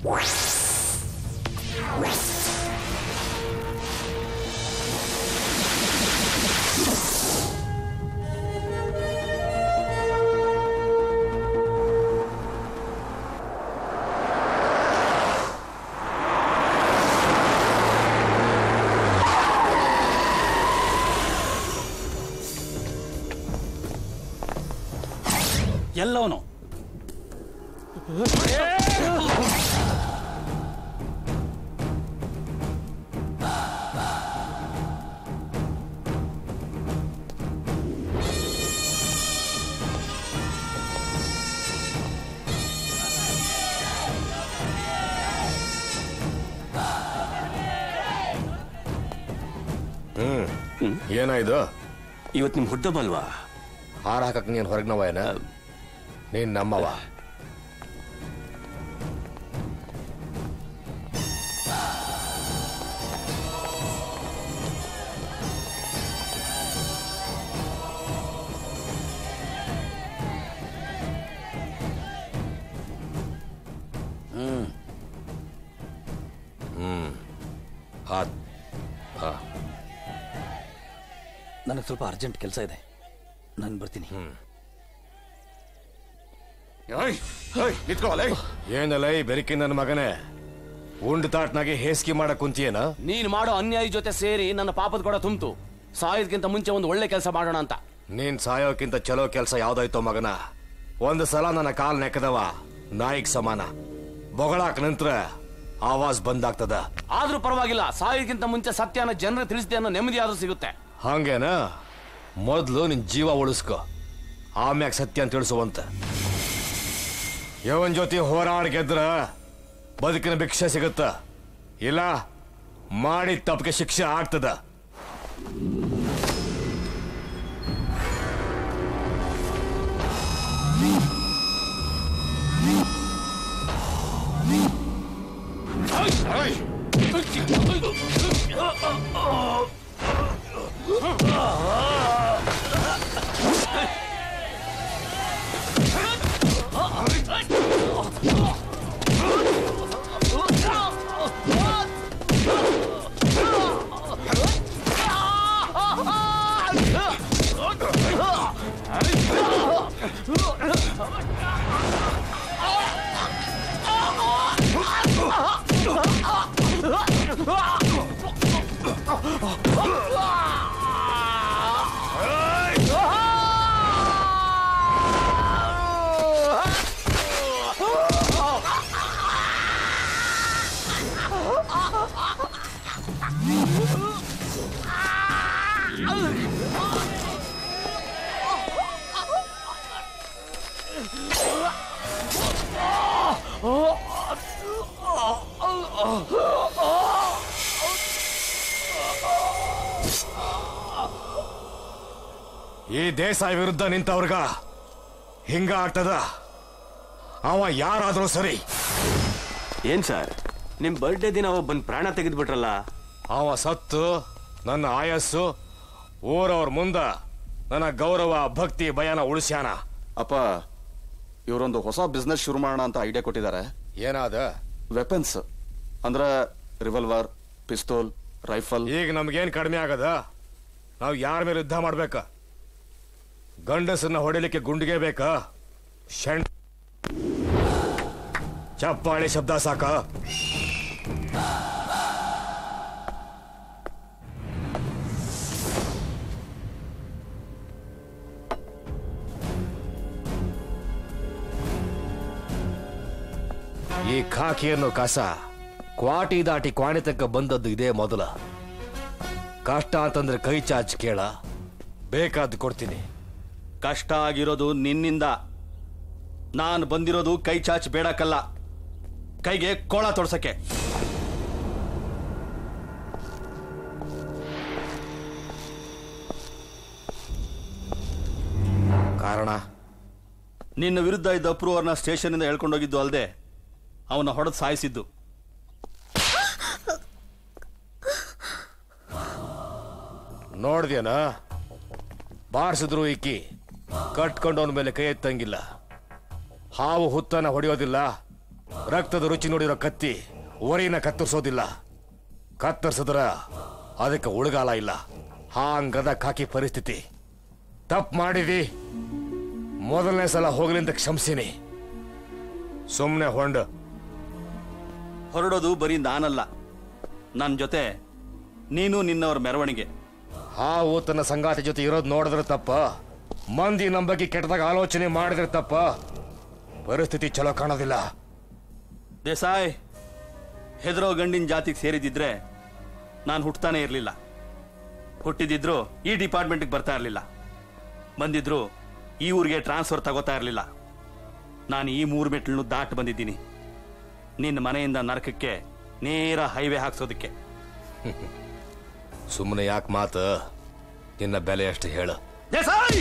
ಎಲ್ಲವನು ಹ್ಮ್ ಏನಾಯ್ತು ಇವತ್ತು ನಿಮ್ ಹುಟ್ಟಬ್ಬ ಅಲ್ವಾ ಹಾರ ಹಾಕಕ್ ನೀನ್ ಹೊರಗ್ನವ ಏನ ನೀನ್ ನಮ್ಮವ ಹ್ಮ್ ಹಾತ್ ಹಾ ನನಗೆ ಸ್ವಲ್ಪ ಅರ್ಜೆಂಟ್ ಕೆಲಸ ಇದೆ ನಾನು ಬರ್ತೀನಿ ಏನಲ್ಲ ಈ ಬೆರಕಿ ನನ್ನ ಮಗನೇ ಉಂಡ್ ತಾಟ್ನಾಗೆ ಹೇಸಿಗೆ ಮಾಡಕ್ ಕುಂತಿಯೇನ ನೀನ್ ಮಾಡೋ ಅನ್ಯಾಯ ಜೊತೆ ಸೇರಿ ನನ್ನ ಪಾಪದ ಕೂಡ ತುಂಬ್ತು ಸಾಯೋದ್ಕಿಂತ ಮುಂಚೆ ಒಂದು ಒಳ್ಳೆ ಕೆಲಸ ಮಾಡೋಣ ಅಂತ ನೀನ್ ಸಾಯೋಕ್ಕಿಂತ ಚಲೋ ಕೆಲಸ ಯಾವ್ದಾಯ್ತೋ ಮಗನ ಒಂದು ಸಲ ನನ್ನ ಕಾಲ್ ನೆಕ್ಕದವ ನಾಯಿಗ್ ಸಮಾನ ಬೊಗಳಾಕ್ ನಂತರ ಆವಾಜ್ ಬಂದಾಗ್ತದ ಆದ್ರೂ ಪರವಾಗಿಲ್ಲ ಸಾಯೋದ್ಕಿಂತ ಮುಂಚೆ ಸತ್ಯನ ಜನರು ತಿಳಿಸಿದೆ ಅನ್ನೋ ನೆಮ್ಮದಿ ಆದ್ರೂ ಸಿಗುತ್ತೆ ಹಂಗೇನ ಮೊದ್ಲು ನಿನ್ ಜೀವ ಉಳಿಸ್ಕೊ ಆಮ್ಯಾಗ ಸತ್ಯ ಅಂತ ತಿಳಿಸುವಂತ ಯವನ್ ಜೊತೆ ಹೋರಾಡ್ ಗೆದ್ರ ಬದುಕಿನ ಭಿಕ್ಷೆ ಸಿಗುತ್ತ ಇಲ್ಲ ಮಾಡಿ ತಪ್ಪಿಗೆ ಶಿಕ್ಷೆ ಆಗ್ತದ ಈ ದೇಸಾಯಿ ವಿರುದ್ಧ ನಿಂತವ್ರಗ ಹಿಂಗ ಆಗ್ತದ ಅವ ಯಾರಾದ್ರೂ ಸರಿ ಏನ್ ಸರ್ ನಿಮ್ ಬರ್ಡೇ ದಿನ ಒಬ್ಬನ್ ಪ್ರಾಣ ತೆಗೆದ್ಬಿಟ್ರಲ್ಲ ಅವ ಸತ್ತು ನನ್ನ ಆಯಸ್ಸು ಊರವ್ರ ಮುಂದ ನನ್ನ ಗೌರವ ಭಕ್ತಿ ಭಯನ ಉಳಿಸ್ಯಾನ ಅಪ್ಪ ಇವರೊಂದು ಹೊಸ ಬಿಸ್ನೆಸ್ ಶುರು ಮಾಡೋಣ ಅಂತ ಐಡಿಯಾ ಕೊಟ್ಟಿದ್ದಾರೆ ಏನಾದ ವೆಪನ್ಸ್ ಅಂದ್ರೆ ರಿವಲ್ವರ್ ಪಿಸ್ತೂಲ್ ರೈಫಲ್ ಈಗ ನಮ್ಗೇನ್ ಕಡಿಮೆ ಆಗದ ನಾವು ಯಾರ ಮೇಲೆ ಯುದ್ಧ ಮಾಡ್ಬೇಕ ಗಂಡಸನ್ನ ಹೊಡಿಲಿಕ್ಕೆ ಗುಂಡಿಗೆ ಬೇಕಾ ಶಣ್ ಚಪ್ಪಾಳಿ ಶಬ್ದ ಸಾಕ ಈ ಖಾಕಿಯನ್ನು ಕಸ ಕ್ವಾಟಿ ದಾಟಿ ಕ್ವಾಣಿ ತನಕ ಬಂದದ್ದು ಇದೇ ಮೊದಲ ಕಷ್ಟ ಅಂತಂದ್ರೆ ಕೈ ಚಾಚ್ ಕೇಳ ಬೇಕಾದ್ದು ಕೊಡ್ತೀನಿ ಕಷ್ಟ ಆಗಿರೋದು ನಿನ್ನಿಂದ ನಾನು ಬಂದಿರೋದು ಕೈ ಚಾಚ್ ಬೇಡಕ್ಕಲ್ಲ ಕೈಗೆ ಕೋಳ ತೊಡ್ಸಕ್ಕೆ ಕಾರಣ ನಿನ್ನ ವಿರುದ್ಧ ಇದ್ದ ಅಪ್ರೂವರ್ನ ಸ್ಟೇಷನಿಂದ ಹೇಳ್ಕೊಂಡೋಗಿದ್ದು ಅಲ್ಲದೆ ಅವನ ಹೊಡೆದು ಸಾಯಿಸಿದ್ದು ನೋಡ್ದೇನ ಬಾರಿಸಿದ್ರು ಈಕಿ ಕಟ್ಕೊಂಡವನ ಮೇಲೆ ಕೈ ಎತ್ತಂಗಿಲ್ಲ ಹಾವು ಹುತ್ತನ ಹೊಡೆಯೋದಿಲ್ಲ ರಕ್ತದ ರುಚಿ ನೋಡಿರೋ ಕತ್ತಿ ಓರಿನ ಕತ್ತರಿಸೋದಿಲ್ಲ ಕತ್ತರಿಸಿದ್ರ ಅದಕ್ಕೆ ಉಳುಗಾಲ ಇಲ್ಲ ಹಾಂಗದ ಕಾಕಿ ಪರಿಸ್ಥಿತಿ ತಪ್ಪು ಮಾಡಿದಿ ಮೊದಲನೇ ಸಲ ಹೋಗ್ಲಿಂದ ಕ್ಷಮಿಸಿನಿ ಸುಮ್ಮನೆ ಹೊಂಡು ಹೊರಡೋದು ಬರೀ ನಾನಲ್ಲ ನನ್ನ ಜೊತೆ ನೀನು ನಿನ್ನವರ ಮೆರವಣಿಗೆ ಹಾವು ತನ್ನ ಸಂಗಾತಿ ಜೊತೆ ಇರೋದು ನೋಡಿದ್ರೆ ತಪ್ಪ ಮಂದಿ ನಮ್ಮ ಬಗ್ಗೆ ಕೆಟ್ಟದಾಗ ಆಲೋಚನೆ ಮಾಡಿದ್ರೆ ತಪ್ಪ ಪರಿಸ್ಥಿತಿ ಚಲೋ ಕಾಣೋದಿಲ್ಲ ದೇಸಾಯ್ ಹೆದರೋ ಗಂಡಿನ ಜಾತಿಗೆ ಸೇರಿದಿದ್ರೆ ನಾನು ಹುಟ್ತಾನೆ ಇರಲಿಲ್ಲ ಹುಟ್ಟಿದಿದ್ರು ಈ ಡಿಪಾರ್ಟ್ಮೆಂಟ್ಗೆ ಬರ್ತಾ ಇರಲಿಲ್ಲ ಬಂದಿದ್ರು ಈ ಊರಿಗೆ ಟ್ರಾನ್ಸ್ಫರ್ ತಗೋತಾ ಇರಲಿಲ್ಲ ನಾನು ಈ ಮೂರು ಮೆಟ್ಲನ್ನು ದಾಟ್ ಬಂದಿದ್ದೀನಿ ನಿನ್ನ ಮನೆಯಿಂದ ನರಕಕ್ಕೆ ನೇರ ಹೈವೇ ಹಾಕ್ಸೋದಕ್ಕೆ ಸುಮ್ಮನೆ ಯಾಕೆ ಮಾತು ನಿನ್ನ ಬೆಲೆ ಅಷ್ಟು ಹೇಳು ದೇಸಾಯ್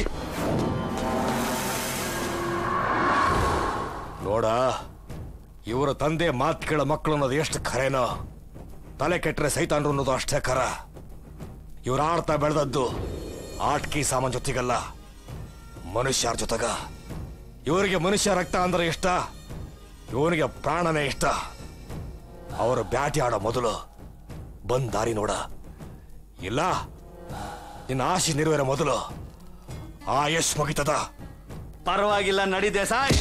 ನೋಡ ಇವರ ತಂದೆ ಮಾತು ಕೇಳೋ ಮಕ್ಕಳು ಅನ್ನೋದು ಎಷ್ಟು ಖರೇನೋ ತಲೆ ಕೆಟ್ಟರೆ ಸೈತಾನ್ರು ಅನ್ನೋದು ಅಷ್ಟೇ ಖರ ಇವ್ರ ಆಡ್ತಾ ಬೆಳೆದದ್ದು ಆಟ್ಕಿ ಸಾಮಾನ್ ಜೊತೆಗಲ್ಲ ಮನುಷ್ಯರ ಜೊತೆಗ ಇವರಿಗೆ ಮನುಷ್ಯ ರಕ್ತ ಅಂದ್ರೆ ಇಷ್ಟ ಇವನಿಗೆ ಪ್ರಾಣನೇ ಇಷ್ಟ ಅವರು ಬ್ಯಾಟಿ ಆಡೋ ಮೊದಲು ಬಂದ್ ದಾರಿ ನೋಡ ಇಲ್ಲ ನಿನ್ನ ಆಶೆ ನೆರವೇರೋ ಮೊದಲು ಆ ಯಶ್ ಮುಗಿತದ ಪರವಾಗಿಲ್ಲ ನಡಿ ದೇಸಾಯ್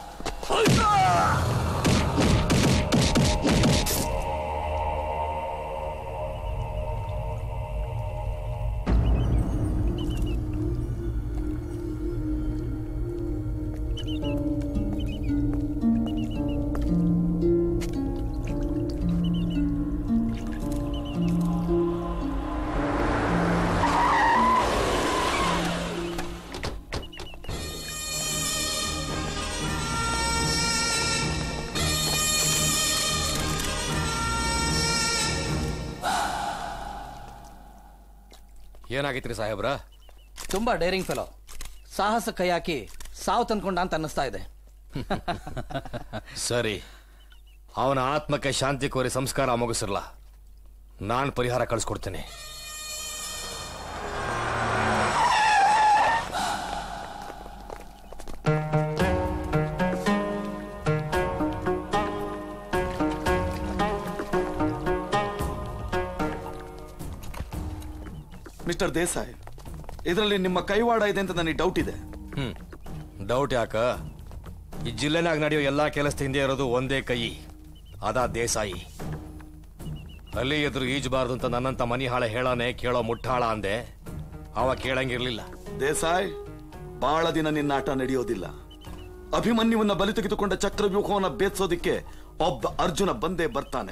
ಏನಾಗೈತ್ರಿ ಸಾಹೇಬ್ರ ತುಂಬಾ ಡೇರಿಂಗ್ ಫೆಲೋ ಸಾಹಸ ಕೈ ಹಾಕಿ ಸಾವು ತಂದ್ಕೊಂಡ ಅಂತ ಅನ್ನಿಸ್ತಾ ಇದೆ ಸರಿ ಅವನ ಆತ್ಮಕ್ಕೆ ಶಾಂತಿ ಕೋರಿ ಸಂಸ್ಕಾರ ಮುಗಿಸಿರ್ಲ ನಾನು ಪರಿಹಾರ ಕಳಿಸ್ಕೊಡ್ತೀನಿ ಮಿಸ್ಟರ್ ದೇಸಾಯಿ ಇದರಲ್ಲಿ ನಿಮ್ಮ ಕೈವಾಡ ಇದೆ ಅಂತ ನನಗೆ ಡೌಟ್ ಇದೆ ಹ್ಮ್ ಡೌಟ್ ಯಾಕ ಈ ಜಿಲ್ಲೆನಾಗ ನಡೆಯೋ ಎಲ್ಲಾ ಕೆಲಸದ ಹಿಂದೆ ಇರೋದು ಒಂದೇ ಕೈ ಅದಾ ದೇಸಾಯಿ ಅಲ್ಲಿ ಎದುರು ಈಜಬಾರ್ದು ಅಂತ ನನ್ನಂತ ಮನಿ ಹಾಳ ಹೇಳಾನೆ ಕೇಳೋ ಮುಟ್ಟಾಳ ಅಂದೆ ಅವ ಕೇಳಂಗಿರ್ಲಿಲ್ಲ ದೇಸಾಯ್ ಬಹಳ ದಿನ ನಿನ್ನ ಆಟ ನಡೆಯೋದಿಲ್ಲ ಅಭಿಮನ್ಯುವನ್ನ ಬಲಿ ತೆಗೆದುಕೊಂಡ ಚಕ್ರವ್ಯೂಹವನ್ನ ಬೇತ್ಸೋದಿಕ್ಕೆ ಒಬ್ಬ ಅರ್ಜುನ ಬಂದೇ ಬರ್ತಾನೆ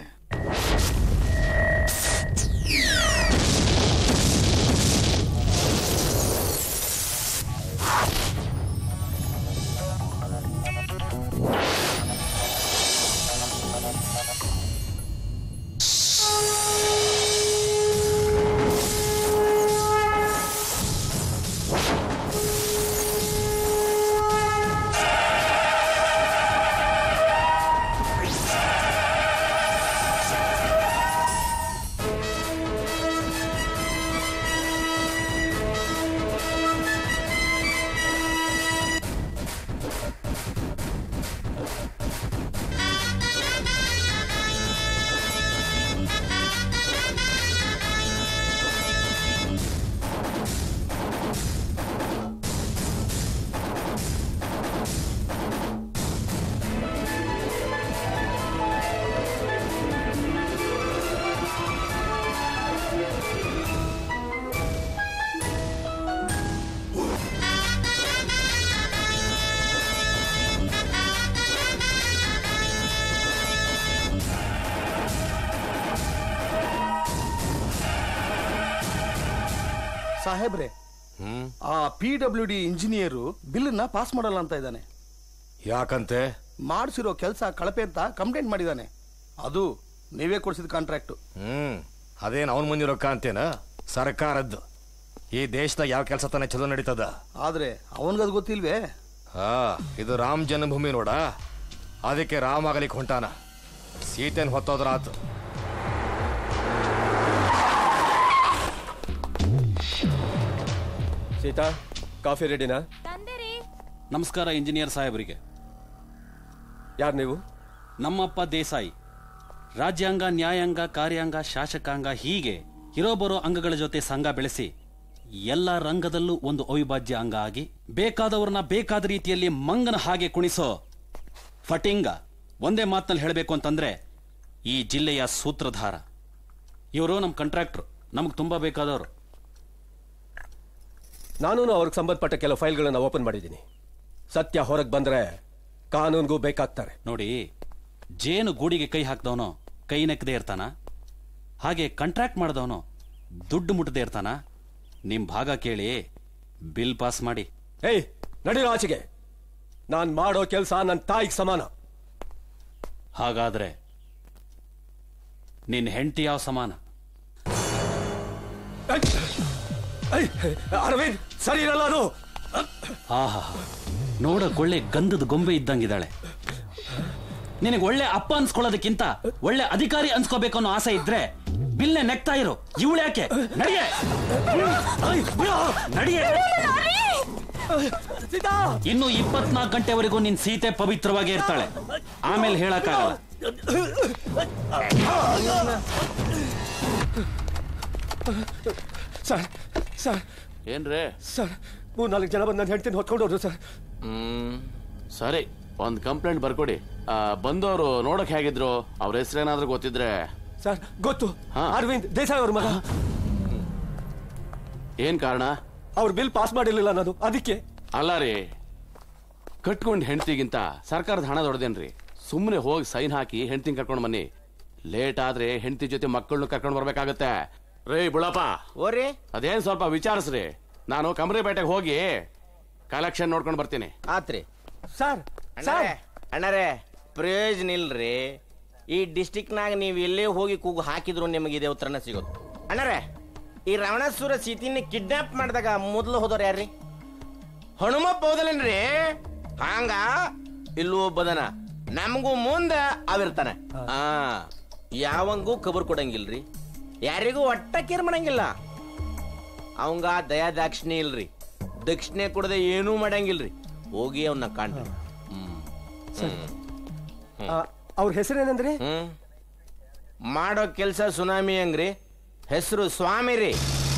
ಸಾಹೇಬ್ರೆ ಹ್ಮ್ ಆ ಪಿ ಡಬ್ಲ್ಯೂ ಡಿ ಇಂಜಿನಿಯರು ಬಿಲ್ಲನ್ನ ಪಾಸ್ ಮಾಡಲ್ಲ ಅಂತ ಇದ್ದಾನೆ ಯಾಕಂತೆ ಮಾಡಿಸಿರೋ ಕೆಲಸ ಕಳಪೆ ಅಂತ ಕಂಪ್ಲೇಂಟ್ ಮಾಡಿದ್ದಾನೆ ಅದು ನೀವೇ ಕೊಡಿಸಿದ ಕಾಂಟ್ರಾಕ್ಟ್ ಹ್ಮ್ ಅದೇನ್ ಅವನ್ ಮುಂದೆ ರೊಕ್ಕ ಅಂತೇನ ಸರ್ಕಾರದ್ದು ಈ ದೇಶದಾಗ ಯಾವ ಕೆಲಸ ತಾನೇ ಚಲೋ ನಡೀತದ ಆದ್ರೆ ಅವನ್ಗದ್ ಗೊತ್ತಿಲ್ವೇ ಹಾ ಇದು ರಾಮ್ ಜನ್ಮಭೂಮಿ ನೋಡ ಅದಕ್ಕೆ ರಾಮ್ ಆಗಲಿಕ್ಕೆ ಹೊಂಟಾನ ಸೀತೆನ್ ಹೊತ್ತೋದ್ರ ಆತು ಸೀತಾ ಕಾಫಿ ರೆಡಿನಾ ನಮಸ್ಕಾರ ಇಂಜಿನಿಯರ್ ಸಾಹೇಬರಿಗೆ ಯಾರು ನೀವು ನಮ್ಮಪ್ಪ ದೇಸಾಯಿ ರಾಜ್ಯಾಂಗ ನ್ಯಾಯಾಂಗ ಕಾರ್ಯಾಂಗ ಶಾಸಕಾಂಗ ಹೀಗೆ ಇರೋ ಬರೋ ಅಂಗಗಳ ಜೊತೆ ಸಂಘ ಬೆಳೆಸಿ ಎಲ್ಲ ರಂಗದಲ್ಲೂ ಒಂದು ಅವಿಭಾಜ್ಯ ಅಂಗ ಆಗಿ ಬೇಕಾದವ್ರನ್ನ ಬೇಕಾದ ರೀತಿಯಲ್ಲಿ ಮಂಗನ ಹಾಗೆ ಕುಣಿಸೋ ಫಟಿಂಗ ಒಂದೇ ಮಾತಿನಲ್ಲಿ ಹೇಳಬೇಕು ಅಂತಂದ್ರೆ ಈ ಜಿಲ್ಲೆಯ ಸೂತ್ರಧಾರ ಇವರು ನಮ್ಮ ಕಾಂಟ್ರಾಕ್ಟ್ರು ನಮಗೆ ತುಂಬಾ ಬೇಕಾದವರು ನಾನು ಅವ್ರಿಗೆ ಸಂಬಂಧಪಟ್ಟ ಕೆಲವು ಫೈಲ್ಗಳನ್ನ ಓಪನ್ ಮಾಡಿದ್ದೀನಿ ಸತ್ಯ ಹೊರಗೆ ಬಂದ್ರೆ ಕಾನೂನ್ಗೂ ಬೇಕಾಗ್ತಾರೆ ನೋಡಿ ಜೇನು ಗೂಡಿಗೆ ಕೈ ಹಾಕ್ದವನು ಕೈ ನೆಕ್ಕದೆ ಇರ್ತಾನ ಹಾಗೆ ಕಾಂಟ್ರಾಕ್ಟ್ ಮಾಡಿದವನು ದುಡ್ಡು ಮುಟ್ಟದೆ ಇರ್ತಾನ ನಿಮ್ ಭಾಗ ಕೇಳಿ ಬಿಲ್ ಪಾಸ್ ಮಾಡಿ ಏಯ್ ನಡೀರೋ ಆಚೆಗೆ ನಾನ್ ಮಾಡೋ ಕೆಲಸ ನನ್ನ ತಾಯಿಗೆ ಸಮಾನ ಹಾಗಾದ್ರೆ ನಿನ್ ಹೆಂಡತಿ ಯಾವ ಸಮಾನ ಏಯ್, ಅರವಿಂದ್ ಸರಿ ಇರಲ್ಲ ಅದು ಆಹಾ ನೋಡಕ್ ಒಳ್ಳೆ ಗಂಧದ ಗೊಂಬೆ ಇದ್ದಂಗಿದ್ದಾಳೆ ನಿನಗೆ ಒಳ್ಳೆ ಅಪ್ಪ ಅನ್ಸ್ಕೊಳ್ಳೋದಕ್ಕಿಂತ ಒಳ್ಳೆ ಅಧಿಕಾರಿ ಅನ್ಸ್ಕೋಬೇಕು ಅನ್ನೋ ಆಸೆ ಇದ್ರೆ ಬಿಲ್ನೆ ನೆಕ್ತಾ ಇರು ಇವಳು ಯಾಕೆ ನಡಿಯೆ ನಡಿಯೆ ಇನ್ನು ಇಪ್ಪತ್ನಾಲ್ಕು ಗಂಟೆವರೆಗೂ ನಿನ್ ಸೀತೆ ಪವಿತ್ರವಾಗಿ ಇರ್ತಾಳೆ ಆಮೇಲೆ ಹೇಳಕ್ಕಾಗಲ್ಲ ಸರ್ ಸರ್ ಏನ್ರೇ ಸರ್ ಮೂರ್ ನಾಲ್ಕು ಜನ ಬಂದು ನನ್ನ ಹೆಂಡ್ತಿನ ಹೊತ್ಕೊಂಡು ಹೋದ್ರು ಸರ್ ಹ್ಮ್ ಸರಿ ಒಂದ್ ಕಂಪ್ಲೇಂಟ್ ಬರ್ಕೊಡಿ ಆ, ಬಂದವರು ನೋಡಕ್ ಹೇಗಿದ್ರು ಅವ್ರ ಹೆಸರೇನಾದ್ರೂ ಗೊತ್ತಿದ್ರೆ ಸರ್ ಗೊತ್ತು ಹಾ. ಅರವಿಂದ್ ದೇಸಾಯಿ ಅವ್ರ ಮಗ ಏನ್ ಕಾರಣ ಅವ್ರ ಬಿಲ್ ಪಾಸ್ ಮಾಡಿರ್ಲಿಲ್ಲ ನಾನು ಅದಕ್ಕೆ ಅಲ್ಲ ರೀ ಕಟ್ಕೊಂಡ್ ಹೆಂಡತಿಗಿಂತ ಸರ್ಕಾರದ ಹಣ ದೊಡ್ಡದೇನ್ರಿ ಸುಮ್ಮನೆ ಹೋಗಿ ಸೈನ್ ಹಾಕಿ ಹೆಂಡತಿನ ಕರ್ಕೊಂಡ್ ಬನ್ನಿ ಲೇಟ್ ಆದ್ರೆ ಹೆಂಡತಿ ಜೊತೆ ಮಕ್ಕಳನ್ನು ಕರ್ಕೊಂಡ್ ಬರ್ಬೇಕಾಗತ್ತೆ ರೇ ಬುಳಪ್ಪ ಓರಿ ಅದೇನ್ ಸ್ವಲ್ಪ ವಿಚಾರಿಸ್ರಿ ನಾನು ಕಮರಿಪೇಟೆಗೆ ಹೋಗಿ ಕಲೆಕ್ಷನ್ ನೋಡ್ಕೊಂಡು ಬರ್ತೀನಿ ಆತ್ರಿ ಸರ್ ಅಣ್ಣರೇ ಅಣ್ಣರೇ ಪ್ರಯೋಜನ ಇಲ್ರಿ ಈ ಡಿಸ್ಟಿಕ್ನಾಗ ನೀವು ಎಲ್ಲೇ ಹೋಗಿ ಕೂಗು ಹಾಕಿದ್ರು ನಿಮಗೆ ಇದೇ ಉತ್ತರನ ಸಿಗೋದು ಅಣ್ಣರೇ ಈ ರಾವಣಾಸುರ ಸೀತಿನ ಕಿಡ್ನಾಪ್ ಮಾಡಿದಾಗ ಮೊದಲು ಹೋದವ್ರು ಯಾರ್ರಿ ಹನುಮಪ್ಪ ಹೋದಲೇನ್ರಿ ಹಂಗ ಇಲ್ಲೂ ಒಬ್ಬದನ ನಮಗೂ ಮುಂದ ಅವಿರ್ತಾನೆ ಆ ಯಾವಂಗೂ ಖಬರ್ ಕೊಡಂಗಿಲ್ರಿ ಯಾರಿಗೂ ಒಟ್ಟ ಕೇರ್ ಮಾಡಂಗಿಲ್ಲ ಅವಂಗ ದಯಾ ದಾಕ್ಷಿಣೆ ಇಲ್ರಿ ದಕ್ಷಿಣೆ ಕೊಡದೆ ಏನೂ ಮಾಡಂಗಿಲ್ರಿ ಹೋಗಿ ಅವನ್ನ ಕಾಣ್ರಿ ಅವ್ರ ಹೆಸರೇನಂದ್ರಿ ಹ್ಮ್ ಮಾಡೋ ಕೆಲ್ಸ ಸುನಾಮಿ ಹಂಗ್ರಿ ಹೆಸರು ಸ್ವಾಮಿ ರೀ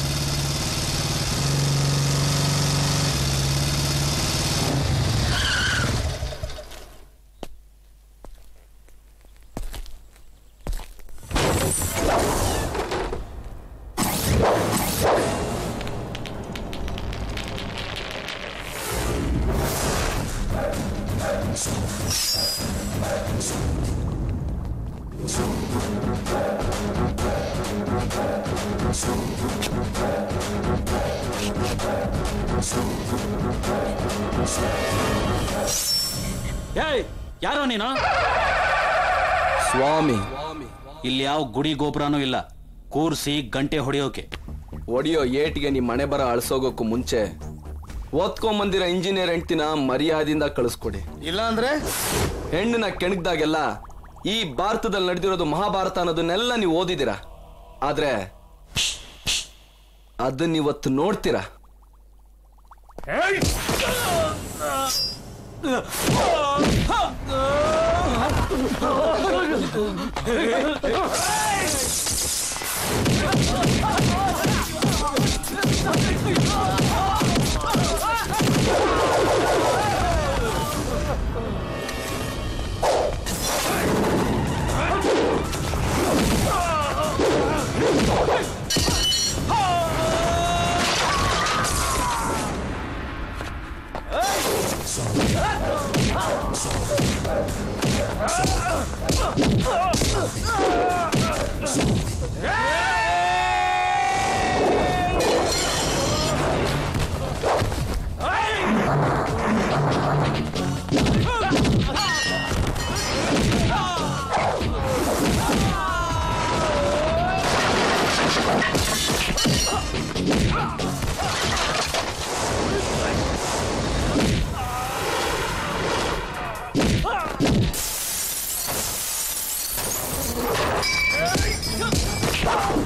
ಏಯ್ ಯಾರೋ ನೀನು ಸ್ವಾಮಿ ಇಲ್ಲಿ ಯಾವ ಗುಡಿ ಗೋಪುರನೂ ಇಲ್ಲ ಕೂರ್ಸಿ ಗಂಟೆ ಹೊಡೆಯೋಕೆ ಒಡಿಯೋ ಏಟಿಗೆ ನಿಮ್ಮ ಮನೆ ಬರ ಅಳ್ಸೋಗೋಕ್ಕೂ ಮುಂಚೆ ಓದ್ಕೊಂಬಂದಿರೋ ಇಂಜಿನಿಯರ್ ಹೆಂಡ್ತಿನ ಮರ್ಯಾದಿಂದ ಕಳಿಸ್ಕೊಡಿ ಇಲ್ಲ ಅಂದ್ರೆ ಹೆಣ್ಣನ್ನ ಕೆಣಗ್ದಾಗೆಲ್ಲ ಈ ಭಾರತದಲ್ಲಿ ನಡೆದಿರೋದು ಮಹಾಭಾರತ ಅನ್ನೋದನ್ನೆಲ್ಲ ನೀವು ಓದಿದ್ದೀರಾ ಆದ್ರೆ ಅದನ್ನಿವತ್ತು ನೋಡ್ತೀರಾ Ah!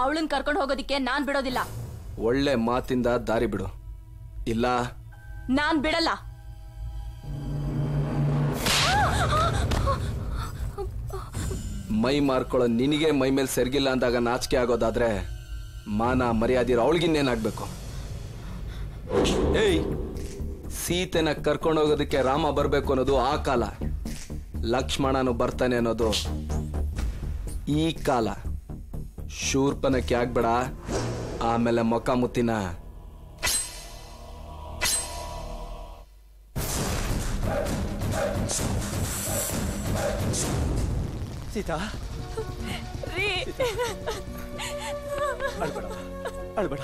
ಅವಳನ್ ಕರ್ಕೊಂಡು ಹೋಗೋದಿಕ್ಕೆ ನಾನ್ ಬಿಡೋದಿಲ್ಲ ಒಳ್ಳೆ ಮಾತಿಂದ ದಾರಿ ಬಿಡು ಇಲ್ಲ ನಾನ್ ಬಿಡಲ್ಲ ಮೈ ಮಾರ್ಕೊಳ್ಳೋ ನಿನಗೆ ಮೈ ಮೇಲೆ ಸೆರ್ಗಿಲ್ಲ ಅಂದಾಗ ನಾಚಿಕೆ ಆಗೋದಾದ್ರೆ ಮಾನ ಮರ್ಯಾದಿರೋ ಅವಳಿಗಿನ್ನೇನಾಗ್ಬೇಕು ಏಯ್ ಸೀತೆನ ಕರ್ಕೊಂಡೋಗೋದಕ್ಕೆ ರಾಮ ಬರ್ಬೇಕು ಅನ್ನೋದು ಆ ಕಾಲ ಲಕ್ಷ್ಮಣನು ಬರ್ತಾನೆ ಅನ್ನೋದು ಈ ಕಾಲ ಶೂರ್ಪನಕ್ಕೆ ಆಗ್ಬೇಡ ಆಮೇಲೆ ಮೊಕ ಮುತ್ತಿನ ಸೀತಾ ರೀ ಅಳ್ಬೇಡ ಅಳ್ಬೇಡ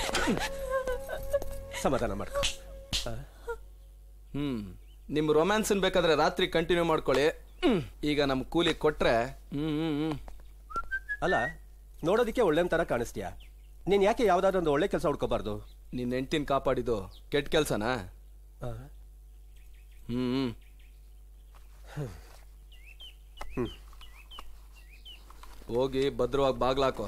ಸಮಾಧಾನ ಮಾಡ್ಕೊ ಆ? ಹ್ಮ್ ನಿಮ್ ರೊಮ್ಯಾನ್ಸ್ ಬೇಕಾದ್ರೆ ರಾತ್ರಿ ಕಂಟಿನ್ಯೂ ಮಾಡ್ಕೊಳ್ಳಿ ಹ್ಮ್. ಈಗ ನಮ್ ಕೂಲಿ ಕೊಟ್ರೆ ಹ್ಮ್ ಹ್ಮ್ ಹ್ಮ್ ಅಲ್ಲ ನೋಡೋದಕ್ಕೆ ಒಳ್ಳೆ ತರ ಕಾಣಿಸ್ತೀಯ ನೀನ್ ಯಾಕೆ ಯಾವ್ದಾದ್ರು ಒಂದು ಒಳ್ಳೆ ಕೆಲಸ ಹುಡ್ಕೋಬಾರ್ದು ನಿನ್ನ ಹೆಂಡ್ತಿನ ಕಾಪಾಡಿದ್ದು ಕೆಟ್ಟ ಕೆಲ್ಸನಾ ಹ್ಮ್ ಹೋಗಿ ಭದ್ರವಾಗಿ ಬಾಗ್ಲಾಕೋ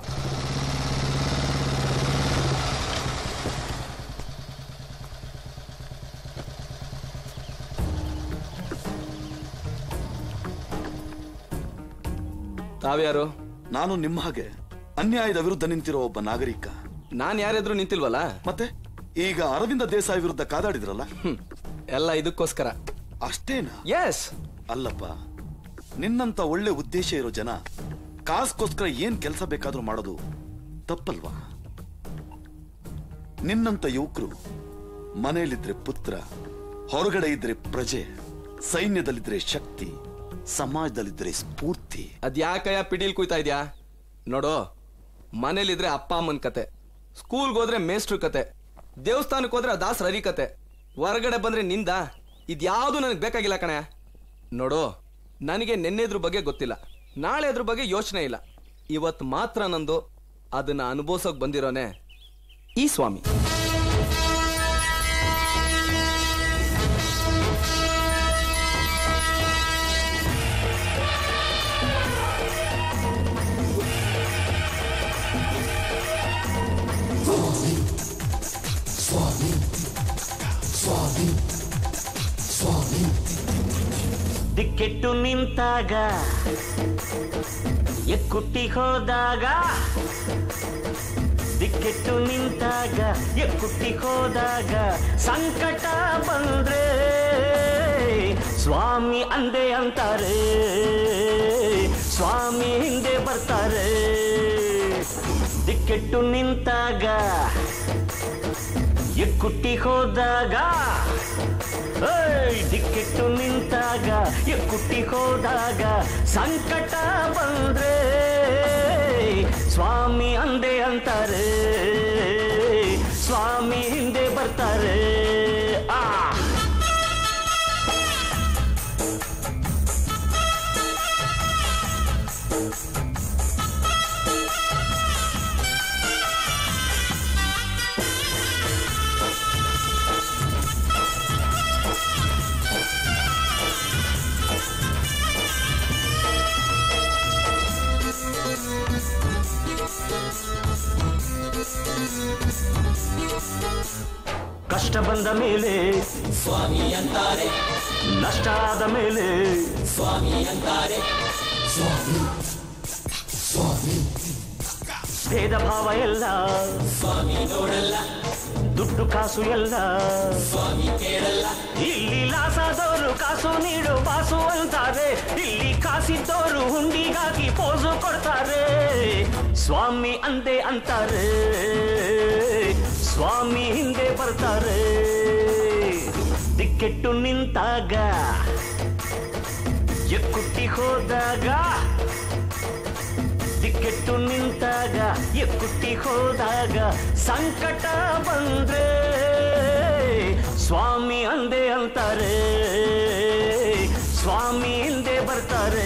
ತಾವ್ಯಾರು ನಾನು ನಿಮ್ಮ ಹಾಗೆ ಅನ್ಯಾಯದ ವಿರುದ್ಧ ನಿಂತಿರೋ ಒಬ್ಬ ನಾಗರಿಕ ನಾನ್ ಯಾರಾದ್ರೂ ನಿಂತಿಲ್ವಲ್ಲ ಮತ್ತೆ ಈಗ ಅರವಿಂದ ದೇಸಾಯಿ ವಿರುದ್ಧ ಕಾದಾಡಿದ್ರಲ್ಲ ಎಲ್ಲ ಇದಕ್ಕೋಸ್ಕರ ಅಷ್ಟೇನಾ ಎಸ್ ಅಲ್ಲಪ್ಪ ನಿನ್ನಂತ ಒಳ್ಳೆ ಉದ್ದೇಶ ಇರೋ ಜನ ಕಾಸ್ಗೋಸ್ಕರ ಏನ್ ಕೆಲಸ ಬೇಕಾದ್ರೂ ಮಾಡೋದು ತಪ್ಪಲ್ವಾ ನಿನ್ನಂತ ಯುವಕರು ಮನೆಯಲ್ಲಿದ್ರೆ ಪುತ್ರ ಹೊರಗಡೆ ಇದ್ರೆ ಪ್ರಜೆ ಸೈನ್ಯದಲ್ಲಿದ್ರೆ ಶಕ್ತಿ ಸಮಾಜದಲ್ಲಿದ್ರೆ ಸ್ಫೂರ್ತಿ ಅದ್ಯಾಕಯ್ಯ ಪಿಡೀಲ್ ಕುಯ್ತಾ ಇದ್ಯಾ ನೋಡು ಮನೇಲಿದ್ರೆ ಅಪ್ಪ ಅಮ್ಮನ್ ಕತೆ ಸ್ಕೂಲ್ಗೆ ಹೋದ್ರೆ ಮೇಸ್ಟ್ರು ಕತೆ ದೇವಸ್ಥಾನಕ್ಕೆ ಹೋದ್ರೆ ದಾಸ್ ರವಿ ಕತೆ ಹೊರಗಡೆ ಬಂದ್ರೆ ನಿಂದ ಇದ್ಯಾವುದು ನನಗೆ ಬೇಕಾಗಿಲ್ಲ ಕಣೆ ನೋಡು ನನಗೆ ನೆನ್ನೆದ್ರ ಬಗ್ಗೆ ಗೊತ್ತಿಲ್ಲ ನಾಳೆ ಅದ್ರ ಬಗ್ಗೆ ಯೋಚನೆ ಇಲ್ಲ ಇವತ್ತು ಮಾತ್ರ ನಂದು ಅದನ್ನ ಅನುಭವಿಸೋಕ್ ಬಂದಿರೋನೆ ಈ ಸ್ವಾಮಿ ದಿಕ್ಕೆಟ್ಟು ನಿಂತಾಗ ಎಕ್ಕುಟ್ಟಿ ಹೋದಾಗ ದಿಕ್ಕೆಟ್ಟು ನಿಂತಾಗ ಎಕ್ಕುಟ್ಟಿ ಹೋದಾಗ ಸಂಕಟ ಬಂದ್ರೆ ಸ್ವಾಮಿ ಅಂದೆ ಅಂತಾರೆ ಸ್ವಾಮಿ ಹಿಂದೆ ಬರ್ತಾರೆ ದಿಕ್ಕೆಟ್ಟು ನಿಂತಾಗ ಎಕ್ಕುಟ್ಟಿ ಹೋದಾಗ ಏಯ್, ದಿಕ್ಕೆಟ್ಟು ನಿಂತಾಗ ಎಕ್ಕುಟ್ಟಿ ಹೋದಾಗ ಸಂಕಟ ಬಂದ್ರೆ ಸ್ವಾಮಿ ಅಂದೆ ಅಂತಾರೆ ಸ್ವಾಮಿ ಹಿಂದೆ ಬರ್ತಾರೆ ಆ ಕಷ್ಟ ಬಂದ ಮೇಲೆ ಸ್ವಾಮಿ ಅಂತಾರೆ ನಷ್ಟ ಆದ ಮೇಲೆ ಸ್ವಾಮಿ ಅಂತಾರೆ ಸ್ವಾಮಿ ಸ್ವಾಮಿ ಭೇದ ಭಾವ ಎಲ್ಲ ಸ್ವಾಮಿ ನೋಡಲ್ಲ ದುಡ್ಡು ಕಾಸು ಎಲ್ಲ ಸ್ವಾಮಿ ಕೇಳಲ್ಲ ಇಲ್ಲಿ ಲಾಸಾದವರು ಕಾಸು ನೀಡು ಬಾಸು ಅಂತಾರೆ ಇಲ್ಲಿ ಕಾಸಿದ್ದವರು ಹುಂಡಿಗಾಗಿ ಪೋಸು ಕೊಡ್ತಾರೆ ಸ್ವಾಮಿ ಅಂದೆ ಅಂತಾರೆ ಸ್ವಾಮಿ ಹಿಂದೆ ಬರ್ತಾರೆ ದಿಕ್ಕೆಟ್ಟು ನಿಂತಾಗ ಎಕ್ಕುಟ್ಟಿ ಹೋದಾಗ ದಿಕ್ಕೆಟ್ಟು ನಿಂತಾಗ ಎಕ್ಕುಟ್ಟಿ ಹೋದಾಗ ಸಂಕಟ ಬಂದ್ರೆ ಸ್ವಾಮಿ ಅಂದೆ ಅಂತಾರೆ ಸ್ವಾಮಿ ಹಿಂದೆ ಬರ್ತಾರೆ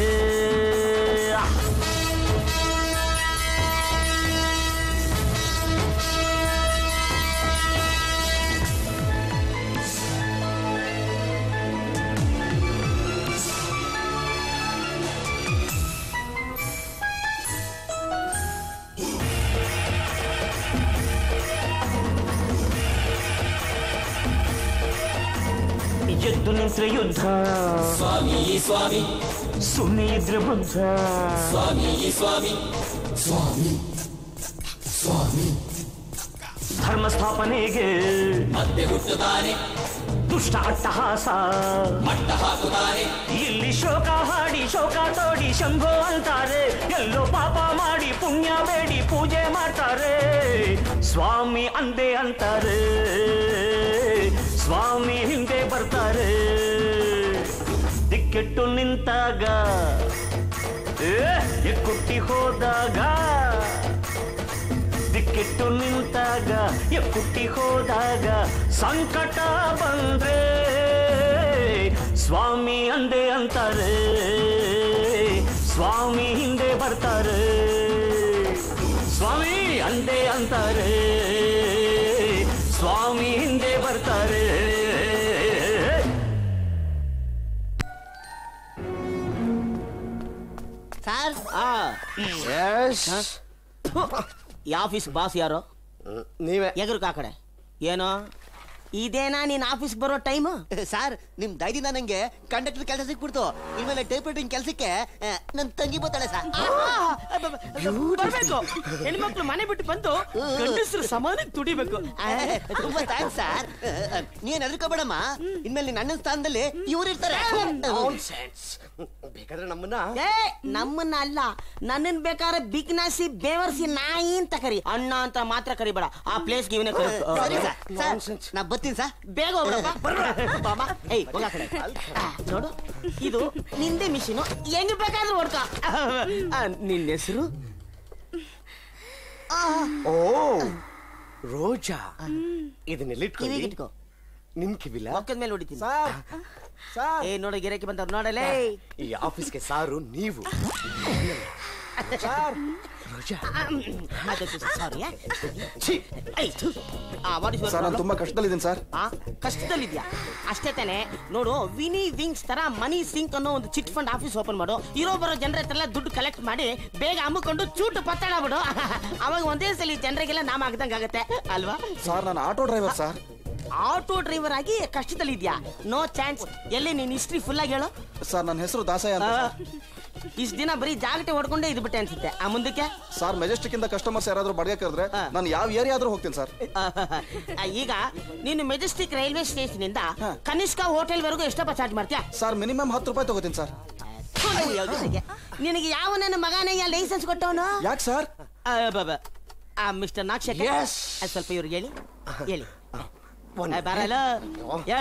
ಇದ್ರೆ ಯುದ್ಧ ಸ್ವಾಮಿ ಸ್ವಾಮಿ ಸುಮ್ಮನೆ ಇದ್ರೆ ಬುದ್ಧ ಸ್ವಾಮಿ ಸ್ವಾಮಿ ಸ್ವಾಮಿ ಸ್ವಾಮಿ ಧರ್ಮ ಸ್ಥಾಪನೆಗೆ ಮತ್ತೆ ಹುಟ್ಟುತ್ತಾನೆ ದುಷ್ಟ ಅಟ್ಟಹಾಸ ಮಟ್ಟ ಹಾಕುತ್ತಾನೆ ಇಲ್ಲಿ ಶೋಕ ಹಾಡಿ ಶೋಕ ತೋಡಿ ಶಂಭೋ ಅಂತಾರೆ ಎಲ್ಲೋ ಪಾಪ ಮಾಡಿ ಪುಣ್ಯ ಬೇಡಿ ಪೂಜೆ ಮಾಡ್ತಾರೆ ಸ್ವಾಮಿ ಅಂದೆ ಅಂತಾರೆ ಸ್ವಾಮಿ ಹಿಂದೆ ಬರ್ತಾರೆ ದಿಕ್ಕೆಟ್ಟು ನಿಂತಾಗ ಏ, ಎಕ್ಕುಟ್ಟಿ ಹೋದಾಗ ದಿಕ್ಕೆಟ್ಟು ನಿಂತಾಗ ಎಕ್ಕುಟ್ಟಿ ಹೋದಾಗ ಸಂಕಟ ಬಂದ್ರೆ ಸ್ವಾಮಿ ಅಂದೆ ಅಂತಾರೆ ಸ್ವಾಮಿ ಹಿಂದೆ ಬರ್ತಾರೆ ಸ್ವಾಮಿ ಅಂದೆ ಅಂತಾರೆ ಸ್ವಾಮಿ ಹಿಂದೆ ಬರ್ತಾರೆ ಸರ್ ಈ ಆಫೀಸ್ ಬಾಸ್ ಯಾರು ನೀವೇ ಎಗರು ಆ ಕಡೆ ಏನೋ ಇದೇನಾ ನೀನ್ ಆಫೀಸ್ ಬರೋ ಟೈಮ್ ಸರ್ ನಿಮ್ ದಯದಿಂದ ನಂಗೆ ಕಂಡಕ್ಟರ್ ಕೆಲಸ ಸಿಕ್ಬಿಡ್ತು ಇನ್ಮೇಲೆ ಟೈಪ್ ರೈಟಿಂಗ್ ಕೆಲಸಕ್ಕೆ ನನ್ ತಂಗಿ ಬರ್ತಾಳೆ ಸರ್ ಬರ್ಬೇಕು ಹೆಣ್ಮಕ್ಳು ಮನೆ ಬಿಟ್ಟು ಬಂದು ಗಂಡಸರು ಸಮಾನಕ್ಕೆ ದುಡಿಬೇಕು ತುಂಬಾ ಥ್ಯಾಂಕ್ಸ್ ಸರ್ ನೀನ್ ಹೆದರ್ಕೋಬೇಡಮ್ಮ ಇನ್ಮೇಲೆ ನಿನ್ನ ಅಣ್ಣನ ಸ್ಥಾನದಲ್ಲಿ ಇವ್ರು ಇರ್ತಾರೆ ಬೇಕಾದ್ರೆ ನಮ್ಮನ್ನ ಏ ನಮ್ಮನ್ನ ಅಲ್ಲ ನನ್ನನ್ ಬೇಕಾದ್ರೆ ಬಿಗ್ನಾಸಿ ಬೇವರ್ಸಿ ನಾಯಿ ಅಂತ ಕರಿ ಅಣ್ಣ ಅಂತ ಮಾತ್ರ ಕರಿಬೇಡ ಆ ಪ್ಲೇಸ್ಗೆ ಇವನೇ ಕರಿ ಸರಿ ಸರ್ ಸರ್ ನಾ ಬರ್ತೀನಿ ಸರ್ ಬೇಗ ಹೋಗ್ರಪ್ಪ ಬಾಬಾ ಏಯ್ ಹೋಗ ಆ ಕಡೆ ಆ, ನೋಡು ಇದು ನಿಂದೆ ಮಿಷಿನು ಹೆಂಗ್ ಬೇಕಾದ್ರೂ ಹೊಡ್ಕ ಆ, ನಿನ್ನ ಹೆಸರು ಓ ರೋಜಾ ಇದನ್ನೆಲ್ಲ ಕಿವಿಗೆ ಇಟ್ಕೊಂಡು ಇಟ್ಕೋ ನಿಮ್ ಕಿವಿಲ ಪಕ್ಕದ ಮೇಲೆ ಹೊಡಿತೀನಿ ಏ ನೋಡು ಗಿರಕ್ಕೆ ಬಂದವ್ರು ನೋಡಲೇ ಈ ಆಫೀಸ್ಗೆ ಸಾರು ನೀವು ರೋಜಾ ಸಾರಿ ಸರ್ ನಾನು ತುಂಬಾ ಕಷ್ಟದಲ್ಲಿದ್ದೀನಿ ಸರ್ ಕಷ್ಟದಲ್ಲಿದ್ಯಾ ಅಷ್ಟೇ ತಾನೆ ನೋಡು ವಿನಿ ವಿಂಗ್ಸ್ ತರ ಮನಿ ಸಿಂಕ್ ಅನ್ನೋ ಒಂದು ಚಿಟ್ ಫಂಡ್ ಆಫೀಸ್ ಓಪನ್ ಮಾಡು ಇರೋ ಬರೋ ಜನರ ಹತ್ರ ಎಲ್ಲ ದುಡ್ಡು ಕಲೆಕ್ಟ್ ಮಾಡಿ ಬೇಗ ಅಮ್ಮಿಕೊಂಡು ಚೂಟು ಪತ್ತಾಡ ಬಿಡು ಅವಾಗ ಒಂದೇ ಸಲ ಜನರಿಗೆಲ್ಲ ನಾಮ ಆಗದಂಗ ಆಗತ್ತೆ ಅಲ್ವಾ ಸರ್ ನಾನು auto driver sir auto driver ಆಗಿ ಕಷ್ಟದಲ್ಲಿದ್ಯಾ ನೋ ಚಾನ್ಸ್ ಎಲ್ಲಿ ನೀನ್ ಹಿಸ್ಟ್ರಿ ಫುಲ್ ಆಗಿ ಹೇಳು ಸರ್ ನನ್ನ ಹೆಸರು ದಾಸಯ್ಯ ಅಂತ ಇಷ್ಟ ದಿನ ಬರೀ ಜಾಗಟೆ ಹೊಡ್ಕೊಂಡೇ ಇದ್ಬಿಟ್ಟೆ ಅನ್ಸುತ್ತೆ ಆ ಮುಂದಕ್ಕೆ ಸರ್ ಮೆಜೆಸ್ಟಿಕ್ ಇಂದ ಕಸ್ಟಮರ್ಸ್ ಯಾರಾದ್ರೂ ಬಾಡಿಗೆ ಕರೆದ್ರೆ ನಾನು ಯಾವ ಏರಿಯಾ ಆದ್ರೂ ಹೋಗ್ತೀನಿ ಸರ್ ಆ, ಈಗ ನೀನು ಮೆಜೆಸ್ಟಿಕ್ ರೈಲ್ವೆ ಸ್ಟೇಷನ್ ಇಂದ ಕನಿಷ್ಕ ಹೋಟೆಲ್ ವರೆಗೂ ಎಷ್ಟಪ್ಪ ಚಾರ್ಜ್ ಮಾಡ್ತೀಯಾ ಸರ್ ಮಿನಿಮಮ್ ಹತ್ತು ರೂಪಾಯಿ ತಗೋತೀನಿ ಸರ್ ನಿನಗೆ ಯಾವ ನನ್ನ ಮಗನೇ ಲೈಸೆನ್ಸ್ ಕೊಟ್ಟವನು ಯಾಕೆ ಸರ್ ಮಿಸ್ಟರ್ ನಾಕ್ಷಕ ಅದ್ ಸ್ವಲ್ಪ ಇವ್ರಿಗೆ ಹೇಳಿ ಹೇಳಿ ಏ, ಬರಲ್ಲ ಹೇಳ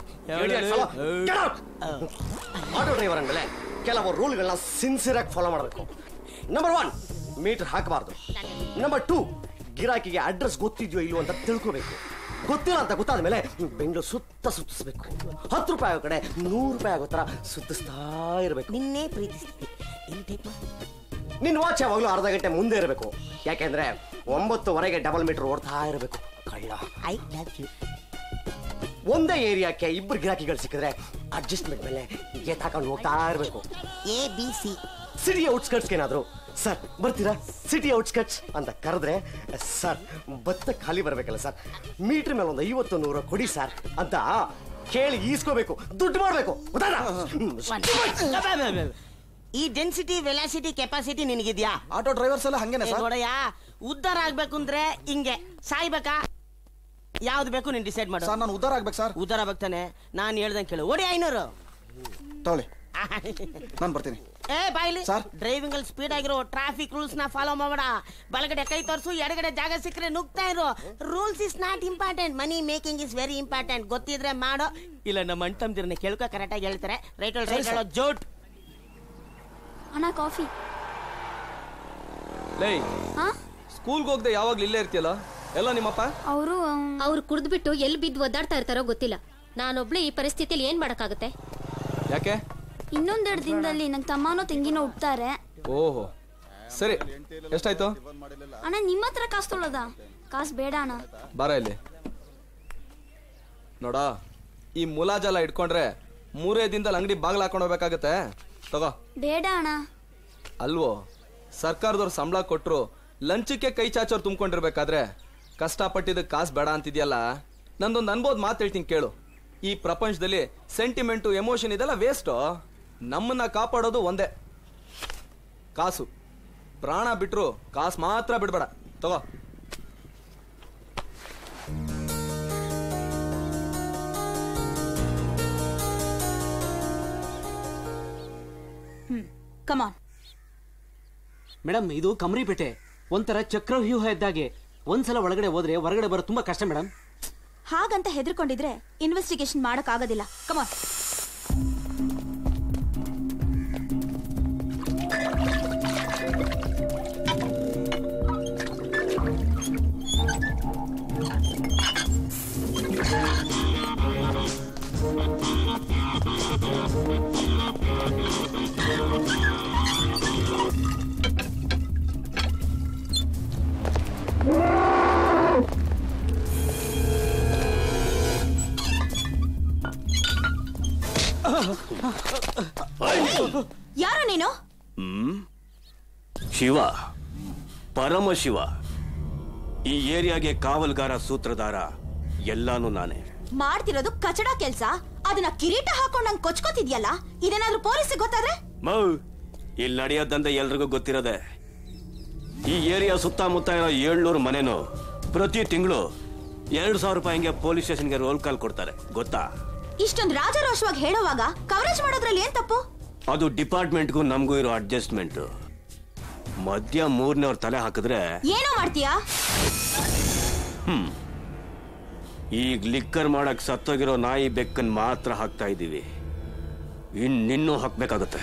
ಆಟೋ ಡ್ರೈವರ್ ಅಂದ್ಮೇಲೆ ಕೆಲವು ರೂಲ್ಗಳನ್ನ ಸಿನ್ಸಿಯರ್ ಆಗಿ ಫಾಲೋ ಮಾಡಬೇಕು ನಂಬರ್ ಒನ್ ಮೀಟರ್ ಹಾಕಬಾರ್ದು ನಂಬರ್ ಟೂ ಗಿರಾಕಿಗೆ ಅಡ್ರೆಸ್ ಗೊತ್ತಿದ್ಯೋ ಇಲ್ವೋ ಅಂತ ತಿಳ್ಕೋಬೇಕು ಗೊತ್ತಿಲ್ಲ ಅಂತ ಗೊತ್ತಾದ ಮೇಲೆ ಬೆಂಗಳೂರು ಸುತ್ತ ಸುತ್ತಿಸ್ಬೇಕು ಹತ್ತು ರೂಪಾಯಿ ಆಗೋ ಕಡೆ ನೂರು ರೂಪಾಯಿ ಆಗೋ ತರ ಸುತ್ತಿಸ್ತಾ ಇರಬೇಕು ನಿನ್ನೆ ಪ್ರೀತಿಸ್ತೀನಿ ಇಲ್ಲಿ ಟೈಪ್ ನಿನ್ನ ವಾಚ್ ಯಾವಾಗಲೂ ಅರ್ಧ ಗಂಟೆ ಮುಂದೆ ಇರಬೇಕು ಯಾಕೆಂದ್ರೆ ಒಂಬತ್ತುವರೆಗೆ ಡಬಲ್ ಮೀಟರ್ ಓಡ್ತಾ ಇರಬೇಕು ಕಳ್ಳ ಐ ಲವ್ ಯು ಒಂದೇ ಏರಿಯಾಕ್ಕೆ ಇಬ್ಬರು ಗಿರಾಕಿಗಳು ಸಿಕ್ಕಿದ್ರೆ ಅಡ್ಜಸ್ಟ್ಮೆಂಟ್ ಮೇಲೆ ಎತ್ತಾಕೊಂಡು ಹೋಗ್ತಾ ಇರಬೇಕು A B C city outskirts ಏನಾದ್ರು ಸರ್ ಬರ್ತೀರಾ ಸಿಟಿ ಔಟ್ಸ್ಕಟ್ಸ್ ಅಂತ ಕರೆದ್ರೆ ಸರ್ ಭತ್ತ ಖಾಲಿ ಬರ್ಬೇಕಲ್ಲ ಸರ್ ಮೀಟರ್ ಮೇಲೆ ಒಂದು ಐವತ್ತು ನೂರು ಕೊಡಿ ಸರ್ ಅಂತ ಕೇಳಿ ಈಸ್ಕೋಬೇಕು ದುಡ್ಡು ಮಾಡ್ಬೇಕು ಈ ಡೆನ್ಸಿಟಿ ವೆಲಾಸಿಟಿ ಕೆಪಾಸಿಟಿ ನಿನಗಿದ್ಯಾ ಆಟೋ ಡ್ರೈವರ್ಸ್ ಎಲ್ಲ ಹಂಗೇನೆ ಏ, ಸರ್ ನೋಡಯ್ಯ ಉದ್ಧಾರ ಆಗ್ಬೇಕು ಅಂದ್ರೆ ಹಿಂಗೆ ಸಾಯ್ಬೇಕಾ ಯಾವ್ದು ಬೇಕು ನೀನ್ ಡಿಸೈಡ್ ಮಾಡು ಸರ್ ನಾನು ಉದ್ಧಾರ ಆಗ್ಬೇಕು ಸರ್ ಉದ್ಧಾರ ಆಗ್ತಾನೆ ನಾನು ಹೇಳ್ದಂಗೆ ಕೇಳು ಓಡಿ ಐನೂರು ತಗೊಳ್ಳಿ ನಾನು ಬರ್ತೀನಿ ಏ ಬಾಯ್ಲಿ ಸರ್? ಡ್ರೈವಿಂಗ್ ಅಲ್ಲಿ ಸ್ಪೀಡ್ ಆಗಿರೋ ಟ್ರಾಫಿಕ್ ರೂಲ್ಸ್ ನ ಫಾಲೋ ಮಾಡಬೇಡ ಬಲಗಡೆ ಕೈ ತೋರಿಸು ಎಡಗಡೆ ಜಾಗ ಸಿಕ್ಕರೆ ನುಗ್ತಾ ಇರು rules is not important money making is very important ಗೊತ್ತಿದ್ರೆ ಮಾಡೋ ಇಲ್ಲ ನಮ್ಮ ಅಣ್ತಂದಿರನ್ನ ಕೇಳ್ಕೊ ಕರೆಕ್ಟ್ ಆಗಿ ಹೇಳ್ತಾರೆ ರೈಟ್ ಸರಿ, ರೈಟ್ ಸರ್. ಹೇಳೋ ಜೋಟ್ ಅಣ್ಣ ಕಾಫಿ ಲೇ ಹಾ ಸ್ಕೂಲ್ಗೆ ಹೋಗದೆ ಯಾವಾಗ್ಲೂ ಇಲ್ಲೇ ಇರ್ತೀಯಲ್ಲ ಎಲ್ಲ ನಿಮ್ಮಪ್ಪ ಅವರು ಅವ್ರು ಕುಡಿದ್ಬಿಟ್ಟು ಎಲ್ಲಿ ಬಿದ್ದು ಒದ್ದಾಡ್ತಾ ಇರ್ತಾರೋ ಗೊತ್ತಿಲ್ಲ ನಾನೊಬ್ಳೆ ಈ ಪರಿಸ್ಥಿತಿಲಿ ಏನ್ ಮಾಡಕ್ಕಾಗತ್ತೆ ಯಾಕೆ ಇನ್ನೊಂದೆರಡು ದಿನದಲ್ಲಿ ನಂಗೆ ತಮ್ಮನೋ ತಂಗಿನೋ ಹುಟ್ತಾರೆ ಓಹೋ ಸರಿ ಎಷ್ಟಾಯ್ತು ಅಣ್ಣ ನಿಮ್ಮ ಹತ್ರ ಕಾಸು ತೊಳೋದ ಕಾಸು ಬೇಡ ಅಣ್ಣ ಬಾರ ಇಲ್ಲಿ ನೋಡ ಈ ಮುಲಾಜೆಲ್ಲ ಇಟ್ಕೊಂಡ್ರೆ ಮೂರೇ ದಿನದಲ್ಲಿ ಅಂಗಡಿ ಬಾಗಿಲು ಹಾಕೊಂಡು ಹೋಗ್ಬೇಕಾಗತ್ತೆ ತಗೋ ಬೇಡ ಅಣ್ಣ ಅಲ್ವೋ ಸರ್ಕಾರದವ್ರು ಸಂಬಳ ಕೊಟ್ರು ಲಂಚಕ್ಕೆ ಕೈ ಚಾಚೋರು ತುಂಬ್ಕೊಂಡಿರ್ಬೇಕಾದ್ರೆ ಕಷ್ಟಪಟ್ಟಿದ್ದಕ್ಕೆ ಕಾಸು ಬೇಡ ಅಂತಿದ್ಯಲ್ಲ ನಂದೊಂದು ಅನ್ಬೋದು ಮಾತು ಹೇಳ್ತೀನಿ ಕೇಳು ಈ ಪ್ರಪಂಚದಲ್ಲಿ ಸೆಂಟಿಮೆಂಟು ಎಮೋಷನ್ ಇದೆಲ್ಲ ವೇಸ್ಟು ನಮ್ಮನ್ನ ಕಾಪಾಡೋದು ಒಂದೇ ಕಾಸು ಪ್ರಾಣ ಬಿಟ್ರು ಕಾಸು ಮಾತ್ರ ಬಿಡ್ಬೇಡ ತಗೋ ಕಮಾನ್ ಮೇಡಮ್ ಇದು ಕಮರಿಪೇಟೆ ಒಂಥರ ಚಕ್ರವ್ಯೂಹ ಇದ್ದಾಗೆ ಒಂದ್ಸಲ ಒಳಗಡೆ ಹೋದ್ರೆ ಹೊರಗಡೆ ಬರೋ ತುಂಬಾ ಕಷ್ಟ ಮೇಡಮ್ ಹಾಗಂತ ಹೆದರ್ಕೊಂಡಿದ್ರೆ ಇನ್ವೆಸ್ಟಿಗೇಷನ್ ಮಾಡಕ್ ಆಗೋದಿಲ್ಲ ಕಮಾನ್ ಯಾರು ನೀನು ಹ್ಮ್ ಶಿವ ಪರಮಶಿವ ಈ ಏರಿಯಾಗೆ ಕಾವಲ್ಗಾರ ಸೂತ್ರಧಾರ ಎಲ್ಲಾನು ನಾನೇ ಮಾಡ್ತಿರೋದು ಕಚಡ ಕೆಲ್ಸ ಅದನ್ನ ಕಿರೀಟ ಹಾಕೊಂಡ್ ನಂಗೆ ಕೊಚ್ಕೋತಿದ್ಯಲ್ಲ ಇದೇನಾದ್ರೂ ಪೊಲೀಸಿಗೆ ಗೊತ್ತಾದ್ರೆ ಮೌ ಇಲ್ಲಿ ನಡೆಯೋದಂದ್ರೆ ಎಲ್ರಿಗೂ ಗೊತ್ತಿರೋದೆ ಈ ಏರಿಯಾ ಸುತ್ತಮುತ್ತ ಇರೋ ಏಳ್ನೂರು ಮನೆನು ಪ್ರತಿ ತಿಂಗಳು ಎರಡು ಸಾವಿರ ರೂಪಾಯಿ ಹಂಗೆ ಪೊಲೀಸ್ ಸ್ಟೇಷನ್ಗೆ ರೋಲ್ ಕಾಲ್ ಕೊಡ್ತಾರೆ ಗೊತ್ತಾ ಇಷ್ಟೊಂದು ರಾಜರೋಷವಾಗಿ ಹೇಳೋವಾಗ ಕವರೇಜ್ ಮಾಡೋದ್ರಲ್ಲಿ ಏನ್ ತಪ್ಪು ಅದು ಡಿಪಾರ್ಟ್ಮೆಂಟ್ಗೂ ನಮಗೂ ಇರೋ ಅಡ್ಜಸ್ಟ್ಮೆಂಟ್ ಮಧ್ಯ ಮೂರನೇವ್ರ ತಲೆ ಹಾಕಿದ್ರೆ ಏನೋ ಮಾಡ್ತೀಯಾ ಹ್ಮ್ ಈಗ ಲಿಕ್ಕರ್ ಮಾಡಕ್ ಸತ್ತೋಗಿರೋ ನಾಯಿ ಬೆಕ್ಕನ್ ಮಾತ್ರ ಹಾಕ್ತಾ ಇದ್ದೀವಿ ಇನ್ ನಿನ್ನೂ ಹಾಕ್ಬೇಕಾಗತ್ತೆ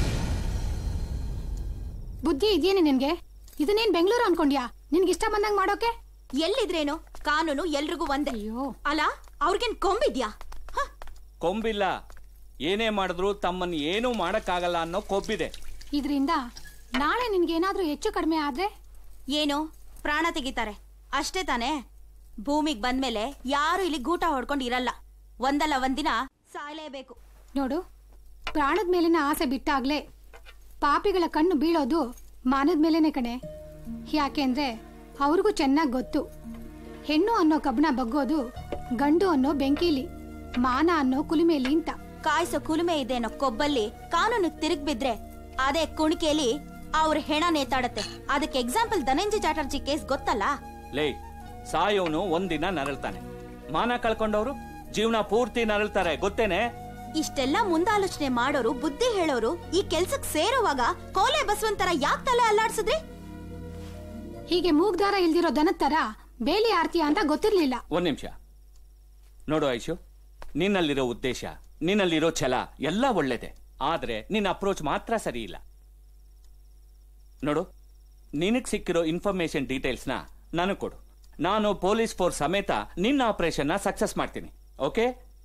ಬುದ್ಧಿ ಇದೆಯೇನೆ ನಿನ್ಗೆ ಇದನ್ನೇನ್ ಬೆಂಗಳೂರು ಅನ್ಕೊಂಡ್ಯಾ ನಿನ್ಗೆ ಇಷ್ಟ ಬಂದಂಗ್ ಮಾಡೋಕೆ ಎಲ್ಲಿದ್ರೇನು ಕಾನೂನು ಎಲ್ರಿಗೂ ಒಂದೇ ಅಲ್ಲ ಅವ್ರಿಗೇನ್ ಕೊಂಬಿದ್ಯಾ ಕೊಂಬಿಲ್ಲ ಏನೇ ಮಾಡಿದ್ರು ತಮ್ಮನ್ನ ಏನೂ ಮಾಡಕ್ಕಾಗಲ್ಲ ಅನ್ನೋ ಕೊಬ್ಬಿದೆ ಇದ್ರಿಂದ ನಾಳೆ ನಿನ್ಗೆ ಏನಾದ್ರೂ ಹೆಚ್ಚು ಕಡಿಮೆ ಆದ್ರೆ ಏನು ಪ್ರಾಣ ತೆಗಿತಾರೆ ಅಷ್ಟೇ ತಾನೇ ಭೂಮಿಗ್ ಬಂದ್ಮೇಲೆ ಯಾರು ಇಲ್ಲಿ ಗೂಟ ಹೊಡ್ಕೊಂಡು ಇರಲ್ಲ ಒಂದಲ್ಲ ಒಂದಿನ ಸಾಯ್ಲೇಬೇಕು ನೋಡು ಪ್ರಾಣದ ಮೇಲಿನ ಆಸೆ ಬಿಟ್ಟಾಗ್ಲೇ ಪಾಪಿಗಳ ಕಣ್ಣು ಬೀಳೋದು ಮಾನದ ಮೇಲೇನೆ ಕಣೆ ಯಾಕೆಂದ್ರೆ ಅವ್ರಿಗೂ ಚೆನ್ನಾಗಿ ಗೊತ್ತು ಹೆಣ್ಣು ಅನ್ನೋ ಕಬ್ಬಣ ಬಗ್ಗೋದು ಗಂಡು ಅನ್ನೋ ಬೆಂಕಿಲಿ ಮಾನ ಅನ್ನೋ ಕುಲಿಮೇಲಿ ಅಂತ ಕಾಯಿಸೋ ಕುಲುಮೆ ಇದೆ ಅನ್ನೋ ಕೊಬ್ಬಲ್ಲಿ ಕಾನೂನು ತಿರುಗ್ ಬಿದ್ರೆ ಅದೇ ಕುಣಿಕೆಯಲ್ಲಿ ಅವ್ರ ಹೆಣ ನೇತಾಡತ್ತೆ ಅದಕ್ಕೆ ಎಕ್ಸಾಂಪಲ್ ಧನಂಜಯ ಚಾಟರ್ಜಿ ಕೇಸ್ ಗೊತ್ತಲ್ಲ ಲೇ ಸಾಯೋನು ಒಂದಿನ ನರಳ್ತಾನೆ ಮಾನ ಕಳ್ಕೊಂಡವ್ರು ಜೀವನ ಪೂರ್ತಿ ನರಳ್ತಾರೆ ಗೊತ್ತೇನೆ ಇಷ್ಟೆಲ್ಲ ಮುಂದಾಲೋಚನೆ ಮಾಡೋರು ಬುದ್ಧಿ ಹೇಳೋರು ಈ ಕೆಲ್ಸಕ್ ಸೇರುವಾಗ ಕೋಲೆ ಬಸವಂತರ ಯಾಕ್ ತಲೆ ಅಲ್ಲಾಡ್ಸಿದ್ರಿ ಹೀಗೆ ಮೂಗ್ದಾರ ಇಲ್ದಿರೋ ದನದ ತರ ಬೇಲಿ ಆರ್ತೀಯ ಅಂತ ಗೊತ್ತಿರ್ಲಿಲ್ಲ ಒಂದ್ ನಿಮಿಷ ನೋಡು ಐಶು ನಿನ್ನಲ್ಲಿರೋ ಉದ್ದೇಶ ನಿನ್ನಲ್ಲಿರೋ ಛಲ ಎಲ್ಲ ಒಳ್ಳೇದೆ ಆದ್ರೆ ನಿನ್ನ ಅಪ್ರೋಚ್ ಮಾತ್ರ ಸರಿ ಇಲ್ಲ ನೋಡು ನಿನಗ್ ಸಿಕ್ಕಿರೋ ಇನ್ಫಾರ್ಮೇಶನ್ ಡೀಟೇಲ್ಸ್ನ ನನಗ್ ಕೊಡು ನಾನು ಪೊಲೀಸ್ ಫೋರ್ಸ್ ಸಮೇತ ನಿನ್ನ ಆಪರೇಷನ್ ಸಕ್ಸಸ್ ಮಾಡ್ತೀನಿ ಓಕೆ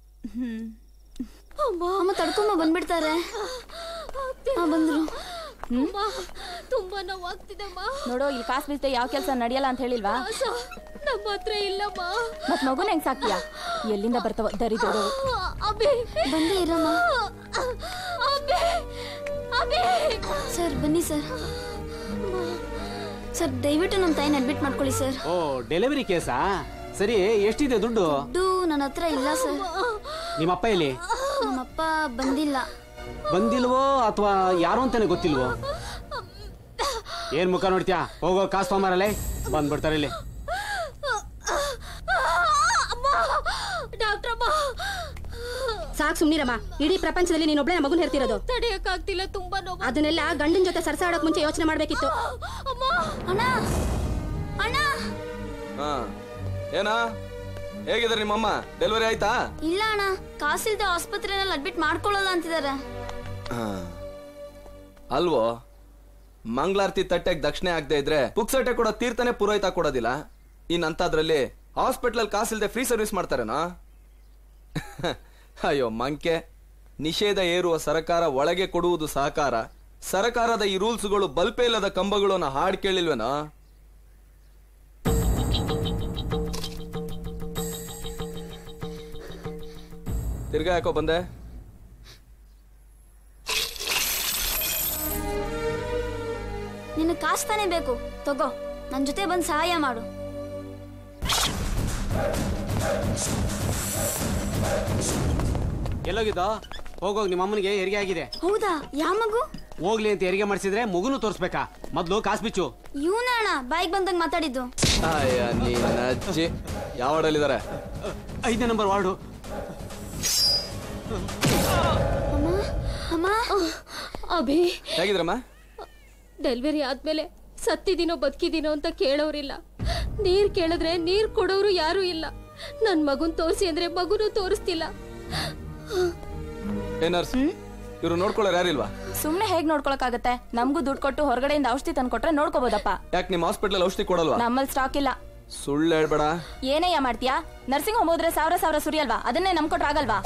ಅಮ್ಮ ತಡ್ಕೊಂಬ ಬಂದ್ಬಿಡ್ತಾರೆ ಆ, ಬಂದ್ರು ತುಂಬಾ ನೋವಾಗ್ತಿದೆಮ್ಮ ನೋಡೋ ಇಲ್ಲಿ ಕಾಸು ಬೀಳ್ತೆ ಯಾವ ಕೆಲಸ ನಡೆಯಲ್ಲ ಅಂತ ಹೇಳಿಲ್ವಾ ನಮ್ಮ ಹತ್ರ ಇಲ್ಲಮ್ಮ ಮತ್ ಮಗುನ ಹೆಂಗ್ ಸಾಕ್ತೀಯಾ ಎಲ್ಲಿಂದ ಬರ್ತಾವ ದರಿದೋರು ಅಬಿ ಬಂದೇ ಇರಮ್ಮ ಅಬಿ ಅಬಿ ಸರ್ ಬನ್ನಿ ಸರ್ ಸರ್ ದಯವಿಟ್ಟು ನಮ್ಮ ತಾಯಿನ ಅಡ್ಮಿಟ್ ಮಾಡ್ಕೊಳ್ಳಿ ಸರ್ ಓ ಡೆಲಿವರಿ ಕೇಸಾ ಸರಿ ಎಷ್ಟಿದೆ ದುಡ್ಡು ದುಡ್ಡು ನನ್ನ ಹತ್ರ ಇಲ್ಲ ಸರ್ ನಿಮ್ಮಪ್ಪ ಎಲ್ಲಿ ನಮ್ಮಪ್ಪ ಬಂದಿಲ್ಲ ಬಂದಿಲ್ವೋ ಅಥವಾ ಯಾರು ಅಂತಾನೆ ಗೊತ್ತಿಲ್ವೋ ಏನ್ ಮುಖ ನೋಡ್ತೀಯಾ ಹೋಗೋ ಕಾಸು ತೊಗೊಂಬರಲ್ಲೇ ಬಂದ್ಬಿಡ್ತಾರೆ ಇಲ್ಲಿ ಡಾಕ್ಟ್ರಮ್ಮ ಸಾಕ್ ಸುಮ್ನಿರಮ್ಮ ಇಡೀ ಪ್ರಪಂಚದಲ್ಲಿ ನೀನೊಬ್ಳೆ ಮಗುನ್ ಹೆರ್ತಿರೋದು ತಡೆಯಕ್ಕಾಗ್ತಿಲ್ಲ ತುಂಬಾ ನೋವು ಅದನ್ನೆಲ್ಲ ಗಂಡನ್ ಜೊತೆ ಸರ್ಸಾಡೋಕ್ ಮುಂಚೆ ಯೋಚನೆ ಮಾಡ್ಬೇಕಿತ್ತು ಅಮ್ಮ ಅಣ್ಣ ಅಣ್ಣ ಹಾ ಏನಾ ಹೇಗಿದ್ದಾರೆ ನಿಮ್ಮಮ್ಮ ಡೆಲಿವರಿ ಆಯ್ತಾ ಇಲ್ಲ ಅಣ್ಣ ಕಾಸಿಲ್ದೆ ಆಸ್ಪತ್ರೆನಲ್ಲಿ ಅಡ್ಮಿಟ್ ಮಾಡ್ಕೊಳ್ಳಲ್ಲ ಅಂತಿದ್ದಾರೆ ಹಾ. ಅಲ್ವೋ ಮಂಗಳಾರತಿ ತಟ್ಟೆಗೆ ದಕ್ಷಿಣೆ ಆಗದೆ ಇದ್ರೆ ಪುಕ್ಸಟ್ಟೆ ಕೊಡೋ ತೀರ್ಥನೆ ಪುರೋಹಿತ ಕೊಡೋದಿಲ್ಲ ಇನ್ನಂತದ್ರಲ್ಲಿ ಹಾಸ್ಪಿಟ್ಲಲ್ಲಿ ಕಾಸಿಲ್ದೆ ಫ್ರೀ ಸರ್ವಿಸ್ ಮಾಡ್ತಾರೇನೋ ಅಯ್ಯೋ ಮಂಕೆ ನಿಷೇಧ ಏರುವ ಸರಕಾರ ಒಳಗೆ ಕೊಡುವುದು ಸಹಕಾರ ಸರಕಾರದ ಈ ರೂಲ್ಸ್ಗಳು ಬಲ್ಪೇ ಇಲ್ಲದ ಕಂಬಗಳು ಅನ್ನೋ ಹಾಡ್ ಕೇಳಿಲ್ವೇನೋ ತಿರ್ಗಾ ಯಾಕೋ ಬಂದೆ ನಿನ್ನ ಕಾಸು ತಾನೇ ಬೇಕು ತಗೋ ನನ್ನ ಜೊತೆ ಬಂದು ಸಹಾಯ ಮಾಡು ಎಲ್ಲೋಗಿದ್ದೋ ಹೋಗೋಗಿ ನಿಮ್ಮ ಅಮ್ಮನಿಗೆ ಹೆರಿಗೆ ಆಗಿದೆ ಹೌದಾ ಯಾವ ಮಗು ಹೋಗ್ಲಿ ಅಂತ ಹೆರಿಗೆ ಮಾಡಿಸಿದ್ರೆ ಮಗುನು ತೋರಿಸ್ಬೇಕಾ ಮೊದ್ಲು ಕಾಸು ಬಿಚ್ಚು ಇವನ ಅಣ್ಣ ಬಾಯಿಗೆ ಬಂದಂಗ್ ಮಾತಾಡಿದ್ದು ಅಯ್ಯ ನೀನ್ ಅಜ್ಜಿ ಯಾವ ವಾರ್ಡಲ್ಲಿದ್ದಾರೆ ಐದನೇ ನಂಬರ್ ವಾರ್ಡು ಅಮ್ಮ ಅಭಿ ಹೇಗಿದ್ರಮ್ಮ ಡೆಲಿವರಿ ಆದ್ಮೇಲೆ ಸತ್ತಿದ್ದೀನೋ ಬದುಕಿದ್ದೀನೋ ಅಂತ ಕೇಳೋರಿಲ್ಲ ನೀರ್ ಕೇಳಿದ್ರೆ ನೀರ್ ಕೊಡೋರು ಯಾರು ಇಲ್ಲ ನನ್ ಮಗುನ್ ತೋರಿಸಿ ಅಂದ್ರೆ ಮಗುನು ತೋರಿಸ್ತಿಲ್ಲ ಏ ನರ್ಸ್ ಇವ್ರು ನೋಡ್ಕೊಳ್ಳೋರು ಯಾರಿಲ್ವಾ ಸುಮ್ನೆ ಹೇಗ್ ನೋಡ್ಕೊಳಕ್ಕಾಗತ್ತೆ ನಮಗೂ ದುಡ್ಡು ಕೊಟ್ಟು ಹೊರಗಡೆಯಿಂದ ಔಷಧಿ ತಂದು ಕೊಟ್ರೆ ನೋಡ್ಕೋಬೋದಪ್ಪ ಯಾಕೆ ನಿಮ್ಮ ಹಾಸ್ಪಿಟಲ್ ಔಷಧಿ ಕೊಡಲ್ವಾ ನಮ್ಮಲ್ಲಿ ಸ್ಟಾಕ್ ಇಲ್ಲ ಸುಳ್ಳು ಹೇಳ್ಬೇಡ ಏನಯ್ಯ ಮಾಡ್ತೀಯಾ ನರ್ಸಿಂಗ್ ಹೋಮ್ ಹೋದ್ರೆ ಸಾವಿರ ಸಾವಿರ ಸುರಿಯಲ್ವಾ ಅದನ್ನೇ ನಮ್ಕೊಟ್ರೆ ಆಗಲ್ವಾ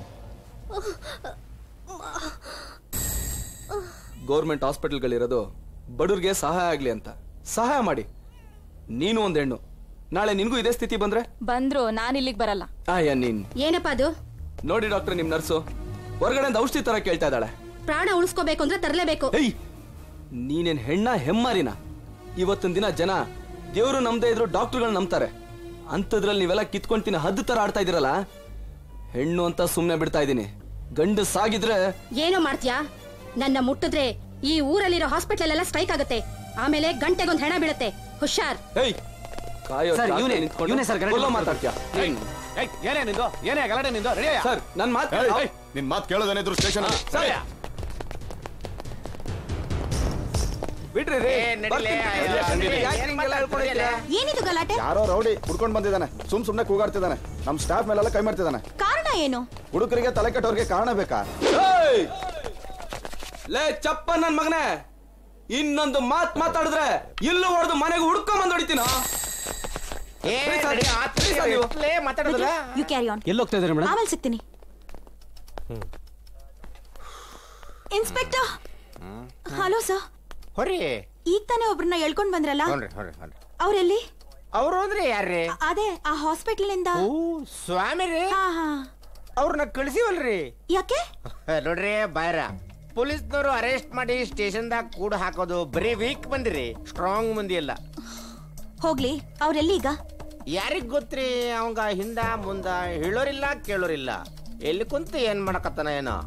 ಗೌರ್ಮೆಂಟ್ ಹಾಸ್ಪಿಟಲ್ಗಳಿರೋದು ಬಡವ್ರಿಗೆ ಸಹಾಯ ಆಗ್ಲಿ ಅಂತ ಸಹಾಯ ಮಾಡಿ ನೀನು ಒಂದ್ ಹೆಣ್ಣು ನಾಳೆ ನಿನ್ಗೂ ಇದೇ ಸ್ಥಿತಿ ಬಂದ್ರೆ ಬಂದ್ರು ನಾನ್ ಇಲ್ಲಿಗೆ ಬರಲ್ಲ ಆಯ್ಯ ನೀನ್ ಏನಪ್ಪ ಅದು ನೋಡಿ ಡಾಕ್ಟರ್ ನಿಮ್ ನರ್ಸು ಹೊರಗಡೆಯಿಂದ ಔಷಧಿ ತರ ಕೇಳ್ತಾ ಇದ್ದಾಳೆ ಪ್ರಾಣ ಉಳಿಸ್ಕೋಬೇಕು ಅಂದ್ರೆ ತರಲೇಬೇಕು ಏಯ್ ನೀನೇನ್ ಹೆಣ್ಣ ಹೆಮ್ಮಾರಿನ ಇವತ್ತಿನ ದಿನ ಜನ ದೇವರು ನಮ್ದೇ ಇದ್ರು ಡಾಕ್ಟರ್ಗಳು ನಂಬ್ತಾರೆ ಅಂಥದ್ರಲ್ಲಿ ನೀವೆಲ್ಲ ಕಿತ್ಕೊಂತಿನ ಹದ್ದು ತರ ಆಡ್ತಾ ಇದೀರಲ್ಲ ಹೆಣ್ಣು ಅಂತ ಸುಮ್ನೆ ಬಿಡ್ತಾ ಇದೀನಿ ಗಂಡು ಸಾಗಿದ್ರೆ ಏನೋ ಮಾಡ್ತೀಯಾ ನನ್ನ ಮುಟ್ಟಿದ್ರೆ ಈ ಊರಲ್ಲಿರೋ ಹಾಸ್ಪಿಟಲ್ ಎಲ್ಲ ಸ್ಟ್ರೈಕ್ ಆಗುತ್ತೆ ಆಮೇಲೆ ಗಂಟೆಗೊಂದು ಹೆಣ ಬೀಳುತ್ತೆ ಹುಷಾರ್ ಏಯ್ ಕಾಯೋ ಸರ್, ಚಾಚು ಇವ್ನೇ- ನಿಂತ್ಕೊಂಡು ಇವ್ನೇ ಸರ್ ಗಲಾಟೆ ಕೊಲ್ಲೋ ಮಾಡ್ತಾ ಮಾತಾಡ್ತೀಯ ಏಯ್, ಏಯ್, ಏನೇ ನಿಂದು ಏನೇ ಗಲಾಟೆ ನಿಂದು ರೆಡಿ ಸರ್ ನನ್ ಮಾತು ನಿನ್ ಮಾತು ಕೇಳೋದೇನಿದ್ರು ಸ್ಟೇಷನ್ ಸರಿ ಬಿಡ್ರಿ ರೀ ಏನಿದು ಗಲಾಟೆ ಯಾರೋ ರೌಡಿ ಹುಡ್ಕೊಂಡ್ ಬಂದಿದ್ದಾನೆ ಸುಮ್ ಸುಮ್ನೆ ಕೂಗಾಡ್ತಿದ್ದಾನೆ ನಮ್ ಸ್ಟಾಫ್ ಮೇಲೆಲ್ಲ ಕೈ ಮಾಡ್ತಿದ್ದಾನೆ ಕಾರಣ ಏನು ಹುಡುಗರಿಗೆ ತಲೆ ಕೆಟ್ಟವ್ರಿಗೆ ಕಾರಣ ಬೇಕಾ ಏಯ್! ಲೇ ಚಪ್ಪ ನನ್ ಮಗನೇ ಇನ್ನೊಂದು ಮಾತ್ ಮಾತಾಡಿದ್ರೆ ಇಲ್ಲೂ ಹೊಡೆದು ಮನೆಗೆ ಹುಡ್ಕೊಂಡ್ ಬಂದ್ ಹೊಡಿತೀನ ಯು ಕ್ಯಾರಿ ಆನ್ ಎಲ್ಲಿ ಹೋಗ್ತಾ ಇದ್ದಾರೆ ಮೇಡಮ್ ಆಮೇಲೆ ಸಿಗ್ತೀನಿ ಇನ್ಸ್ಪೆಕ್ಟರ್ ಹಲೋ ಸರ್ ಹೊರಿ ಈಗ ತಾನೇ ಒಬ್ರನ್ನ ಎಳ್ಕೊಂಡ್ ಬಂದ್ರಲ್ಲ ಹೊರ್ರಿ ಹೊರ್ರಿ ಹೊರ್ರಿ ಅವ್ರೆಲ್ಲಿ ಅವ್ರು ಅಂದ್ರೆ ಯಾರ್ರಿ ಅದೇ ಆ ಹಾಸ್ಪಿಟಲ್ ಇಂದ ಓ ಸ್ವಾಮಿ ರೀ ಹಾ ಹಾ ಅವ್ರನ್ನ ಕಳಿಸಿವಲ್ರಿ ಯಾಕೆ ನೋಡ್ರಿ ಬಾಯ್ರ ಪೊಲೀಸ್ನವರು ಅರೆಸ್ಟ್ ಮಾಡಿ ಸ್ಟೇಷನ್ದಾಗ ಕೂಡ ಹಾಕೋದು ಬರೀ ವೀಕ್ ಬಂದಿರಿ ಸ್ಟ್ರಾಂಗ್ ಮಂದಿ ಅಲ್ಲ ಹೋಗ್ಲಿ ಅವ್ರೆಲ್ಲಿ ಈಗ ಯಾರಿಗ್ ಗೊತ್ತ್ರಿ ಅವಂಗ ಹಿಂದ ಮುಂದ ಹೇಳೋರಿಲ್ಲ ಕೇಳೋರಿಲ್ಲ ಎಲ್ಲಿ ಕುಂತು ಏನ್ ಮಾಡಕತ್ತಾನ ಏನೋ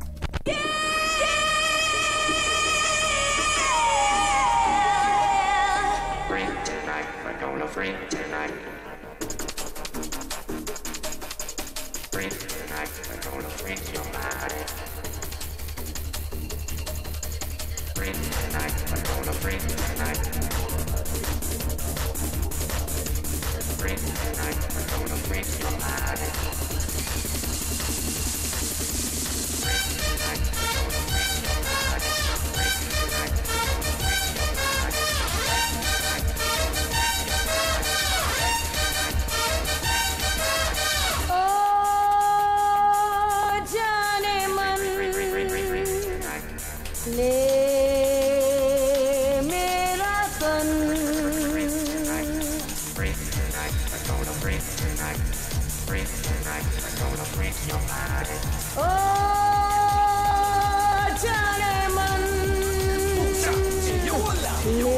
जाने मन ले मेरा तन ओ जाने मन ले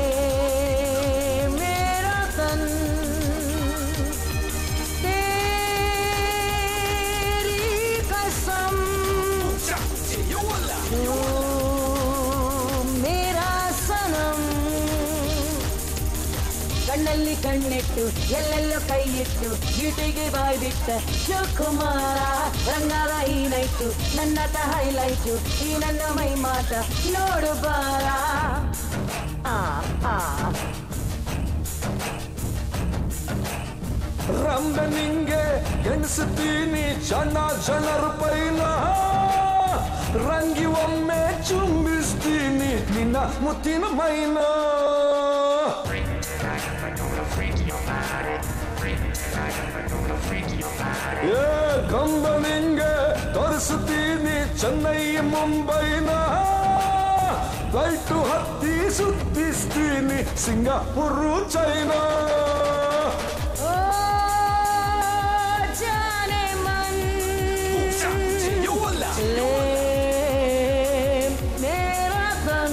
मेरा तन तेरी कसम तू मेरा सनम ಕಣ್ಣಲ್ಲಿ ಕಣ್ಣಿಟ್ಟು ಎಲ್ಲೆಲ್ಲೋ ಕೈ ಇಟ್ಟು ಗೀಟಿಗೆ ಬಾಯ್ ಬಿಟ್ಟ ಶಿವಕುಮಾರ ರಂಗಾದ ಈ ನೈಟು ನನ್ನ ಹೈಲೈಟು ಈ ನನ್ನ ಮೈ ಮಾತ ನೋಡು ಬಾರ ಆ ಆ ರಂಬೆ ನಿಂಗೆ ಎಣಿಸುತ್ತೀನಿ ಜನ ಜನರ ಪೈಲ ರಂಗಿ ಒಮ್ಮೆ ಚುಂಬಿಸ್ತೀನಿ ನಿನ್ನ ಮುತ್ತಿನ ಮೈನ ಏ ಕಂಬ ನಿಂಗೆ ತೋರಿಸುತ್ತೀನಿ ಚೆನ್ನೈ ಮುಂಬೈನ ಫ್ಲೈಟು ಹತ್ತಿ ಸುತ್ತಿಸ್ತೀನಿ ಸಿಂಗಾಪುರು ಚೈನಾ ओ जाने मन ले मेरा तन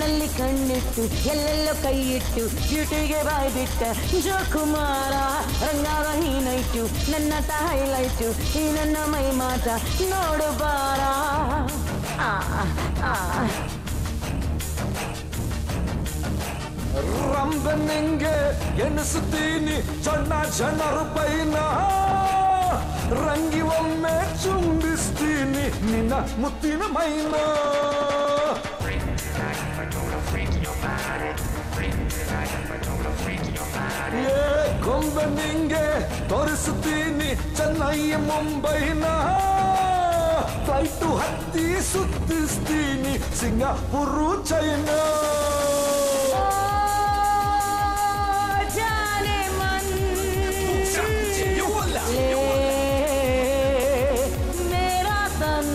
ಕಣ್ಣಲ್ಲಿ ಕಣ್ಣಿಟ್ಟು ಎಲ್ಲೆಲ್ಲೋ ಕೈ ಇಟ್ಟು ಬ್ಯೂಟಿಗೆ ಬಾಯ್ ಬಿಟ್ಟ ಜೋಕುಮಾರ ರಂಗಾದ ಹೀನೈಟು ನನ್ನ ಹೈಲೈಟು ಈ ನನ್ನ ಮೈ ಮಾಟ ನೋಡು ಬಾರ ಆ, ಆ, ಆ. ರಂಬೆ ನಿಂಗೆ ಎಣಿಸುತ್ತೀನಿ ಸಣ್ಣ ಜನರ ಪೈನ ರಂಗಿ ಒಮ್ಮೆ ಚುಂಬಿಸ್ತೀನಿ ನಿನ್ನ ಮುತ್ತಿನ ಮೈನ ಏ ಗೊಂಬೆ ನಿಂಗೆ ತೋರಿಸುತ್ತೀನಿ ಚೆನ್ನೈ ಮುಂಬೈನ ಫ್ಲೈಟು ಹತ್ತಿ ಸುತ್ತಿಸ್ತೀನಿ ಸಿಂಗಾಪುರು ಚೈನಾ जाने मन ले मेरा तन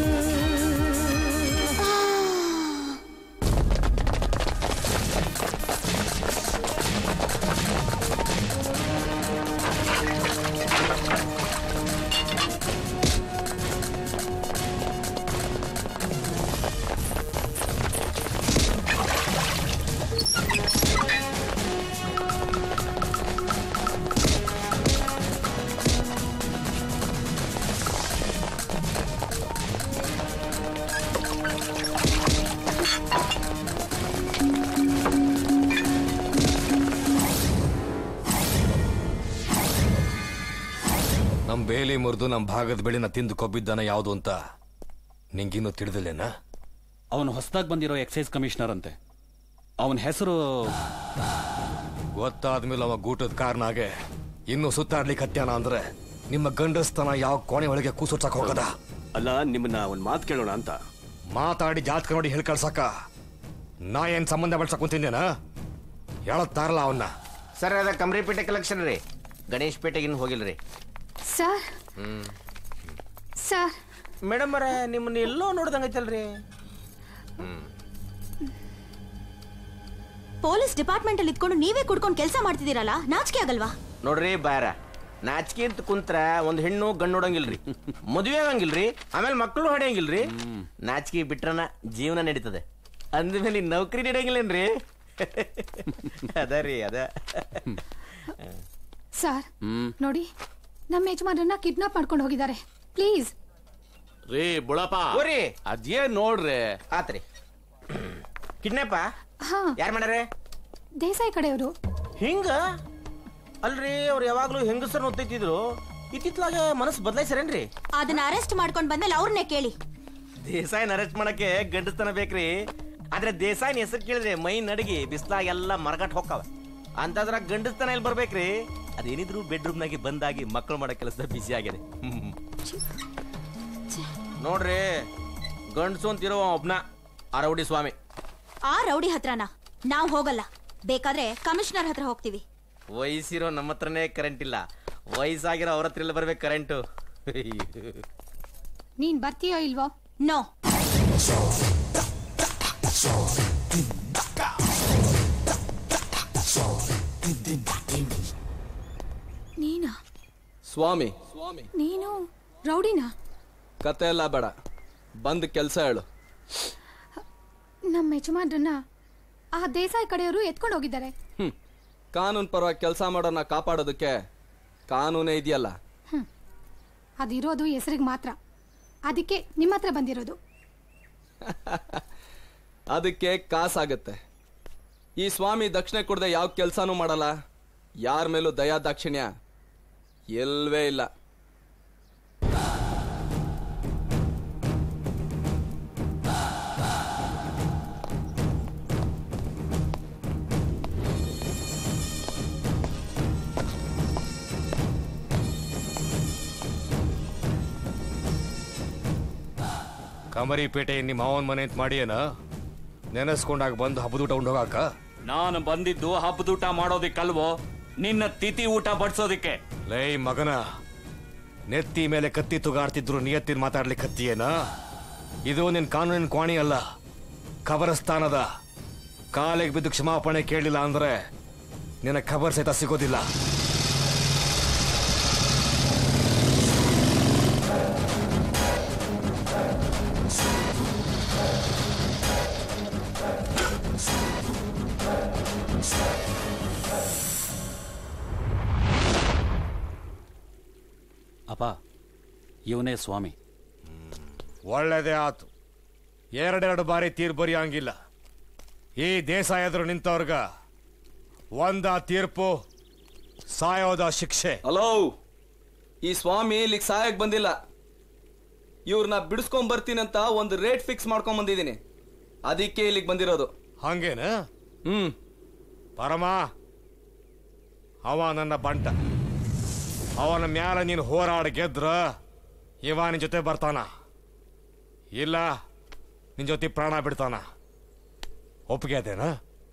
ನಮ್ ಬೇಲಿ ಮುರಿದು ನಮ್ ಭಾಗದ ಬೆಳೆನ ತಿಂದು ಕೊಬ್ಬಿದ್ದಾನ ಯಾವುದು ಅಂತ ನಿಂಗಿನ್ನೂ ತಿಳಿದಿಲ್ಲೇನಾ ಅವನು ಹೊಸದಾಗಿ ಬಂದಿರೋ ಎಕ್ಸೈಸ್ ಕಮಿಷನರ್ ಅಂತೆ ಅವನ ಹೆಸರು ಗೊತ್ತಾದ್ಮೇಲೆ ಅವ ಗೂಟದ ಕಾರಣಾಗೆ ಇನ್ನು ಸುತ್ತಾಡ್ಲಿಕ್ಕೆ ಹತ್ಯಾನ ಅಂದ್ರೆ ನಿಮ್ಮ ಗಂಡಸ್ತನ ಯಾವ ಕೋಣೆ ಒಳಗೆ ಕೂಸುರ್ಸಕ್ ಹೋಗದ ಅಲ್ಲ ನಿಮ್ಮನ್ನ ಒಂದ್ ಮಾತು ಕೇಳೋಣ ಅಂತ ಮಾತಾಡಿ ಜಾತಕ ನೋಡಿ ಹೇಳ್ ಕಳ್ಸಕ್ಕ ನಾ ಏನ್ ಸಂಬಂಧ ಬೆಳ್ಸಕ್ ಕುಂತಿದ್ದೇನ ಹೇಳತ್ತಾರಲ್ಲ ಅವನ್ನ ಸರ್ ಅದ ಕಮ್ರಿಪೇಟೆ ಕಲೆಕ್ಷನ್ ರೀ ಗಣೇಶ್ ಪೇಟೆಗಿನ್ ಹೋಗಿಲ್ರಿ ಸರ್ ಹ್ಮ್ ಸರ್ ಮೇಡಮ್ ಅವರ ನಿಮ್ಮನ್ನ ಎಲ್ಲೋ ನೋಡ್ದಂಗೈತಲ್ರಿ ಪೊಲೀಸ್ ಡಿಪಾರ್ಟ್ಮೆಂಟ್ ಅಲ್ಲಿ ಇದ್ಕೊಂಡು ನೀವೇ ಕುಡ್ಕೊಂಡು ಕೆಲಸ ಮಾಡ್ತಿದ್ದೀರಲ್ಲ ನಾಚಿಕೆ ಆಗಲ್ವಾ ನೋಡ್ರಿ ಬಾರ ನಾಚಿಕೆ ಅಂತ ಕುಂತ್ರ ಒಂದ್ ಹೆಣ್ಣು ಗಂಡು ನೋಡಂಗಿಲ್ರಿ ಮದುವೆ ಆಗಂಗಿಲ್ರಿ ಆಮೇಲೆ ಮಕ್ಕಳು ಹೊಡೆಯಂಗಿಲ್ರಿ ನಾಚಿಕೆ ಬಿಟ್ರನ ಜೀವನ ನಡೀತದೆ ಅಂದ್ಮೇಲೆ ನೌಕರಿ ನಡೆಯಂಗಿಲ್ಲೇನ್ರಿ ಅದ ರೀ ಅದ ಸರ್ ನೋಡಿ ನಮ್ಮ ಯಜಮಾನರನ್ನ ಕಿಡ್ನಾಪ್ ಮಾಡ್ಕೊಂಡು ಹೋಗಿದ್ದಾರೆ ಪ್ಲೀಸ್ ರೀ ಬುಳಪ್ಪ ಓರಿ. ಅದೇನ್ ನೋಡ್ರಿ ಆತ್ರಿ ಕಿಡ್ನಾಪ ಹಾ ಯಾರು ಮಾಡ್ಯಾರೆ ದೇಸಾಯಿ ಕಡೆಯವರು ಹಿಂಗ ಅಲ್ರಿ ಅವ್ರು ಯಾವಾಗ್ಲೂ ಹೆಂಗಸರ್ನ ಒತ್ತೈತಿದ್ರು ಇತ್ತಿತ್ಲಾಗ ಮನಸ್ಸು ಬದಲಾಯಿಸ್ಯಾರೇನ್ರಿ ಅದನ್ನ ಅರೆಸ್ಟ್ ಮಾಡ್ಕೊಂಡ್ ಬಂದ್ಮೇಲೆ ಅವ್ರನ್ನೇ ಕೇಳಿ ದೇಸಾಯಿನ ಅರೆಸ್ಟ್ ಮಾಡಕ್ಕೆ ಗಂಡಸ್ತನ ಬೇಕ್ರಿ ಆದ್ರೆ ದೇಸಾಯಿನ ಹೆಸರು ಕೇಳಿದ್ರೆ ಮೈ ನಡಗಿ ಬಿಸ್ಲಾಗೆಲ್ಲ ಮರಗಟ್ ಹೋಗ್ತಾವ ಅಂತಂದ್ರ ಗಂಡಸ್ತನ ಎಲ್ಲಿ ಬರ್ಬೇಕ್ರಿ ಅದೇನಿದ್ರು ಬೆಡ್ರೂಮ್ನಾಗೆ ಬಂದಾಗಿ ಮಕ್ಕಳು ಮಾಡೋ ಕೆಲಸದ ಬಿಸಿ ಆಗಿದೆ ಹ್ಮ್. ನೋಡ್ರಿ ಗಂಡಸು ಅಂತಿರೋ ಒಬ್ನ ಅರವಡಿ ಸ್ವಾಮಿ ಆ ರೌಡಿ ಹತ್ರನ ನಾವ್ ಹೋಗಲ್ಲ ಬೇಕಾದ್ರೆ ಕಮಿಷನರ್ ಹತ್ರ ಹೋಗ್ತೀವಿ ವಯಸ್ಸಿರೋ ನಮ್ಮ ಹತ್ರನೇ ಕರೆಂಟ್ ಇಲ್ಲ ವಯಸ್ಸಾಗಿರೋ ಅವ್ರ ಹತ್ರ ಎಲ್ಲ ಬರ್ಬೇಕು ಕರೆಂಟು ನೀನ್ ಬರ್ತೀಯೋ ಇಲ್ವೋ ನೋ ನೀನಾ ಸ್ವಾಮಿ ನೀನು ರೌಡಿನಾ ಕತೆ ಎಲ್ಲ ಬೇಡ ಬಂದ್ ಕೆಲ್ಸ ಹೇಳು ನಮ್ಮ ಯಜಮಾನ್ರನ್ನ ಆ ದೇಸಾಯಿ ಕಡೆಯವರು ಎತ್ಕೊಂಡು ಹೋಗಿದ್ದಾರೆ ಹ್ಮ್ ಕಾನೂನ್ ಪರವಾಗಿ ಕೆಲಸ ಮಾಡೋನ್ನ ಕಾಪಾಡೋದಕ್ಕೆ ಕಾನೂನೇ ಇದೆಯಲ್ಲ ಅದಿರೋದು ಹೆಸರಿಗೆ ಮಾತ್ರ ಅದಕ್ಕೆ ನಿಮ್ಮ ಹತ್ರ ಬಂದಿರೋದು ಅದಕ್ಕೆ ಕಾಸಾಗತ್ತೆ ಈ ಸ್ವಾಮಿ ದಕ್ಷಿಣೆ ಕೊಡದೆ ಯಾವ ಕೆಲಸನೂ ಮಾಡಲ್ಲ ಯಾರ ಮೇಲೂ ದಯಾ ದಾಕ್ಷಿಣ್ಯ ಎಲ್ವೇ ಇಲ್ಲ ಕಮರಿಪೇಟೆ ನಿಮ್ಮ ಮಾವನ್ ಮನೆ ಅಂತ ಮಾಡಿಯೇನ ನೆನೆಸ್ಕೊಂಡಾಗ ಬಂದು ಹಬ್ಬದೂಟ ಉಂಡೋಗಾಕ ನಾನು ಬಂದಿದ್ದು ಹಬ್ಬದೂಟ ಮಾಡೋದಿಕ್ಕಲ್ವೋ ನಿನ್ನ ತಿಥಿ ಊಟ ಬಡ್ಸೋದಿಕ್ಕೆ ಲೈ ಮಗನ ನೆತ್ತಿ ಮೇಲೆ ಕತ್ತಿ ತುಗಾಡ್ತಿದ್ರು ನಿಯತ್ತಿನ ಮಾತಾಡ್ಲಿಕ್ಕೆ ಹತ್ತಿಯೇನ ಇದು ನಿನ್ ಕಾನೂನಿನ ಕ್ವಾಣಿ ಅಲ್ಲ ಖಬರಸ್ಥಾನದ ಕಾಲಿಗೆ ಬಿದ್ದು ಕ್ಷಮಾಪಣೆ ಕೇಳಿಲ್ಲ ಅಂದ್ರೆ ನಿನ್ನ ಖಬರ್ ಸಹಿತ ಸಿಗೋದಿಲ್ಲ ಅಪ್ಪ ಇವನೇ ಸ್ವಾಮಿ ಒಳ್ಳೇದೇ ಆತು ಎರಡೆರಡು ಬಾರಿ ತೀರ್ಪು ಬರೆಯಂಗಿಲ್ಲ ಈ ದೇಸಾಯ ಎದುರು ನಿಂತವ್ರಗ ಒಂದ ತೀರ್ಪು ಸಾಯೋದ ಶಿಕ್ಷೆ ಹಲೋ ಈ ಸ್ವಾಮಿ ಇಲ್ಲಿಗೆ ಸಹಾಯಕ್ ಬಂದಿಲ್ಲ ಇವ್ರನ್ನ ಬಿಡಿಸ್ಕೊಂಡ್ ಬರ್ತೀನಿ ಅಂತ ಒಂದು ರೇಟ್ ಫಿಕ್ಸ್ ಮಾಡ್ಕೊಂಡ್ ಬಂದಿದ್ದೀನಿ ಅದಕ್ಕೆ ಇಲ್ಲಿಗೆ ಬಂದಿರೋದು ಹಂಗೇನ ಹ್ಮ್ ಪರಮ ಅವ ನನ್ನ ಬಂಟ ಅವನ ಮ್ಯಾಲ ನೀನು ಹೋರಾಡ ಗೆದ್ರ ಇವ ನಿನ್ ಜೊತೆ ಬರ್ತಾನ ಇಲ್ಲ ನಿನ್ ಜೊತೆ ಪ್ರಾಣ ಬಿಡ್ತಾನ ಒಪ್ಪಿಗೆ ಅದೇನಾ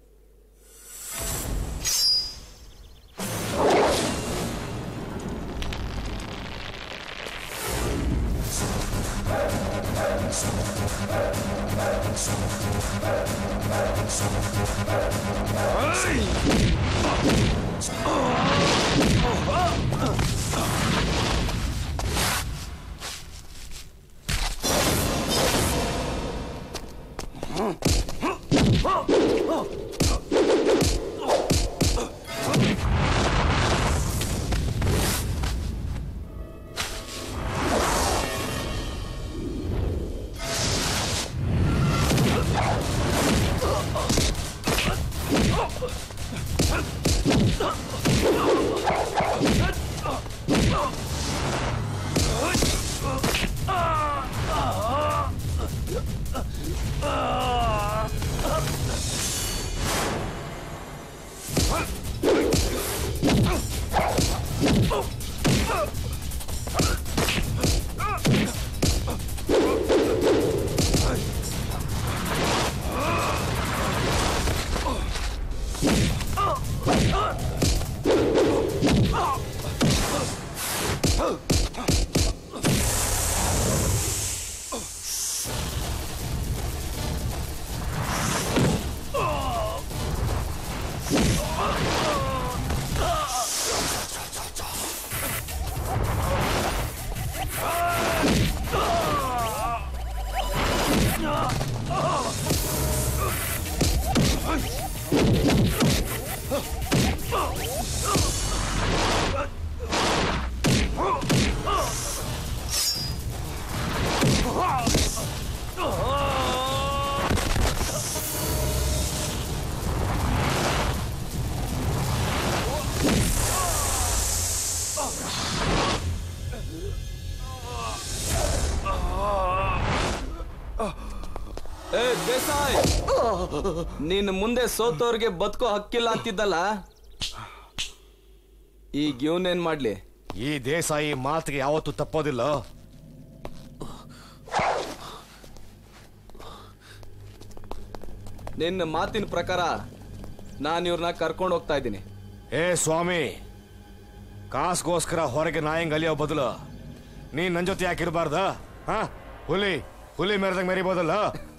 ಏ ದೇಸಾಯ್ ನಿನ್ ಮುಂದೆ ಸೋತವ್ರಿಗೆ ಬದುಕೋ ಹಕ್ಕಿಲ್ಲ ಅಂತಿದ್ದಲ್ಲ ಈಗ ಇವನೇನ್ ಮಾಡ್ಲಿ ಈ ದೇಸಾಯಿ ಮಾತಿಗೆ ಯಾವತ್ತೂ ತಪ್ಪೋದಿಲ್ಲ ನಿನ್ನ ಮಾತಿನ ಪ್ರಕಾರ ನಾನು ಇವ್ರನ್ನ ಕರ್ಕೊಂಡು ಹೋಗ್ತಾ ಇದ್ದೀನಿ ಏ ಸ್ವಾಮಿ ಕಾಸ್ಗೋಸ್ಕರ ಹೊರಗೆ ನಾಯಂಗ್ ಅಲಿಯೋ ಬದಲು ನೀನ್ ನನ್ ಜೊತೆ ಯಾಕಿರ್ಬಾರ್ದ ಹಾ ಹುಲಿ ಹುಲಿ ಮೆರೆದಂಗ್ ಮೆರಿಬೋದಲ್ಲ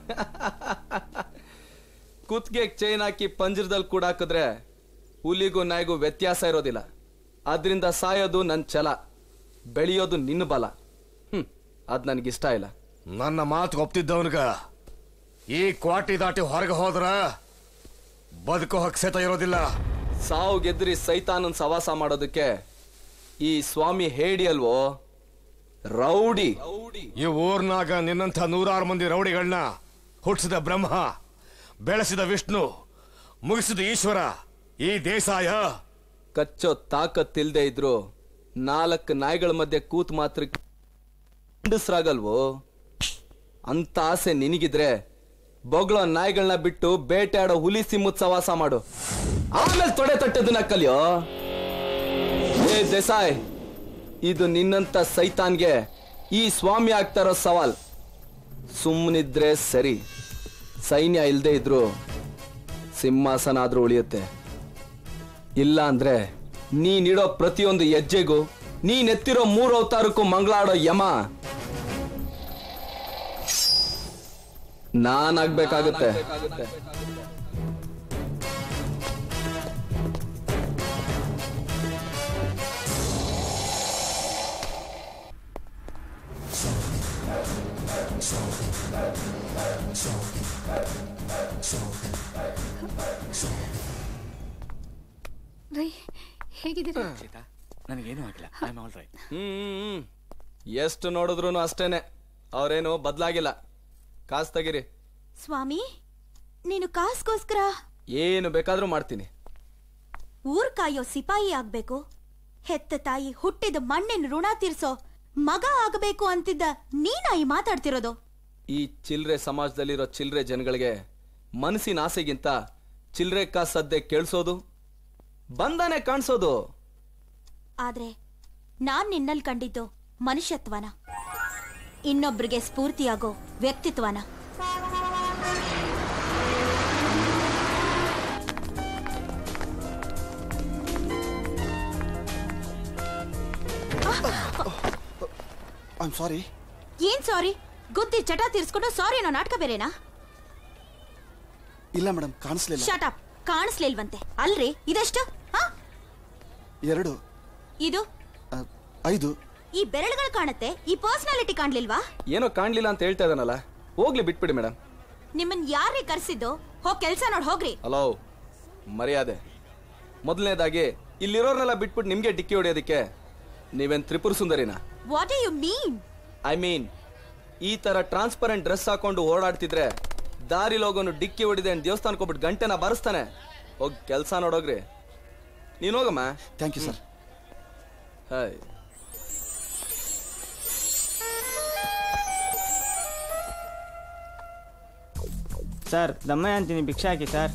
ಕುತ್ಗೆ ಚೈನ್ ಹಾಕಿ ಪಂಜರದಲ್ಲಿ ಕೂಡ ಹಾಕಿದ್ರೆ ಹುಲಿಗೂ ನಾಯಿಗೂ ವ್ಯತ್ಯಾಸ ಇರೋದಿಲ್ಲ ಅದರಿಂದ ಸಾಯೋದು ನನ್ನ ಛಲ ಬೆಳೆಯೋದು ನಿನ್ನ ಬಲ ಹ್ಮ್ ಅದ್ ನನಗಿಷ್ಟ ಇಲ್ಲ ನನ್ನ ಮಾತು ಒಪ್ತಿದ್ದವನ್ಗ ಈ ಕ್ವಾಟಿ ದಾಟಿ ಹೊರಗೆ ಹೋದ್ರ ಬದುಕೋ ಹಕ್ಸೆತ ಇರೋದಿಲ್ಲ ಸಾವು ಗೆದ್ರಿ ಸೈತಾನನ್ ಸವಾಸ ಮಾಡೋದಕ್ಕೆ ಈ ಸ್ವಾಮಿ ಹೇಡಿ ಅಲ್ವೋ ರೌಡಿ ಈ ಊರ್ನಾಗ ನಿನ್ನಂಥ ನೂರಾರು ಮಂದಿ ರೌಡಿಗಳನ್ನ ಹುಟ್ಟಿಸಿದ ಬ್ರಹ್ಮ ಬೆಳೆಸಿದ ವಿಷ್ಣು ಮುಗಿಸಿದ ಈಶ್ವರ ಈ ದೇಸಾಯ ಕಚ್ಚೋ ತಾಕತ್ತಿಲ್ದೆ ಇದ್ರು ನಾಲ್ಕು ನಾಯಿಗಳ ಮಧ್ಯೆ ಕೂತ್ ಮಾತ್ರ ಗಂಡಸ್ರಾಗಲ್ವೋ ಅಂತ ಆಸೆ ನಿನಗಿದ್ರೆ ಬೊಗಳೋ ನಾಯಿಗಳನ್ನ ಬಿಟ್ಟು ಬೇಟೆಯಾಡೋ ಹುಲಿ ಸಿಮ್ಮತ್ ಸವಾಸ ಮಾಡು ಆಮೇಲೆ ತೊಡೆ ತಟ್ಟದನ್ನ ಕಲಿಯೋ ಏ ದೇಸಾಯ್ ಇದು ನಿನ್ನಂತ ಸೈತಾನ್ಗೆ ಈ ಸ್ವಾಮಿ ಆಗ್ತಾ ಇರೋ ಸವಾಲ್ ಸುಮ್ಮನಿದ್ರೆ ಸರಿ ಸೈನ್ಯ ಇಲ್ಲದೆ ಇದ್ರು ಸಿಂಹಾಸನ ಆದ್ರೂ ಉಳಿಯುತ್ತೆ ಇಲ್ಲ ಅಂದ್ರೆ ನೀನಿಡೋ ಪ್ರತಿಯೊಂದು ಹೆಜ್ಜೆಗೂ ನೀನೆತ್ತಿರೋ ಮೂರು ಅವತಾರಕ್ಕೂ ಮಂಗಳಾಡೋ ಯಮ ನಾನಾಗ್ಬೇಕಾಗುತ್ತೆ ರೈ ಹೇಗಿದ್ದೀರಾ ನನಗೇನು ಆಗಿಲ್ಲ I am all right hmm ಎಷ್ಟು ನೋಡಿದ್ರು ಅಷ್ಟೇನೆ ಅವ್ರೇನು ಬದ್ಲಾಗಿಲ್ಲ ಕಾಸು ತೆಗಿರಿ ಸ್ವಾಮಿ ನೀನು ಕಾಸ್ಗೋಸ್ಕರ ಏನು ಬೇಕಾದ್ರೂ ಮಾಡ್ತೀನಿ ಊರ್ ಕಾಯೋ ಸಿಪಾಯಿ ಆಗ್ಬೇಕು ಹೆತ್ತ ತಾಯಿ ಹುಟ್ಟಿದ ಮಣ್ಣಿನ ಋಣ ತೀರ್ಸೋ ಮಗ ಆಗಬೇಕು ಅಂತಿದ್ದ ನೀನಾ ಈ ಮಾತಾಡ್ತಿರೋದು ಈ ಚಿಲ್ರೆ ಸಮಾಜದಲ್ಲಿರೋ ಚಿಲ್ರೆ ಜನಗಳಿಗೆ ಮನಸ್ಸಿನ ಆಸೆಗಿಂತ ಚಿಲ್ರೆ ಕಾಸು ಸದ್ದೆ ಕೇಳಿಸೋದು ಬಂದಾನೆ ಕಾಣಿಸೋದು ಆದ್ರೆ ನಾನ್ ನಿನ್ನಲ್ಲಿ ಕಂಡಿದ್ದು ಮನುಷ್ಯತ್ವನ ಇನ್ನೊಬ್ರಿಗೆ ಸ್ಫೂರ್ತಿಯಾಗೋ ವ್ಯಕ್ತಿತ್ವನ ಐ ಆಮ್ ಸಾರಿ ಏನ್ ಸಾರಿ ಗುದ್ದಿ ಚಟ ತೀರ್ಸ್ಕೊಂಡು ಸಾರಿ ಅನ್ನೋ ನಾಟಕ ಬೇರೆನಾ ಇಲ್ಲ ಮೇಡಮ್ ಕಾಣಿಸ್ಲಿಲ್ಲ ಶಾಟ್ ಅಪ್ ಕಾಣಿಸ್ಲಿಲ್ವಂತೆ ಅಲ್ರಿ ಇದೆಷ್ಟು ಹಾ ಎರಡು ಇದು ಆ, ಐದು ಈ ಬೆರಳುಗಳು ಕಾಣುತ್ತೆ ಈ ಪರ್ಸನಾಲಿಟಿ ಕಾಣ್ಲಿಲ್ವಾ ಏನೋ ಕಾಣ್ಲಿಲ್ಲ ಅಂತ ಹೇಳ್ತಾ ಇದ್ದಾನಲ್ಲ ಹೋಗ್ಲಿ ಬಿಟ್ಬಿಡಿ ಮೇಡಮ್ ನಿಮ್ಮನ್ ಯಾರೇ ಕರ್ಸಿದ್ದು ಹೋಗ್ ಕೆಲ್ಸ ನೋಡ್ ಹೋಗ್ರಿ ಹಲೋ ಮರ್ಯಾದೆ ಮೊದಲನೇದಾಗಿ ಇಲ್ಲಿರೋರ್ನೆಲ್ಲ ಬಿಟ್ಬಿಟ್ಟು ನಿಮ್ಗೆ ಡಿಕ್ಕಿ ಹೊಡೆಯೋದಕ್ಕೆ ನೀವೇನ್ ತ್ರಿಪುರ ಸುಂದರಿನಾ what you mean I mean ಈ ತರ ಟ್ರಾನ್ಸ್ಪರೆಂಟ್ ಡ್ರೆಸ್ ಹಾಕೊಂಡು ಓಡಾಡ್ತಿದ್ರೆ ದಾರಿ ಲೋಗೋನು ಡಿಕ್ಕಿ ಹೊಡಿದೆ ಅಂತ ದೇವಸ್ಥಾನಕ್ಕೆ ಹೋಗ್ಬಿಟ್ಟು ಗಂಟೆನ ಬಾರಿಸ್ತಾನೆ ಹೋಗಿ ಕೆಲಸ ನೋಡೋಗ್ರಿ ನೀನ್ ಹೋಗಮ್ಮ thank you sir hi sir ದಮ್ಮಯ್ಯ ಅಂತೀನಿ ಭಿಕ್ಷೆ ಹಾಕಿ ಸರ್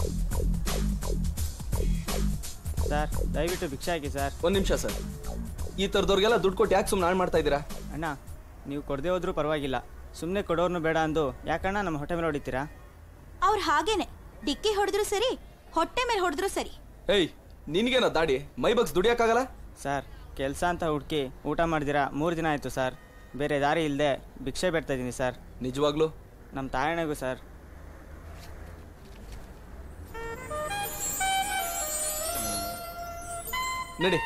ಸರ್ ದಯವಿಟ್ಟು ಭಿಕ್ಷೆ ಹಾಕಿ ಸರ್ ಒಂದ್ ನಿಮಿಷ ಸರ್ ಈ ತರದವ್ರಿಗೆಲ್ಲ ದುಡ್ಡು ಕೊಟ್ಟು ಯಾಕೆ ಸುಮ್ಮನೆ ಹಾಳು ಮಾಡ್ತಾ ಇದ್ದೀರಾ ಅಣ್ಣ ನೀವು ಕೊಡದೆ ಹೋದ್ರೂ ಪರವಾಗಿಲ್ಲ ಸುಮ್ಮನೆ ಕೊಡೋರ್ನು ಬೇಡ ಅಂದು ಯಾಕಣ್ಣ ನಮ್ಮ ಹೊಟ್ಟೆ ಮೇಲೆ ಹೊಡಿತೀರಾ ಅವ್ರು ಹಾಗೇನೆ ಡಿಕ್ಕಿ ಹೊಡೆದ್ರು ಸರಿ ಹೊಟ್ಟೆ ಮೇಲೆ ಹೊಡೆದ್ರು ಸರಿ ಏಯ್ ನಿನ್ಗೇನೋ ದಾಡಿ ಮೈ ಬಗ್ಸ್ ದುಡಿಯಕ್ಕಾಗಲ್ಲ ಸರ್ ಕೆಲಸ ಅಂತ ಹುಡುಕಿ ಊಟ ಮಾಡಿದಿರಾ ಮೂರು ದಿನ ಆಯಿತು ಸರ್ ಬೇರೆ ದಾರಿ ಇಲ್ಲದೆ ಭಿಕ್ಷೆ ಬೇಡ್ತಾ ಇದ್ದೀನಿ ಸರ್ ನಿಜವಾಗ್ಲೂ ನಮ್ಮ ತಾಯಣೆಗೂ ಸರ್ ನಡಿ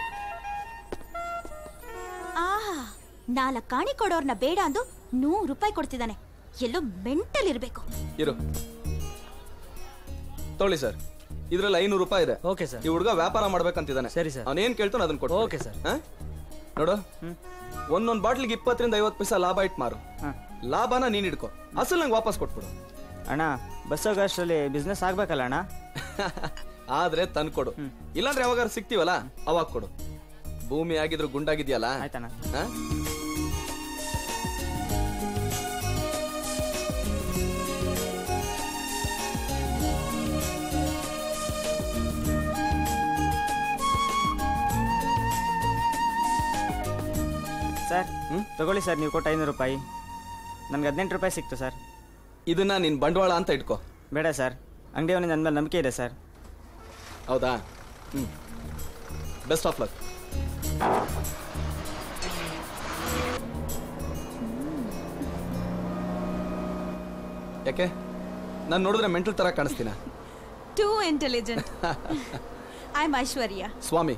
ಆಹಾ ನಾಲ್ಕು ಕಾಣಿ ಕೊಡೋರ್ನ ಬೇಡ ಅಂದು ನೂರು ರೂಪಾಯಿ ಕೊಡ್ತಿದ್ದಾನೆ ಎಲ್ಲೋ ಮೆಂಟಲ್ ಇರ್ಬೇಕು ಇರು ತೊಗೊಳ್ಳಿ ಸರ್ ಇದ್ರಲ್ಲಿ ಐನೂರು ರೂಪಾಯಿ ಇದೆ ಓಕೆ ಸರ್ ಈ ಹುಡುಗ ವ್ಯಾಪಾರ ಮಾಡ್ಬೇಕಂತಿದ್ದಾನೆ ಸರಿ ಸರ್ ಅವನೇನ್ ಕೇಳ್ತಾನೆ ಅದನ್ನ ಕೊಟ್ಟು ಓಕೆ ಸರ್. ನೋಡು ಒಂದೊಂದ್ ಬಾಟ್ಲಿಗೆ ಇಪ್ಪತ್ತರಿಂದ ಐವತ್ತು ಪೈಸಾ ಲಾಭ ಇಟ್ಟು ಮಾರು ಲಾಭನ ನೀನ್ ಇಡ್ಕೊ ಅಸಲ್ ನಂಗೆ ವಾಪಸ್ ಕೊಟ್ಬಿಡು ಅಣ್ಣ ಬಸ್ ಹೋಗೋಷ್ಟರಲ್ಲಿ ಬಿಸ್ನೆಸ್ ಆಗ್ಬೇಕಲ್ಲ ಅಣ್ಣ ಆದ್ರೆ ತಂದ್ಕೊಡು ಇಲ್ಲಾಂದ್ರೆ ಯಾವಾಗ ಸಿಗ್ತೀವಲ್ಲ ಅವಾಗ ಕೊಡು ಭೂಮಿ ಆಗಿದ್ರು ಗುಂಡಾಗಿದ್ಯಲ್ಲ ಆಯ್ತಣ್ಣ ಹಾ? ಸರ್ ತಗೊಳ್ಳಿ ಸರ್ ನೀವು ಕೊಟ್ಟ ಐನೂರು ರೂಪಾಯಿ ನನಗೆ ಹದಿನೆಂಟು ರೂಪಾಯಿ ಸಿಕ್ತು ಸರ್ ಇದನ್ನ ನಿನ್ ಬಂಡವಾಳ ಅಂತ ಇಟ್ಕೋ ಬೇಡ ಸರ್ ಅಂಗಡಿಯವನಿಗೆ ನನ್ನ ಮೇಲೆ ನಂಬಿಕೆ ಇದೆ ಸರ್ ಹೌದಾ ಹ್ಮ್ ಬೆಸ್ಟ್ ಆಫ್ ಲಕ್ ಯಾಕೆ ನಾನು ನೋಡಿದ್ರೆ ಮೆಂಟಲ್ ತರ ಕಾಣಿಸ್ತೀನ too intelligent I am Aishwarya ಸ್ವಾಮಿ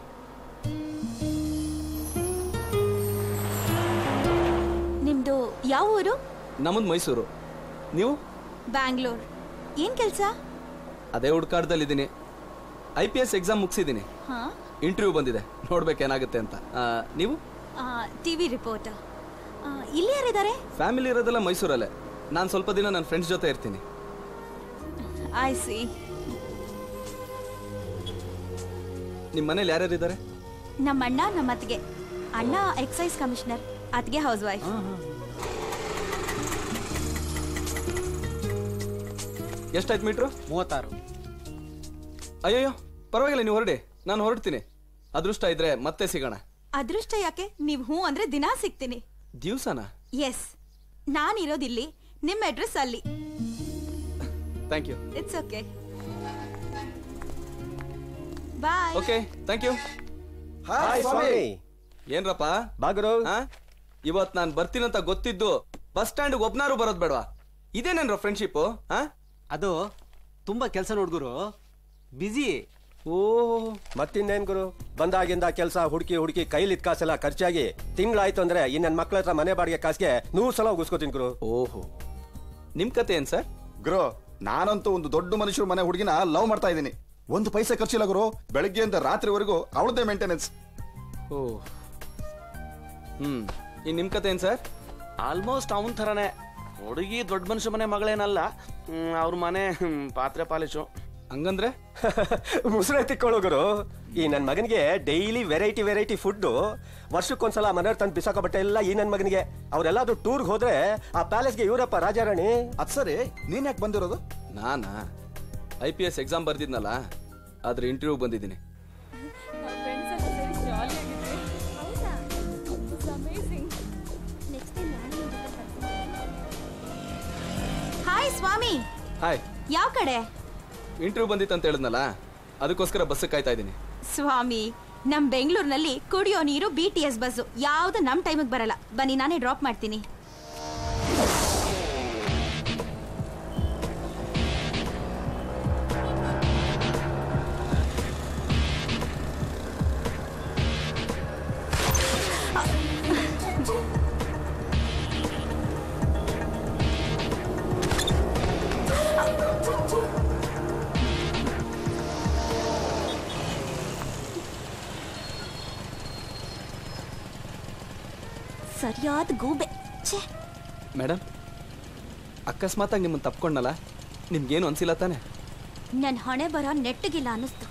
ನಿಮ್ದು ಯಾವ ಊರು ನಮ್ಮದು ಮೈಸೂರು ನೀವು ಬ್ಯಾಂಗ್ಳೂರ್ ಏನ್ ಕೆಲ್ಸ ಅದೇ ಹುಡ್ಕಾಡ್ದಲ್ಲಿದ್ದೀನಿ ಐ ಪಿ ಎಸ್ ಎಕ್ಸಾಮ್ ಮುಗಿಸಿದ್ದೀನಿ ಹಾ ಇಂಟರ್ವ್ಯೂ ಬಂದಿದೆ ನೋಡ್ಬೇಕೇನಾಗುತ್ತೆ ಅಂತ ಆ, ನೀವು ಟಿವಿ ರಿಪೋರ್ಟರ್ ಇಲ್ಲಿ ಯಾರಿದ್ದಾರೆ ಫ್ಯಾಮಿಲಿ ಇರೋದೆಲ್ಲ ಮೈಸೂರಲ್ಲೇ ನಾನು ಸ್ವಲ್ಪ ದಿನ ನನ್ನ ಫ್ರೆಂಡ್ಸ್ ಜೊತೆ ಇರ್ತೀನಿ ಐ ಸಿ ನಿಮ್ಮ ಮನೇಲಿ ಯಾರ್ಯಾರು ಇದ್ದಾರೆ ನಮ್ಮ ಅಣ್ಣ ನಮ್ಮ ಅತ್ತಿಗೆ ಅಣ್ಣ ಎಕ್ಸೈಸ್ ಕಮಿಷನರ್ ಅತ್ತಿಗೆ ಹೌಸ್ ವೈಫ್ ಎಷ್ಟಾಯ್ತು ಮೀಟ್ರು ಮೂವತ್ತಾರು ಅಯ್ಯಯ್ಯೋ ಪರವಾಗಿಲ್ಲ ನೀವು ಹೊರಡಿ ನಾನು ಹೊರಡ್ತೀನಿ ಅದೃಷ್ಟ ಇದ್ರೆ ಮತ್ತೆ ಸಿಗೋಣ ಅದೃಷ್ಟ ಯಾಕೆ ನೀವು ಹ್ಞೂ ಅಂದ್ರೆ ದಿನಾ ಸಿಗ್ತೀನಿ ದಿವ್ಸನ ಎಸ್ ನಾನಿರೋದಿಲ್ಲಿ ನಿಮ್ಮ ಅಡ್ರೆಸ್ ಅಲ್ಲಿ thank you it's okay bye okay thank you hi ಸ್ವಾಮಿ ಏನ್ರಪ್ಪ ಬಾಗರು ಇವತ್ ನಾನ್ ಬರ್ತೀನಂತ ಗೊತ್ತಿದ್ದು ಬಸ್ ಸ್ಟ್ಯಾಂಡ್ ಒಬ್ನಾರು ಬರೋದ್ ಬೇಡವಾ ಇದೇನೇನ್ರ ಫ್ರೆಂಡ್ಶಿಪ್ ಅದು ತುಂಬಾ ಕೆಲಸ ನೋಡ್ಗುರು ಬಿಜಿ ಓ ಮತ್ತಿನ್ನೇನ್ ಗುರು ಬಂದಾಗಿಂದ ಕೆಲಸ ಹುಡುಕಿ ಹುಡುಕಿ ಕೈಲಿದ್ ಕಾಸೆಲ್ಲ ಖರ್ಚಾಗಿ ತಿಂಗಳಾಯ್ತು ಅಂದ್ರೆ ಇನ್ನ ನನ್ನ ಮಕ್ಳ ಹತ್ರ ಮನೆ ಬಾಡಿಗೆ ಕಾಸಿಗೆ ನೂರ್ ಸಲ ಉಗಿಸ್ಕೋತೀನಿ ಗುರು ಓಹೋ ನಿಮ್ ಕತೆ ಏನ್ ಸರ್ ಗುರು ನಾನಂತೂ ಒಂದು ದೊಡ್ಡ ಮನುಷ್ಯರ ಮನೆ ಹುಡುಗಿನ ಲವ್ ಮಾಡ್ತಾ ಇದ್ದೀನಿ ಒಂದು ಪೈಸೆ ಖರ್ಚಿಲ್ಲ ಗುರು ಬೆಳಗ್ಗೆಯಿಂದ ರಾತ್ರಿವರೆಗೂ ಅವಳದೇ ಮೇಂಟೆನೆನ್ಸ್ ಓ ಹ್ಮ್ ಇನ್ ನಿಮ್ ಕತೆ ಏನ್ ಸರ್ ಆಲ್ಮೋಸ್ಟ್ ಅವನ ಥರನೇ ಹುಡುಗಿ ದೊಡ್ಡ ಮನುಷ್ಯ ಮನೆ ಮಗಳೇನಲ್ಲ ಅವ್ರ ಮನೆ ಹ್ಮ್, ಪಾತ್ರೆ ಪಾಲಿಶು ಹಂಗಂದ್ರೆ ಮುಸುರೆ ತಿಕ್ಕೊಳ್ಳೋ ಗುರು ಈ ನನ್ನ ಮಗನಿಗೆ ಡೈಲಿ ವೆರೈಟಿ ವೆರೈಟಿ ಫುಡ್ ವರ್ಷಕ್ಕೊಂದ್ಸಲ ಮನೆಯವ್ರು ತಂದು ಬಿಸಾಕೋ ಬಟ್ಟೆ ಎಲ್ಲ ಈ ನನ್ನ ಮಗನಿಗೆ ಅವರೆಲ್ಲಾದ್ರೂ ಟೂರ್ಗೆ ಹೋದ್ರೆ ಆ ಪ್ಯಾಲೇಸ್ಗೆ ಇವರಪ್ಪ ರಾಜಾರಾಣಿ ಅದ್ ಸರಿ ನೀನ್ ಯಾಕೆ ಬಂದಿರೋದು ನಾನಾ ಐ ಪಿ ಎಸ್ ಎಕ್ಸಾಮ್ ಬರ್ದಿದ್ನಲ್ಲ ಅದ್ರ ಇಂಟರ್ವ್ಯೂ ಬಂದಿದ್ದೀನಿ ಹಾಯ್ ಸ್ವಾಮಿ ಹಾಯ್ ಯಾವ ಕಡೆ ಇಂಟರ್ವ್ಯೂ ಬಂದಿತ್ತು ಅಂತ ಹೇಳಿದ್ನಲ್ಲ ಅದಕ್ಕೋಸ್ಕರ ಬಸ್ ಕಾಯ್ತಾ ಇದ್ದೀನಿ ಸ್ವಾಮಿ ನಮ್ ಬೆಂಗಳೂರಿನಲ್ಲಿ ಕುಡಿಯೋ ನೀರು ಬಿ ಟಿ ಎಸ್ ಬಸ್ಸು ಯಾವ್ದು ನಮ್ ಟೈಮಿಗೆ ಬರಲ್ಲ ಬನ್ನಿ ನಾನೇ ಡ್ರಾಪ್ ಮಾಡ್ತೀನಿ ಸರಿಯಾದ ಗೂಬೆ ಛೇ ಮೇಡಮ್ ಅಕಸ್ಮಾತಾಗಿ ನಿಮ್ಮನ್ನು ತಪ್ಕೊಂಡಲ್ಲ ನಿಮ್ಗೇನು ಅನ್ಸಿಲ್ಲ ತಾನೆ ನನ್ ಹಣೆ ಬರ ನೆಟ್ಟಗಿಲ್ಲ ಅನ್ನಿಸ್ತು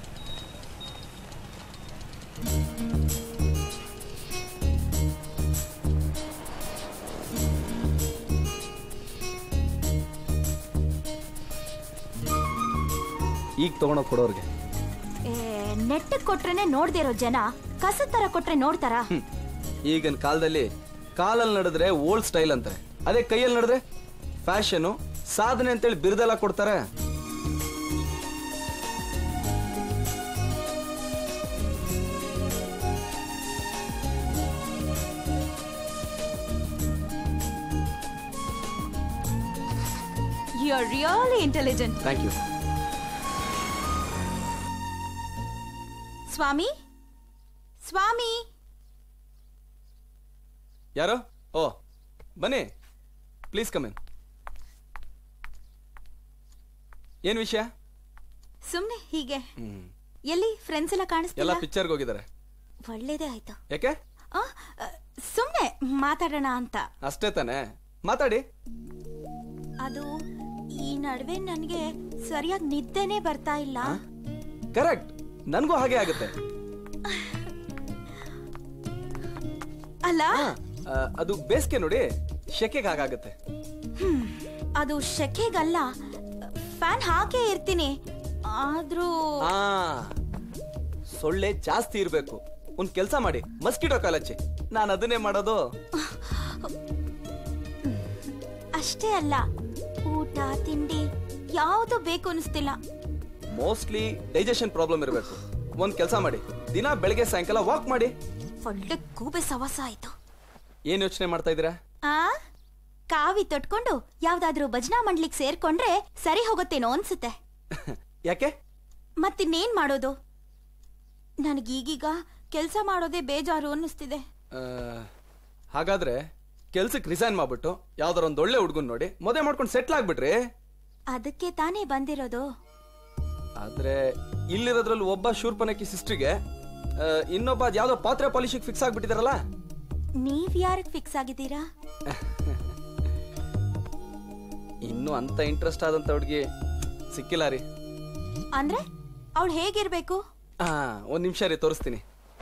ಈಗ ತಗೊಂಡೋಗಿ ಕೊಡೋರ್ಗೆ ಏ, ನೆಟ್ಟಗ್ ಕೊಟ್ರೇನೆ ನೋಡ್ದೇ ಇರೋ ಜನ ಕಸದ ತರ ಕೊಟ್ರೆ ನೋಡ್ತಾರಾ ಈಗಿನ ಕಾಲದಲ್ಲಿ ಕಾಲಲ್ಲಿ ನಡೆದ್ರೆ ಓಲ್ಡ್ ಸ್ಟೈಲ್ ಅಂತಾರೆ ಅದೇ ಕೈಯಲ್ಲಿ ನಡೆದ್ರೆ ಫ್ಯಾಷನು ಸಾಧನೆ ಅಂತೇಳಿ ಬಿರುದೆಲ್ಲ ಕೊಡ್ತಾರೆ you are really intelligent thank you ಸ್ವಾಮಿ ಸ್ವಾಮಿ ಯಾರು ಓ ಬನ್ನಿ ಪ್ಲೀಸ್ ಕಮೆನ್ ಏನ್ ವಿಷಯ ಸುಮ್ನೆ ಹೀಗೆ ಹ್ಮ್. ಎಲ್ಲಿ ಫ್ರೆಂಡ್ಸ್ ಎಲ್ಲ ಎಲ್ಲ ಕಾಣಿಸ್ತಿಲ್ಲ ಪಿಕ್ಚರ್ಗೆ ಹೋಗಿದ್ದಾರೆ ಒಳ್ಳೇದೇ ಆಯ್ತು ಯಾಕೆ ಆ, ಆ, ಸುಮ್ನೆ ಮಾತಾಡೋಣ ಅಂತ ಅಷ್ಟೇ ತಾನೆ ಮಾತಾಡಿ ಅದು ಈ ನಡುವೆ ನನ್ಗೆ ಸರಿಯಾಗಿ ನಿದ್ದೆನೆ ಬರ್ತಾ ಇಲ್ಲ ಕರೆಕ್ಟ್ ನನ್ಗೂ ಹಾಗೆ ಆಗುತ್ತೆ ಅಲ್ಲ ಆ, ಅದು ಬೇಸಿಗೆ ನೋಡಿ ಶೆಕೆಗೆ ಹಾಗಾಗುತ್ತೆ ಹ್ಮ್, ಅದು ಶೆಕೆಗಲ್ಲ ಫ್ಯಾನ್ ಹಾಕೇ ಇರ್ತೀನಿ ಆದ್ರೂ ಆ ಸೊಳ್ಳೆ ಜಾಸ್ತಿ ಇರ್ಬೇಕು ಒಂದ್ ಕೆಲ್ಸ ಮಾಡಿ ಮಸ್ಕಿಟೋ ಕಾಲಚ್ಚಿ ನಾನು ಅದನ್ನೇ ಮಾಡೋದು ಅಷ್ಟೇ ಅಲ್ಲ ಊಟ ತಿಂಡಿ ಯಾವುದು ಬೇಕು ಅನಿಸ್ತಿಲ್ಲ ಮೋಸ್ಟ್ಲಿ ಡೈಜೆಷನ್ ಪ್ರಾಬ್ಲಮ್ ಇರಬೇಕು ಒಂದ್ ಕೆಲಸ ಮಾಡಿ ದಿನ ಬೆಳಗ್ಗೆ ಸಾಯಂಕಾಲ ವಾಕ್ ಮಾಡಿ ಒಳ್ಳೆ ಕೂಬೆ ಸವಸ ಆಯ್ತು ಏನ್ ಯೋಚನೆ ಮಾಡ್ತಾ ಇದೀರಾ ಆ ಕಾವಿ ತೊಟ್ಕೊಂಡು ಯಾವ್ದಾದ್ರೂ ಭಜನಾ ಮಂಡ್ಲಿಗ್ ಸೇರ್ಕೊಂಡ್ರೆ ಸರಿ ಹೋಗುತ್ತೇನೋ ಅನ್ಸುತ್ತೆ ಯಾಕೆ ಮತ್ತಿನ್ನೇನ್ ಮಾಡೋದು ನನಗೀಗೀಗ ಕೆಲ್ಸ ಮಾಡೋದೇ ಬೇಜಾರು ಅನ್ನಿಸ್ತಿದೆ ಆ, ಹಾಗಾದ್ರೆ ಕೆಲ್ಸಕ್ಕೆ ರಿಸೈನ್ ಮಾಡ್ಬಿಟ್ಟು ಯಾವ್ದಾರ ಒಂದ್ ಒಳ್ಳೆ ಹುಡ್ಗನ್ ನೋಡಿ ಮದುವೆ ಮಾಡ್ಕೊಂಡು ಸೆಟ್ಲ್ ಆಗ್ಬಿಟ್ರಿ ಅದಕ್ಕೆ ತಾನೇ ಬಂದಿರೋದು ಆದ್ರೆ ಇಲ್ಲಿರೋದ್ರಲ್ಲಿ ಒಬ್ಬ ಶೂರ್ಪನಕ್ಕಿ ಸಿಸ್ಟ್ರಿಗೆ ಇನ್ನೊಬ್ಬ ಅದ್ ಯಾವ್ದೋ ಪಾತ್ರೆ ಪಾಲಿಶಿಗೆ ಫಿಕ್ಸ್ ಆಗ್ಬಿಟ್ಟಿದಾರಲ್ಲ ನೀವ್ ಯಾರಕ್ ಫಿಕ್ಸ್ ಆಗಿದ್ದೀರಾ ಇನ್ನು ಅಂತ ಇಂಟ್ರೆಸ್ಟ್ ಆದಂತ ಹುಡುಗಿ ಸಿಕ್ಕಿಲ್ಲ ರೀ ಅಂದ್ರೆ ಅವಳು ಹೇಗಿರ್ಬೇಕು ಹಾ ಒಂದ್ ನಿಮಿಷ ರೀ ತೋರಿಸ್ತೀನಿ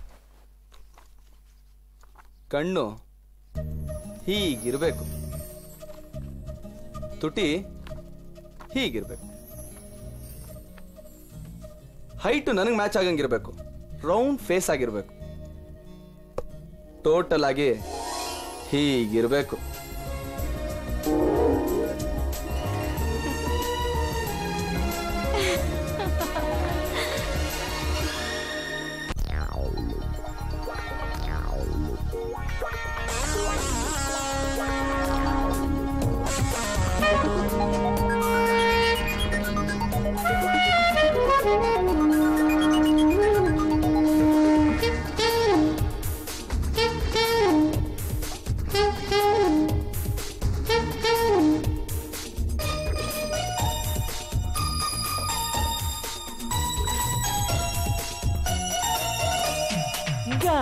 ಕಣ್ಣು ಹೀಗಿರ್ಬೇಕು ತುಟಿ ಹೀಗಿರ್ಬೇಕು ಹೈಟು ನನಗೆ ಮ್ಯಾಚ್ ಆಗಂಗಿರ್ಬೇಕು ರೌಂಡ್ ಫೇಸ್ ಆಗಿರ್ಬೇಕು ಟೋಟಲ್ ಆಗಿ ಹೀಗಿರ್ಬೇಕು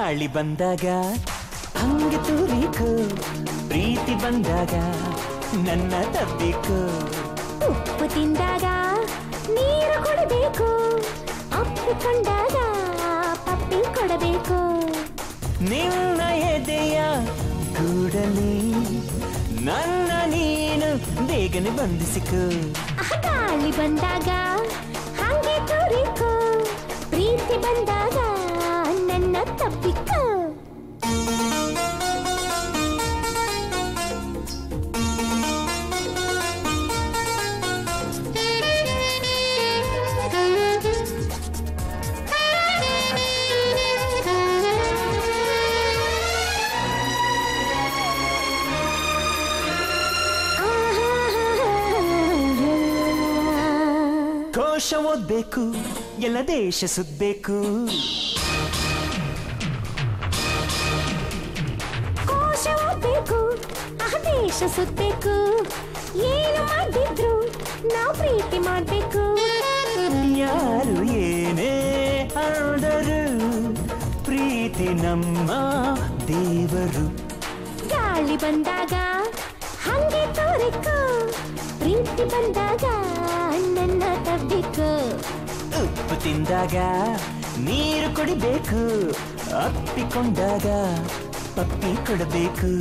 ಗಾಳಿ ಬಂದಾಗ ಹಂಗೆ ತೂರಿಕೋ ಪ್ರೀತಿ ಬಂದಾಗ ನನ್ನ ತಬ್ಬಿಕೋ ಉಪ್ಪು ತಿಂದಾಗ ನೀರು ಕೊಡಬೇಕು ಅಪ್ಪಿಕೊಂಡಾಗ ಪಪ್ಪಿ ಕೊಡಬೇಕು ನಿನ್ನ ಎದೆಯ ಗೂಡಲಿ ನನ್ನ ನೀನು ಬೇಗನೆ ಬಂಧಿಸಿಕೋ ಆ ಗಾಳಿ ಬಂದಾಗ ಹಂಗೆ ತೋರಿಕೋ ಪ್ರೀತಿ ಬಂದಾಗ ನನ್ನ ತಪ್ಪಿಕೋ ಕೋಶ ಓದ್ಬೇಕು ಎಲ್ಲ ದೇಶ ಸುದ್ಬೇಕು ಕೋಶ ಓದ್ಬೇಕು ಆ ದೇಶ ಸುತ್ತಬೇಕು ಏನು ಮಾಡಿದ್ರು ನಾವು ಪ್ರೀತಿ ಮಾಡ್ಬೇಕು ಯಾರು ಏನೇ ಆದರೂ ಪ್ರೀತಿ ನಮ್ಮ ದೇವರು ಗಾಳಿ ಬಂದಾಗ ಹಂಗೆ ತೋರಿಕೋ ಪ್ರೀತಿ ಬಂದಾಗ ನನ್ನ ತಬ್ಬಿಕೋ ಉಪ್ಪು ತಿಂದಾಗ ನೀರು ಕುಡಿಬೇಕು ಅಪ್ಪಿಕೊಂಡಾಗ ಪಪ್ಪಿ ಕೊಡಬೇಕು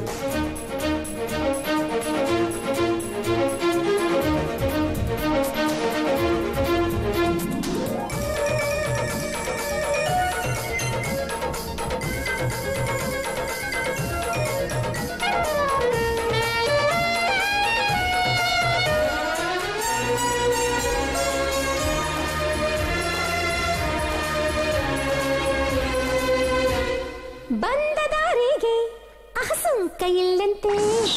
ಬಂದ ದಾರಿಗೆ ಅಹಸುಂಕ ಇಲ್ಲಂತೆ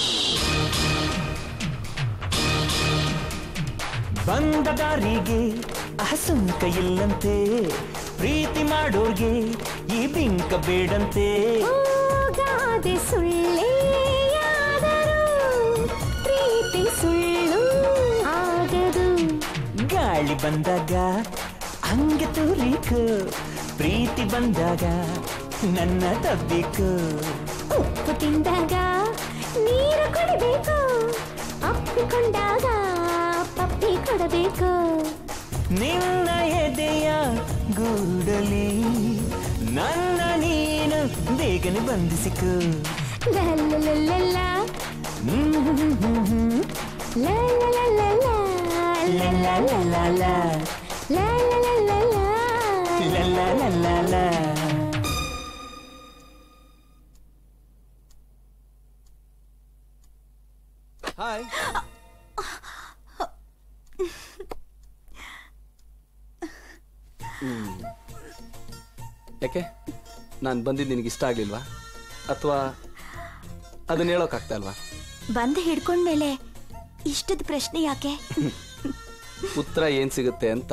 ಬಂದ ದಾರಿಗೆ ಅಹಸುಂಕ ಇಲ್ಲಂತೆ ಪ್ರೀತಿ ಮಾಡೋರ್ಗೆ ಈ ಬಿಂಕ ಬೇಡಂತೆ ಗಾದೆ ಸುಳ್ಳೇ ಆದರೂ ಪ್ರೀತಿ ಸುಳ್ಳು ಆಗದು ಗಾಳಿ ಬಂದಾಗ ಹಂಗೆ ತೂರಿಕು ಪ್ರೀತಿ ಬಂದಾಗ ನನ್ನ ತಬ್ಬಿಕು ಉಪ್ಪು ತಿಂದಾಗ ನೀರು ಕೊಡಬೇಕು ಅಪ್ಪಿಕೊಂಡಾಗ ಪಪ್ಪಿ ಕೊಡಬೇಕು ನಿನ್ನ ಎದೆಯ ಗೂಡಲಿ ನನ್ನ ನೀನು ಬೇಗನೆ ಬಂಧಿಸಿಕು ಲಲ್ಲಲಲ್ಲಲ್ಲ, ಲಲ್ಲಲಲ್ಲಲ್ಲ, ಲಲ್ಲಲಲ್ಲಲ್ಲ, ಲಲ್ಲಲಲ್ಲಲ್ಲ. ಹಾಯ್ ಯಾಕೆ ನಾನು ಬಂದಿದ್ದು ನಿನಗೆ ಇಷ್ಟ ಆಗ್ಲಿಲ್ವಾ ಅಥವಾ ಅದನ್ನ ಹೇಳೋಕ್ಕಾಗ್ತಾ ಅಲ್ವಾ ಬಂದು ಹಿಡ್ಕೊಂಡ್ಮೇಲೆ ಇಷ್ಟದ ಪ್ರಶ್ನೆ ಯಾಕೆ ಉತ್ತರ ಏನ್ ಸಿಗುತ್ತೆ ಅಂತ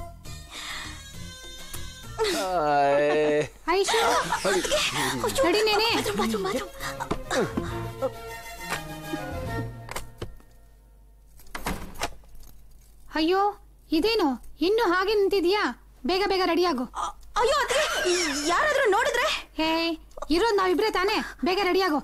ಆಯ್. ಐಶು ನಡಿ ನೇನೆ ಅಯ್ಯೋ ಇದೇನು ಇನ್ನು ಹಾಗೆ ನಿಂತಿದ್ಯಾ ಬೇಗ ಬೇಗ ರೆಡಿ ಆಗು ಅಯ್ಯೋ ಅದ್ಕೆ ಯಾರಾದ್ರೂ ನೋಡಿದ್ರೆ ಹೇ ಇರೋದ್ ನಾವಿಬ್ರೇ ತಾನೇ ಬೇಗ ರೆಡಿ ಆಗು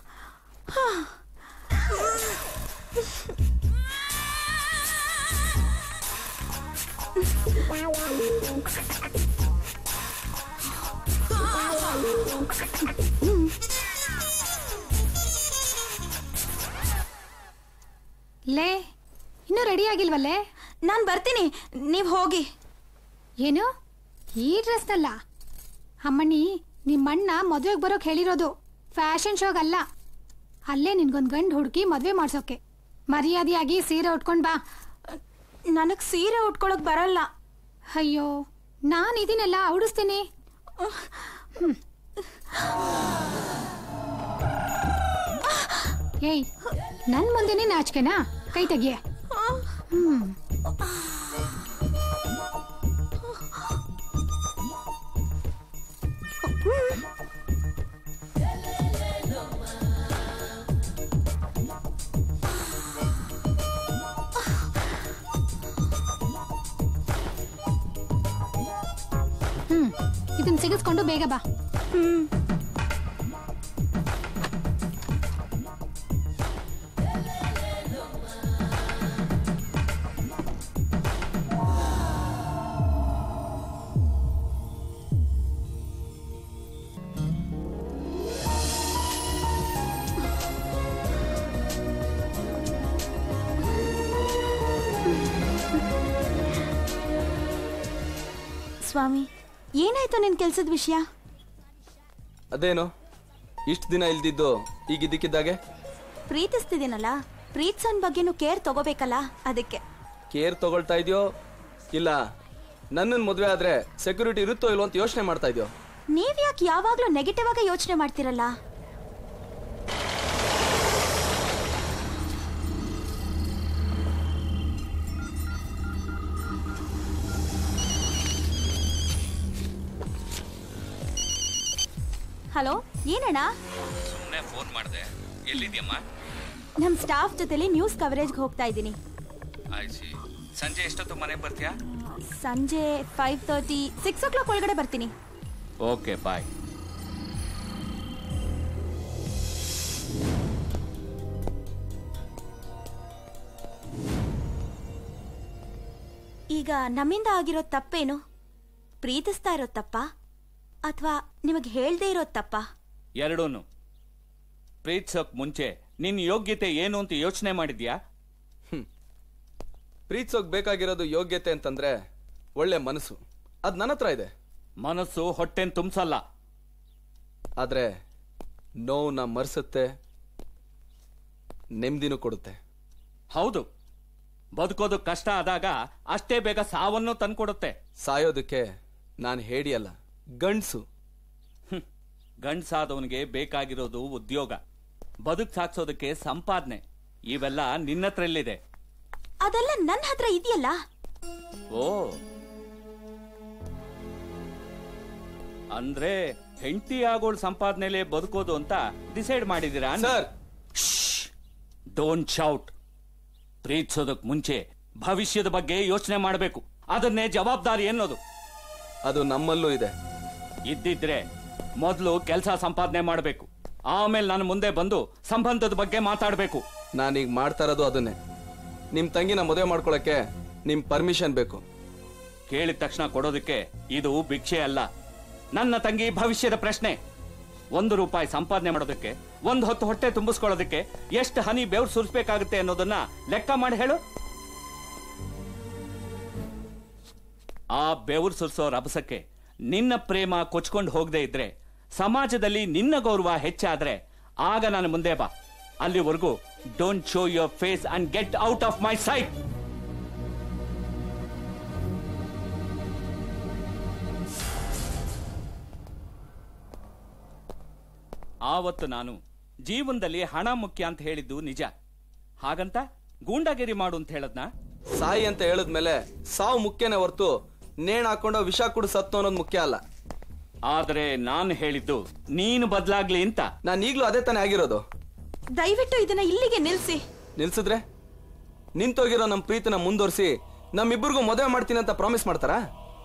ಲೇ ಇನ್ನೂ ರೆಡಿ ಆಗಿಲ್ವಲ್ಲೇ ನಾನ್ ಬರ್ತೀನಿ ನೀವ್ ಹೋಗಿ ಏನು ಈ ಡ್ರೆಸ್ನಲ್ಲ ಅಮ್ಮಣ್ಣಿ ನಿಮ್ಮಣ್ಣ ಮದುವೆಗೆ ಬರೋಕ್ ಹೇಳಿರೋದು ಫ್ಯಾಷನ್ ಶೋಗಲ್ಲ ಅಲ್ಲೇ ನಿನ್ಗೊಂದ್ ಗಂಡು ಹುಡುಕಿ ಮದ್ವೆ ಮಾಡ್ಸೋಕೆ ಮರ್ಯಾದೆಯಾಗಿ ಸೀರೆ ಉಟ್ಕೊಂಡ್ ಬಾ ನನಗ್ ಸೀರೆ ಉಟ್ಕೊಳಕ್ ಬರಲ್ಲ ಅಯ್ಯೋ ನಾನು ಇದನ್ನೆಲ್ಲ ಉಡಿಸ್ತೀನಿ ಹ್ಮ್. ಏಯ್ ನನ್ ಮುಂದೆನೇ ನಾಚಿಕೆನಾ ಕೈ ತೆಗಿಯೆ ಹ್ಮ್ ಹ್ಮ್ ಇದನ್ನ ಸಿಗಿಸ್ಕೊಂಡು ಬೇಗ ಬಾ ಸ್ವಾಮಿ ಏನಾಯ್ತು ನಿನ್ ಕೆಲ್ಸದ ವಿಷಯ ಅದೇನು ಇಷ್ಟು ದಿನ ಇಲ್ದಿದ್ದು ಈಗ ಇದಕ್ಕಿದ್ದಾಗೆ ಪ್ರೀತಿಸ್ತಿದ್ದೀನಲ್ಲ ಪ್ರೀತ್ಸನ್ ಬಗ್ಗೆನೂ ಕೇರ್ ತಗೋಬೇಕಲ್ಲ ಅದಕ್ಕೆ ಕೇರ್ ತಗೊಳ್ತಾ ಇದೆಯೋ ಇಲ್ಲ ನನ್ನನ್ನು ಮದುವೆ ಆದ್ರೆ ಸೆಕ್ಯೂರಿಟಿ ಇರುತ್ತೋ ಇಲ್ವೋ ಅಂತ ಯೋಚನೆ ಮಾಡ್ತಾ ಇದೆಯೋ ನೀವ್ ಯಾಕೆ ಯಾವಾಗ್ಲೂ ನೆಗೆಟಿವ್ ಆಗಿ ಯೋಚನೆ ಮಾಡ್ತಿರಲ್ಲ ಹಲೋ ಏನಣ್ಣ ಸುಮ್ಮನೆ ಫೋನ್ ಮಾಡಿದೆ ಎಲ್ಲಿದ್ಯಮ್ಮ ನಮ್ ಸ್ಟಾಫ್ ಜೊತೆಲಿ ನ್ಯೂಸ್ ಕವರೇಜ್ಗೆ ಹೋಗ್ತಾ ಇದ್ದೀನಿ ಆಯ್ಸಿ ಸಂಜೆ ಎಷ್ಟೊತ್ತು ಮನೆಗೆ ಬರ್ತೀಯಾ ಸಂಜೆ five thirty six o'clock ಒಳಗಡೆ ಬರ್ತೀನಿ ಓಕೆ ಬಾಯ್ ಈಗ ನಮ್ಮಿಂದ ಆಗಿರೋ ತಪ್ಪೇನು ಪ್ರೀತಿಸ್ತಾ ಇರೋ ತಪ್ಪ ಅಥವಾ ನಿಮಗೆ ಹೇಳ್ದೇ ಇರೋ ತಪ್ಪ ಎರಡೂನು ಪ್ರೀತಿಸೋಕ್ ಮುಂಚೆ ನಿನ್ ಯೋಗ್ಯತೆ ಏನು ಅಂತ ಯೋಚನೆ ಮಾಡಿದ್ಯಾ ಪ್ರೀತಿಸೋಕ್ ಬೇಕಾಗಿರೋದು ಯೋಗ್ಯತೆ ಅಂತಂದ್ರೆ ಒಳ್ಳೆ ಮನಸ್ಸು ಅದ್ ನನ್ನ ಹತ್ರ ಇದೆ ಮನಸ್ಸು ಹೊಟ್ಟೆನ್ ತುಂಬಿಸಲ್ಲ ಆದ್ರೆ ನೋವನ್ನ ಮರ್ಸುತ್ತೆ ನೆಮ್ಮದಿನೂ ಕೊಡುತ್ತೆ ಹೌದು ಬದುಕೋದು ಕಷ್ಟ ಆದಾಗ ಅಷ್ಟೇ ಬೇಗ ಸಾವನ್ನು ತಂದ್ಕೊಡುತ್ತೆ ಸಾಯೋದಕ್ಕೆ ನಾನು ಹೇಡಿಯಲ್ಲ ಗಂಡ್ಸು ಗಂಡ್ಸಾದವನಿಗೆ ಬೇಕಾಗಿರೋದು ಉದ್ಯೋಗ ಬದುಕ್ ಸಾಕ್ಸೋದಕ್ಕೆ ಸಂಪಾದನೆ ಇವೆಲ್ಲ ನಿನ್ನತ್ರಲ್ಲಿದೆ ಅದೆಲ್ಲ ನನ್ನ ಹತ್ರ ಇದೆಯಲ್ಲ ಓ ಅಂದ್ರೆ ಹೆಂಡತಿ ಆಗೋಳ್ ಸಂಪಾದನೆಲೆ ಬದುಕೋದು ಅಂತ ಡಿಸೈಡ್ ಮಾಡಿದೀರಾ ಸರ್ ಡೋಂಟ್ ಶೌಟ್ ಪ್ರೀತಿಸೋದಕ್ ಮುಂಚೆ ಭವಿಷ್ಯದ ಬಗ್ಗೆ ಯೋಚನೆ ಮಾಡಬೇಕು ಅದನ್ನೇ ಜವಾಬ್ದಾರಿ ಎನ್ನೋದು ಅದು ನಮ್ಮಲ್ಲೂ ಇದೆ ಇದ್ದಿದ್ರೆ ಮೊದಲು ಕೆಲಸ ಸಂಪಾದನೆ ಮಾಡಬೇಕು ಆಮೇಲೆ ನಾನು ಮುಂದೆ ಬಂದು ಸಂಬಂಧದ ಬಗ್ಗೆ ಮಾತಾಡಬೇಕು ನಾನೀಗ ಮಾಡ್ತಾ ಇರೋದು ಅದನ್ನೇ ನಿಮ್ ತಂಗಿನ ಮದುವೆ ಮಾಡ್ಕೊಳಕ್ಕೆ ನಿಮ್ ಪರ್ಮಿಷನ್ ಬೇಕು ಕೇಳಿದ ತಕ್ಷಣ ಕೊಡೋದಕ್ಕೆ ಇದು ಭಿಕ್ಷೆ ಅಲ್ಲ ನನ್ನ ತಂಗಿ ಭವಿಷ್ಯದ ಪ್ರಶ್ನೆ ಒಂದು ರೂಪಾಯಿ ಸಂಪಾದನೆ ಮಾಡೋದಕ್ಕೆ ಒಂದು ಹೊತ್ತು ಹೊಟ್ಟೆ ತುಂಬಿಸ್ಕೊಳ್ಳೋದಕ್ಕೆ ಎಷ್ಟು ಹನಿ ಬೆವ್ರು ಸುರಿಸ್ಬೇಕಾಗುತ್ತೆ ಅನ್ನೋದನ್ನ ಲೆಕ್ಕ ಮಾಡಿ ಹೇಳು ಆ ಬೆವರು ಸುರಿಸೋ ರಭಸಕ್ಕೆ ನಿನ್ನ ಪ್ರೇಮ ಕೊಚ್ಕೊಂಡು ಹೋಗದೆ ಇದ್ರೆ ಸಮಾಜದಲ್ಲಿ ನಿನ್ನ ಗೌರವ ಹೆಚ್ಚಾದ್ರೆ ಆಗ ನಾನು ಮುಂದೆ ಬಾ ಅಲ್ಲಿವರೆಗೂ don't show your face and get out of my sight ಆವತ್ತು ನಾನು ಜೀವನದಲ್ಲಿ ಹಣ ಮುಖ್ಯ ಅಂತ ಹೇಳಿದ್ದು ನಿಜ ಹಾಗಂತ ಗೂಂಡಾಗಿರಿ ಮಾಡು ಅಂತ ಹೇಳದ್ನ ಸಾಯಿ ಅಂತ ಹೇಳಿದ್ಮೇಲೆ ಸಾವು ಮುಖ್ಯನೇ ಹೊರ್ತು ನೇಣ್ ಹಾಕೊಂಡು ವಿಷ ಕುಡು ಸತ್ತು ಅನ್ನೋದು ಮುಖ್ಯ ಅಲ್ಲ ಆದ್ರೆ ನಾನು ಹೇಳಿದ್ದು ನೀನು ಬದಲಾಗ್ಲಿ ಅಂತ ನಾನು ಈಗ್ಲೂ ಅದೇ ತಾನೇ ಆಗಿರೋದು ದಯವಿಟ್ಟು ಇದನ್ನ ಇಲ್ಲಿಗೆ ನಿಲ್ಸಿ ನಿಲ್ಸಿದ್ರೆ ನಿಂತೋಗಿರೋ ನಮ್ ಪ್ರೀತಿನ ಮುಂದುವರಿಸಿ ನಮ್ಮಿಬ್ಬರಿಗೂ ಮದುವೆ ಮಾಡ್ತೀನಿ ಅಂತ ಪ್ರಾಮಿಸ್ ಮಾಡ್ತಾರಾ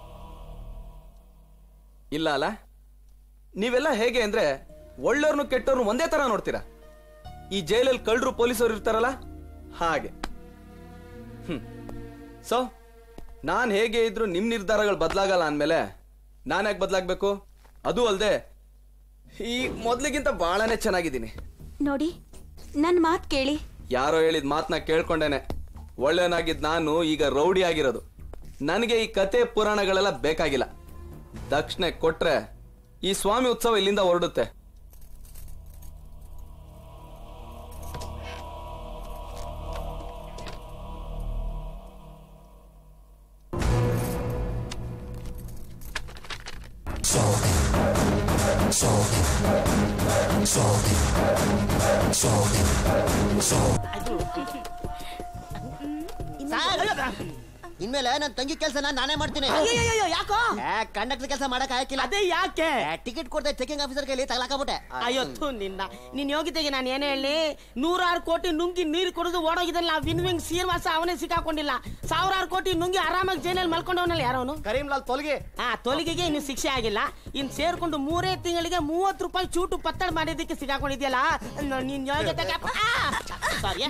ಇಲ್ಲ ಅಲ್ಲ ನೀವೆಲ್ಲ ಹೇಗೆ ಅಂದ್ರೆ ಒಳ್ಳೆಯವ್ರನ್ನು ಕೆಟ್ಟವ್ರನ್ನು ಒಂದೇ ತರ ನೋಡ್ತೀರಾ ಈ ಜೈಲಲ್ಲಿ ಕಳ್ಳರು ಪೊಲೀಸರು ಇರ್ತಾರಲ್ಲ ಹಾಗೆ ಹ್ಮ್ ಸೊ ನಾನ್ ಹೇಗೆ ಇದ್ರು ನಿಮ್ ನಿರ್ಧಾರಗಳು ಬದಲಾಗಲ್ಲ ಅಂದ್ಮೇಲೆ ನಾನ್ ಯಾಕೆ ಬದಲಾಗ್ಬೇಕು ಅದು ಅಲ್ದೆ ಈ ಮೊದ್ಲಿಗಿಂತ ಬಹಳನೇ ಚೆನ್ನಾಗಿದ್ದೀನಿ ನೋಡಿ ನನ್ನ ಮಾತು ಕೇಳಿ ಯಾರೋ ಹೇಳಿದ ಮಾತನ್ನ ಕೇಳ್ಕೊಂಡೇನೆ ಒಳ್ಳೆಯನಾಗಿದ್ ನಾನು ಈಗ ರೌಡಿ ಆಗಿರೋದು ನನಗೆ ಈ ಕತೆ ಪುರಾಣಗಳೆಲ್ಲ ಬೇಕಾಗಿಲ್ಲ ದಕ್ಷಿಣೆ ಕೊಟ್ರೆ ಈ ಸ್ವಾಮಿ ಉತ್ಸವ ಇಲ್ಲಿಂದ ಹೊರಡುತ್ತೆ ಇನ್ಮೇಲೆ ನನ್ನ ತಂಗಿ ಕೆಲಸ ನಾನೇ ಮಾಡ್ತೀನಿ ಅಯ್ಯಯ್ಯಯ್ಯೋ, ಯಾಕೋ ಕಂಡಕ್ಟರ್ ಕೆಲಸ ಮಾಡಕ್ ಹಾಕಿಲ್ಲ ಅದೇ ಯಾಕೆ ಟಿಕೆಟ್ ಕೊಡ್ತಾ ಚೆಕಿಂಗ್ ಆಫೀಸರ್ ಕೈಲಿ ತಗಲಾಕಬಿಟ್ಟೆ ಅಯ್ಯೋ ಥು, ನಿನ್ನ ನಿನ್ ಯೋಗ್ಯತೆಗೆ ನಾನು ಏನೇ ಹೇಳಿ ನೂರಾರು ಕೋಟಿ ನುಂಗಿ ನೀರು ಕುಡಿದು ಓಡೋಗಿದ್ದಲ್ಲ ವಿನ್ ವಿಂಗ್ ಶ್ರೀನಿವಾಸ ಅವನೇ ಸಿಕ್ಕಾಕೊಂಡಿಲ್ಲ ಸಾವಿರಾರು ಕೋಟಿ ನುಂಗಿ ಆರಾಮಾಗಿ ಜೈಲಲ್ಲಿ ಮಲ್ಕೊಂಡವನಲ್ಲ ಯಾರವನು ಕರೀಂಲಾಲ್ ತೊಲಗಿ ಆ ತೊಲಗಿಗೆ ಇನ್ನು ಶಿಕ್ಷೆ ಆಗಿಲ್ಲ ಇನ್ ಸೇರ್ಕೊಂಡು ಮೂರೇ ತಿಂಗಳಿಗೆ ಮೂವತ್ತು ರೂಪಾಯಿ ಚೂಟು ಪತ್ತಡ ಮಾಡಿದ್ದಕ್ಕೆ ಸಿಕ್ಕಾಕೊಂಡಿದ್ಯಲ್ಲ ನ- ನಿನ್ ಯೋಗ್ಯತೆಗೆ ಸಾರಿ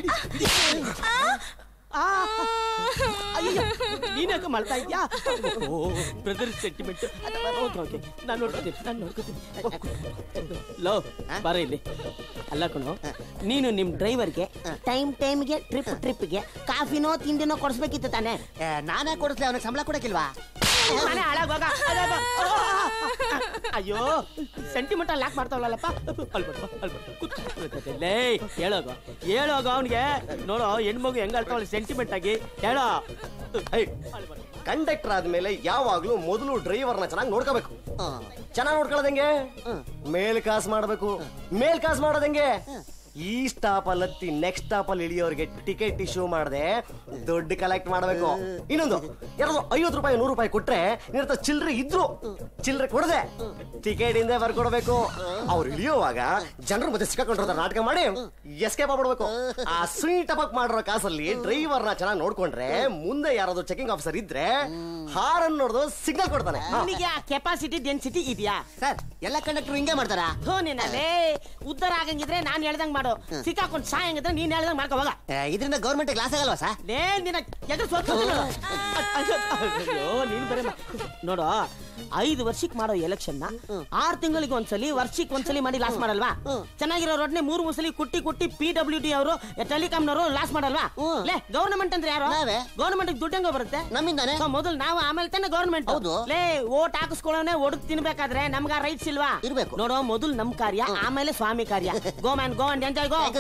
ಅಯ್ಯೋ ನೀನ್ಯಾಕೆ ಮಾಡ್ತಾ ಇದ್ಯಾ oh brother sentiment okay okay ನಾನು ನೋಡ್ಕೋತೀನಿ ನಾನು ನೋಡ್ಕೋತೀನಿ ಲೋ ಬರ ಇಲ್ಲಿ ಅಲ್ಲ ಕಣೋ ನೀನು ನಿಮ್ ಡ್ರೈವರ್ಗೆ ಟೈಮ್ ಟೈಮ್ಗೆ ಟ್ರಿಪ್ ಟ್ರಿಪ್ಗೆ ಕಾಫಿನೋ ತಿಂಡಿನೋ ಕೊಡಿಸ್ಬೇಕಿತ್ತು ತಾನೆ ನಾನೇ ಕೊಡಿಸ್ಲಿ ಅವನಿಗೆ ಸಂಬಳ ಕೊಡಕ್ಕಿಲ್ವಾ ಮನೆ ಹಾಳಾಗೋಗ ಅದೇ ಬಾ. ಅಯ್ಯೋ ಸೆಂಟಿಮೆಂಟ್ ಲಾಕ್ ಮಾಡ್ತಾವಲ್ಲಪ್ಪ ಅಲ್ಬಡ್ಬ ಅಲ್ಬಡ್ಬ ಲೇ ಹೇಳೋಗ ಹೇಳೋಗ ಅವನಿಗೆ ನೋಡೋ ಹೆಣ್ಮಗು ಹೆಂಗ್ ಅಳ್ತಾವಲ್ಲ ಸೆಂಟಿಮೆಂಟ್ ಆಗಿ ಹೇಳೋ ಕಂಡಕ್ಟರ್ ಆದ್ಮೇಲೆ ಯಾವಾಗ್ಲೂ ಮೊದಲು ಡ್ರೈವರ್ನ ಚೆನ್ನಾಗಿ ನೋಡ್ಕೋಬೇಕು ಚೆನ್ನಾಗಿ ನೋಡ್ಕೊಳ್ಳೋದ್ ಹೆಂಗೆ ಮೇಲ್ ಕಾಸ್ ಮಾಡ್ಬೇಕು ಮೇಲ್ ಕಾಸ್ ಮಾಡೋದ್ ಹೆಂಗೆ ಈ ಸ್ಟಾಪ್ ಅಲ್ಲಿ ಹತ್ತಿ ನೆಕ್ಸ್ಟ್ ಸ್ಟಾಪ್ ಅಲ್ಲಿ ಇಳಿಯೋರ್ಗೆ ಟಿಕೆಟ್ ಇಶ್ಯೂ ಮಾಡದೆ ದುಡ್ಡು ಕಲೆಕ್ಟ್ ಮಾಡಬೇಕು ಇನ್ನೊಂದು ಯಾರಾದ್ರು ಐವತ್ತು ರೂಪಾಯಿ ನೂರು ರೂಪಾಯಿ ಕೊಟ್ರೆ ನಿನ್ನ ಚಿಲ್ಡ್ರೆ ಇದ್ರು ಚಿಲ್ಡ್ರೆ ಕೊಡದೆ ಟಿಕೆಟ್ ಇಂದ ಬರ್ಕೊಡ್ಬೇಕು ಅವ್ರು ಇಳಿಯೋವಾಗ ಜನರ ಮಧ್ಯೆ ಸಿಕ್ಕಾಕೊಂಡಿರ್ತಾರೆ ನಾಟಕ ಮಾಡಿ ಎಸ್ಕೇಪ್ ಮಾಡ್ಬಿಡ್ಬೇಕು ಆ ಸುಯಿ ಟಪಕ್ ಮಾಡಿರೋ ಕಾಸಲ್ಲಿ ಡ್ರೈವರ್ನ ಚೆನ್ನಾಗಿ ನೋಡ್ಕೊಂಡ್ರೆ ಮುಂದೆ ಯಾರಾದ್ರೂ ಚೆಕಿಂಗ್ ಆಫೀಸರ್ ಇದ್ರೆ ಹಾರನ್ ನೋಡ್ದು ಸಿಗ್ನಲ್ ಕೊಡ್ತಾನೆ ನಿನಗೆ ಆ ಕೆಪಾಸಿಟಿ ಡೆನ್ಸಿಟಿ ಇದೆಯಾ ಸರ್ ಎಲ್ಲ ಕಂಡಕ್ಟರ್ ಹಿಂಗೆ ಮಾಡ್ತಾರಾ ಹೋ ನಿನ್ನಲ್ಲೇ ಉದ್ಧಾರ ಆಗಂಗಿದ್ರೆ ನಾನ್ ಹೇಳ್ದಂಗ್ ಮಾಡು ಸಿಕ್ಕಾಕೊಂಡ್ ಸಾಯಂಗಿದ್ರೆ ನೀನ್ ಹೇಳ್ದಂಗ್ ಮಾಡ್ಕೋ ಹೋಗ ಇದರಿಂದ ಗೌರ್ಮೆಂಟ್ ಕ್ಲಾಸ್ ಆಗಲ್ವಾ ಸರ್ ಲೇ ನಿನ್ನ ಎದುರು ಸೋತ್ಕೊತೀನಿ ನೋಡು. ಅಯ್ಯೋ ನೀನ್ ಬರೀ ಮಾ- ನೋಡು ಐದು ವರ್ಷಕ್ಕೆ ಮಾಡೋ ಎಲೆಕ್ಷನ್ ನ ಆರ್ ತಿಂಗಳಿಗೆ ಒಂದ್ಸಲಿ ವರ್ಷಕ್ಕೆ ಒಂದ್ಸಲಿ ಮಾಡಿ ಲಾಸ್ ಮಾಡಲ್ವಾ ಚೆನ್ನಾಗಿರೋ ರೋಡ್ನೆ ಮೂರು ಮೂಸಲಿ ಕುಟ್ಟಿ ಕುಟ್ಟಿ ಪಿ ಡಬ್ಲ್ಯೂ ಡಿ ಅವರು ಟೆಲಿಕಾಮ್ನವರು ಲಾಸ್ ಮಾಡಲ್ವಾ ಲೇ ಗೌರ್ಮೆಂಟ್ ಅಂದ್ರೆ ಯಾರು ಗೌರ್ಮೆಂಟ್ ದುಡ್ಡು ಹೆಂಗೋ ಬರುತ್ತೆ ನಮ್ಮಿಂದಾನೆ ಮೊದಲು ನಾವು ಆಮೇಲೆ ತಾನೆ ಗೌರ್ಮೆಂಟ್ ಹೌದು. ಲೇ ಓಟ್ ಹಾಕಿಸ್ಕೊಳ್ಳೋನೆ ಒಡದ್ ತಿನ್ಬೇಕಾದ್ರೆ ನಮ್ಗ ರೈಟ್ಸ್ ಇಲ್ವಾ ಇರ್ಬೇಕು. ನೋಡೋ ಮೊದಲು ನಮ್ ಕಾರ್ಯ ಆಮೇಲೆ ಸ್ವಾಮಿ ಕಾರ್ಯ go man go and enjoy go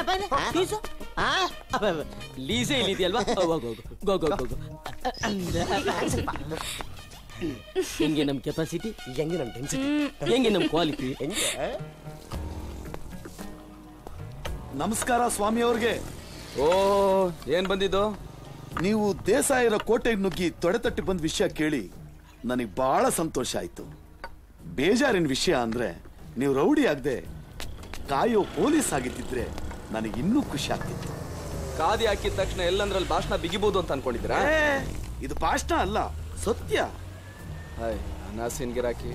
ಲೀಸೆ ಇಲ್ಲಿದೆಯಲ್ವಾ ಹೋಗು, ಹೋಗು, ಹೋಗು. ಗೋ ಗೋ ಗೋ ಗೋ ಹೆಂಗೆ ನಮ್ ಕೆಪಾಸಿಟಿ ಹೆಂಗೆ ನಮ್ ಡೆನ್ಸಿಟಿ ಹೆಂಗೆ ನಮ್ ಕ್ವಾಲಿಟಿ ನಮಸ್ಕಾರ ಸ್ವಾಮಿ ಅವ್ರಿಗೆ ಓ ಏನ್ ಬಂದಿದ್ದು ನೀವು ದೇಸಾಯರ ಕೋಟೆಗೆ ನುಗ್ಗಿ ತೊಡೆತಟ್ಟಿ ಬಂದ ವಿಷಯ ಕೇಳಿ ನನಗೆ ಬಹಳ ಸಂತೋಷ ಆಯ್ತು ಬೇಜಾರಿನ ವಿಷಯ ಅಂದ್ರೆ ನೀವು ರೌಡಿ ಆಗದೆ ಕಾಯೋ ಪೊಲೀಸ್ ಆಗಿದ್ದಿದ್ರೆ ನನಗೆ ಇನ್ನೂ ಖುಷಿ ಆಗ್ತಿತ್ತು ಕಾದಿ ಹಾಕಿದ ತಕ್ಷಣ ಎಲ್ಲಂದ್ರಲ್ಲಿ ಭಾಷಣ ಬಿಗಿಬಹುದು ಅಂತ ಅನ್ಕೊಂಡಿದ್ದೀರಾ ಏ, ಇದು ಭಾಷಣ ಅಲ್ಲ ಸತ್ಯ ಹಾಯ್ ನಾಸಿನ್ ಗಿರಾಕಿ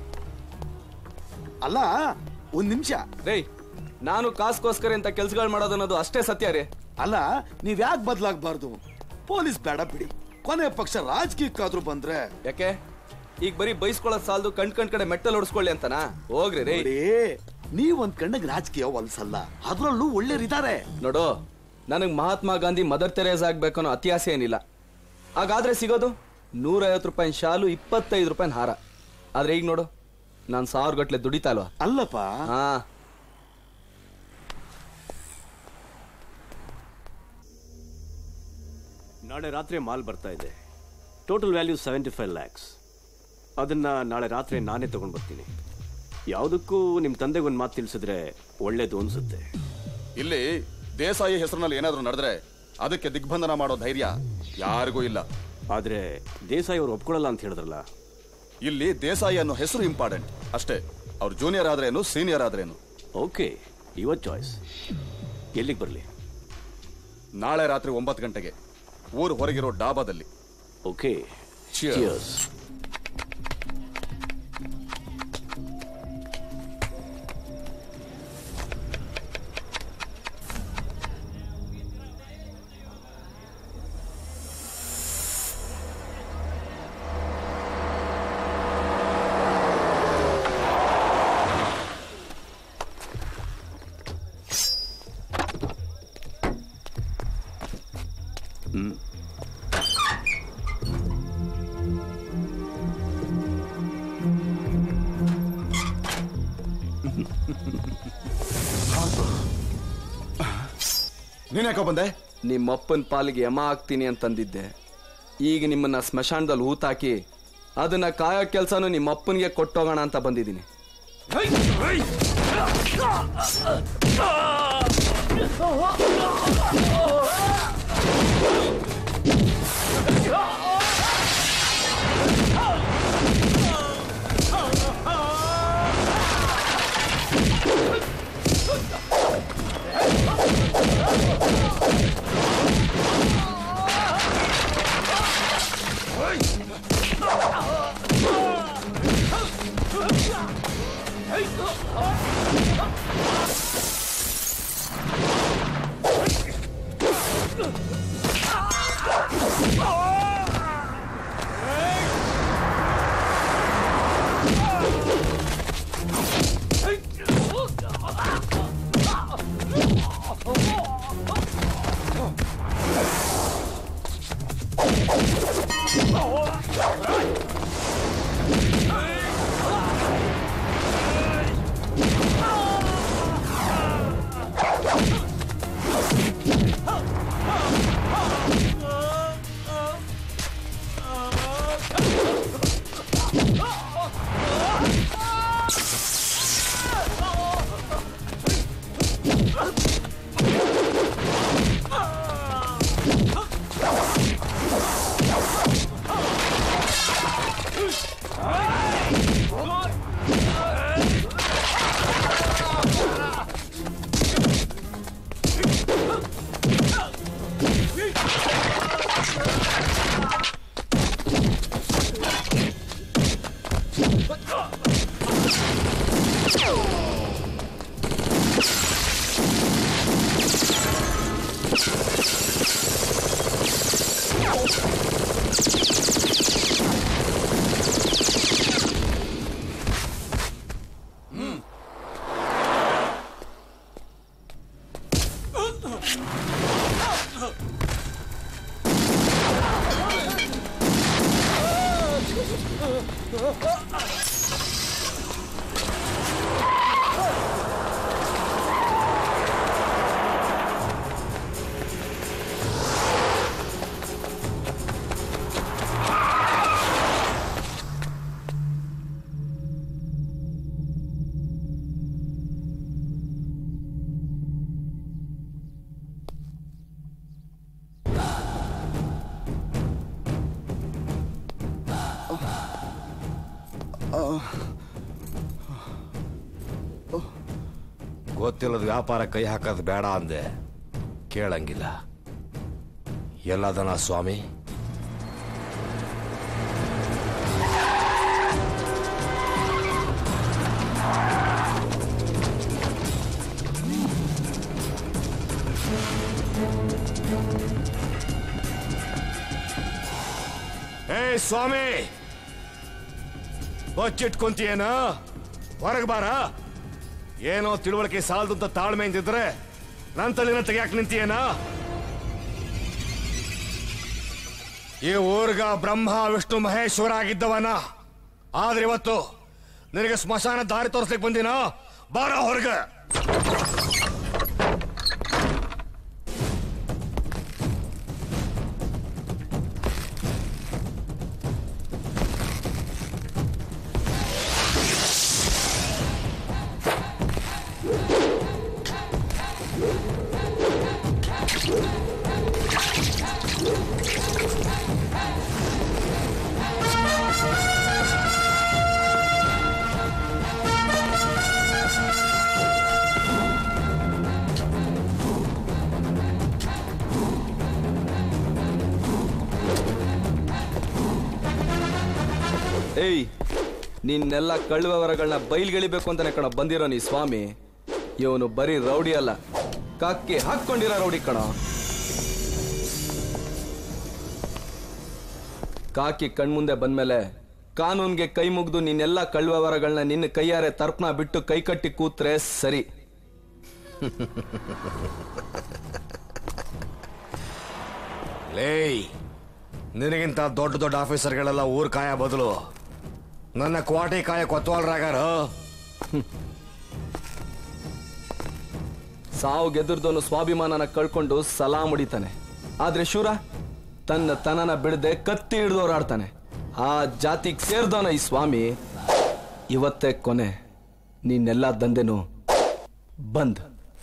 ಅಲ್ಲ ಒಂದ್ ನಿಮಿಷ ರೇ ನಾನು ಕಾಸ್ಗೋಸ್ಕರ ಇಂತ ಕೆಲ್ಸಗಳು ಮಾಡೋದು ಅನ್ನೋದು ಅಷ್ಟೇ ಸತ್ಯ ರೀ ಅಲ್ಲ ನೀವ್ ಯಾಕೆ ಬದಲಾಗಬಾರ್ದು ಪೊಲೀಸ್ ಬೇಡ ಬಿಡಿ ಕೊನೆ ಪಕ್ಷ ರಾಜಕೀಯಕ್ಕಾದ್ರೂ ಬಂದ್ರೆ ಯಾಕೆ ಈಗ ಬರೀ ಬೈಸ್ಕೊಳ್ಳೋದ್ ಸಾಲದು ಕಣ್ ಕಣ್ ಕಡೆ ಮೆಟ್ಟಲ್ ಹೊಡ್ಸ್ಕೊಳ್ಳಿ ಅಂತನಾ ಹೋಗ್ರಿ ರೇ ನೋಡಿ, ನೀವ್ ಒಂದ್ ಕಣ್ಣಿಗೆ ರಾಜಕೀಯ ಹೊಲ್ಸಲ್ಲ ಅದ್ರಲ್ಲೂ ಒಳ್ಳೆಯರಿದ್ದಾರೆ ನೋಡು ನನಗ್ ಮಹಾತ್ಮ ಗಾಂಧಿ ಮದರ್ ತೆರೇಸ್ ಆಗ್ಬೇಕು ಅನ್ನೋ ಅತ್ಯಾಸೆ ಏನಿಲ್ಲ ಹಾಗಾದ್ರೆ ಸಿಗೋದು ನೂರೈವತ್ತು ರೂಪಾಯಿ ಶಾಲು ಇಪ್ಪತ್ತೈದು ರೂಪಾಯಿ ಹಾರ ಆದ್ರೆ ಈಗ ನೋಡು ನಾನ್ ಸಾವಿರ ಗಟ್ಲೆ ದುಡಿತಾ ಅಲ್ವಾ ಅಲ್ಲಪ್ಪ ಹಾ ನಾಳೆ ರಾತ್ರಿ ಮಾಲ್ ಬರ್ತಾ ಇದೆ total value seventy five lakhs ಅದನ್ನ ನಾಳೆ ರಾತ್ರಿ ನಾನೇ ತಗೊಂಡು ಬರ್ತೀನಿ ಯಾವುದಕ್ಕೂ ನಿಮ್ಮ ತಂದೆಗೆ ಒಂದು ಮಾತು ತಿಳಿಸಿದ್ರೆ ಒಳ್ಳೇದು ಅನ್ಸುತ್ತೆ ಇಲ್ಲಿ ದೇಸಾಯಿ ಹೆಸರಿನಲ್ಲಿ ಏನಾದ್ರೂ ನಡೆದ್ರೆ ಅದಕ್ಕೆ ದಿಗ್ಬಂಧನ ಮಾಡೋ ಧೈರ್ಯ ಯಾರಿಗೂ ಇಲ್ಲ ಆದ್ರೆ ದೇಸಾಯಿ ಅವ್ರು ಒಪ್ಕೊಳ್ಳಲ್ಲ ಅಂತ ಹೇಳಿದ್ರಲ್ಲ ಇಲ್ಲಿ ದೇಸಾಯಿ ಅನ್ನೋ ಹೆಸರು ಇಂಪಾರ್ಟೆಂಟ್ ಅಷ್ಟೇ ಅವ್ರು ಜೂನಿಯರ್ ಆದ್ರೇನು ಸೀನಿಯರ್ ಆದ್ರೇನು ಓಕೆ ಯುವರ್ ಚಾಯ್ಸ್ ಎಲ್ಲಿಗೆ ಬರಲಿ ನಾಳೆ ರಾತ್ರಿ ಒಂಬತ್ತು ಗಂಟೆಗೆ ಊರು ಹೊರಗಿರೋ ಡಾಬಾದಲ್ಲಿ ಓಕೆ Cheers. ಹ್ಮ್ ನೀನ್ ಯಾಕೋ ಬಂದೆ ನಿಮ್ಮಪ್ಪನ ಪಾಲಿಗೆ ಯಮ ಆಗ್ತೀನಿ ಅಂತಂದಿದ್ದೆ ಈಗ ನಿಮ್ಮನ್ನ ಸ್ಮಶಾನದಲ್ಲಿ ಹೂತಾಕಿ ಅದನ್ನ ಕಾಯೋ ಕೆಲ್ಸನೂ ನಿಮ್ಮಪ್ಪನಿಗೆ ಕೊಟ್ಟೋಗೋಣ ಅಂತ ಬಂದಿದ್ದೀನಿ Oh! ಗೊತ್ತಿಲ್ಲದ ವ್ಯಾಪಾರ ಕೈ ಹಾಕೋದು ಬೇಡ ಅಂದೆ ಕೇಳಂಗಿಲ್ಲ ಎಲ್ಲದನ ಸ್ವಾಮಿ ಏ ಸ್ವಾಮಿ ಬಚ್ಚಿಟ್ಕೊಂತೀಯೇನ ಹೊರಗೆ ಬಾರ ಏನೋ ತಿಳುವಳಿಕೆ ಸಾಲದು ಅಂತ ತಾಳ್ಮೆಯಿಂದಿದ್ರೆ ನನ್ನ ತಲೆನ ತೆಗಿಯಾಕ ನಿಂತೀಯೇನ ಈ ಊರ್ಗ ಬ್ರಹ್ಮ ವಿಷ್ಣು ಮಹೇಶ್ವರ ಆಗಿದ್ದವನ ಆದ್ರೆ ಇವತ್ತು ನಿನಗೆ ಸ್ಮಶಾನ ದಾರಿ ತೋರಿಸ್ಲಿಕ್ಕೆ ಬಂದಿನ ಬಾರ ಹೊರಗೆ ಏಯ್ ನಿನ್ನೆಲ್ಲ ಕಳುವವರಗಳನ್ನ ಬಯಲ್ಗೆಳಿಬೇಕು ಅಂತಾನೆ ಕಣ ಬಂದಿರೋ ನೀ ಸ್ವಾಮಿ ಇವನು ಬರೀ ರೌಡಿ ಅಲ್ಲ ಕಕ್ಕಿ ಹಾಕೊಂಡಿರೋ ರೌಡಿ ಕಣ ಕಾಕಿ ಕಣ್ಮುಂದೆ ಬಂದ್ಮೇಲೆ ಕಾನೂನ್ಗೆ ಕೈ ಮುಗ್ದು ನಿನ್ನೆಲ್ಲ ಕಳುವವರಗಳನ್ನ ನಿನ್ನ ಕೈಯಾರೆ ತರ್ಪಣ ಬಿಟ್ಟು ಕೈ ಕಟ್ಟಿ ಕೂತ್ರೆ ಸರಿ ಲೇಯ್ ನಿನಗಿಂತ ದೊಡ್ಡ ದೊಡ್ಡ ಆಫೀಸರ್ಗಳೆಲ್ಲ ಊರ್ ಕಾಯ ಬದಲು ನನ್ನ ಕ್ವಾಟಿ ಕಾಯ ಕೊತ್ವಾಲ್ರಾಗಾರ ಸಾವು ಗೆದ್ರದವನು ಸ್ವಾಭಿಮಾನನ ಕಳ್ಕೊಂಡು ಸಲಾ ಮುಡಿತಾನೆ ಆದ್ರೆ ಶೂರ ತನ್ನ ತನನ ಬಿಡದೆ ಕತ್ತಿ ಹಿಡಿದು ಹೋರಾಡ್ತಾನೆ ಆ ಜಾತಿಗೆ ಸೇರ್ದವನ ಈ ಸ್ವಾಮಿ ಇವತ್ತೇ ಕೊನೆ ನೀನೆಲ್ಲ ದಂಧೆನು ಬಂದ್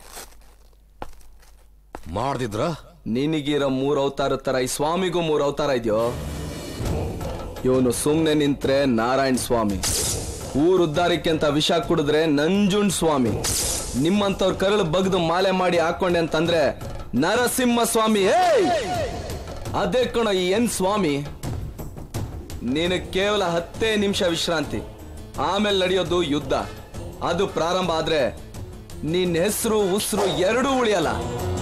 ಮಾಡ್ದಿದ್ರ ನಿನಗಿರೋ ಮೂರ್ ಅವತಾರ ತರ ಈ ಸ್ವಾಮಿಗೂ ಮೂರ್ ಅವತಾರ ಇದೆಯೋ ಇವನು ಸುಮ್ನೆ ನಿಂತ್ರೆ ನಾರಾಯಣ್ ಸ್ವಾಮಿ ಊರ್ ಉದ್ಧಾರಕ್ಕೆ ಅಂತ ವಿಷ ಕುಡಿದ್ರೆ ನಂಜುಂಡ್ ಸ್ವಾಮಿ ನಿಮ್ಮಂತವ್ರ ಕರಳು ಬಗ್ದು ಮಾಲೆ ಮಾಡಿ ಹಾಕೊಂಡೆ ಅಂತಂದ್ರೆ ನರಸಿಂಹ ಸ್ವಾಮಿ ಏಯ್ ಅದೇ ಕಣ ಈ ಎನ್ ಸ್ವಾಮಿ ನೀನು ಕೇವಲ ಹತ್ತೇ ನಿಮಿಷ ವಿಶ್ರಾಂತಿ ಆಮೇಲೆ ನಡೆಯೋದು ಯುದ್ಧ ಅದು ಪ್ರಾರಂಭ ಆದ್ರೆ ನಿನ್ನ ಹೆಸರು ಉಸಿರು ಎರಡೂ ಉಳಿಯಲ್ಲ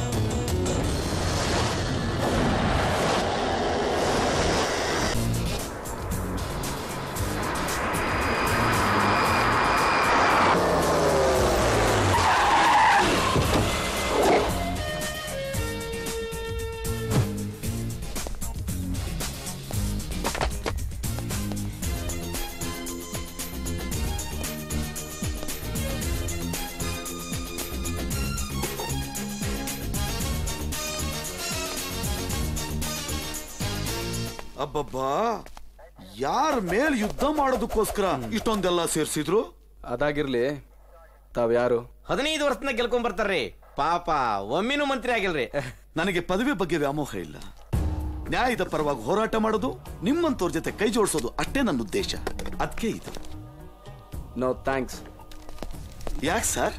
ಅಬ್ಬಬ್ಬಾ ಯಾರ ಮೇಲ್ ಯುದ್ಧ ಮಾಡೋದಕ್ಕೋಸ್ಕರ ಇಷ್ಟೊಂದೆಲ್ಲ ಸೇರ್ಸಿದ್ರು ಅದಾಗಿರ್ಲಿ ತಾವ್ಯಾರು ಹದಿನೈದು ವರ್ಷದಿಂದ ಗೆಲ್ಕೊಂಡ್ ಬರ್ತಾರ್ರಿ ಪಾಪ ಒಮ್ಮಿನೂ ಮಂತ್ರಿ ಆಗಿಲ್ರಿ ನನಗೆ ಪದವಿ ಬಗ್ಗೆ ವ್ಯಾಮೋಹ ಇಲ್ಲ ನ್ಯಾಯದ ಪರವಾಗಿ ಹೋರಾಟ ಮಾಡೋದು ನಿಮ್ಮಂತವ್ರ ಜೊತೆ ಕೈ ಜೋಡಿಸೋದು ಅಷ್ಟೇ ನನ್ನ ಉದ್ದೇಶ ಅದಕ್ಕೆ ಇದು ನೋ ಥ್ಯಾಂಕ್ಸ್ ಯಾಕೆ ಸರ್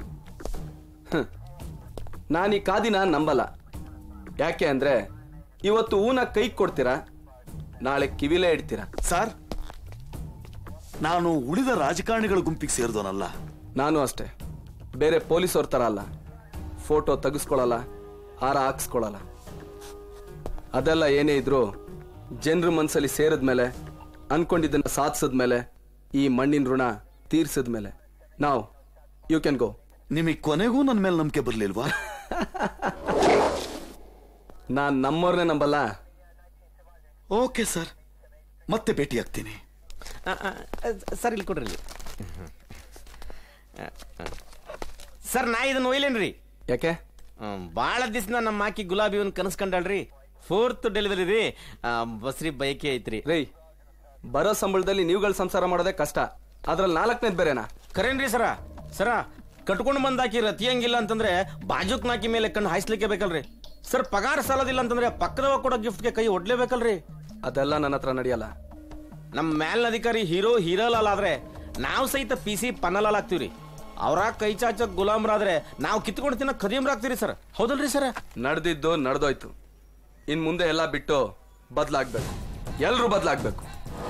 ನಾನು ಈ ಕಾದಿನ ನಂಬಲ್ಲ ಯಾಕೆ ಅಂದ್ರೆ ಇವತ್ತು ಊನ ಕೈ ಕೊಡ್ತೀರಾ ನಾಳೆ ಕಿವಿಲೇ ಇಡ್ತೀರಾ ಸರ್ ನಾನು ಉಳಿದ ರಾಜಕಾರಣಿಗಳ ಗುಂಪಿಗೆ ಸೇರಿದವನಲ್ಲ ನಾನು ಅಷ್ಟೇ ಬೇರೆ ಪೊಲೀಸವ್ರ ಥರ ಅಲ್ಲ ಫೋಟೋ ತೆಗೆಸ್ಕೊಳಲ್ಲ ಹಾರ ಹಾಕ್ಸ್ಕೊಳಲ್ಲ ಅದೆಲ್ಲ ಏನೇ ಇದ್ರು ಜನರ ಮನ್ಸಲ್ಲಿ ಸೇರಿದ್ಮೇಲೆ ಅನ್ಕೊಂಡಿದ್ದನ್ನ ಸಾಧಿಸಿದ್ಮೇಲೆ ಈ ಮಣ್ಣಿನ ಋಣ ತೀರ್ಸಿದ್ಮೇಲೆ ನಾವು ಯು ಕ್ಯಾನ್ ಗೋ ನಿಮಗೆ ಕೊನೆಗೂ ನನ್ನ ಮೇಲೆ ನಂಬಿಕೆ ಬರ್ಲಿಲ್ವಾ ನಾನ್ ನಮ್ಮವ್ರನ್ನೇ ನಂಬಲ್ಲ ಓಕೆ ಸರ್ ಮತ್ತೆ ಭೇಟಿ ಆಗ್ತೀನಿ ಸರ್ ಇಲ್ಲಿ ಕೊಡ್ರಿ ಇಲ್ಲಿ. ಸರ್ ನಾ ಇದನ್ನ ಒಯ್ಲೇನ್ರಿ ಯಾಕೆ ಭಾಳ ದಿವ್ಸ ನಮ್ಮ ಆಕಿ ಗುಲಾಬಿ ಒಂದು ಕನಸ್ಕೊಂಡಾಳ್ರಿ ಫೋರ್ತ್ ಡೆಲಿವರಿ ರೀ ಆ, ಬಸ್ರಿ ಬೈಕೆ ಐತ್ರಿ ರೈ ಬರೋ ಸಂಬಳದಲ್ಲಿ ನೀವುಗಳು ಸಂಸಾರ ಮಾಡೋದೇ ಕಷ್ಟ ಅದ್ರಲ್ಲಿ ನಾಲ್ಕನೇದ್ ಬೇರೆನಾ ಕರೇನ್ರಿ ಸರ ಸರ ಕಟ್ಕೊಂಡು ಬಂದಾಕಿ ರತಿಯಂಗಿಲ್ಲ ಅಂತಂದ್ರೆ ಬಾಜುಕ್ ನಾಕಿ ಮೇಲೆ ಕಣ್ಣು ಹಾಯಿಸ್ಲಿಕ್ಕೆ ಬೇಕಲ್ರಿ ಸರ್ ಪಗಾರ ಸಾಲದಿಲ್ಲ ಅಂತಂದ್ರೆ ಪಕ್ಕದವ ಕೊಡೋ ಗಿಫ್ಟ್ಗೆ ಕೈ ಒಡ್ಲೇಬೇಕಲ್ರಿ ಅದೆಲ್ಲ ನನ್ನ ಹತ್ರ ನಡೆಯಲ್ಲ ನಮ್ಮ ಮೇಲಿನ ಅಧಿಕಾರಿ ಹೀರೋ ಹೀರೋಲಾಲ್ ಆದ್ರೆ ನಾವು ಸಹಿತ ಪಿ ಸಿ ಪನ್ನಲಾಲ್ ಆಗ್ತೀವ್ರಿ ಅವ್ರ ಕೈ ಚಾಚ ಗುಲಾಮ್ರಾದ್ರೆ ನಾವು ಕಿತ್ಕೊಂಡು ತಿನ್ನ ಖದೀಮ್ರಾಗ್ತೀರಿ ಸರ್ ಹೌದಲ್ರಿ ಸರ್ ನಡೆದಿದ್ದು ನಡೆದೋಯ್ತು ಇನ್ ಮುಂದೆ ಎಲ್ಲ ಬಿಟ್ಟು ಬದಲಾಗ್ಬೇಕು ಎಲ್ರೂ ಬದಲಾಗ್ಬೇಕು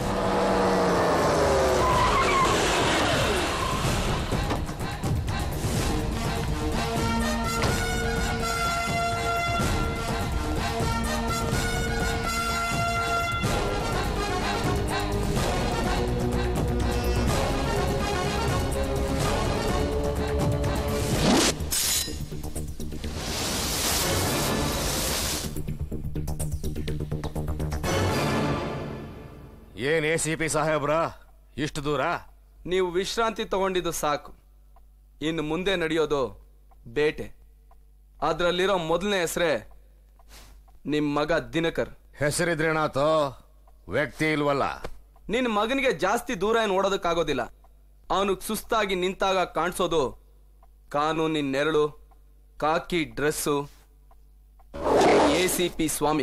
ಏನ್ ಎ ಸಿ ಪಿ ಸಾಹೇಬ್ರ ಇಷ್ಟು ದೂರ ನೀವು ವಿಶ್ರಾಂತಿ ತಗೊಂಡಿದ್ದು ಸಾಕು ಇನ್ನು ಮುಂದೆ ನಡೆಯೋದು ಬೇಟೆ ಅದ್ರಲ್ಲಿರೋ ಮೊದಲನೇ ಹೆಸರೇ ನಿಮ್ ಮಗ ದಿನಕರ್ ಹೆಸರಿದ್ರೇನಾತೋ ವ್ಯಕ್ತಿ ಇಲ್ವಲ್ಲ ನಿನ್ ಮಗನಿಗೆ ಜಾಸ್ತಿ ದೂರ ಏನು ಓಡೋದಕ್ಕಾಗೋದಿಲ್ಲ ಅವನಿಗೆ ಸುಸ್ತಾಗಿ ನಿಂತಾಗ ಕಾಣಿಸೋದು ಕಾನೂನಿನ ನೆರಳು khaki dress A C P Swami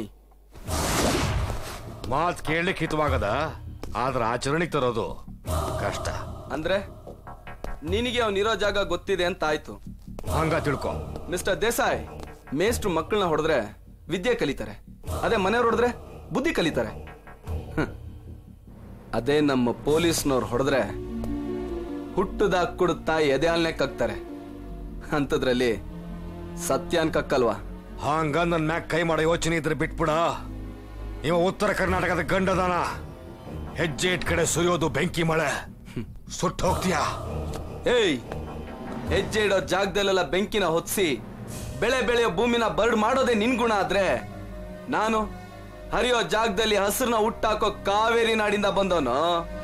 ಮಾತ್ ಕೇಳಲಿಕ್ಕೆ ಹಿತವಾಗದ ಆದ್ರ ಆಚರಣೆಗೆ ತರೋದು ಕಷ್ಟ ಅಂದ್ರೆ ನಿನಗೆ ಅವನಿರೋ ಜಾಗ ಗೊತ್ತಿದೆ ಅಂತ ಆಯ್ತು ಹಂಗ ತಿಳ್ಕೊ ಮಿಸ್ಟರ್ ದೇಸಾಯ್ ಮೇಷ್ಟ್ರು ಮಕ್ಕಳನ್ನ ಹೊಡೆದ್ರೆ ವಿದ್ಯೆ ಕಲಿತಾರೆ ಅದೇ ಮನೆಯವ್ರು ಹೊಡೆದ್ರೆ ಬುದ್ಧಿ ಕಲಿತಾರೆ ಹ್ಮ್. ಅದೇ ನಮ್ಮ ಪೊಲೀಸ್ನವ್ರು ಹೊಡೆದ್ರೆ ಹುಟ್ಟದ ಕುಡುತ್ತಾ ಎದೆಯಾಲ್ನೆ ಕಕ್ತಾರೆ ಅಂಥದ್ರಲ್ಲಿ ಸತ್ಯಾನ್ ಕಕ್ಕಲ್ವಾ ಹಂಗ ನನ್ ಮ್ಯಾಗ ಕೈ ಮಾಡೋ ಯೋಚನೆ ಇದ್ರೆ ಬಿಟ್ಬಿಡ ಇವ ಉತ್ತರ ಕರ್ನಾಟಕದ ಗಂಡದಾನ ಹೆಜ್ಜೆ ಇಟ್ ಕಡೆ ಸುರಿಯೋದು ಬೆಂಕಿ ಮಳೆ ಸುಟ್ಟು ಹೋಗ್ತೀಯಾ ಏಯ್ ಹೆಜ್ಜೆ ಇಡೋ ಜಾಗದಲ್ಲೆಲ್ಲ ಬೆಂಕಿನ ಹೊತ್ಸಿ ಬೆಳೆ ಬೆಳೆಯೋ ಭೂಮಿನ ಬರ್ಡ್ ಮಾಡೋದೇ ನಿನ್ ಗುಣ ಆದ್ರೆ ನಾನು ಹರಿಯೋ ಜಾಗದಲ್ಲಿ ಹಸಿರನ್ನ ಹುಟ್ಟಾಕೋ ಕಾವೇರಿ ನಾಡಿಂದ ಬಂದವನು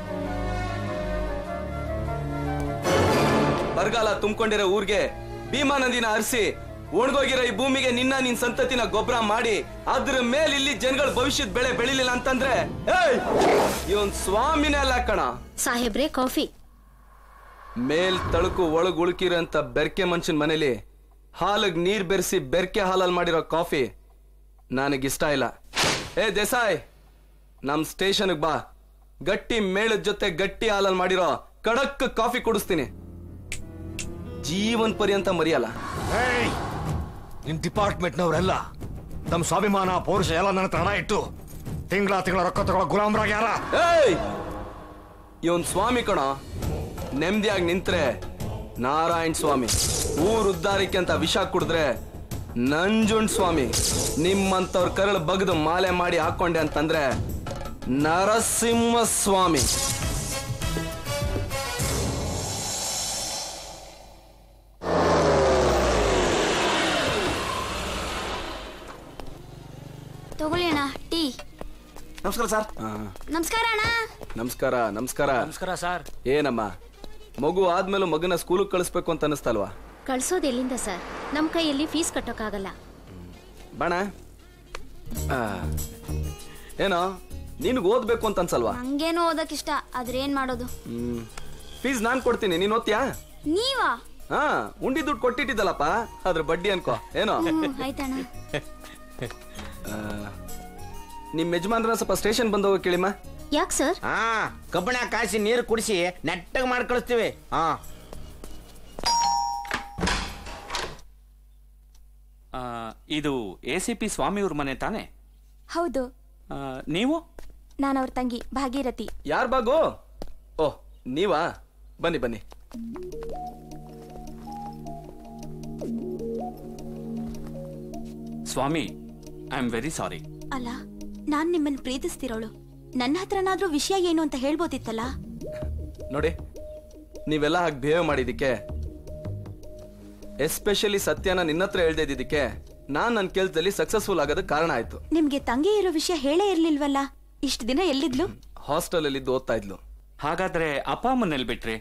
ಬರಗಾಲ ತುಂಬಿಕೊಂಡಿರೋ ಊರ್ಗೆ ಭೀಮಾ ನದಿನ ಹರಿಸಿ ಒಣಗೋಗಿರೋ ಈ ಭೂಮಿಗೆ ನಿನ್ನ ನಿನ್ ಸಂತತಿನ ಗೊಬ್ಬರ ಮಾಡಿ ಅದ್ರ ಮೇಲೆ ಇಲ್ಲಿ ಜನಗಳ ಭವಿಷ್ಯದ ಬೆಳೆ ಬೆಳಿಲಿಲ್ಲ ಅಂತಂದ್ರೆ ಏಯ್ ಇವನ್ ಸ್ವಾಮಿನೇ ಅಲ್ಲ ಕಣ ಸಾಹೇಬ್ರೆ ಕಾಫಿ ಮೇಲ್ ತಳುಕು ಒಳಗ್ ಉಳುಕಿರೋಂತ ಬೆರ್ಕೆ ಮನುಷ್ಯನ್ ಮನೇಲಿ ಹಾಲಿಗೆ ನೀರ್ ಬೆರೆಸಿ ಬೆರ್ಕೆ ಹಾಲಲ್ಲಿ ಮಾಡಿರೋ ಕಾಫಿ ನನಗಿಷ್ಟ ಇಲ್ಲ ಏ ದೇಸಾಯ್ ನಮ್ ಸ್ಟೇಷನ್ಗೆ ಬಾ ಗಟ್ಟಿ ಮೇಳದ ಜೊತೆ ಗಟ್ಟಿ ಹಾಲಲ್ಲಿ ಮಾಡಿರೋ ಕಡಕ್ ಕಾಫಿ ಕುಡಿಸ್ತೀನಿ ಜೀವನ್ ಪರ್ಯಂತ ಮರೆಯಲ್ಲ ಏಯ್! ನಿಮ್ ಡಿಪಾರ್ಟ್ಮೆಂಟ್ನವರೆಲ್ಲ ತಮ್ಮ ಸ್ವಾಭಿಮಾನ ಪೌರುಷ ಎಲ್ಲ ನನ್ನ ಹತ್ರ ಹಣ ಇಟ್ಟು ತಿಂಗಳ ತಿಂಗಳ ರೊಕ್ಕ ತಗೊಳ್ಳೋ ಗುಲಾಮ್ರಾಗ ಯಾರ ಏಯ್ ಇವನ್ ಸ್ವಾಮಿ ಕಣ ನೆಮ್ಮದಿಯಾಗಿ ನಿಂತ್ರೆ ನಾರಾಯಣ್ ಸ್ವಾಮಿ ಊರ್ ಉದ್ಧಾರಕ್ಕೆ ಅಂತ ವಿಷ ಕುಡಿದ್ರೆ ನಂಜುಂಡ್ ಸ್ವಾಮಿ ನಿಮ್ಮಂತವ್ರ ಕರಳು ಬಗ್ದು ಮಾಲೆ ಮಾಡಿ ಹಾಕೊಂಡೆ ಅಂತಂದ್ರೆ ನರಸಿಂಹ ಸ್ವಾಮಿ ತಗೊಳ್ಳಿ ಅಣ್ಣ ಟೀ ನಮಸ್ಕಾರ ಸರ್ ನಮಸ್ಕಾರ ಅಣ್ಣ ನಮಸ್ಕಾರ ನಮಸ್ಕಾರ ನಮಸ್ಕಾರ ಸರ್ ಏನಮ್ಮ ಮಗು ಆದ್ಮೇಲೂ ಮಗನ ಸ್ಕೂಲಿಗೆ ಕಳಿಸ್ಬೇಕು ಅಂತ ಅನಿಸ್ತಲ್ವಾ ಕಳ್ಸೋದು ಎಲ್ಲಿಂದ ಸರ್ ನಮ್ಮ ಕೈಯಲ್ಲಿ ಫೀಸ್ ಕಟ್ಟೋಕ್ಕಾಗಲ್ಲ ಬಾಣ ಆ, ಏನೋ ನಿನ್ಗೆ ಓದ್ಬೇಕು ಅಂತ ಅನ್ಸಲ್ವಾ ನಂಗೇನು ಓದಕ್ ಇಷ್ಟ ಆದ್ರೆ ಏನ್ ಮಾಡೋದು ಹ್ಮ್ ಫೀಸ್ ನಾನ್ ಕೊಡ್ತೀನಿ ನೀನ್ ಓದ್ತೀಯಾ ನೀವಾ ಹಾ ಉಂಡಿ ದುಡ್ಡು ಕೊಟ್ಟಿಟ್ಟಿದ್ದಲ್ಲಪ್ಪ ಅದ್ರ ಬಡ್ಡಿ ಅನ್ಕೋ ಏನೋ ಹ್ಮ್, ಆಯ್ತಣ್ಣ ಆ, ನಿಮ್ ಯಜಮಾನ್ರನ್ನ ಸ್ವಲ್ಪ ಸ್ಟೇಷನ್ ಬಂದು ಹೋಗಿ ಕೇಳಿಮ್ಮ ಯಾಕೆ ಸರ್ ಹಾ ಕಬ್ಬಣ ಕಾಯಿಸಿ ನೀರು ಕುಡಿಸಿ ನೆಟ್ಟಗೆ ಮಾಡಿ ಕಳಿಸ್ತೀವಿ ಹಾ ಆ, ಇದು ಎ ಸಿ ಪಿ ಸ್ವಾಮಿಯವ್ರ ಮನೆ ತಾನೆ ಹೌದು ಆ, ನೀವು ನಾನು ಅವ್ರ ತಂಗಿ ಭಾಗೀರಥಿ ಯಾರ್ ಬಾಗು ಓ ನೀವಾ ಬನ್ನಿ ಬನ್ನಿ ಸ್ವಾಮಿ ಐ ಆಮ್ ವೆರಿ ಸಾರಿ ಅಲ್ಲ ನಾನ್ ನಿಮ್ಮನ್ನ ಪ್ರೀತಿಸ್ತಿರೋಳು ನನ್ನ ಹತ್ರನಾದ್ರೂ ವಿಷಯ ಏನು ಅಂತ ಹೇಳ್ಬೋದಿತ್ತಲ್ಲ ನೋಡಿ ನೀವೆಲ್ಲ ಹಾಗೆ ಬಿಹೇವ್ ಮಾಡಿದ್ದಕ್ಕೆ ಎಸ್ಪೆಷಲಿ ಸತ್ಯನ ನಿನ್ನ ಹತ್ರ ಹೇಳ್ದೆ ಇದ್ದಿದ್ದಕ್ಕೆ ನಾನ್ ನನ್ನ ಕೆಲಸದಲ್ಲಿ ಸಕ್ಸಸ್ಫುಲ್ ಆಗೋದಕ್ಕೆ ಕಾರಣ ಆಯ್ತು ನಿಮ್ಗೆ ತಂಗಿ ಇರೋ ವಿಷಯ ಹೇಳೇ ಇರ್ಲಿಲ್ವಲ್ಲ ಇಷ್ಟು ದಿನ ಎಲ್ಲಿದ್ಲು ಹಾಸ್ಟೆಲ್ ಅಲ್ಲಿ ಇದ್ದು ಓದ್ತಾ ಇದ್ಲು ಹಾಗಾದ್ರೆ ಅಪ್ಪ ಅಮ್ಮನೆಲ್ ಬಿಟ್ರಿ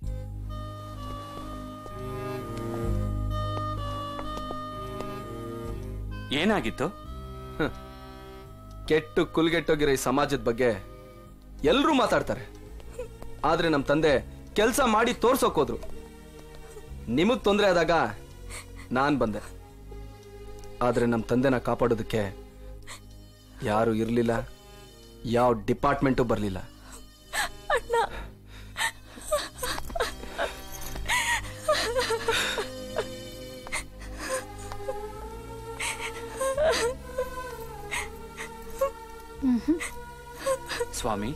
ಏನಾಗಿತ್ತು ಕೆಟ್ಟು ಕುಲ್ಗೆಟ್ಟೋಗಿರೋ ಈ ಸಮಾಜದ ಬಗ್ಗೆ ಎಲ್ರೂ ಮಾತಾಡ್ತಾರೆ ಆದ್ರೆ ನಮ್ ತಂದೆ ಕೆಲಸ ಮಾಡಿ ತೋರ್ಸೋಕ್ ಹೋದ್ರು ನಿಮಗ್ ತೊಂದರೆ ಆದಾಗ ನಾನ್ ಬಂದೆ ಆದ್ರೆ ನಮ್ ತಂದೆನ ಕಾಪಾಡೋದಕ್ಕೆ ಯಾರು ಇರ್ಲಿಲ್ಲ ಯಾವ ಡಿಪಾರ್ಟ್ಮೆಂಟು ಬರ್ಲಿಲ್ಲ ಸ್ವಾಮಿ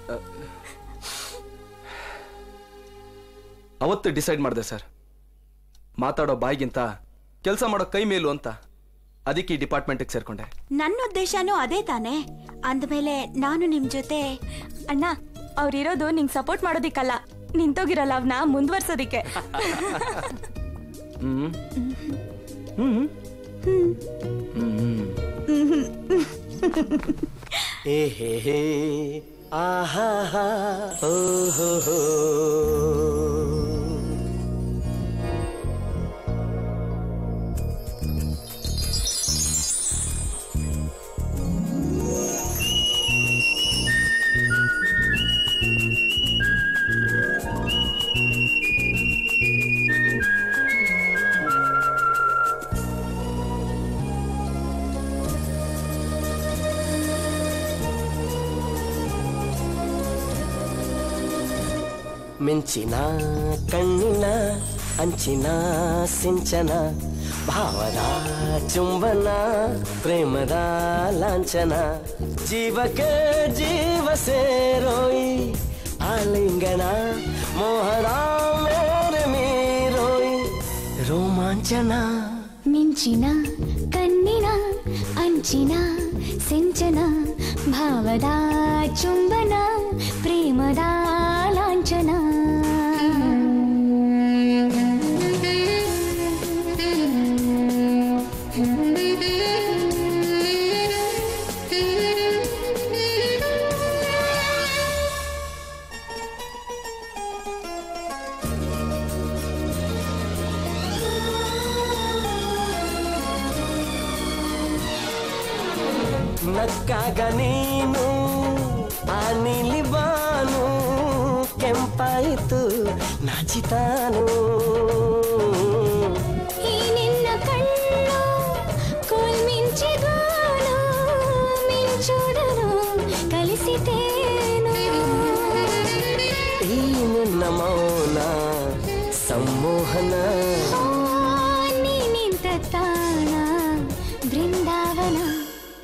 ಅವತ್ತು ಡಿಸೈಡ್ ಮಾಡಿದೆ ಸರ್ ಮಾತಾಡೋ ಬಾಯಿಗಿಂತ ಕೆಲಸ ಮಾಡೋ ಕೈ ಮೇಲು ಅಂತ ಅದಕ್ಕೆ ಈ ಡಿಪಾರ್ಟ್ಮೆಂಟ್ಗೆ ಸೇರ್ಕೊಂಡೆ ನನ್ನ ಉದ್ದೇಶನೂ ಅದೇ ತಾನೇ ಅಂದಮೇಲೆ ನಾನು ನಿಮ್ ಜೊತೆ ಅಣ್ಣ ಅವ್ರಿರೋದು ನಿಂಗ್ ಸಪೋರ್ಟ್ ಮಾಡೋದಿಕ್ಕಲ್ಲ ನಿಂತೋಗಿರಲ್ಲ ಅವನ್ನ ಮುಂದುವರ್ಸೋದಿಕ್ಕೆ ಹ್ಮ್ ಹ್ಮ್ ಹ್ಮ್ ಏ ಹೇ ಹೇ ಆಹಾ ಹಾ ಓ ಹೋ ಹೋ ಮಿಂಚಿನ ಕಣ್ಣಿನ ಅಂಚಿನ ಸಿಂಚನ ಭಾವದ ಚುಂಬನ ಪ್ರೇಮದ ಲಾಂಛನ ಜೀವಕ್ಕೆ ಜೀವ ಸೇರೋಯಿ ಆಲಿಂಗನ ಮೋಹದ ಮೇರೆ ಮೀರೋಯಿ ರೋಮಾಂಚನ ಮಿಂಚಿನ ಕಣ್ಣಿನ ಅಂಚಿನ ಸಿಂಚನ ಭಾವದ ಚುಂಬನ ಪ್ರೇಮದ ಲಾಂಛನ ನಕ್ಕಾಗ ನೀನು ಆ ನೀಲಿ ಬಾನು ಕೆಂಪಾಯಿತು ನಾಚಿತಾನು ಈ ನಿನ್ನ ಕಣ್ಣು ಕೋಲ್ ಮಿಂಚಿಗಾನು ಮಿಂಚುಡನು ಕಲಿಸಿತೇನು ಈ ನಿನ್ನ ಮೌನ ಸಂಮೋಹನ ಓ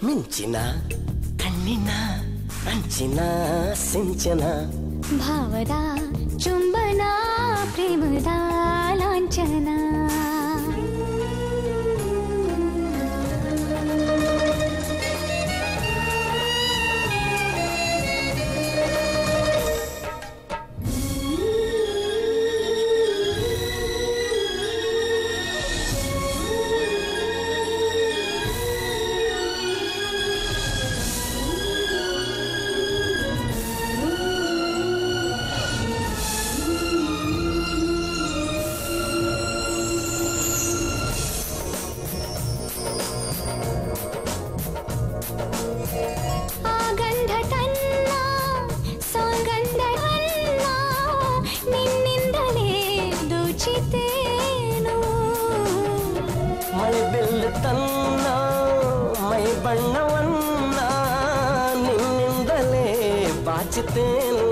ಮಿಂಚಿನ ಕಣ್ಣಿನ ಅಂಚಿನ ಸಿಂಚನ ಭಾವದ ಚುಂಬನ ಪ್ರೇಮದ ಲಾಂಛನ ಆ ಗಂಧ ತನ್ನ ಸಾಗಂಧವನ್ನ ನಿನ್ನಿಂದಲೇ ದೋಚಿತೇನು ಮಳೆ ಬೆಲ್ಲು ತನ್ನ ಮೈ ಬಣ್ಣವನ್ನ ನಿನ್ನಿಂದಲೇ ಬಾಚುತ್ತೇನು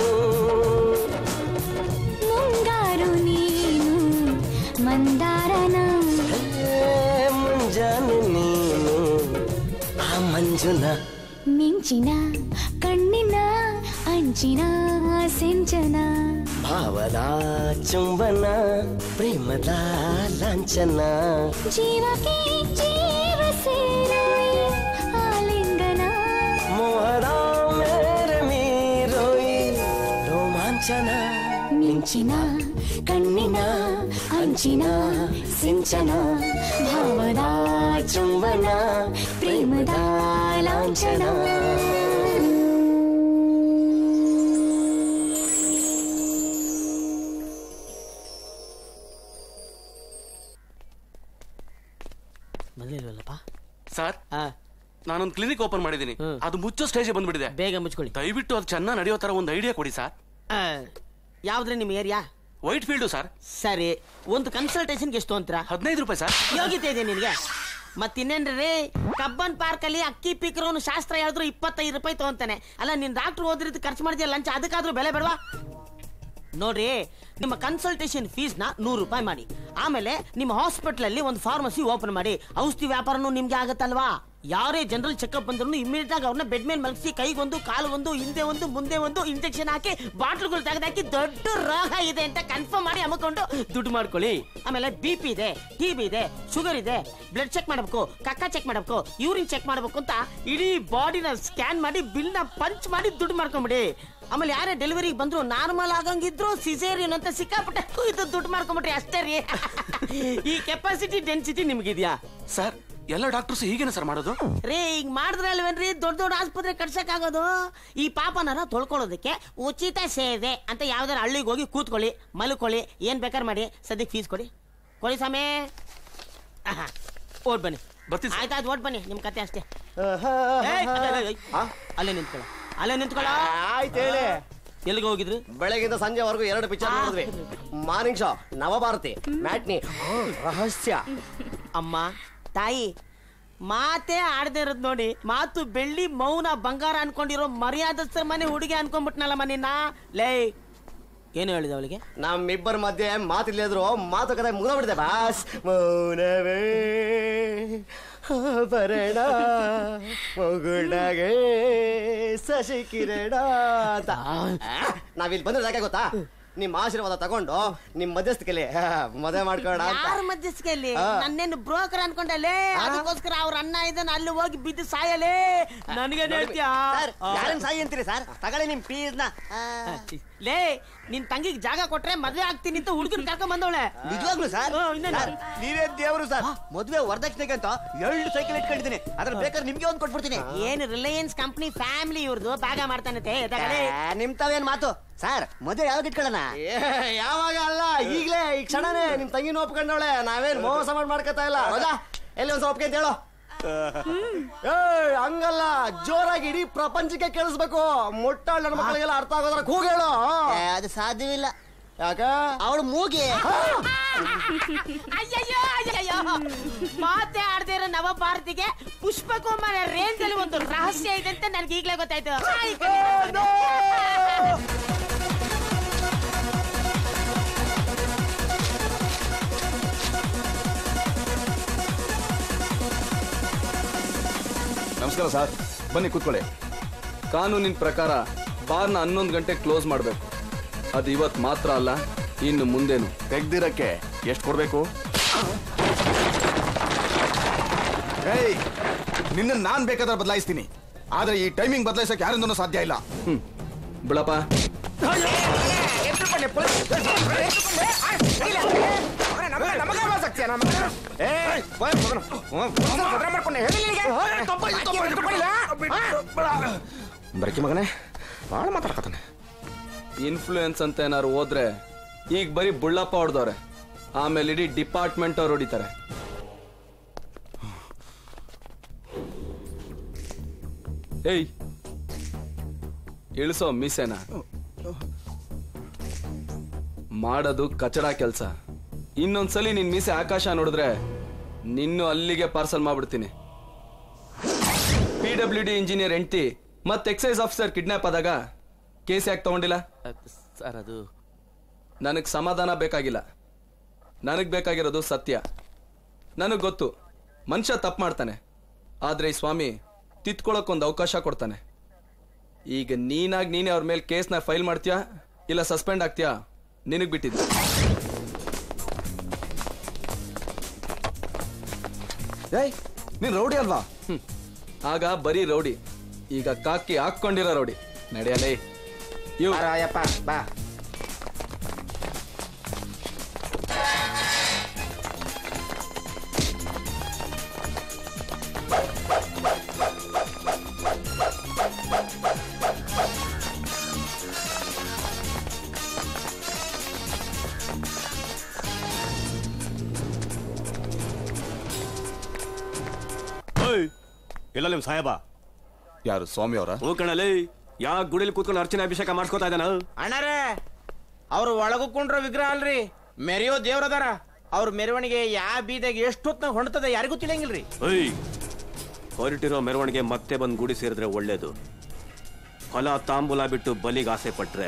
ಮುಂಗಾರು ನೀನು ಮಂದಾರನ ಏ ಮುಂಜಾನೆ ನೀನು ಆ ಮಂಜುನ ಮಿಂಚಿನ ಕಣ್ಣಿನ ಅಂಚಿನ ಸಿಂಚನ ಭಾವದ ಚುಂಬನ ಪ್ರೇಮದ ಲಾಂಛನ ಜೀವಕ್ಕೆ ಜೀವ ಸೇರೋಯ್ ಆಲಿಂಗನ ಮೋಹದ ಮೇರೆ ಮೀರೋಯಿ ರೋಮಾಂಚನ ಮಿಂಚಿನ ಕಣ್ಣಿನ ಅಂಚಿನ ಸಿಂಚನ ಭಾವದ ಚುಂಬನ ಪ್ರೇಮದ ಲಾಂಛನ ಬಂದಿಲ್ವಲ್ಲಪ್ಪ ಸರ್ ನಾನೊಂದು ಕ್ಲಿನಿಕ್ ಓಪನ್ ಮಾಡಿದ್ದೀನಿ ಅದು ಮುಚ್ಚೋ ಸ್ಟೇಜ್ ಬಂದ್ಬಿಟ್ಟಿದೆ ಬೇಗ ಮುಚ್ಕೊಳ್ಳಿ ದಯವಿಟ್ಟು ಅದು ಚೆನ್ನಾಗಿ ನಡೆಯೋ ತರ ಒಂದು ಐಡಿಯಾ ಕೊಡಿ ಸರ್ ಯಾವ್ದ್ರಿ ನಿಮ್ಮ ಏರಿಯಾ ವೈಟ್ ಫೀಲ್ಡು ಸರ್ ಸರಿ ಒಂದು ಕನ್ಸಲ್ಟೇಷನ್ಗೆ ಎಷ್ಟು ಅಂತೀರಾ ಹದಿನೈದು ರೂಪಾಯಿ ಸರ್ ಯೋಗ್ಯತೆ ಇದೆ ನಿನಗೆ ಮತ್ತಿನ್ನೇನ್ರಿ ಕಬ್ಬನ್ ಪಾರ್ಕ್ ಅಲ್ಲಿ ಅಕ್ಕಿ ಪೀಕರೋನು ಶಾಸ್ತ್ರ ಹೇಳಿದ್ರು ಇಪ್ಪತ್ತೈದು ರೂಪಾಯಿ ತಗೊಂತಾನೆ ಅಲ್ಲ ನಿನ್ ಡಾಕ್ಟರ್ ಓದಿರೋದು ಖರ್ಚು ಮಾಡಿದ್ಯಾ ಲಂಚ್ ಅದಕ್ಕಾದ್ರೂ ಬೆಲೆ ಬೇಡವಾ ನೋಡ್ರಿ ನಿಮ್ಮ ಕನ್ಸಲ್ಟೇಷನ್ ಫೀಸ್ ನ ನೂರು ರೂಪಾಯಿ ಮಾಡಿ ಆಮೇಲೆ ನಿಮ್ಮ ಹಾಸ್ಪಿಟಲ್ ಅಲ್ಲಿ ಒಂದು ಫಾರ್ಮಸಿ ಓಪನ್ ಮಾಡಿ ಔಷಧಿ ವ್ಯಾಪಾರನು ನಿಮ್ಗೆ ಆಗತ್ತಲ್ವಾ ಯಾರೇ ಜನರಲ್ ಚೆಕಪ್ ಬಂದ್ರು ಇಮಿಡಿಯೇಟ್ ಆಗಿ ಅವ್ರನ್ನ ಬೆಡ್ ಮೇಲೆ ಮಲಗಿಸಿ ಕೈಗೊಂದು ಕಾಲುಗೊಂದು ಹಿಂದೆ ಒಂದು ಮುಂದೆ ಒಂದು ಇಂಜೆಕ್ಷನ್ ಹಾಕಿ ಬಾಟ್ಲ್ಗಳು ತೆಗೆದಾಕಿ ದೊಡ್ಡ ರೋಗ ಇದೆ ಅಂತ ಕನ್ಫರ್ಮ್ ಮಾಡಿ ಅಮ್ಕೊಂಡು ದುಡ್ಡು ಮಾಡ್ಕೊಳ್ಳಿ ಆಮೇಲೆ ಬಿ ಪಿ ಇದೆ ಟಿ ಬಿ ಇದೆ ಶುಗರ್ ಇದೆ ಬ್ಲಡ್ ಚೆಕ್ ಮಾಡಬೇಕು ಕಕ್ಕ ಚೆಕ್ ಮಾಡಬೇಕು ಯೂರಿನ್ ಚೆಕ್ ಮಾಡಬೇಕು ಅಂತ ಇಡೀ ಬಾಡಿನ ಸ್ಕ್ಯಾನ್ ಮಾಡಿ ಬಿಲ್ ನ ಪಂಚ್ ಮಾಡಿ ದುಡ್ಡು ಮಾಡ್ಕೊಂಬಿಡಿ ಆಮೇಲೆ ಯಾರೇ ಡೆಲಿವರಿಗೆ ಬಂದ್ರು ನಾರ್ಮಲ್ ಆಗಂಗಿದ್ರು ಸಿಸೇರಿಯನ್ ಅಂತ ಸಿಕ್ಕಾಪಟ್ಟೆ ಇದು ದುಡ್ಡು ಮಾಡ್ಕೊಂಬಿಟ್ರಿ ಅಷ್ಟೇ ರೀ ಈ ಕೆಪಾಸಿಟಿ ಡೆನ್ಸಿಟಿ ನಿಮ್ಗಿದ್ಯಾ ಸರ್ ಎಲ್ಲ ಡಾಕ್ಟರ್ಸ್ ಹೀಗೇನೆ ಸರ್ ಮಾಡೋದು ರೀ ಈಗ ಮಾಡಿದ್ರೆ ಅಲ್ವೇನ್ರಿ ದೊಡ್ಡ ದೊಡ್ಡ ಆಸ್ಪತ್ರೆ ಕಟ್ಸಕ್ ಆಗೋದು ಈ ಪಾಪನರ ತೊಳ್ಕೊಳ್ಳೋದಕ್ಕೆ ಉಚಿತ ಸೇವೆ ಅಂತ ಯಾವ್ದಾರ ಹಳ್ಳಿಗೆ ಹೋಗಿ ಕೂತ್ಕೊಳ್ಳಿ ಮಲ್ಕೊಳ್ಳಿ ಏನ್ ಬೇಕಾದ್ರೆ ಮಾಡಿ ಸದ್ಯಕ್ಕೆ ಫೀಸ್ ಕೊಡಿ ಕೊಡಿ ಸಮೇ ಓಡ್ ಬನ್ನಿ ಆಯ್ತಾಯ್ತು ಓಡ್ ಬನ್ನಿ ನಿಮ್ ಕತೆ ಅಷ್ಟೇ ಏಯ್, ಅಲ್ಲ, ಅಲ್ಲ, ಅಲ್ಲ, ಅಲ್ಲೇ ನಿಂತ್ಕೊಳ್ಳ ಅಲ್ಲೇ ನಿಂತ್ಕೊಳ್ಳ ಆಯ್ತು ಹೇಳಿ ಎಲ್ಲಿಗೆ ಹೋಗಿದ್ರು ಬೆಳಗಿಂದ ಸಂಜೆವರೆಗೂ ಎರಡು ಪಿಕ್ಚರ್ ನೋಡಿದ್ವಿ ಮಾರ್ನಿಂಗ್ ಶೋ ನವಭಾರತಿ ಮ್ಯಾಟ್ನಿ ರಹಸ್ಯ ಅಮ್ಮ ತಾಯಿ ಮಾತೇ ಆಡದೆ ಇರೋದ್ ನೋಡಿ ಮಾತು ಬೆಳ್ಳಿ ಮೌನ ಬಂಗಾರ ಅನ್ಕೊಂಡಿರೋ ಮರ್ಯಾದಸ್ಥರ ಮನೆ ಹುಡುಗಿ ಅನ್ಕೊಂಡ್ಬಿಟ್ನಲ್ಲಮ್ಮ ನಿನ್ನ ಲೇ ಏನು ಹೇಳಿದ ಅವಳಿಗೆ ನಮ್ಮಿಬ್ಬರ ಮಧ್ಯೆ ಮಾತಿಲ್ಲದ್ರು ಮಾತುಕತೆ ಮುಗಿದೋಗ್ಬಿಟ್ಟಿದೆ ಬಾಸ್ ಮೌನವೇ ಆಭರಣ ಮಗುಳಗೆ ಶಶಿಕಿರಣ ಅಂತ ನಾವಿಲ್ಲಿ ಬಂದ್ರೆ ಯಾಕೆ ಗೊತ್ತಾ ನಿಮ್ಮ ಆಶೀರ್ವಾದ ತಗೊಂಡು ನಿಮ್ ಮಧ್ಯಸ್ಥಿಕೆಲಿ ಮದುವೆ ಮಾಡ್ಕೋಣ ಅಂತ ಯಾರ ಮಧ್ಯಸ್ಥಿಕೆಯಲ್ಲಿ ಆ. ನನ್ನೇನು ಬ್ರೋಕರ್ ಅನ್ಕೊಂಡಲ್ಲೇ ಅದಕ್ಕೋಸ್ಕರ ಅವ್ರ ಅಣ್ಣ ಇದನ್ನ ಅಲ್ಲಿ ಹೋಗಿ ಬಿದ್ದು ಸಾಯಲೇ ನನಗೇನ್ ಹೇಳ್ತೀಯಾ ಸರ್, ಯಾರನ್ನ ಸಾಯಿ ಅಂತೀರಿ ಸರ್ ತಗೊಳ್ಳಿ ನಿಮ್ ಫೀಸ್ನ ಲೇ ನಿನ್ ತಂಗಿಗೆ ಜಾಗ ಕೊಟ್ರೆ ಮದ್ವೆ ಆಗ್ತೀನಿ ಅಂತ ಹುಡುಗನ್ ಕರ್ಕೊಂಡ್ ಬಂದವಳೆ ನಿಜವಾಗ್ಲು ಸರ್ ಹ್ಮ್, ಇನ್ನೇನು? ಸರ್, ನೀವೇ ದೇವರು ಸರ್ ಮದುವೆ ವರದಕ್ಷಿಣೆಗೆ ಅಂತ ಎರಡು ಸೈಕಲ್ ಇಟ್ಕೊಂಡಿದ್ದೀನಿ ಅದ್ರ ಬೇಕಾದ್ರೆ ನಿಮ್ಗೆ ಒಂದ್ ಕೊಟ್ಬಿಡ್ತೀನಿ ಏನು ರಿಲಯನ್ಸ್ ಕಂಪನಿ ಫ್ಯಾಮಿಲಿ ಇವ್ರದ್ದು ಭಾಗ ಮಾಡ್ತಾನತೆ ತಗೊಳ್ಳಿ. ಏ, ನಿಮ್ ತಾವೇನ್ ಮಾತು ಸರ್ ಮದುವೆ ಯಾವಾಗ ಇಟ್ಕೊಳ್ಳೋಣ ಯಾವಾಗ ಅಲ್ಲ ಈಗ್ಲೇ ಈ ಕ್ಷಣನೇ ನಿಮ್ ತಂಗಿನ ಒಪ್ಕೊಂಡವಳೆ ನಾವೇನ್ ಮೋಸ ಮಾಡಿ ಮಾಡ್ಕೊತಾ ಇಲ್ಲ ಹೌದಾ ಎಲ್ಲಿ ಒಂದ್ ಒಪ್ಕೊಂತ ಹೇಳು ಏ ಹಂಗಲ್ಲ ಜೋರಾಗಿ ಇಡೀ ಪ್ರಪಂಚಕ್ಕೆ ಕೇಳಿಸ್ಬೇಕು ಮುಟ್ಟಾಳ್ ನನ್ನ ಮಕ್ಕಳಿಗೆಲ್ಲ ಅರ್ಥ ಆಗೋದ್ರ ಕೂಗೇಳು ಅದು ಸಾಧ್ಯವಿಲ್ಲ ಯಾಕ ಅವಳು ಮೂಗಿ ಅಯ್ಯಯ್ಯೋ ಅಯ್ಯಯ್ಯೋ ಮಾತೆ ಆಡದೇ ಇರೋ ನವ ಭಾರತಿಗೆ ಪುಷ್ಪಕುಮಾರ ರೇಂಜ್ ಅಲ್ಲಿ ಒಂದು ರಹಸ್ಯ ಇದೆ ಅಂತ ನನ್ಗೆ ಈಗ್ಲೇ ಗೊತ್ತಾಯ್ತು ಆಯ್ ಕಣೆ. ನಮಸ್ಕಾರ ಸರ್ ಬನ್ನಿ ಕೂತ್ಕೊಳ್ಳಿ ಕಾನೂನಿನ ಪ್ರಕಾರ ಬಾರ್ನ ಹನ್ನೊಂದು ಗಂಟೆ ಕ್ಲೋಸ್ ಮಾಡಬೇಕು ಅದು ಇವತ್ತು ಮಾತ್ರ ಅಲ್ಲ ಇನ್ನು ಮುಂದೇನು ತೆಗ್ದಿರಕ್ಕೆ ಎಷ್ಟು ಕೊಡ್ಬೇಕು ಏಯ್ ನಿನ್ನ ನಾನ್ ಬೇಕಾದ್ರೆ ಬದಲಾಯಿಸ್ತೀನಿ ಆದ್ರೆ ಈ ಟೈಮಿಂಗ್ ಬದಲಾಯಿಸಕ್ಕೆ ಯಾರಿಂದನೂ ಸಾಧ್ಯ ಇಲ್ಲ ಹ್ಮ್ ಬಿಳಪ್ಪ ಬರಕಿ ಮಗನೇ ಭಾಳ ಮಾತಾಡ್ಕತಾನೆ ಇನ್ಫ್ಲೂಯೆನ್ಸ್ ಅಂತ ಏನಾರು ಹೋದ್ರೆ ಈಗ ಬರೀ ಬುಳ್ಳಪ್ಪ ಹೊಡೆದವ್ರೆ ಆಮೇಲೆ ಇಡೀ ಡಿಪಾರ್ಟ್ಮೆಂಟ್ ಅವ್ರು ಹೊಡಿತಾರೆ ಏಯ್ ಇಳಿಸೋ ಮೀಸೆನ ಮಾಡೋದು ಕಚಡ ಕೆಲ್ಸ ಇನ್ನೊಂದ್ಸಲಿ ನಿನ್ ಮೀಸೆ ಆಕಾಶ ನೋಡಿದ್ರೆ ನಿನ್ನೂ ಅಲ್ಲಿಗೆ ಪಾರ್ಸಲ್ ಮಾಡ್ಬಿಡ್ತೀನಿ ಪಿ ಡಬ್ಲ್ಯೂ ಡಿ ಇಂಜಿನಿಯರ್ ಹೆಂಡ್ತಿ ಮತ್ತೆ ಎಕ್ಸೈಸ್ ಆಫೀಸರ್ ಕಿಡ್ನಾಪ್ ಆದಾಗ ಕೇಸ್ ಯಾಕೆ ತಗೊಂಡಿಲ್ಲ ಸರ್ ಅದು ನನಗೆ ಸಮಾಧಾನ ಬೇಕಾಗಿಲ್ಲ ನನಗೆ ಬೇಕಾಗಿರೋದು ಸತ್ಯ ನನಗೆ ಗೊತ್ತು ಮನುಷ್ಯ ತಪ್ಪು ಮಾಡ್ತಾನೆ ಆದರೆ ಈ ಸ್ವಾಮಿ ತಿತ್ಕೊಳ್ಳೋಕ್ಕೊಂದು ಅವಕಾಶ ಕೊಡ್ತಾನೆ ಈಗ ನೀನಾಗಿ ನೀನೇ ಅವ್ರ ಮೇಲೆ ಕೇಸ್ನ ಫೈಲ್ ಮಾಡ್ತೀಯಾ ಇಲ್ಲ ಸಸ್ಪೆಂಡ್ ಆಗ್ತೀಯಾ ನಿನಗೆ ಬಿಟ್ಟಿದ್ದು ಏಯ್ ನೀನ್ ರೌಡಿ ಅಲ್ವಾ ಹ್ಮ್. ಆಗ ಬರೀ ರೌಡಿ ಈಗ ಕಾಕಿ ಹಾಕ್ಕೊಂಡಿರೋ ರೌಡಿ ನಡೆಯಲೇ ಇವ್ ಯಪ್ಪ ಬಾ ಇಲ್ಲ ನಿಮ್ ಸಾಹೇಬ ಯಾರು ಸ್ವಾಮಿ ಅವರ ಹೂ ಕಣಲೇ ಯಾ ಗುಡಿಲಿ ಕೂತ್ಕೊಂಡು ಅರ್ಚನೆ ಅಭಿಷೇಕ ಮಾಡ್ಸ್ಕೊತಾ ಇದ್ದಾನ ಅಣ್ಣರೇ ಅವ್ರು ಒಳಗೂ ಕುಂಡ್ರ ವಿಗ್ರಹ ಅಲ್ರಿ ಮೆರೆಯೋ ದೇವ್ರದಾರ ಅವ್ರ ಮೆರವಣಿಗೆ ಯಾವ ಬೀದಾಗ ಎಷ್ಟು ಹೊತ್ನಾಗ ಹೊಂಡ್ತದ ಯಾರಿಗೂ ತಿಳಿಯಂಗಿಲ್ರಿ ಏಯ್ ಹೊರಟಿರೋ ಮೆರವಣಿಗೆ ಮತ್ತೆ ಬಂದು ಗುಡಿ ಸೇರಿದ್ರೆ ಒಳ್ಳೇದು ಫಲ ತಾಂಬೂಲ ಬಿಟ್ಟು ಬಲಿಗೆ ಆಸೆ ಪಟ್ರೆ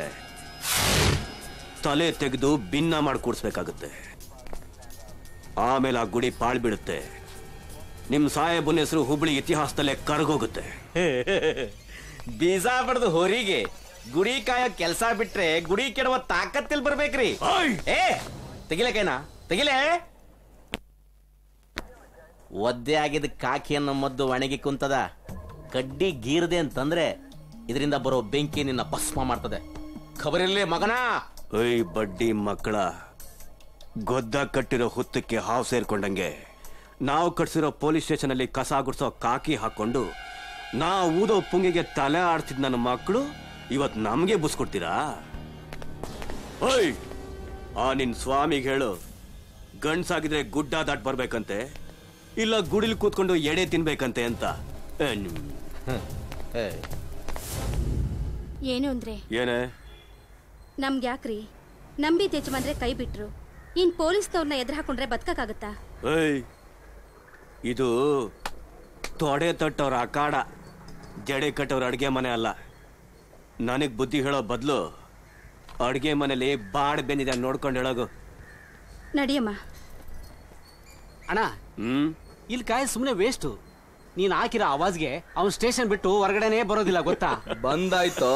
ತಲೆ ತೆಗೆದು ಭಿನ್ನ ಮಾಡಿ ಕೂಡಿಸ್ಬೇಕಾಗುತ್ತೆ ಆಮೇಲೆ ಆ ಗುಡಿ ಪಾಳ್ಬಿಡುತ್ತೆ ನಿಮ್ ಸಾಹೇಬನ ಹೆಸರು ಹುಬ್ಳಿ ಇತಿಹಾಸದಲ್ಲೇ ಕರಗೋಗುತ್ತೆ ಬೀಜ ಬಡ್ದು ಹೋರಿಗೆ ಗುಡಿ ಕಾಯೋ ಕೆಲಸ ಬಿಟ್ರೆ ಗುಡಿ ಕೆಡವ ತಾಕತ್ತಿಲ್ ಬರ್ಬೇಕ್ರಿ ಏ ತೆಗಿಲೆ ಕೈನಾ ತೆಗಿಲೆ ಒದ್ದೆ ಆಗಿದ ಕಾಕಿಯನ್ನ ಮದ್ದು ಒಣಗಿ ಕುಂತದ ಕಡ್ಡಿ ಗೀರ್ದೆ ಅಂತಂದ್ರೆ ಇದರಿಂದ ಬರೋ ಬೆಂಕಿ ನಿನ್ನ ಭಸ್ಮ ಮಾಡ್ತದೆ ಖಬರಿರ್ಲಿ ಮಗನಾ ಏಯ್ ಬಡ್ಡಿ ಮಕ್ಕಳ ಗೊದ್ದ ಕಟ್ಟಿರೋ ಹುತ್ತಕ್ಕೆ ಹಾವು ಸೇರ್ಕೊಂಡಂಗೆ ನಾವು ಕಟ್ಸಿರೋ ಪೊಲೀಸ್ ಸ್ಟೇಷನ್ ಅಲ್ಲಿ ಕಸ ಗುಡ್ಸೋ ಕಾಕಿ ಹಾಕೊಂಡು ನಾ ಊದೋ ಪುಂಗಿಗೆ ತಲೆ ಆಡ್ತಿದ್ ನನ್ನ ಮಕ್ಕಳು ಇವತ್ ನಮ್ಗೆ ಬುಸ್ಕೊಡ್ತೀರಾ ಓಯ್ ಆ ನಿನ್ ಸ್ವಾಮಿಗೆ ಹೇಳು ಗಂಡ್ಸಾಗಿದ್ರೆ ಗುಡ್ಡ ದಾಟ್ ಬರ್ಬೇಕಂತೆ ಇಲ್ಲ ಗುಡಿಲಿ ಕೂತ್ಕೊಂಡು ಎಡೆ ತಿನ್ಬೇಕಂತೆ ಅಂತ ಏ, ನಿಮ್- ಏನು ಅಂದ್ರೆ ಏನೇ ನಮ್ಗೆ ಯಾಕ್ರಿ ನಂಬಿ ತೆಚ್ಚ ಬಂದ್ರೆ ಕೈ ಬಿಟ್ರು ಇನ್ ಪೊಲೀಸ್ನವ್ರನ್ನ ಎದುರು ಹಾಕೊಂಡ್ರೆ ಬದುಕಕ್ಕಾಗತ್ತಾ ಏಯ್ ಇದು ತೊಡೆ ತಟ್ಟವ್ರ ಅಖಾಡ ಜಡೆ ಕಟ್ಟವ್ರ ಅಡ್ಗೆ ಮನೆ ಅಲ್ಲ ನನಗ್ ಬುದ್ಧಿ ಹೇಳೋ ಬದಲು ಅಡ್ಗೆ ಮನೇಲಿ ಬಾಡ್ ಬೆಂದಿದೆ ನೋಡ್ಕೊಂಡು ಹೇಳೋಗು ನಡಿಯಮ್ಮ ಅಣ್ಣ ಹ್ಮ್ ಇಲ್ಲಿ ಕಾಯಿ ಸುಮ್ಮನೆ ವೇಸ್ಟು ನೀನ್ ಹಾಕಿರೋ ಆವಾಜ್ಗೆ ಅವ್ನ್ ಸ್ಟೇಷನ್ ಬಿಟ್ಟು ಹೊರಗಡೆನೇ ಬರೋದಿಲ್ಲ ಗೊತ್ತಾ ಬಂದಾಯ್ತೋ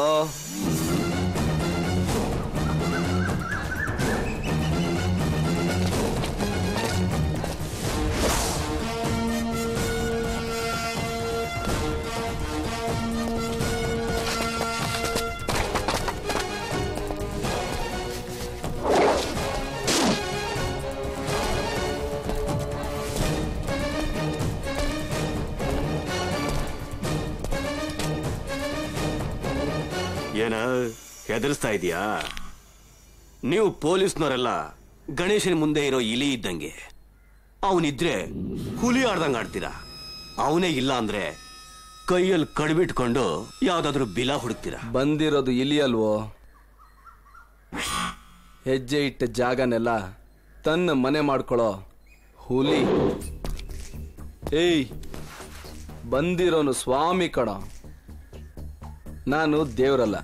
ಏನ ಹೆದರ್ಸ್ತಾ ಇದೀಯಾ ನೀವು ಪೊಲೀಸ್ನವರೆಲ್ಲ ಗಣೇಶನ ಮುಂದೆ ಇರೋ ಇಲಿ ಇದ್ದಂಗೆ ಅವನಿದ್ರೆ ಹುಲಿ ಆಡ್ದಂಗ್ ಆಡ್ತೀರಾ ಅವನೇ ಇಲ್ಲ ಅಂದ್ರೆ ಕೈಯಲ್ಲಿ ಕಡ್ಬಿಟ್ಕೊಂಡು ಯಾವ್ದಾದ್ರು ಬಿಲ ಹುಡುಕ್ತೀರಾ ಬಂದಿರೋದು ಇಲಿ ಅಲ್ವೋ ಹೆಜ್ಜೆ ಇಟ್ಟ ಜಾಗನೆಲ್ಲ ತನ್ನ ಮನೆ ಮಾಡ್ಕೊಳ್ಳೋ ಹುಲಿ ಏಯ್ ಬಂದಿರೋನು ಸ್ವಾಮಿ ಕಣ ನಾನು ದೇವ್ರಲ್ಲ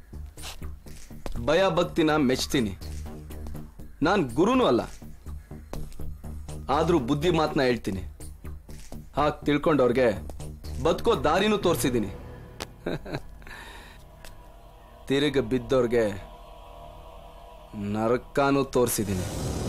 ಭಯ ಭಕ್ತಿನ ಮೆಚ್ತೀನಿ ನಾನು ಗುರುನೂ ಅಲ್ಲ ಆದ್ರೂ ಬುದ್ಧಿ ಮಾತನ್ನ ಹೇಳ್ತೀನಿ ಹಾಗೆ ತಿಳ್ಕೊಂಡವ್ರಿಗೆ ಬದುಕೋ ದಾರಿನೂ ತೋರಿಸಿದ್ದೀನಿ ತಿರುಗ ಬಿದ್ದವ್ರಿಗೆ ನರಕಾನು ತೋರಿಸಿದ್ದೀನಿ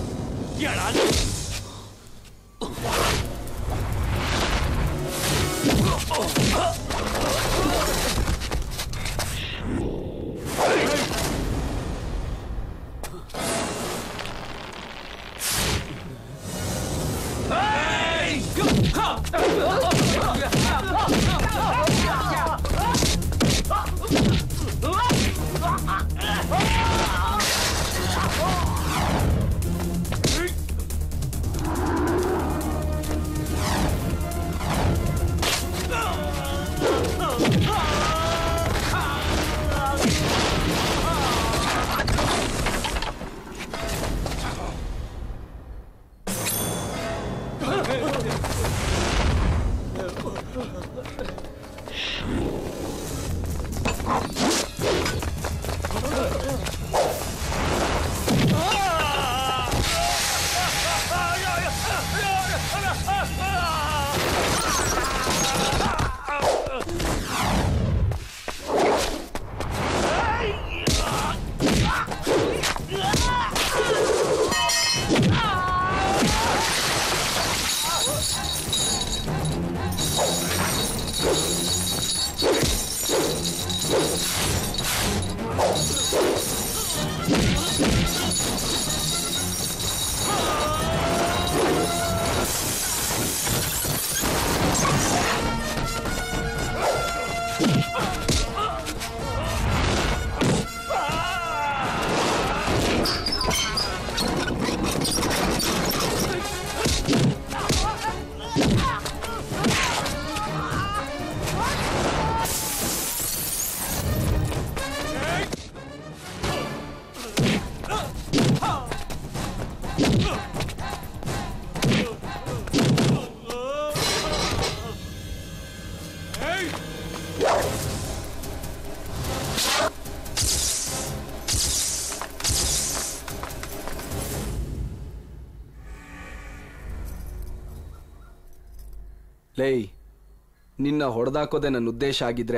ಲೇಯ್ ನಿನ್ನ ಹೊಡೆದಾಕೋದೆ ನನ್ನ ಉದ್ದೇಶ ಆಗಿದ್ರೆ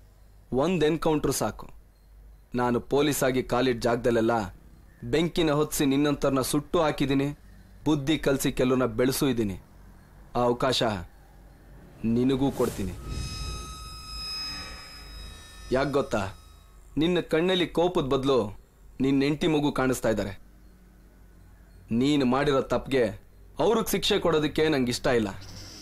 ಒಂದು ಎನ್ಕೌಂಟ್ರು ಸಾಕು ನಾನು ಪೊಲೀಸ್ ಆಗಿ ಕಾಲಿಟ್ಟ ಜಾಗದಲ್ಲೆಲ್ಲ ಬೆಂಕಿನ ಹೊತ್ತಿಸಿ ನಿನ್ನಂತರ್ನ ಸುಟ್ಟು ಹಾಕಿದ್ದೀನಿ ಬುದ್ಧಿ ಕಲಿಸಿ ಕೆಲವ್ರನ್ನ ಬೆಳೆಸೂ ಇದ್ದೀನಿ ಆ ಅವಕಾಶ ನಿನಗೂ ಕೊಡ್ತೀನಿ ಯಾಕೆ ಗೊತ್ತಾ ನಿನ್ನ ಕಣ್ಣಲ್ಲಿ ಕೋಪದ ಬದಲು ನಿನ್ನ ಹೆಂಡತಿ ಮಗು ಕಾಣಿಸ್ತಾ ಇದ್ದಾರೆ ನೀನು ಮಾಡಿರೋ ತಪ್ಪಿಗೆ ಅವ್ರಿಗೆ ಶಿಕ್ಷೆ ಕೊಡೋದಕ್ಕೆ ನಂಗೆ ಇಷ್ಟ ಇಲ್ಲ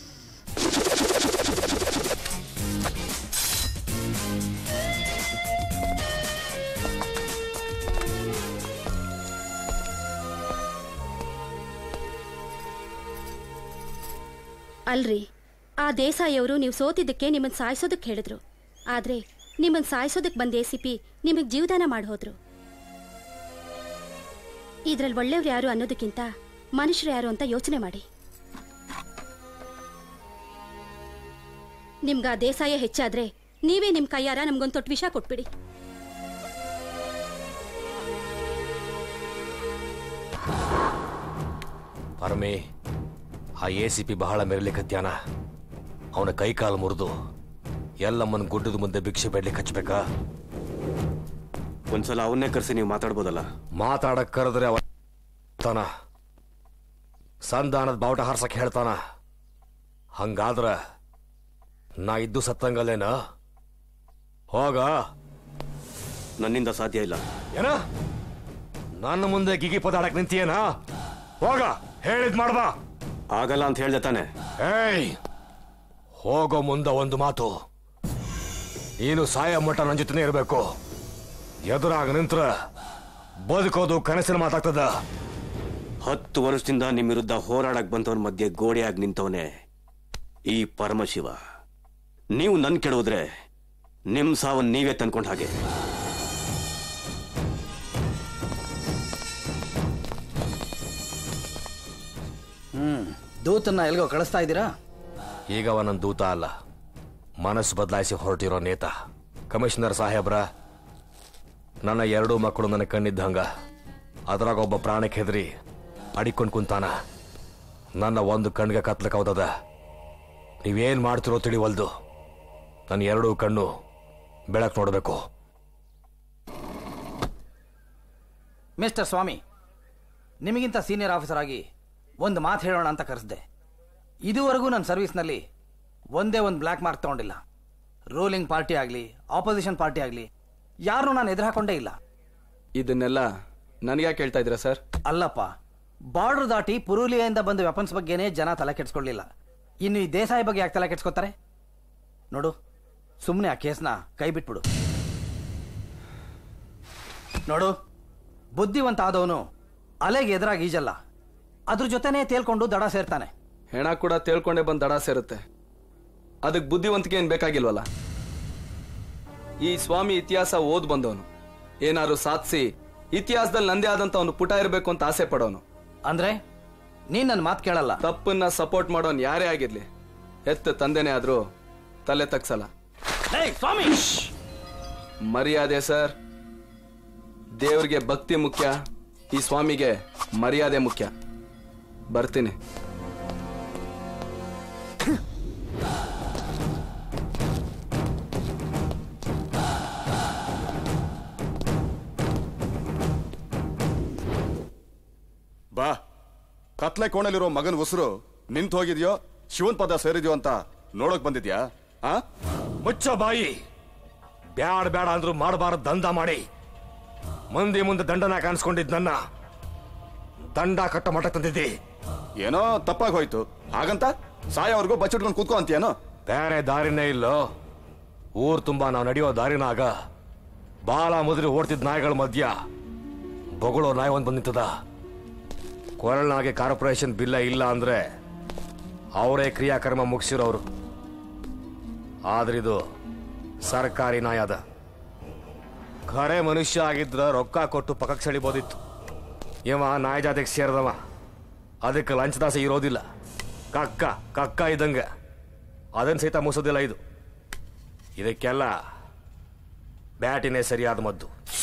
ಅಲ್ರಿ ಆ ದೇಸಾಯಿಯವರು ನೀವು ಸೋತಿದ್ದಕ್ಕೆ ನಿಮ್ಮನ್ನ ಸಾಯಿಸೋದಕ್ಕೆ ಹೇಳಿದ್ರು ಆದ್ರೆ ನಿಮ್ಮನ್ನ ಸಾಯಿಸೋದಕ್ಕೆ ಬಂದ ಎ ಸಿ ಪಿ ನಿಮಗೆ ಜೀವದಾನ ಮಾಡಿ ಹೋದ್ರು ಇದ್ರಲ್ಲಿ ಒಳ್ಳೆಯವ್ರು ಯಾರು ಅನ್ನೋದಕ್ಕಿಂತ ಮನುಷ್ಯರು ಯಾರು ಅಂತ ಯೋಚನೆ ಮಾಡಿ ನಿಮ್ಗೆ ಆ ದೇಸಾಯ ಹೆಚ್ಚಾದ್ರೆ ನೀವೇ ನಿಮ್ಮ ಕೈಯಾರ ನಮ್ಗೊಂದು ತೊಟ್ಟು ವಿಷ ಕೊಟ್ಬಿಡಿ ಪರಮೆ ಆ ಎ ಸಿ ಪಿ ಬಹಳ ಮೆರಲಿಕತ್ಯಾನ ಅವನ ಕೈಕಾಲು ಮುರಿದು ಎಲ್ಲಮ್ಮನ ಗುಡ್ಡದ ಮುಂದೆ ಭಿಕ್ಷೆ ಬೇಡ್ಲಿಕ್ಕೆ ಹಚ್ಬೇಕಾ ಒಂದ್ಸಲ ಅವನ್ನೇ ಕರೆಸಿ ನೀವು ಮಾತಾಡ್ಬೋದಲ್ಲ ಮಾತಾಡಕ್ ಕರೆದ್ರೆ ಅವ ತಾನ ಸಂಧಾನದ ಬಾವುಟ ಹಾರ್ಸಕ್ ಹೇಳ್ತಾನ ಹಂಗಾದ್ರ ನಾ ಇದ್ದು ಸತ್ತಂಗಲ್ಲೇನ ಹೋಗ ನನ್ನಿಂದ ಸಾಧ್ಯ ಇಲ್ಲ ಏನ ನನ್ನ ಮುಂದೆ ಗಿಗಿ ಪದಾಡಕ್ ನಿಂತಿಯೇನ ಹೋಗ ಹೇಳಿದ್ ಮಾಡ್ಬಾ ಆಗಲ್ಲ ಅಂತ ಹೇಳ್ದೆ ತಾನೆ ಏಯ್ ಹೋಗೋ ಮುಂದ ಒಂದು ಮಾತು ನೀನು ಸಾಯ ಮಟ್ಟ ನನ್ನ ಜೊತೆನೇ ಇರಬೇಕು ಎದುರಾಗ ನಿಂತ್ರ ಬದುಕೋದು ಕನಸಿನ ಮಾತಾಗ್ತದ ಹತ್ತು ವರ್ಷದಿಂದ ನಿಮ್ಮ ವಿರುದ್ಧ ಹೋರಾಡಕ್ ಬಂತವನ ಮಧ್ಯೆ ಗೋಡೆಯಾಗಿ ನಿಂತವನೇ ಈ ಪರಮಶಿವ ನೀವು ನನ್ ಕೆಡೋದ್ರೆ ನಿಮ್ ಸಾವನ್ ನೀವೇ ತಂದ್ಕೊಂಡ್ ಹಾಗೆ ಹ್ಮ್ ದೂತನ್ನ ಎಲ್ಗೋ ಕಳಿಸ್ತಾ ಇದ್ದೀರಾ ಈಗ ಅವ ನನ್ನ ದೂತ ಅಲ್ಲ ಮನಸ್ಸು ಬದಲಾಯಿಸಿ ಹೊರಟಿರೋ ನೇತ ಕಮಿಷನರ್ ಸಾಹೇಬ್ರ ನನ್ನ ಎರಡೂ ಮಕ್ಕಳು ನನ್ನ ಕಣ್ಣಿದ್ದಂಗ ಅದ್ರಾಗ ಒಬ್ಬ ಪ್ರಾಣಕ್ಕೆ ಹೆದರಿ ಅಡಿಕೊಂಡು ಕುಂತಾನ ನನ್ನ ಒಂದು ಕಣ್ಗೆ ಕತ್ಲಕ್ ಹೌದದ ನೀವೇನ್ ಮಾಡ್ತಿರೋ ತಿಳಿವಲ್ದು ನನ್ನ ಎರಡೂ ಕಣ್ಣು ಬೆಳಕು ನೋಡಬೇಕು ಮಿಸ್ಟರ್ ಸ್ವಾಮಿ ನಿಮಗಿಂತ ಸೀನಿಯರ್ ಆಫೀಸರ್ ಆಗಿ ಒಂದು ಮಾತು ಹೇಳೋಣ ಅಂತ ಕರೆಸ್ದೆ ಇದುವರೆಗೂ ನನ್ನ ಸರ್ವಿಸ್ನಲ್ಲಿ ಒಂದೇ ಒಂದು ಬ್ಲ್ಯಾಕ್ ಮಾರ್ಕ್ ತಗೊಂಡಿಲ್ಲ ರೂಲಿಂಗ್ ಪಾರ್ಟಿ ಆಗಲಿ ಆಪೋಸಿಷನ್ ಪಾರ್ಟಿ ಆಗಲಿ ಯಾರನ್ನೂ ನಾನು ಎದುರು ಹಾಕೊಂಡೇ ಇಲ್ಲ ಇದನ್ನೆಲ್ಲ ನನಗ್ಯಾಕೆ ಕೇಳ್ತಾ ಇದ್ದೀರಾ ಸರ್ ಅಲ್ಲಪ್ಪ ಬಾರ್ಡರ್ ದಾಟಿ ಪುರೂಲಿಯಿಂದ ಬಂದ ವೆಪನ್ಸ್ ಬಗ್ಗೆನೇ ಜನ ತಲೆ ಕೆಡ್ಸ್ಕೊಳ್ಳಿಲ್ಲ ಇನ್ನು ಈ ದೇಸಾಯಿ ಬಗ್ಗೆ ಯಾಕೆ ತಲೆ ಕೆಡ್ಸ್ಕೊತಾರೆ ನೋಡು ಸುಮ್ಮನೆ ಆ ಕೇಸ್ನ ಕೈ ಬಿಟ್ಬಿಡು ನೋಡು ಬುದ್ಧಿವಂತ ಆದವನು ಅಲೆಗೆ ಎದುರಾಗಿ ಈಜಲ್ಲ ಅದ್ರ ಜೊತೆನೇ ತೇಲ್ಕೊಂಡು ದಡ ಸೇರ್ತಾನೆ ಹೆಣ ಕೂಡ ತೇಳ್ಕೊಂಡೇ ಬಂದು ದಡ ಸೇರುತ್ತೆ ಅದಕ್ಕೆ ಬುದ್ಧಿವಂತಿಕೆ ಏನು ಬೇಕಾಗಿಲ್ವಲ್ಲ ಈ ಸ್ವಾಮಿ ಇತಿಹಾಸ ಓದ್ ಬಂದವನು ಏನಾದ್ರು ಸಾಧಿಸಿ ಇತಿಹಾಸದಲ್ಲಿ ನಂದೇ ಆದಂತ ಅವನು ಪುಟ ಇರಬೇಕು ಅಂತ ಆಸೆ ಪಡೋನು ಅಂದ್ರೆ ನೀನ್ ನನ್ನ ಮಾತು ಕೇಳಲ್ಲ ತಪ್ಪನ್ನ ಸಪೋರ್ಟ್ ಮಾಡೋನ್ ಯಾರೇ ಆಗಿರ್ಲಿ ಹೆತ್ತ ತಂದೆನೇ ಆದ್ರೂ ತಲೆ ತಗ್ಸಲ್ಲ ಸ್ವಾಮಿ ಮರ್ಯಾದೆ ಸರ್ ದೇವ್ರಿಗೆ ಭಕ್ತಿ ಮುಖ್ಯ ಈ ಸ್ವಾಮಿಗೆ ಮರ್ಯಾದೆ ಮುಖ್ಯ ಬರ್ತೀನಿ ಬಾ ಕತ್ಲೆ ಕೋಣೆಲಿರೋ ಮಗನ ಉಸಿರು ನಿಂತು ಹೋಗಿದ್ಯೋ ಶಿವನ್ ಪದ ಸೇರಿದ್ಯೋ ಅಂತ ನೋಡಕ್ ಬಂದಿದ್ಯಾ ಆ ಮುಚ್ಚ ಬಾಯಿ ಬ್ಯಾಡ್ ಬ್ಯಾಡ ಅಂದ್ರು ಮಾಡಬಾರದು ದಂಧ ಮಾಡಿ ಮಂದಿ ಮುಂದೆ ದಂಡನ ಕಾಣಿಸ್ಕೊಂಡಿದ್ ನನ್ನ ದಂಡ ಕಟ್ಟ ಮಠ ತಂದಿದ್ದಿ ಏನೋ ತಪ್ಪಾಗಿ ಹೋಯ್ತು ಹಾಗಂತ ಸಾಯೋವರೆಗೂ ಬಚ್ಚಿಟ್ಕೊಂಡು ಕೂತ್ಕೋ ಅಂತೀಯೇನೋ ಬೇರೆ ದಾರಿನೇ ಇಲ್ಲೋ ಊರ್ ತುಂಬಾ ನಾವು ನಡೆಯೋ ದಾರಿನಾಗ ಬಾಲ ಮುದುರಿ ಓಡ್ತಿದ್ ನಾಯಿಗಳ ಮಧ್ಯ ಬೊಗಳೋ ನಾಯಿ ಒಂದ್ ಬಂದಿತ್ತದ ಕೊರಳ್ನಾಗೆ ಕಾರ್ಪೊರೇಷನ್ ಬಿಲ್ಲ ಇಲ್ಲ ಅಂದ್ರೆ ಅವರೇ ಕ್ರಿಯಾಕರ್ಮ ಮುಗಿಸಿರೋರು ಆದ್ರಿದು ಸರ್ಕಾರಿ ನಾಯ ಅದ ಖರೆ ಮನುಷ್ಯ ಆಗಿದ್ರ ರೊಕ್ಕ ಕೊಟ್ಟು ಪಕ್ಕಕ್ಕೆ ಸೆಳಿಬೋದಿತ್ತು ಇವ ನಾಯಿ ಜಾತಿಗೆ ಸೇರಿದವ ಅದಕ್ಕೆ ಲಂಚದಾಸೆ ಇರೋದಿಲ್ಲ ಕಕ್ಕ ಕಕ್ಕ ಇದ್ದಂಗೆ ಅದನ್ನ ಸಹಿತ ಮುಸೋದಿಲ್ಲ ಇದು ಇದಕ್ಕೆಲ್ಲ ಬ್ಯಾಟಿನೇ ಸರಿಯಾದ ಮದ್ದು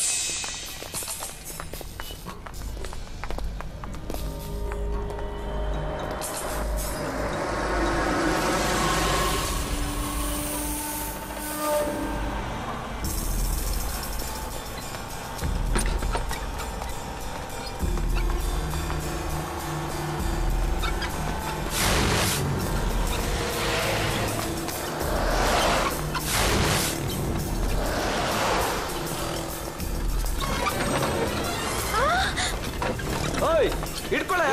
ಓಯ್ ಹಿಡ್ಕೊಳೆ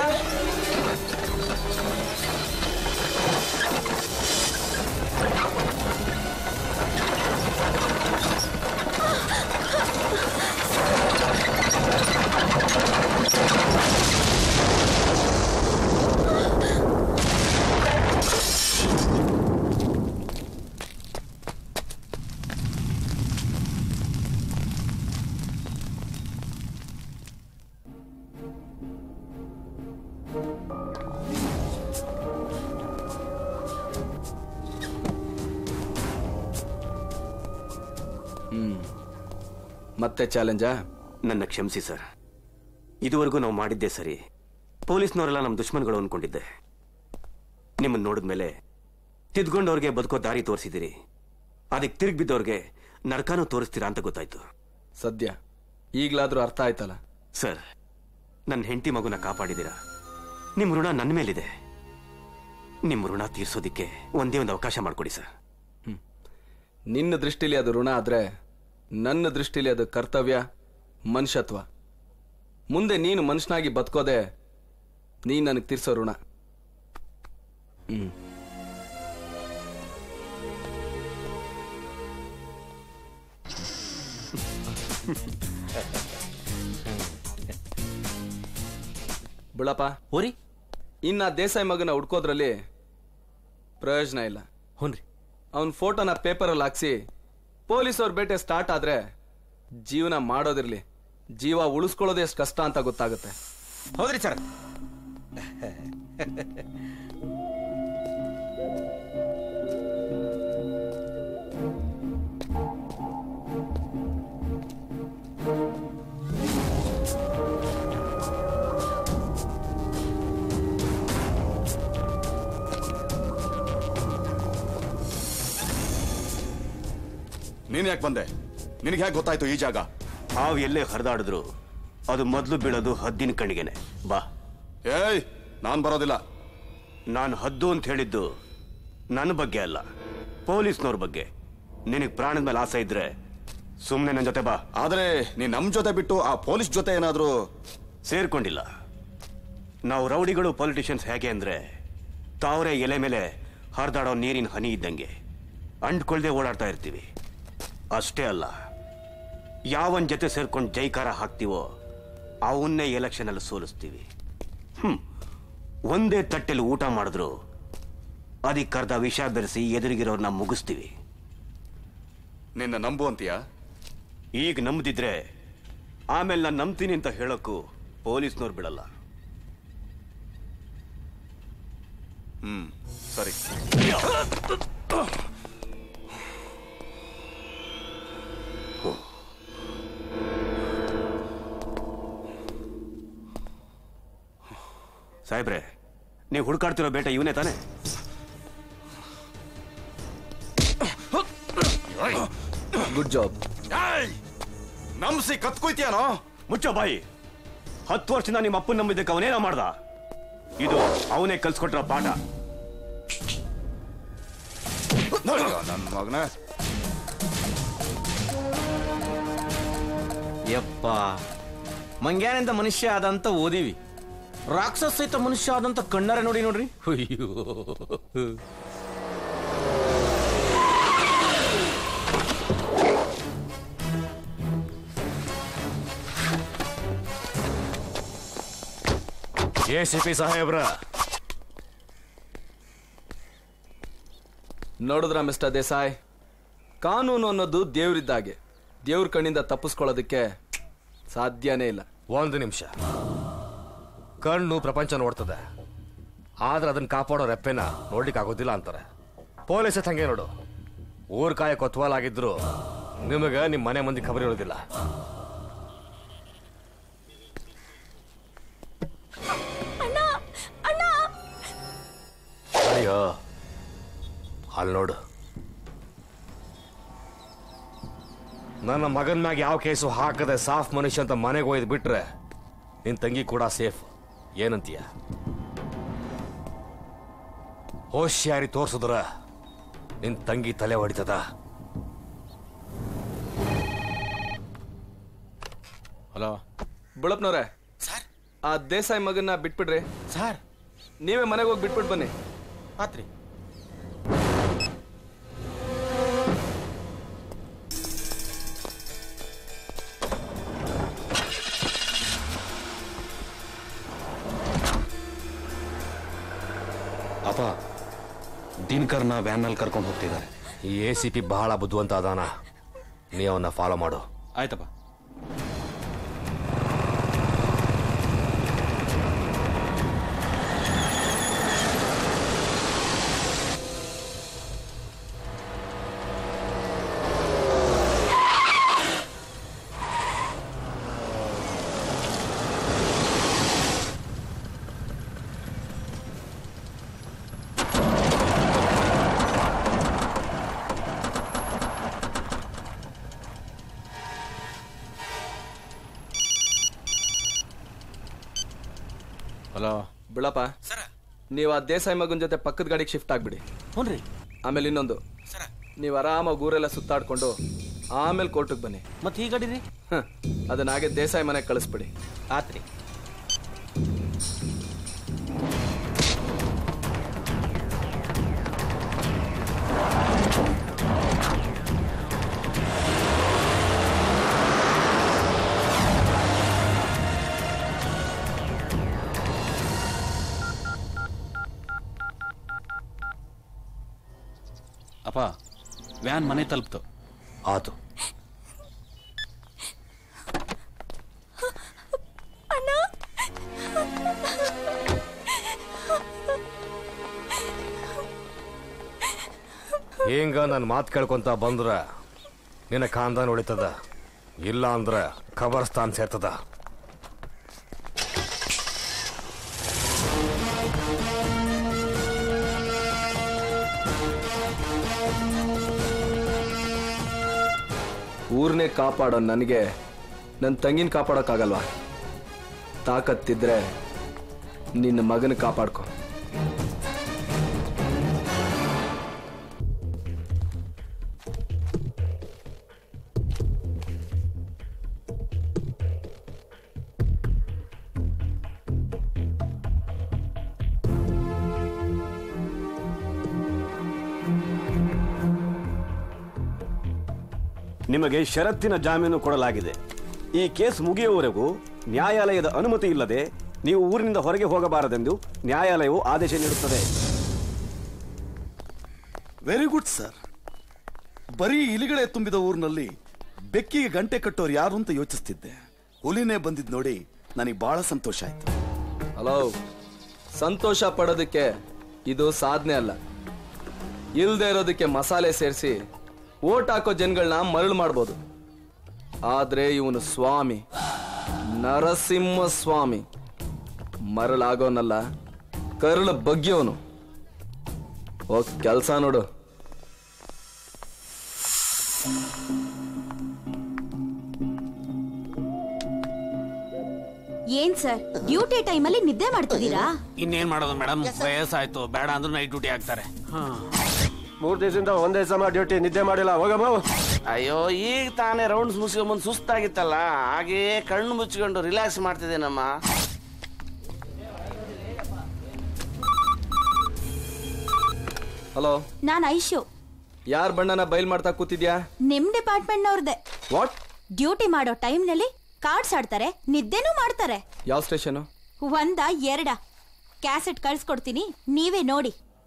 ಹ್ಮ್ ಮತ್ತೆ ಚಾಲೆಂಜಾ ನನ್ನ ಕ್ಷಮಿಸಿ ಸರ್ ಇದುವರೆಗೂ ನಾವು ಮಾಡಿದ್ದೇ ಸರಿ ಪೊಲೀಸ್ನವರೆಲ್ಲ ನಮ್ಮ ದುಶ್ಮನ್ಗಳು ಅನ್ಕೊಂಡಿದ್ದೆ ನಿಮ್ಮನ್ನು ನೋಡಿದ್ಮೇಲೆ ತಿದ್ಕೊಂಡವ್ರಿಗೆ ಬದುಕೋ ದಾರಿ ತೋರಿಸಿದಿರಿ ಅದಕ್ಕೆ ತಿರುಗಿ ಬಿದ್ದವ್ರಿಗೆ ನರಕನೂ ತೋರಿಸ್ತೀರಾ ಅಂತ ಗೊತ್ತಾಯ್ತು ಸದ್ಯ ಈಗ್ಲಾದ್ರೂ ಅರ್ಥ ಆಯ್ತಲ್ಲ ಸರ್ ನನ್ನ ಹೆಂಡತಿ ಮಗುನ ಕಾಪಾಡಿದ್ದೀರಾ ನಿಮ್ಮ ಋಣ ನನ್ನ ಮೇಲಿದೆ ನಿಮ್ಮ ಋಣ ತೀರ್ಸೋದಿಕ್ಕೆ ಒಂದೇ ಒಂದು ಅವಕಾಶ ಮಾಡಿಕೊಡಿ ಸರ್ ನಿನ್ನ ದೃಷ್ಟಿಲಿ ಅದು ಋಣ ಆದ್ರೆ ನನ್ನ ದೃಷ್ಟಿಲಿ ಅದು ಕರ್ತವ್ಯ ಮನುಷ್ಯತ್ವ ಮುಂದೆ ನೀನು ಮನುಷ್ಯನಾಗಿ ಬದುಕೋದೆ ನೀನ್ ನನಗೆ ತೀರ್ಸೋ ಋಣ ಹ್ಮ್ ಬಿಳಪ್ಪ ಹೋರಿ ಇನ್ನ ದೇಸಾಯಿ ಮಗನ ಹುಡ್ಕೋದ್ರಲ್ಲಿ ಪ್ರಯೋಜನ ಇಲ್ಲ ಹುನ್ರಿ ಅವನ್ ಫೋಟೋನ ಪೇಪರಲ್ಲಿ ಹಾಕ್ಸಿ ಪೊಲೀಸವ್ರ ಬೇಟೆ ಸ್ಟಾರ್ಟ್ ಆದ್ರೆ ಜೀವನ ಮಾಡೋದಿರ್ಲಿ ಜೀವ ಉಳಿಸ್ಕೊಳ್ಳೋದು ಎಷ್ಟು ಕಷ್ಟ ಅಂತ ಗೊತ್ತಾಗುತ್ತೆ ಹೌದ್ರಿ ಸರ್ ನೀನ್ ಯಾಕೆ ಬಂದೆ ನಿನಗೆ ಹೇಗೆ ಗೊತ್ತಾಯ್ತು ಈ ಜಾಗ ಹಾವು ಎಲ್ಲೇ ಹರಿದಾಡಿದ್ರು ಅದು ಮೊದಲು ಬೀಳೋದು ಹದ್ದಿನ ಕಣ್ಣಿಗೆನೆ ಬಾ ಏಯ್ ನಾನ್ ಬರೋದಿಲ್ಲ ನಾನು ಹದ್ದು ಅಂತ ಹೇಳಿದ್ದು ನನ್ನ ಬಗ್ಗೆ ಅಲ್ಲ ಪೊಲೀಸ್ನವ್ರ ಬಗ್ಗೆ ನಿನಗೆ ಪ್ರಾಣದ ಮೇಲೆ ಆಸೆ ಇದ್ರೆ ಸುಮ್ಮನೆ ನನ್ನ ಜೊತೆ ಬಾ ಆದ್ರೆ ನೀನ್ ನಮ್ ಜೊತೆ ಬಿಟ್ಟು ಆ ಪೊಲೀಸ್ ಜೊತೆ ಏನಾದ್ರೂ ಸೇರ್ಕೊಂಡಿಲ್ಲ ನಾವು ರೌಡಿಗಳು ಪೊಲಿಟಿಷಿಯನ್ಸ್ ಹೇಗೆ ಅಂದ್ರೆ ತಾವರೆ ಎಲೆ ಮೇಲೆ ಹರಿದಾಡೋ ನೀರಿನ ಹನಿ ಇದ್ದಂಗೆ ಅಂಟ್ಕೊಳ್ದೆ ಓಡಾಡ್ತಾ ಇರ್ತೀವಿ ಅಷ್ಟೇ ಅಲ್ಲ ಯಾವನ್ ಜೊತೆ ಸೇರ್ಕೊಂಡು ಜೈಕಾರ ಹಾಕ್ತೀವೋ ಅವನ್ನೇ ಎಲೆಕ್ಷನ್ ಅಲ್ಲಿ ಸೋಲಿಸ್ತೀವಿ ಹ್ಮ್ ಒಂದೇ ತಟ್ಟೆಲಿ ಊಟ ಮಾಡಿದ್ರು ಅದಕ್ಕರ್ಧ ವಿಷ ಬೆರೆಸಿ ಎದುರಿಗಿರೋರ್ನ ಮುಗಿಸ್ತೀವಿ ನಿನ್ನ ನಂಬು ಅಂತೀಯಾ ಈಗ ನಂಬದಿದ್ರೆ ಆಮೇಲೆ ನಾನು ನಂಬ್ತೀನಿ ಅಂತ ಹೇಳೋಕ್ಕೂ ಪೊಲೀಸ್ನವ್ರು ಬಿಡಲ್ಲ ಹ್ಮ್ ಸರಿ ಸಾಹೇಬ್ರೆ ನೀವು ಹುಡುಕಾಡ್ತಿರೋ ಬೇಟ ಇವನೇ ತಾನೆ ಗುಡ್ ಜಾಬ್ ನಂಬಿಸಿ ಕತ್ಕೊಯ್ತೀಯಾನೋ ಮುಚ್ಚೋ ಬಾಯಿ ಹತ್ತು ವರ್ಷದಿಂದ ನಿಮ್ಮ ಅಪ್ಪನ ನಂಬಿದ್ದಕ್ಕೆ ಅವನೇನೋ ಮಾಡ್ದ ಇದು ಅವನೇ ಕಲ್ಸ್ಕೊಟ್ಟಿರೋ ಪಾಠ ನನ್ನ ಮಗನ ಯಪ್ಪ ಮಂಗ್ಯಾನಿಂದ ಮನುಷ್ಯ ಆದಂತ ಓದಿವಿ ರಾಕ್ಷಸ ಸಹಿತ ಮನುಷ್ಯ ಆದಂತ ಕಣ್ಣಾರೆ ನೋಡಿ ನೋಡ್ರಿ ಅಯ್ಯೋ ಎ ಸಿ ಪಿ ಸಾಹೇಬ್ರ ನೋಡಿದ್ರ ಮಿಸ್ಟರ್ ದೇಸಾಯ್ ಕಾನೂನು ಅನ್ನೋದು ದೇವ್ರಿದ್ದಾಗೆ ದೇವ್ರ ಕಣ್ಣಿಂದ ತಪ್ಪಿಸ್ಕೊಳ್ಳೋದಕ್ಕೆ ಸಾಧ್ಯನೇ ಇಲ್ಲ ಒಂದು ನಿಮಿಷ ಕಣ್ಣು ಪ್ರಪಂಚ ನೋಡ್ತದೆ ಆದ್ರೆ ಅದನ್ನ ಕಾಪಾಡೋ ರೆಪ್ಪೆನ ನೋಡ್ಲಿಕ್ಕೆ ಆಗೋದಿಲ್ಲ ಅಂತಾರೆ ಪೊಲೀಸ್ ಹಂಗೆ ನೋಡು ಊರ್ ಕಾಯ ಕೊತ್ವಾಲಾಗಿದ್ರು ನಿಮಗೆ ನಿಮ್ಮ ಮನೆ ಮಂದಿ ಖಬರ್ ಇರೋದಿಲ್ಲ ಅಣ್ಣ ಅಣ್ಣ ಅಯ್ಯೋ ಅಲ್ಲಿ ನೋಡು ನನ್ನ ಮಗನ ಮ್ಯಾಗ ಯಾವ ಕೇಸು ಹಾಕದೆ ಸಾಫ್ ಮನುಷ್ಯ ಅಂತ ಮನೆಗೆ ಒಯ್ದು ಬಿಟ್ರೆ ನಿನ್ ತಂಗಿ ಕೂಡ ಸೇಫ್ ಏನಂತೀಯ ಹೋಶ್ಯಾರಿ ತೋರ್ಸಿದ್ರ ನಿನ್ ತಂಗಿ ತಲೆ ಹೊಡಿತದ ಹಲೋ ಬುಳಪ್ನವ್ರೆ ಆ ದೇಸಾಯಿ ಮಗನ್ನ ಬಿಟ್ಬಿಡ್ರಿ ಸರ್ ನೀವೇ ಮನೆಗೆ ಹೋಗಿ ಬಿಟ್ಬಿಟ್ಟು ಬನ್ನಿ ಆತ್ರಿ ಅಪ್ಪ ದಿನಕರ್ನ ವ್ಯಾನ್ನಲ್ಲಿ ಕರ್ಕೊಂಡು ಹೋಗ್ತಿದ್ದಾರೆ ಈ ಎ ಸಿ ಪಿ ಬಹಳ ಬುದ್ಧಿವಂತ ಅದಾನ ನೀ ಅವನ್ನ ಫಾಲೋ ಮಾಡು ಆಯ್ತಪ್ಪ ಹಲೋ ಬಿಳಪ್ಪ ನೀವು ಆ ದೇಸಾಯಿ ಮಗನ ಜೊತೆ ಪಕ್ಕದ ಗಾಡಿಗೆ ಶಿಫ್ಟ್ ಆಗ್ಬಿಡಿ ಹ್ಞೂ ಆಮೇಲೆ ಇನ್ನೊಂದು ನೀವು ಆರಾಮಾಗಿ ಊರೆಲ್ಲ ಸುತ್ತಾಡ್ಕೊಂಡು ಆಮೇಲೆ ಕೋರ್ಟಿಗೆ ಬನ್ನಿ ಮತ್ತೆ ಈ ಗಾಡಿ ರೀ ಹ, ಅದನ್ನ ಹಾಗೆ ದೇಸಾಯಿ ಮನೆಗೆ ಕಳಿಸ್ಬಿಡಿ ಆತ್ರಿ ಅಪ್ಪ ವ್ಯಾನ್ ಮನೆ ತಲುಪ್ತು ಆತು ಅಣ್ಣ ಹಿಂಗ ನನ್ನ ಮಾತು ಕೇಳ್ಕೊಂತ ಬಂದ್ರ ನಿನ್ನ ಖಾನ್ದಾನ್ ಉಳಿತದ ಇಲ್ಲ ಅಂದ್ರ ಖಬರ್ಸ್ತಾನ್ ಸೇರ್ತದ ಊರ್ನೇ ಕಾಪಾಡೋ ನನಗೆ ನನ್ನ ತಂಗಿನ ಕಾಪಾಡೋಕ್ಕಾಗಲ್ವಾ ತಾಕತ್ತಿದ್ರೆ ನಿನ್ನ ಮಗನ ಕಾಪಾಡ್ಕೊ ನಿಮಗೆ ಷರತ್ತಿನ ಜಾಮೀನು ಕೊಡಲಾಗಿದೆ ಈ ಕೇಸ್ ಮುಗಿಯುವವರೆಗೂ ನ್ಯಾಯಾಲಯದ ಅನುಮತಿ ಇಲ್ಲದೆ ನೀವು ಊರಿನಿಂದ ಹೊರಗೆ ಹೋಗಬಾರದೆಂದು ನ್ಯಾಯಾಲಯವು ಆದೇಶ ನೀಡುತ್ತದೆ ವೆರಿ ಗುಡ್ ಸರ್ ಬರೀ ಇಲಿಗಳೇ ತುಂಬಿದ ಊರಿನಲ್ಲಿ ಬೆಕ್ಕಿಗೆ ಗಂಟೆ ಕಟ್ಟೋರು ಯಾರು ಅಂತ ಯೋಚಿಸ್ತಿದ್ದೆ ಹುಲಿನೇ ಬಂದಿದ್ ನೋಡಿ ನನಗೆ ಬಹಳ ಸಂತೋಷ ಆಯ್ತು ಹಲೋ ಸಂತೋಷ ಪಡೋದಕ್ಕೆ ಇದು ಸಾಧನೆ ಅಲ್ಲ ಇಲ್ದೇ ಇರೋದಕ್ಕೆ ಮಸಾಲೆ ಸೇರಿಸಿ ಓಟ್ ಹಾಕೋ ಜನಗಳನ್ನ ಮರಳು ಮಾಡ್ಬೋದು ಆದ್ರೆ ಇವನು ಸ್ವಾಮಿ ನರಸಿಂಹ ಸ್ವಾಮಿ ಮರಳಾಗೋನಲ್ಲ ಕರುಳ ಬಗ್ಗೆಯವನು ಹೋಗ್ ಕೆಲಸ ನೋಡು ಏನ್ ಸರ್ ಡ್ಯೂಟಿ ಟೈಮಲ್ಲಿ ನಿದ್ದೆ ಮಾಡ್ತಿದ್ದೀರಾ ಇನ್ನೇನ್ ಮಾಡೋದು ಮೇಡಮ್ ವಯಸ್ಸಾಯ್ತು ಬೇಡ ಅಂದ್ರೂ ನೈಟ್ ಡ್ಯೂಟಿ ಹಾಕ್ತಾರೆ ಮೂರ್ ದಿವಸದಿಂದ ಒಂದೇ ಸಮ ಡ್ಯೂಟಿ ನಿದ್ದೆ ಮಾಡಿಲ್ಲ ಹೋಗಮ್ಮ ಅಯ್ಯೋ ಈಗ ತಾನೇ ರೌಂಡ್ಸ್ ಮುಗಿಸ್ಕೊಂಬಂದು ಸುಸ್ತಾಗಿತ್ತಲ್ಲ ಹಾಗೇ ಕಣ್ಣು ಮುಚ್ಕೊಂಡು ರಿಲ್ಯಾಕ್ಸ್ ಮಾಡ್ತಿದ್ದೇನಮ್ಮ ಹಲೋ ನಾನ್ ಐಶು ಯಾರ ಬಣ್ಣನ ಬಯಲ್ ಮಾಡ್ತಾ ಕೂತಿದ್ಯಾ ನಿಮ್ ಡಿಪಾರ್ಟ್ಮೆಂಟ್ ನವ್ರದ್ದೆ ವಾಟ್ ಡ್ಯೂಟಿ ಮಾಡೋ ಟೈಮ್ನಲ್ಲಿ ಕಾರ್ಡ್ಸ್ ಆಡ್ತಾರೆ ನಿದ್ದೆನೂ ಮಾಡ್ತಾರೆ ಯಾವ ಸ್ಟೇಷನ್ ಒಂದ ಎರಡ ಕ್ಯಾಸೆಟ್ ಕಳ್ಸ್ಕೊಡ್ತೀನಿ ನೀವೇ ನೋಡಿ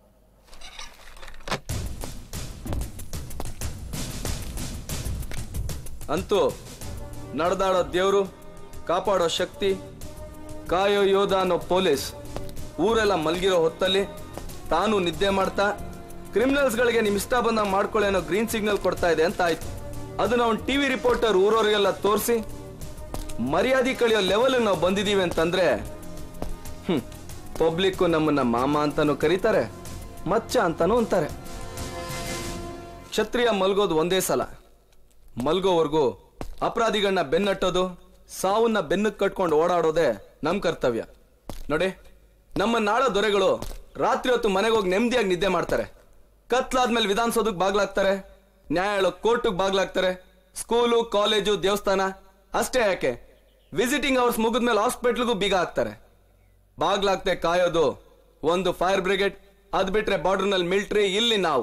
ಅಂತೂ ನಡೆದಾಡೋ ದೇವ್ರು ಕಾಪಾಡೋ ಶಕ್ತಿ ಕಾಯೋ ಯೋಧ ಅನ್ನೋ ಪೊಲೀಸ್ ಊರೆಲ್ಲ ಮಲ್ಗಿರೋ ಹೊತ್ತಲ್ಲಿ ತಾನು ನಿದ್ದೆ ಮಾಡ್ತಾ ಕ್ರಿಮಿನಲ್ಸ್ಗಳಿಗೆ ನಿಮ್ ಇಷ್ಟ ಬಂದ ಮಾಡ್ಕೊಳ್ಳಿ ಅನ್ನೋ ಗ್ರೀನ್ ಸಿಗ್ನಲ್ ಕೊಡ್ತಾ ಇದೆ ಅಂತ ಆಯ್ತು ಅದನ್ನ ಅವ್ನು ಟಿವಿ ರಿಪೋರ್ಟರ್ ಊರವರಿಗೆಲ್ಲ ತೋರಿಸಿ ಮರ್ಯಾದೆ ಕಳಿಯೋ ಲೆವೆಲ್ ನಾವು ಬಂದಿದೀವಿ ಅಂತಂದ್ರೆ ಹ್ಮ್ ಪಬ್ಲಿಕ್ ನಮ್ಮನ್ನ ಮಾಮ ಅಂತಾನು ಕರೀತಾರೆ ಮಚ್ಚ ಅಂತಾನು ಅಂತಾರೆ ಕ್ಷತ್ರಿಯ ಮಲ್ಗೋದು ಒಂದೇ ಸಲ ಮಲ್ಗೋವರೆಗೂ ಅಪರಾಧಿಗಳನ್ನ ಬೆನ್ನಟ್ಟೋದು ಸಾವನ್ನ ಬೆನ್ನಕ್ಕೆ ಕಟ್ಕೊಂಡು ಓಡಾಡೋದೇ ನಮ್ ಕರ್ತವ್ಯ ನೋಡಿ ನಮ್ಮ ನಾಳ ದೊರೆಗಳು ರಾತ್ರಿ ಹೊತ್ತು ಮನೆಗೆ ಹೋಗಿ ನೆಮ್ಮದಿಯಾಗಿ ನಿದ್ದೆ ಮಾಡ್ತಾರೆ ಕತ್ಲಾದ್ಮೇಲೆ ವಿಧಾನಸೌಧಕ್ಕೆ ಬಾಗ್ಲಾಗ್ತಾರೆ ನ್ಯಾಯಾಲಯ ಕೋರ್ಟಿಗೆ ಬಾಗ್ಲಾಗ್ತಾರೆ ಸ್ಕೂಲು ಕಾಲೇಜು ದೇವಸ್ಥಾನ ಅಷ್ಟೇ ಯಾಕೆ ವಿಸಿಟಿಂಗ್ ಅವರ್ಸ್ ಮುಗಿದ್ಮೇಲೆ ಹಾಸ್ಪಿಟ್ಲ್ಗೂ ಬೀಗ ಹಾಕ್ತಾರೆ ಬಾಗ್ಲಾಗ್ತೆ ಕಾಯೋದು ಒಂದು ಫೈರ್ ಬ್ರಿಗೇಡ್ ಅದ್ ಬಿಟ್ರೆ ಬಾರ್ಡರ್ನಲ್ಲಿ ಮಿಲ್ಟ್ರಿ ಇಲ್ಲಿ ನಾವು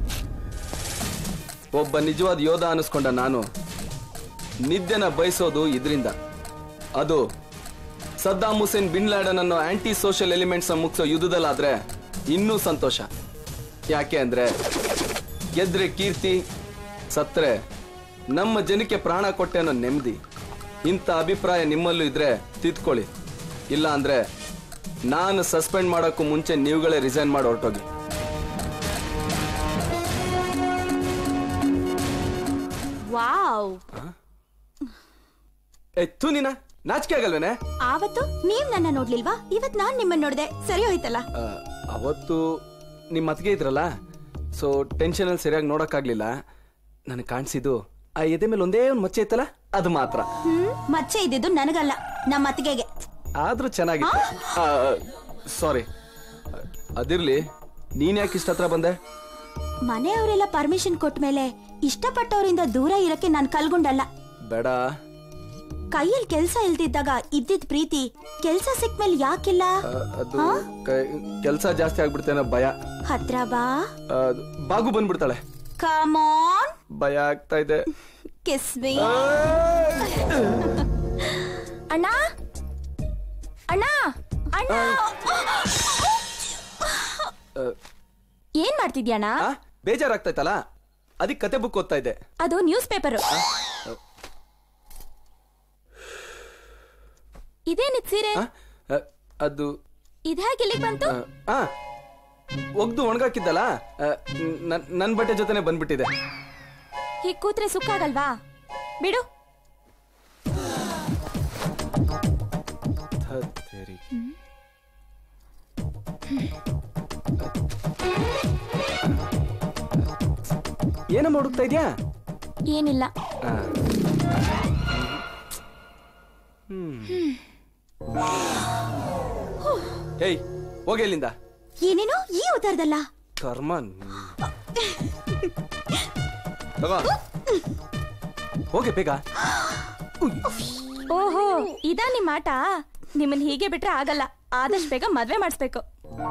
ಒಬ್ಬ ನಿಜವಾದ ಯೋಧ ಅನಿಸ್ಕೊಂಡ ನಾನು ನಿದ್ದೆನ ಬಯಸೋದು ಇದರಿಂದ ಅದು ಸದ್ದಾಂ ಹುಸೇನ್ ಬಿನ್ ಲ್ಯಾಡನ್ ಅನ್ನೋ ಆಂಟಿ ಸೋಷಿಯಲ್ ಎಲಿಮೆಂಟ್ಸ್ ಮುಗಿಸೋ ಯುದ್ಧದಲ್ಲಾದ್ರೆ ಇನ್ನೂ ಸಂತೋಷ ಯಾಕೆ ಅಂದ್ರೆ ಗೆದ್ರೆ ಕೀರ್ತಿ ಸತ್ರೆ ನಮ್ಮ ಜನಕ್ಕೆ ಪ್ರಾಣ ಕೊಟ್ಟೆ ಅನ್ನೋ ನೆಮ್ಮದಿ ಇಂಥ ಅಭಿಪ್ರಾಯ ನಿಮ್ಮಲ್ಲೂ ಇದ್ರೆ ತಿದ್ಕೊಳ್ಳಿ ಇಲ್ಲ ಅಂದ್ರೆ ನಾನು ಸಸ್ಪೆಂಡ್ ಮಾಡೋಕ್ಕೂ ಮುಂಚೆ ನೀವುಗಳೇ ರಿಸೈನ್ ಮಾಡಿ ಹೊರಟೋಗಿ ವಾವ್ ಎತ್ತು ನೀನ ನಾಚಿಕೆ ಆಗಲ್ವೇನೆ ಆವತ್ತು ನೀವ್ ನನ್ನ ನೋಡ್ಲಿಲ್ವಾ ಇವತ್ ನಾನ್ ನಿಮ್ಮನ್ನ ನೋಡ್ದೆ ಸರಿ ಹೋಯ್ತಲ್ಲ ಆ, ಅವತ್ತು ನಿಮ್ಮ ಅತ್ತಿಗೆ ಇದ್ರಲ್ಲ ಸೊ ಟೆನ್ಷನ್ ಅಲ್ಲಿ ಸರಿಯಾಗಿ ನೋಡಕ್ಕಾಗ್ಲಿಲ್ಲ ನನಗೆ ಕಾಣಿಸಿದ್ದು ಆ ಎದೆ ಮೇಲೆ ಒಂದೇ ಒಂದು ಮಚ್ಚೆ ಇತ್ತಲ್ಲ ಅದು ಮಾತ್ರ ಹ್ಮ್ ಮಚ್ಚೆ ಇದ್ದಿದ್ದು ನನಗಲ್ಲ ನಮ್ಮ ಅತ್ತಿಗೆಗೆ ಆದ್ರೂ ಚೆನ್ನಾಗಿತ್ತು ಸಾರಿ ಅದಿರ್ಲಿ ನೀನ್ ಯಾಕೆ ಇಷ್ಟ ಹತ್ರ ಬಂದೆ ಮನೆಯವರೆಲ್ಲ ಪರ್ಮಿಷನ್ ಕೊಟ್ಮೇಲೆ ಇಷ್ಟಪಟ್ಟವರಿಂದ ದೂರ ಇರಕ್ಕೆ ನಾನ್ ಕಲ್ಗೊಂಡಲ್ಲ ಬೇಡ ಕೈಯಲ್ಲಿ ಕೆಲ್ಸ ಇಲ್ದಿದ್ದಾಗ ಇದ್ದಿದ್ ಪ್ರೀತಿ ಕೆಲ್ಸ ಸಿಕ್ಮೇಲೆ ಯಾಕಿಲ್ಲ ಆ, ಅದು ಕೆಲಸ ಜಾಸ್ತಿ ಆಗ್ಬಿಡುತ್ತೆ ಅನ್ನೋ ಭಯ ಹತ್ರ ಬಾ ಆ, ಬಾಗು ಬಂದ್ಬಿಡ್ತಾಳೆ ಕಮಾನ್ ಭಯ ಆಗ್ತಾ ಇದೆ ಕಿಸ್ ಮೀ ಅಣ್ಣ ಅಣ್ಣ ಅಣ್ಣ ಆ, ಏನ್ ಮಾಡ್ತಿದ್ಯಣ್ಣ ಆ, ಬೇಜಾರಾಗ್ತೈತಲ್ಲ ಅದಕ್ಕೆ ಕತೆ ಬುಕ್ ಓದ್ತಾ ಇದ್ದೆ ಅದು ನ್ಯೂಸ್ ಪೇಪರ್ ಇದೇನಿದ್ ಸೀರೆ ಆ, ಆ, ಅದು ಇದ್ಯಾಕೆ ಇಲ್ಲಿಗೆ ಬಂತು ಆ ಒಗ್ದು ಒಣಗಾಕಿದ್ದಲ್ಲ ಆ, ನನ್- ನನ್ ಬಟ್ಟೆ ಜೊತೆನೆ ಬಂದ್ಬಿಟ್ಟಿದೆ ಹೀಗ್ ಕೂತ್ರೆ ಸುಕ್ಕಾಗಲ್ವಾ ಬಿಡು ಥತ್ತೇರಿ. ಏನಮ್ಮ ಹುಡುಕ್ತಾ ಇದ್ಯಾ ಏನಿಲ್ಲ ಏಯ್ ಹೋಗಿ ಇಲ್ಲಿಂದ ಏನೇನೋ ಈ ಅವತಾರದಲ್ಲ ಕರ್ಮ ತಗೋ ಹೋಗಿ ಬೇಗ ಓಹೋ ಇದಾ ನಿಮ್ ಆಟ ನಿಮ್ಮನ್ ಹೀಗೆ ಬಿಟ್ರೆ ಆಗಲ್ಲ ಆದಷ್ಟು ಬೇಗ ಮದ್ವೆ ಮಾಡಿಸ್ಬೇಕು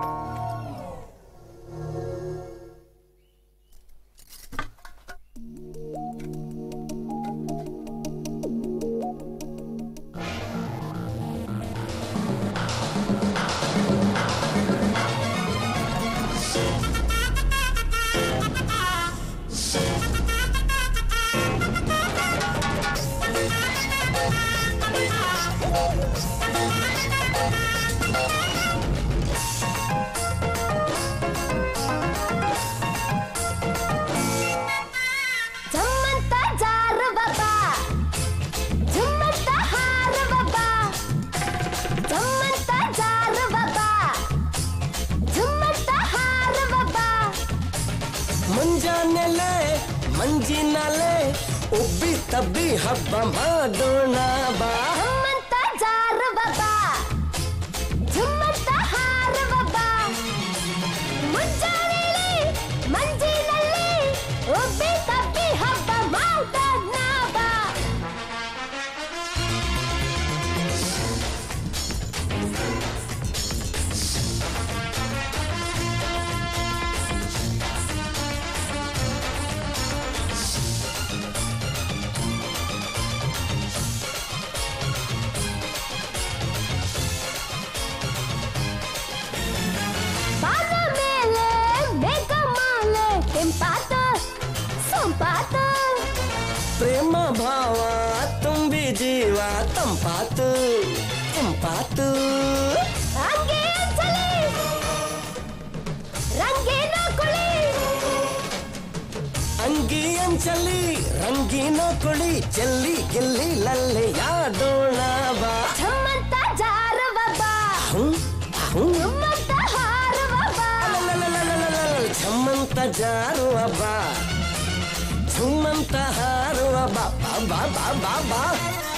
ಜಮ್ಮಂತ ಜಾರುವ ಬಾ ಜುಮ್ಮಂತ ಹಾರುವ ಬಾ ಜಮ್ಮಂತ ಜಾರುವ ಬಾ ಜುಮ್ಮಂತ ಹಾರುವ ಬಾ ಮುಂಜಾನೆಲೆ ಮಂಜಿನಲೆ ಉಬ್ಬಿ ತಬ್ಬಿ ಹಬ್ಬ ಮಾಡೋಣ ಬಾ ಜಮ್ಮಂತ ಜಾರುವ ಬಾ ಜುಮ್ಮಂತ ಹಾರುವ ಬಾ ಮುಂಜಾನೆಯಲ್ಲಿ ಮಂಜಿನಲ್ಲಿ ಒಬ್ಬಿ ತಪ್ಪಿ ಹಬ್ಬ ಮಾಡೋಣ ಬಾ ಬಾನ ಮೇಲೆ ಮೇಘಮಾಲೆ ಕೆಂಪಾತ ಸೊಂಪಾತ ಪ್ರೇಮ ಭಾವ ತುಂಬಿ ಜೀವ ತಂಪಾತು ತಂಪಾತು ಹಂಗೆ ಚಲಿ ರಂಗೇನ ಕುಳಿ ಅಂಗಿ ಅಂಚಲಿ ರಂಗಿನ ಕೊಳಿ ಚೆಲ್ಲಿ ಗೆಲ್ಲಿ ಲಲ್ಲೆ ಯಾಡೋಣ ಬಾ ಛಮ್ಮಂತ ಜಾರವ ಬಾ ಛಮ್ಮಂತ ಹಾರವ ಬಾ ಛಮ್ಮಂತ ಜಾರುವ ಬಾ ಝುಮ್ಮಂತ ಹಾರುವ ಬಾ ಬಾ ಬಾ ಬಾ ಬಾ ಬಾ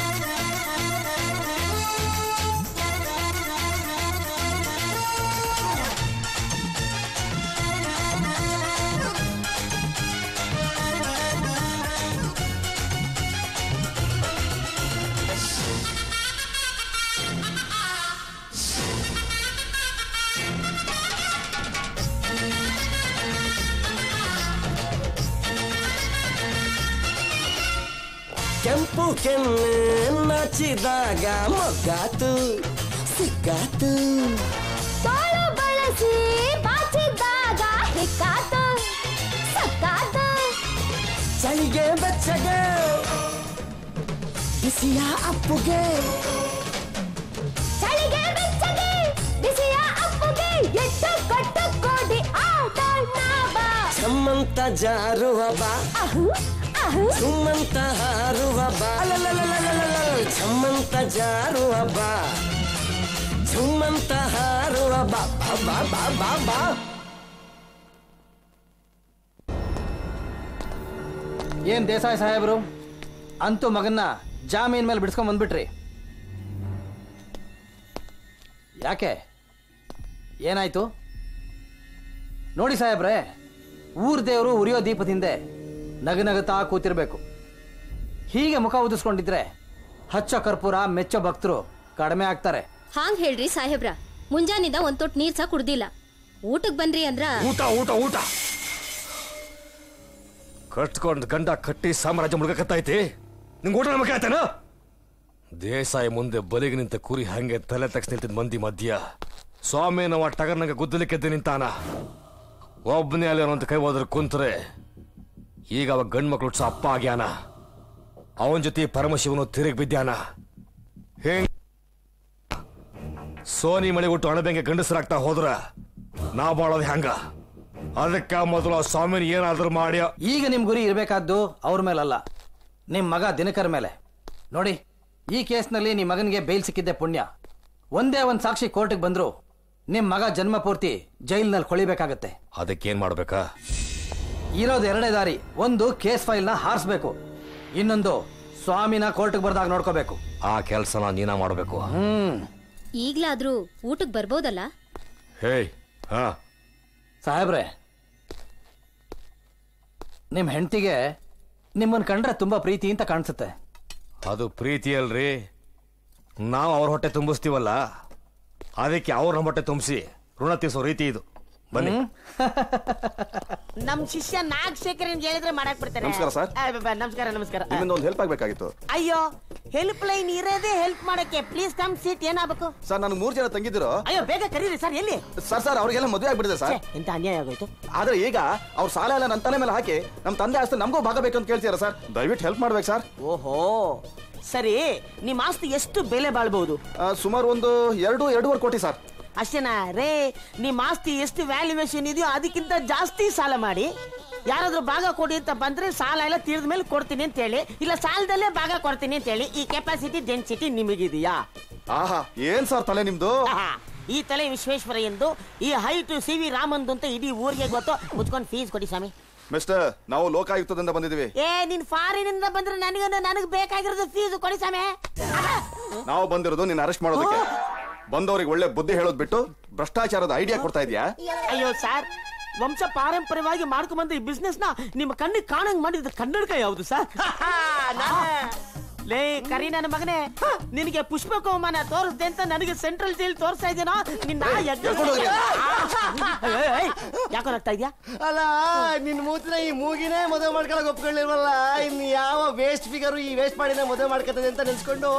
ಕೆಂಪು ಕೆನ್ನೆ ನಾಚಿದಾಗ ಮೊಗ್ಗಾತು ಸಿಕ್ಕಾತು ತೋಳು ಬಳಸಿ ಬಾಚಿದಾಗ ಹಿಕ್ಕಾತ ಸಕ್ಕಾತ ಚಳಿಗೆ ಬೆಚ್ಚಗೆ ಬಿಸಿಯ ಅಪ್ಪುಗೆ ಚಳಿಗೆ ಬೆಚ್ಚಗೆ ಬಿಸಿಯ ಅಪ್ಪುಗೆ ಎಟ್ಟು ಕಟ್ಟು ಕೋಡಿ ಆಡೋಣ ಬಾ ಚಮ್ಮಂತ ಜಾರುವ ಬಾ ಸುಮ್ಮಂತ ಹಾರುವ ಬಾ ಅಲಲಲಲಲಲಲ. ಚಮ್ಮಂತ ಜಾರುವ ಬಾ ಸುಮ್ಮಂತ ಹಾರುವ ಬಾ ಬಾ ಬಾ ಬಾ ಬಾ ಬಾ ಏನ್ ದೇಸಾಯಿ ಸಾಹೇಬ್ರು ಅಂತೂ ಮಗನ್ನ ಜಾಮೀನ್ ಮೇಲೆ ಬಿಡಿಸ್ಕೊಂಡ್ ಬಂದ್ಬಿಟ್ರಿ ಯಾಕೆ ಏನಾಯ್ತು ನೋಡಿ ಸಾಹೇಬ್ರೆ ಊರ್ ದೇವರು ಉರಿಯೋ ದೀಪದ ಹಿಂದೆ ನಗನಗತಾ ಕೂತಿರ್ಬೇಕು ಹೀಗೆ ಮುಖ ಉದಿಸ್ಕೊಂಡಿದ್ರೆ ಹಚ್ಚ ಕರ್ಪೂರ ಮೆಚ್ಚೋ ಭಕ್ತರು ಕಡಿಮೆ ಆಗ್ತಾರೆ ಹಾಂಗ್ ಹೇಳ್ರಿ ಸಾಹೇಬ್ರ ಮುಂಜಾನಿಂದ ಒಂದ್ ತೊಟ್ ನೀರ್ ಸಹ ಕುಡ್ದಿಲ್ಲ ಊಟಕ್ ಬನ್ರಿ ಅಂದ್ರ ಊಟ ಊಟ ಊಟ ಕಟ್ಕೊಂಡ್ ಗಂಡ ಕಟ್ಟಿ ಸಾಮ್ರಾಜ್ಯ ಮುಳುಗಕತ್ತೈತಿ ನಿಂಗೆ ಊಟ ನಮಗೆ ಆಯ್ತಾನ ದೇಸಾಯಿ ಮುಂದೆ ಬಲಿಗೆ ನಿಂತ ಕುರಿ ಹಂಗೆ ತಲೆ ತಗ್ಸ್ ನಿಂತಿದ್ ಮಂದಿ ಮಧ್ಯ ಸ್ವಾಮಿ ನಾವು ಟಗರ್ನಂಗೆ ಗುದ್ದಲಿಕ್ಕೆದ್ದು ನಿಂತಾನ ಒಬ್ಬನೇ ಅಲ್ಲಿ ಅನ್ನೋಂತ ಕೈ ಹೋದ್ರೆ ಕುಂತ್ರೆ ಈಗ ಅವ ಗಂಡ್ ಮಕ್ಳು ಹುಟ್ಸೋ ಅಪ್ಪ ಆಗ್ಯಾನ ಅವನ ಜೊತೆ ಪರಮಶಿವನು ತಿರುಗಿ ಬಿದ್ಯಾನ ಹೆಂಗ್ ಸೋನಿ ಮಳೆ ಹುಟ್ಟು ಅಣಬೆಂಗೆ ಗಂಡಸರಾಗ್ತಾ ಹೋದ್ರ ನಾ ಬಾಳೋದು ಹೆಂಗ ಅದಕ್ಕ ಮೊದಲು ಆ ಸ್ವಾಮಿನ ಏನಾದ್ರೂ ಮಾಡಿ ಈಗ ನಿಮ್ ಗುರಿ ಇರಬೇಕಾದ್ದು ಅವ್ರ ಮೇಲಲ್ಲ ನಿಮ್ ಮಗ ದಿನಕರ್ ಮೇಲೆ ನೋಡಿ ಈ ಕೇಸ್ನಲ್ಲಿ ನಿಮ್ ಮಗನಿಗೆ ಬೇಲ್ ಸಿಕ್ಕಿದ್ದೆ ಪುಣ್ಯ ಒಂದೇ ಒಂದ್ ಸಾಕ್ಷಿ ಕೋರ್ಟ್ಗೆ ಬಂದ್ರು ನಿಮ್ ಮಗ ಜನ್ಮ ಪೂರ್ತಿ ಜೈಲ್ನಲ್ಲಿ ಕೊಳಿಬೇಕಾಗತ್ತೆ ಅದಕ್ಕೇನ್ ಮಾಡ್ಬೇಕಾ ಇರೋದು ಎರಡೇ ದಾರಿ ಒಂದು ಕೇಸ್ ಫೈಲ್ನ ಹಾರಿಸ್ಬೇಕು ಇನ್ನೊಂದು ಸ್ವಾಮಿನ ಕೋರ್ಟ್ಗೆ ಬರ್ದಾಗ ನೋಡ್ಕೋಬೇಕು ಆ ಕೆಲಸನ ನೀನ ಮಾಡಬೇಕು ಹ್ಮ್ ಈಗ್ಲಾದ್ರೂ ಊಟಕ್ ಬರ್ಬೋದಲ್ಲ ಹೇಯ್ ಹಾ ಸಾಹೇಬ್ರೆ ನಿಮ್ ಹೆಂಡತಿಗೆ ನಿಮ್ಮನ್ ಕಂಡ್ರೆ ತುಂಬಾ ಪ್ರೀತಿ ಅಂತ ಕಾಣಿಸುತ್ತೆ ಅದು ಪ್ರೀತಿ ಅಲ್ರಿ ನಾವು ಅವ್ರ ಹೊಟ್ಟೆ ತುಂಬಿಸ್ತೀವಲ್ಲ ಅದಕ್ಕೆ ಅವ್ರ ನಮ್ಮ ಹೊಟ್ಟೆ ತುಂಬಿಸಿ ಋಣ ತೀರ್ಸೋ ರೀತಿ ಇದು ಬನ್ನಿ ನಮ್ ಶಿಷ್ಯ ನಾಗಶೇಖರ್ ಹೇಳಿದ್ರೆ ಮಾಡಕ್ ಬಿಡ್ತಾರೆ ನಮಸ್ಕಾರ, ಸರ್. ಆ, ಬ- ಬ- ನಮಸ್ಕಾರ ನಮಸ್ಕಾರ ಆ, ನಿಮ್ಮಿಂದ ಒಂದು ಹೆಲ್ಪ್ ಆಗ್ಬೇಕಾಗಿತ್ತು ಅಯ್ಯೋ ಹೆಲ್ಪ್ ಲೈನ್ ಇರೋದೇ ಹೆಲ್ಪ್ ಮಾಡಕ್ಕೆ ಪ್ಲೀಸ್ ಕಮ್ ಸೀಟ್ ಏನಾಗಬೇಕು ಸರ್ ನಾನು ಮೂರ್ ಜನ ತಂಗಿದ್ರು ಅಯ್ಯೋ ಬೇಗ ಕರೀರಿ ಸರ್ ಎಲ್ಲಿ ಸರ್ ಸರ್ ಅವ್ರಿಗೆಲ್ಲ ಮದುವೆ ಆಗ್ಬಿಟ್ಟಿದೆ ಸರ್ ಛೆ, ಎಂತ ಅನ್ಯಾಯ ಆಗೋಯ್ತು ಆದ್ರೆ ಈಗ ಅವ್ರ ಸಾಲ ಎಲ್ಲ ನನ್ನ ತಲೆ ಮೇಲೆ ಹಾಕಿ ನಮ್ ತಂದೆ ಆಸ್ತಿ ನಮಗೂ ಭಾಗ ಬೇಕು ಅಂತ ಕೇಳ್ತೀರಾ ಸರ್ ದಯವಿಟ್ಟು ಹೆಲ್ಪ್ ಮಾಡ್ಬೇಕು ಸರ್ ಓಹೋ ಸರಿ ನಿಮ್ ಆಸ್ತಿ ಎಷ್ಟು ಬೆಲೆ ಬಾಳ್ಬಹುದು ಸುಮಾರು ಒಂದು ಎರಡು ಎರಡೂವರೆ ಕೋಟಿ ಸರ್ ಅಷ್ಟೇನಾ ರೇ ನಿಮ್ ಆಸ್ತಿ ಎಷ್ಟು ವ್ಯಾಲ್ಯೂಯೇಷನ್ ಇದೆಯೋ ಅದಕ್ಕಿಂತ ಜಾಸ್ತಿ ಸಾಲ ಮಾಡಿ ಯಾರಾದ್ರೂ ಭಾಗ ಕೊಡಿ ಅಂತ ಬಂದ್ರೆ ಸಾಲ ಎಲ್ಲ ತೀರ್ದ ಮೇಲೆ ಕೊಡ್ತೀನಿ ಅಂತ ಹೇಳಿ ಇಲ್ಲ ಸಾಲದಲ್ಲೇ ಭಾಗ ಕೊಡ್ತೀನಿ ಅಂತ ಹೇಳಿ ಈ ಕೆಪಾಸಿಟಿ ಡೆನ್ಸಿಟಿ ನಿಮಗಿದೆಯಾ ಆಹಾ ಏನ್ ಸರ್ ತಲೆ ನಿಮ್ದು ಆಹಾ, ಈ ತಲೆ ವಿಶ್ವೇಶ್ವರ ಎಂದು ಈ ಹೈಟ್ ಸಿ ವಿ ರಾಮಂದು ಅಂತ ಇಡೀ ಊರಿಗೆ ಗೊತ್ತು ಮುಚ್ಕೊಂಡು ಫೀಸ್ ಕೊಡಿ ಸ್ವಾಮಿ ಮಿಸ್ಟರ್ ನಾವು ಲೋಕಾಯುಕ್ತದಿಂದ ಬಂದಿದ್ದೀವಿ ಏ ನೀನ್ ಫಾರಿನಿಂದ ಬಂದ್ರೆ ನನಗ ನನಗ್ ಬೇಕಾಗಿರೋದು ಫೀಸ್ ಕೊಡಿ ಸ್ವಾಮಿ ನಾವು ಬಂದಿರೋದು ನಿನ್ನ ಅರೆಸ್ಟ್ ಮಾಡೋದಕ್ಕೆ ಬಂದವರಿಗೆ ಒಳ್ಳೆ ಬುದ್ಧಿ ಹೇಳೋದ್ ಬಿಟ್ಟು ಭ್ರಷ್ಟಾಚಾರದ ಐಡಿಯಾ ಕೊಡ್ತಾ ಇದೀಯಾ ಅಯ್ಯೋ ಸರ್ ವಂಶ ಪಾರಂಪರ್ಯವಾಗಿ ಮಾಡ್ಕೊಂಡ್ ಬಂದ ಈ ಬಿಸ್ನೆಸ್ ನ ನಿಮ್ಮ ಕಣ್ಣಿಗೆ ಕಾಣಂಗ್ ಮಾಡಿದ ಕನ್ನಡಕ ಯಾವುದು ಸರ್ ಲೇ ಕರಿ ನನ್ನ ಮಗನೇ ನಿನಗೆ ಪುಷ್ಪ ಕೌಮಾನ ತೋರಿಸ್ದೆ ಅಂತ ನನಗೆ ಸೆಂಟ್ರಲ್ ಜೈಲ್ ತೋರಿಸ್ತಾ ಇದ್ದೀನೋ ನಿನ್ನ ಎಳ್ಕೊಂಡು ಹೋಗ್ರಿ. ಯಾಕೋ ನಗ್ತಾ ಇದ್ಯಾ ಅಲ್ಲ ನಿನ್ ಮೂತ್ರ ಈ ಮೂಗಿನೇ ಮದುವೆ ಮಾಡ್ಕೊಳಕ್ ಒಪ್ಕೊಳ್ಳಿಲ್ವಲ್ಲ ಇನ್ ಯಾವ ವೇಸ್ಟ್ ಫಿಗರ್ ಈ ವೇಸ್ಟ್ ಮಾಡಿನೇ ಮದುವೆ ಮಾಡ್ಕೊತದೆ ಅಂತ ನೆನ್ಸ್ಕೊಂಡು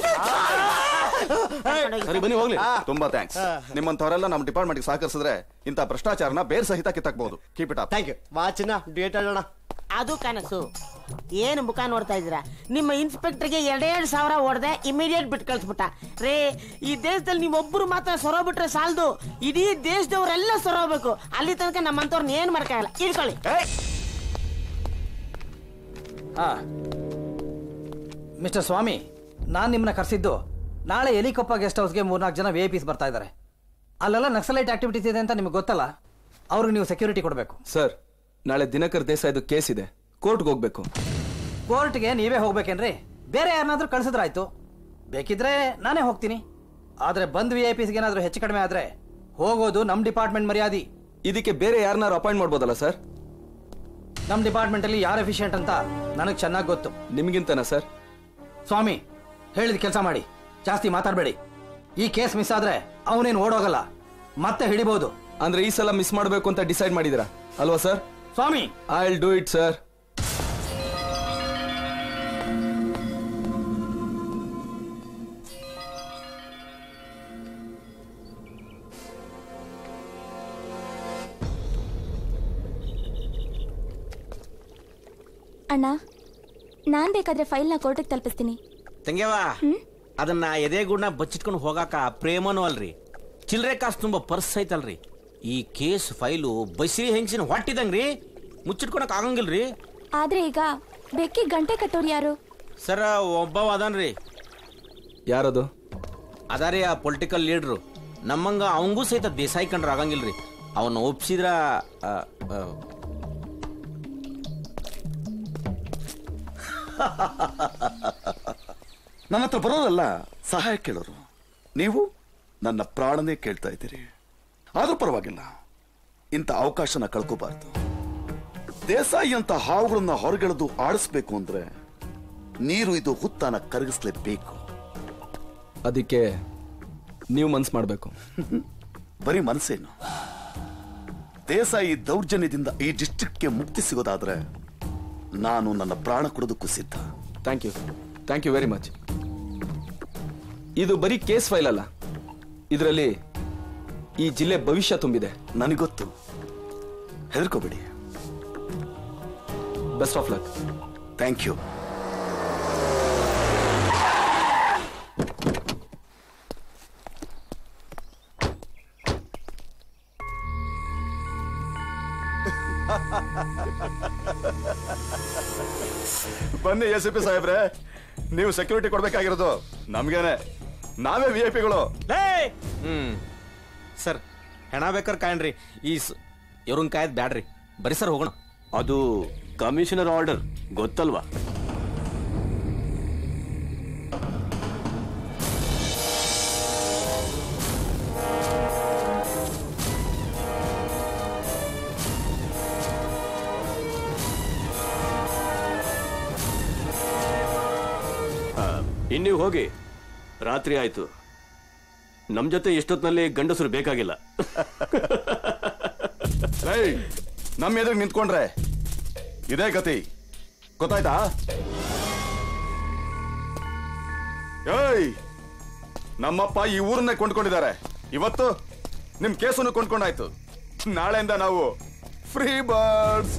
ಸರಿ ಬನ್ನಿ ಹೋಗ್ಲಿ ತುಂಬಾ ಥ್ಯಾಂಕ್ಸ್ ನಿಮ್ಮಂತವರೆಲ್ಲ ನಮ್ಮ ಡಿಪಾರ್ಟ್ಮೆಂಟ್ ಸಹಕರಿಸಿದ್ರೆ ಇಂಥ ಭ್ರಷ್ಟಾಚಾರನ ಬೇರ್ ಸಹಿತ ಕಿತ್ತಾಕ್ಬಹುದು keep it up thank you ವಾಚಿನ ಡೇಟ್ ಆಡೋಣ ಅದು ಕನಸು ಏನು ಮುಖ ನೋಡ್ತಾ ಇದ್ದೀರಾ ನಿಮ್ಮ ಇನ್ಸ್ಪೆಕ್ಟರ್ಗೆ ಎರಡೆರಡು ಸಾವಿರ ಹೊಡೆದೆ ಇಮಿಡಿಯೇಟ್ ಬಿಟ್ಟು ಕಳಿಸ್ಬಿಟ್ಟ ರೇ ಈ ದೇಶದಲ್ಲಿ ನೀವೊಬ್ರು ಮಾತ್ರ ಸೊರೋಬಿಟ್ರೆ ಸಾಲದು ಇಡೀ ದೇಶದವರೆಲ್ಲ ಸೊರೋಬೇಕು ಅಲ್ಲಿ ತನಕ ನಮ್ಮಂತವ್ರನ್ನ ಏನ್ ಮಾಡಕ್ಕಾಗಲ್ಲ ಇಳ್ಕೊಳ್ಳಿ ಹಾ ಮಿಸ್ಟರ್ ಸ್ವಾಮಿ ನಾನು ನಿಮ್ಮನ್ನ ಕರೆಸಿದ್ದು ನಾಳೆ ಎಲಿಕೊಪ್ಪ ಗೆಸ್ಟ್ ಹೌಸ್ಗೆ ಮೂರ್ನಾಲ್ಕು ಜನ ವಿ ಐ ಪಿಸ್ ಬರ್ತಾ ಇದ್ದಾರೆ ಅಲ್ಲೆಲ್ಲ ನಕ್ಸಲೈಟ್ ಆಕ್ಟಿವಿಟೀಸ್ ಇದೆ ಅಂತ ನಿಮ್ಗೆ ಗೊತ್ತಲ್ಲ ಅವ್ರಿಗೆ ನೀವು ಸೆಕ್ಯೂರಿಟಿ ಕೊಡಬೇಕು ಸರ್ ನಾಳೆ ದಿನಕರ್ ದೇಸಾಯ್ದು ಕೇಸ್ ಇದೆ ಕೋರ್ಟ್ಗೆ ಹೋಗ್ಬೇಕು ಕೋರ್ಟ್ಗೆ ನೀವೇ ಹೋಗ್ಬೇಕೇನ್ರಿ ಬೇರೆ ಯಾರನ್ನಾದ್ರೂ ಕಳ್ಸಿದ್ರಾಯ್ತು ಬೇಕಿದ್ರೆ ನಾನೇ ಹೋಗ್ತೀನಿ ಆದ್ರೆ ಬಂದ್ ವಿ ಐ ಪಿಸ್ಗೆ ಏನಾದ್ರೂ ಹೆಚ್ಚು ಕಡಿಮೆ ಆದ್ರೆ ಹೋಗೋದು ನಮ್ ಡಿಪಾರ್ಟ್ಮೆಂಟ್ ಮರ್ಯಾದಿ ಇದಕ್ಕೆ ಬೇರೆ ಯಾರನ್ನಾರು ಅಪಾಯಿಂಟ್ ಮಾಡ್ಬೋದಲ್ಲ ಸರ್ ನಮ್ ಡಿಪಾರ್ಟ್ಮೆಂಟ್ ಅಲ್ಲಿ ಯಾರು ಎಫಿಷಿಯಂಟ್ ಅಂತ ನನಗೆ ಚೆನ್ನಾಗಿ ಗೊತ್ತು ನಿಮ್ಗಿಂತನಾ ಸರ್ ಸ್ವಾಮಿ ಹೇಳಿದ ಕೆಲಸ ಮಾಡಿ ಜಾಸ್ತಿ ಮಾತಾಡಬೇಡಿ ಈ ಕೇಸ್ ಮಿಸ್ ಆದ್ರೆ ಅವನೇನು ಓಡೋಗಲ್ಲ ಮತ್ತೆ ಹಿಡಿಬಹುದು ಅಂದ್ರೆ ಈ ಸಲ ಮಿಸ್ ಮಾಡಬೇಕು ಅಂತ ಡಿಸೈಡ್ ಮಾಡಿದಿರಾ ಅಲ್ವಾ ಸರ್ ಸ್ವಾಮಿ I will do it sir ಅಣ್ಣ ನಾನ್ ಬೇಕಾದ್ರೆ ಫೈಲ್ನ ಕೋರ್ಟಿಗೆ ತಲುಪಿಸ್ತೀನಿ ತಂಗ್ಯವ ಅದನ್ನ ಎದೆಗೂಡ್ನ ಬಚ್ಚಿಟ್ಕೊಂಡು ಹೋಗಾಕ ಪ್ರೇಮನೂ ಅಲ್ರಿ ಚಿಲ್ಲರೆ ಕಾಸು ತುಂಬ ಪರ್ಸ್ ಐತಲ್ರಿ ಈ ಕೇಸ್ ಫೈಲು ಬಸಿ ಹೆಂಗಸಿನ ಹೊಟ್ಟಿದಂಗ್ರಿ ಮುಚ್ಚಿಟ್ಕೊಳಕ್ ಆಗಂಗಿಲ್ರಿ ಆದ್ರೆ ಈಗ ಬೆಕ್ಕಿ ಗಂಟೆ ಕಟ್ಟೋರು ಯಾರು ಸರ ಒಬ್ಬವ ಅದಾನ್ರಿ ಯಾರದು ಅದಾರಿ ಆ ಪೊಲಿಟಿಕಲ್ ಲೀಡ್ರು ನಮ್ಮಂಗ ಅವಂಗೂ ಸಹಿತ ದೇಸಾಯಿ ಕಂಡ್ರ ಆಗಂಗಿಲ್ರಿ ಅವನ್ನ ಒಪ್ಸಿದ್ರ ಆ, ಆ, ನನ್ನ ಹತ್ರ ಬರೋರಲ್ಲ ಸಹಾಯ ಕೇಳೋರು ನೀವು ನನ್ನ ಪ್ರಾಣನೇ ಕೇಳ್ತಾ ಇದ್ದೀರಿ ಆದ್ರೂ ಪರವಾಗಿಲ್ಲ ಇಂಥ ಅವಕಾಶನ ಕಳ್ಕೋಬಾರ್ದು ದೇಸಾಯಿ ಅಂತ ಹಾವುಗಳನ್ನ ಹೊರಗೆಳೆದು ಆಡಿಸ್ಬೇಕು ಅಂದ್ರೆ ನೀರು ಇದು ಹುತ್ತಾನ ಕರಗಿಸ್ಲೇಬೇಕು ಅದಕ್ಕೆ ನೀವು ಮನ್ಸು ಮಾಡಬೇಕು ಬರೀ ಮನಸ್ಸೇನು ದೇಸಾಯಿ ದೌರ್ಜನ್ಯದಿಂದ ಈ ಡಿಸ್ಟ್ರಿಕ್ಟ್ಗೆ ಮುಕ್ತಿ ಸಿಗೋದಾದ್ರೆ ನಾನು ನನ್ನ ಪ್ರಾಣ ಕೊಡೋದಕ್ಕೂ ಸಿದ್ಧ thank you thank you very much ಇದು ಬರೀ ಕೇಸ್ ಫೈಲ್ ಅಲ್ಲ ಇದರಲ್ಲಿ ಈ ಜಿಲ್ಲೆ ಭವಿಷ್ಯ ತುಂಬಿದೆ ನನಗೊತ್ತು ಹೆದರ್ಕೋಬೇಡಿ best of luck thank you ಬನ್ನಿ ಎಸ್ ಪಿ ಸಾಹೇಬ್ರೆ ನೀವು ಸೆಕ್ಯೂರಿಟಿ ಕೊಡ್ಬೇಕಾಗಿರೋದು ನಮ್ಗೇನೆ ನಾವೇ ವಿ ಐ ಪಿಗಳು ಹ್ಮ್ ಸರ್ ಹೆಣ ಬೇಕಾರೆ ಕಾಯಣ್ರಿ ಈ ಇವ್ರನ್ ಕಾಯದ್ ಬ್ಯಾಡ್ರಿ ಬರೀ ಸರ್ ಹೋಗೋಣ ಅದು ಕಮಿಷನರ್ ಆರ್ಡರ್ ಗೊತ್ತಲ್ವಾ ಇನ್ನೀವು ಹೋಗಿ ರಾತ್ರಿ ಆಯ್ತು ನಮ್ ಜೊತೆ ಎಷ್ಟೊತ್ತಿನಲ್ಲಿ ಗಂಡಸರು ಬೇಕಾಗಿಲ್ಲ ಏಯ್ ನಮ್ಮ ಎದುರು ನಿಂತ್ಕೊಂಡ್ರೆ ಇದೇ ಗತಿ ಗೊತ್ತಾಯ್ತಾ ಏಯ್ ನಮ್ಮಪ್ಪ ಈ ಊರನ್ನೇ ಕೊಂಡ್ಕೊಂಡಿದ್ದಾರೆ ಇವತ್ತು ನಿಮ್ ಕೇಸನ್ನು ಕೊಂಡ್ಕೊಂಡಾಯ್ತು ನಾಳೆಯಿಂದ ನಾವು ಫ್ರೀ ಬರ್ಡ್ಸ್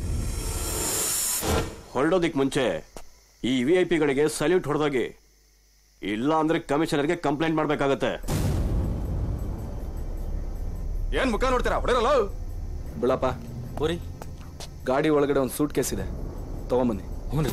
ಹೊರಡೋದಿಕ್ ಮುಂಚೆ ಈ ವಿ ಐ ಪಿಗಳಿಗೆ ಸಲ್ಯೂಟ್ ಹೊಡೆದೋಗಿ ಇಲ್ಲ ಅಂದ್ರೆ ಕಮಿಷನರ್ಗೆ ಕಂಪ್ಲೇಂಟ್ ಮಾಡ್ಬೇಕಾಗತ್ತೆ ಏನ್ ಮುಖ ನೋಡ್ತೀರಾ ಹೊಡೆರಲ್ಲ ಬಿಳಪ್ಪ ಪುರಿ ಗಾಡಿ ಒಳಗಡೆ ಒಂದು ಸೂಟ್ ಕೇಸ್ ಇದೆ ತಗೊಂಬನ್ನಿ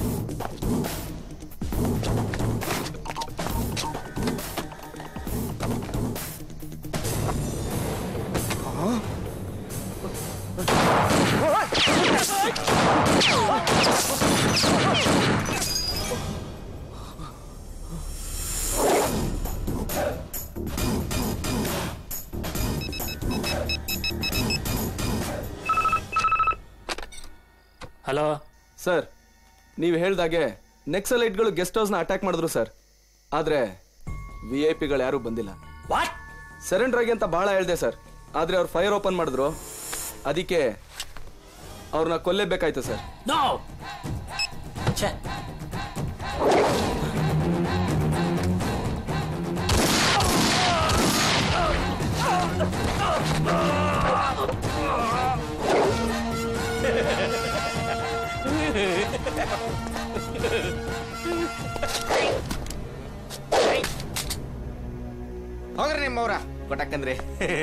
ಹಲೋ ಸರ್ ನೀವು ಹೇಳ್ದಾಗೆ ನೆಕ್ಸಲೈಟ್ಗಳು ಗೆಸ್ಟ್ ಹೌಸ್ನ ಅಟ್ಯಾಕ್ ಮಾಡಿದ್ರು ಸರ್ ಆದ್ರೆ ವಿ ಐ ಪಿಗಳು ಯಾರೂ ಬಂದಿಲ್ಲ ಸರೆಂಡರ್ ಆಗಿ ಅಂತ ಬಹಳ ಹೇಳ್ದೆ ಸರ್ ಆದ್ರೆ ಅವ್ರು ಫೈರ್ ಓಪನ್ ಮಾಡಿದ್ರು ಅದಕ್ಕೆ ಅವ್ರನ್ನ ಕೊಲ್ಲೇಬೇಕಾಯ್ತು ಸರ್ ನೋ ಹೋಗ್ರಿ ನಿಮ್ಮವ್ರ ಕೊಟ್ಟಕ್ಕಂದ್ರಿ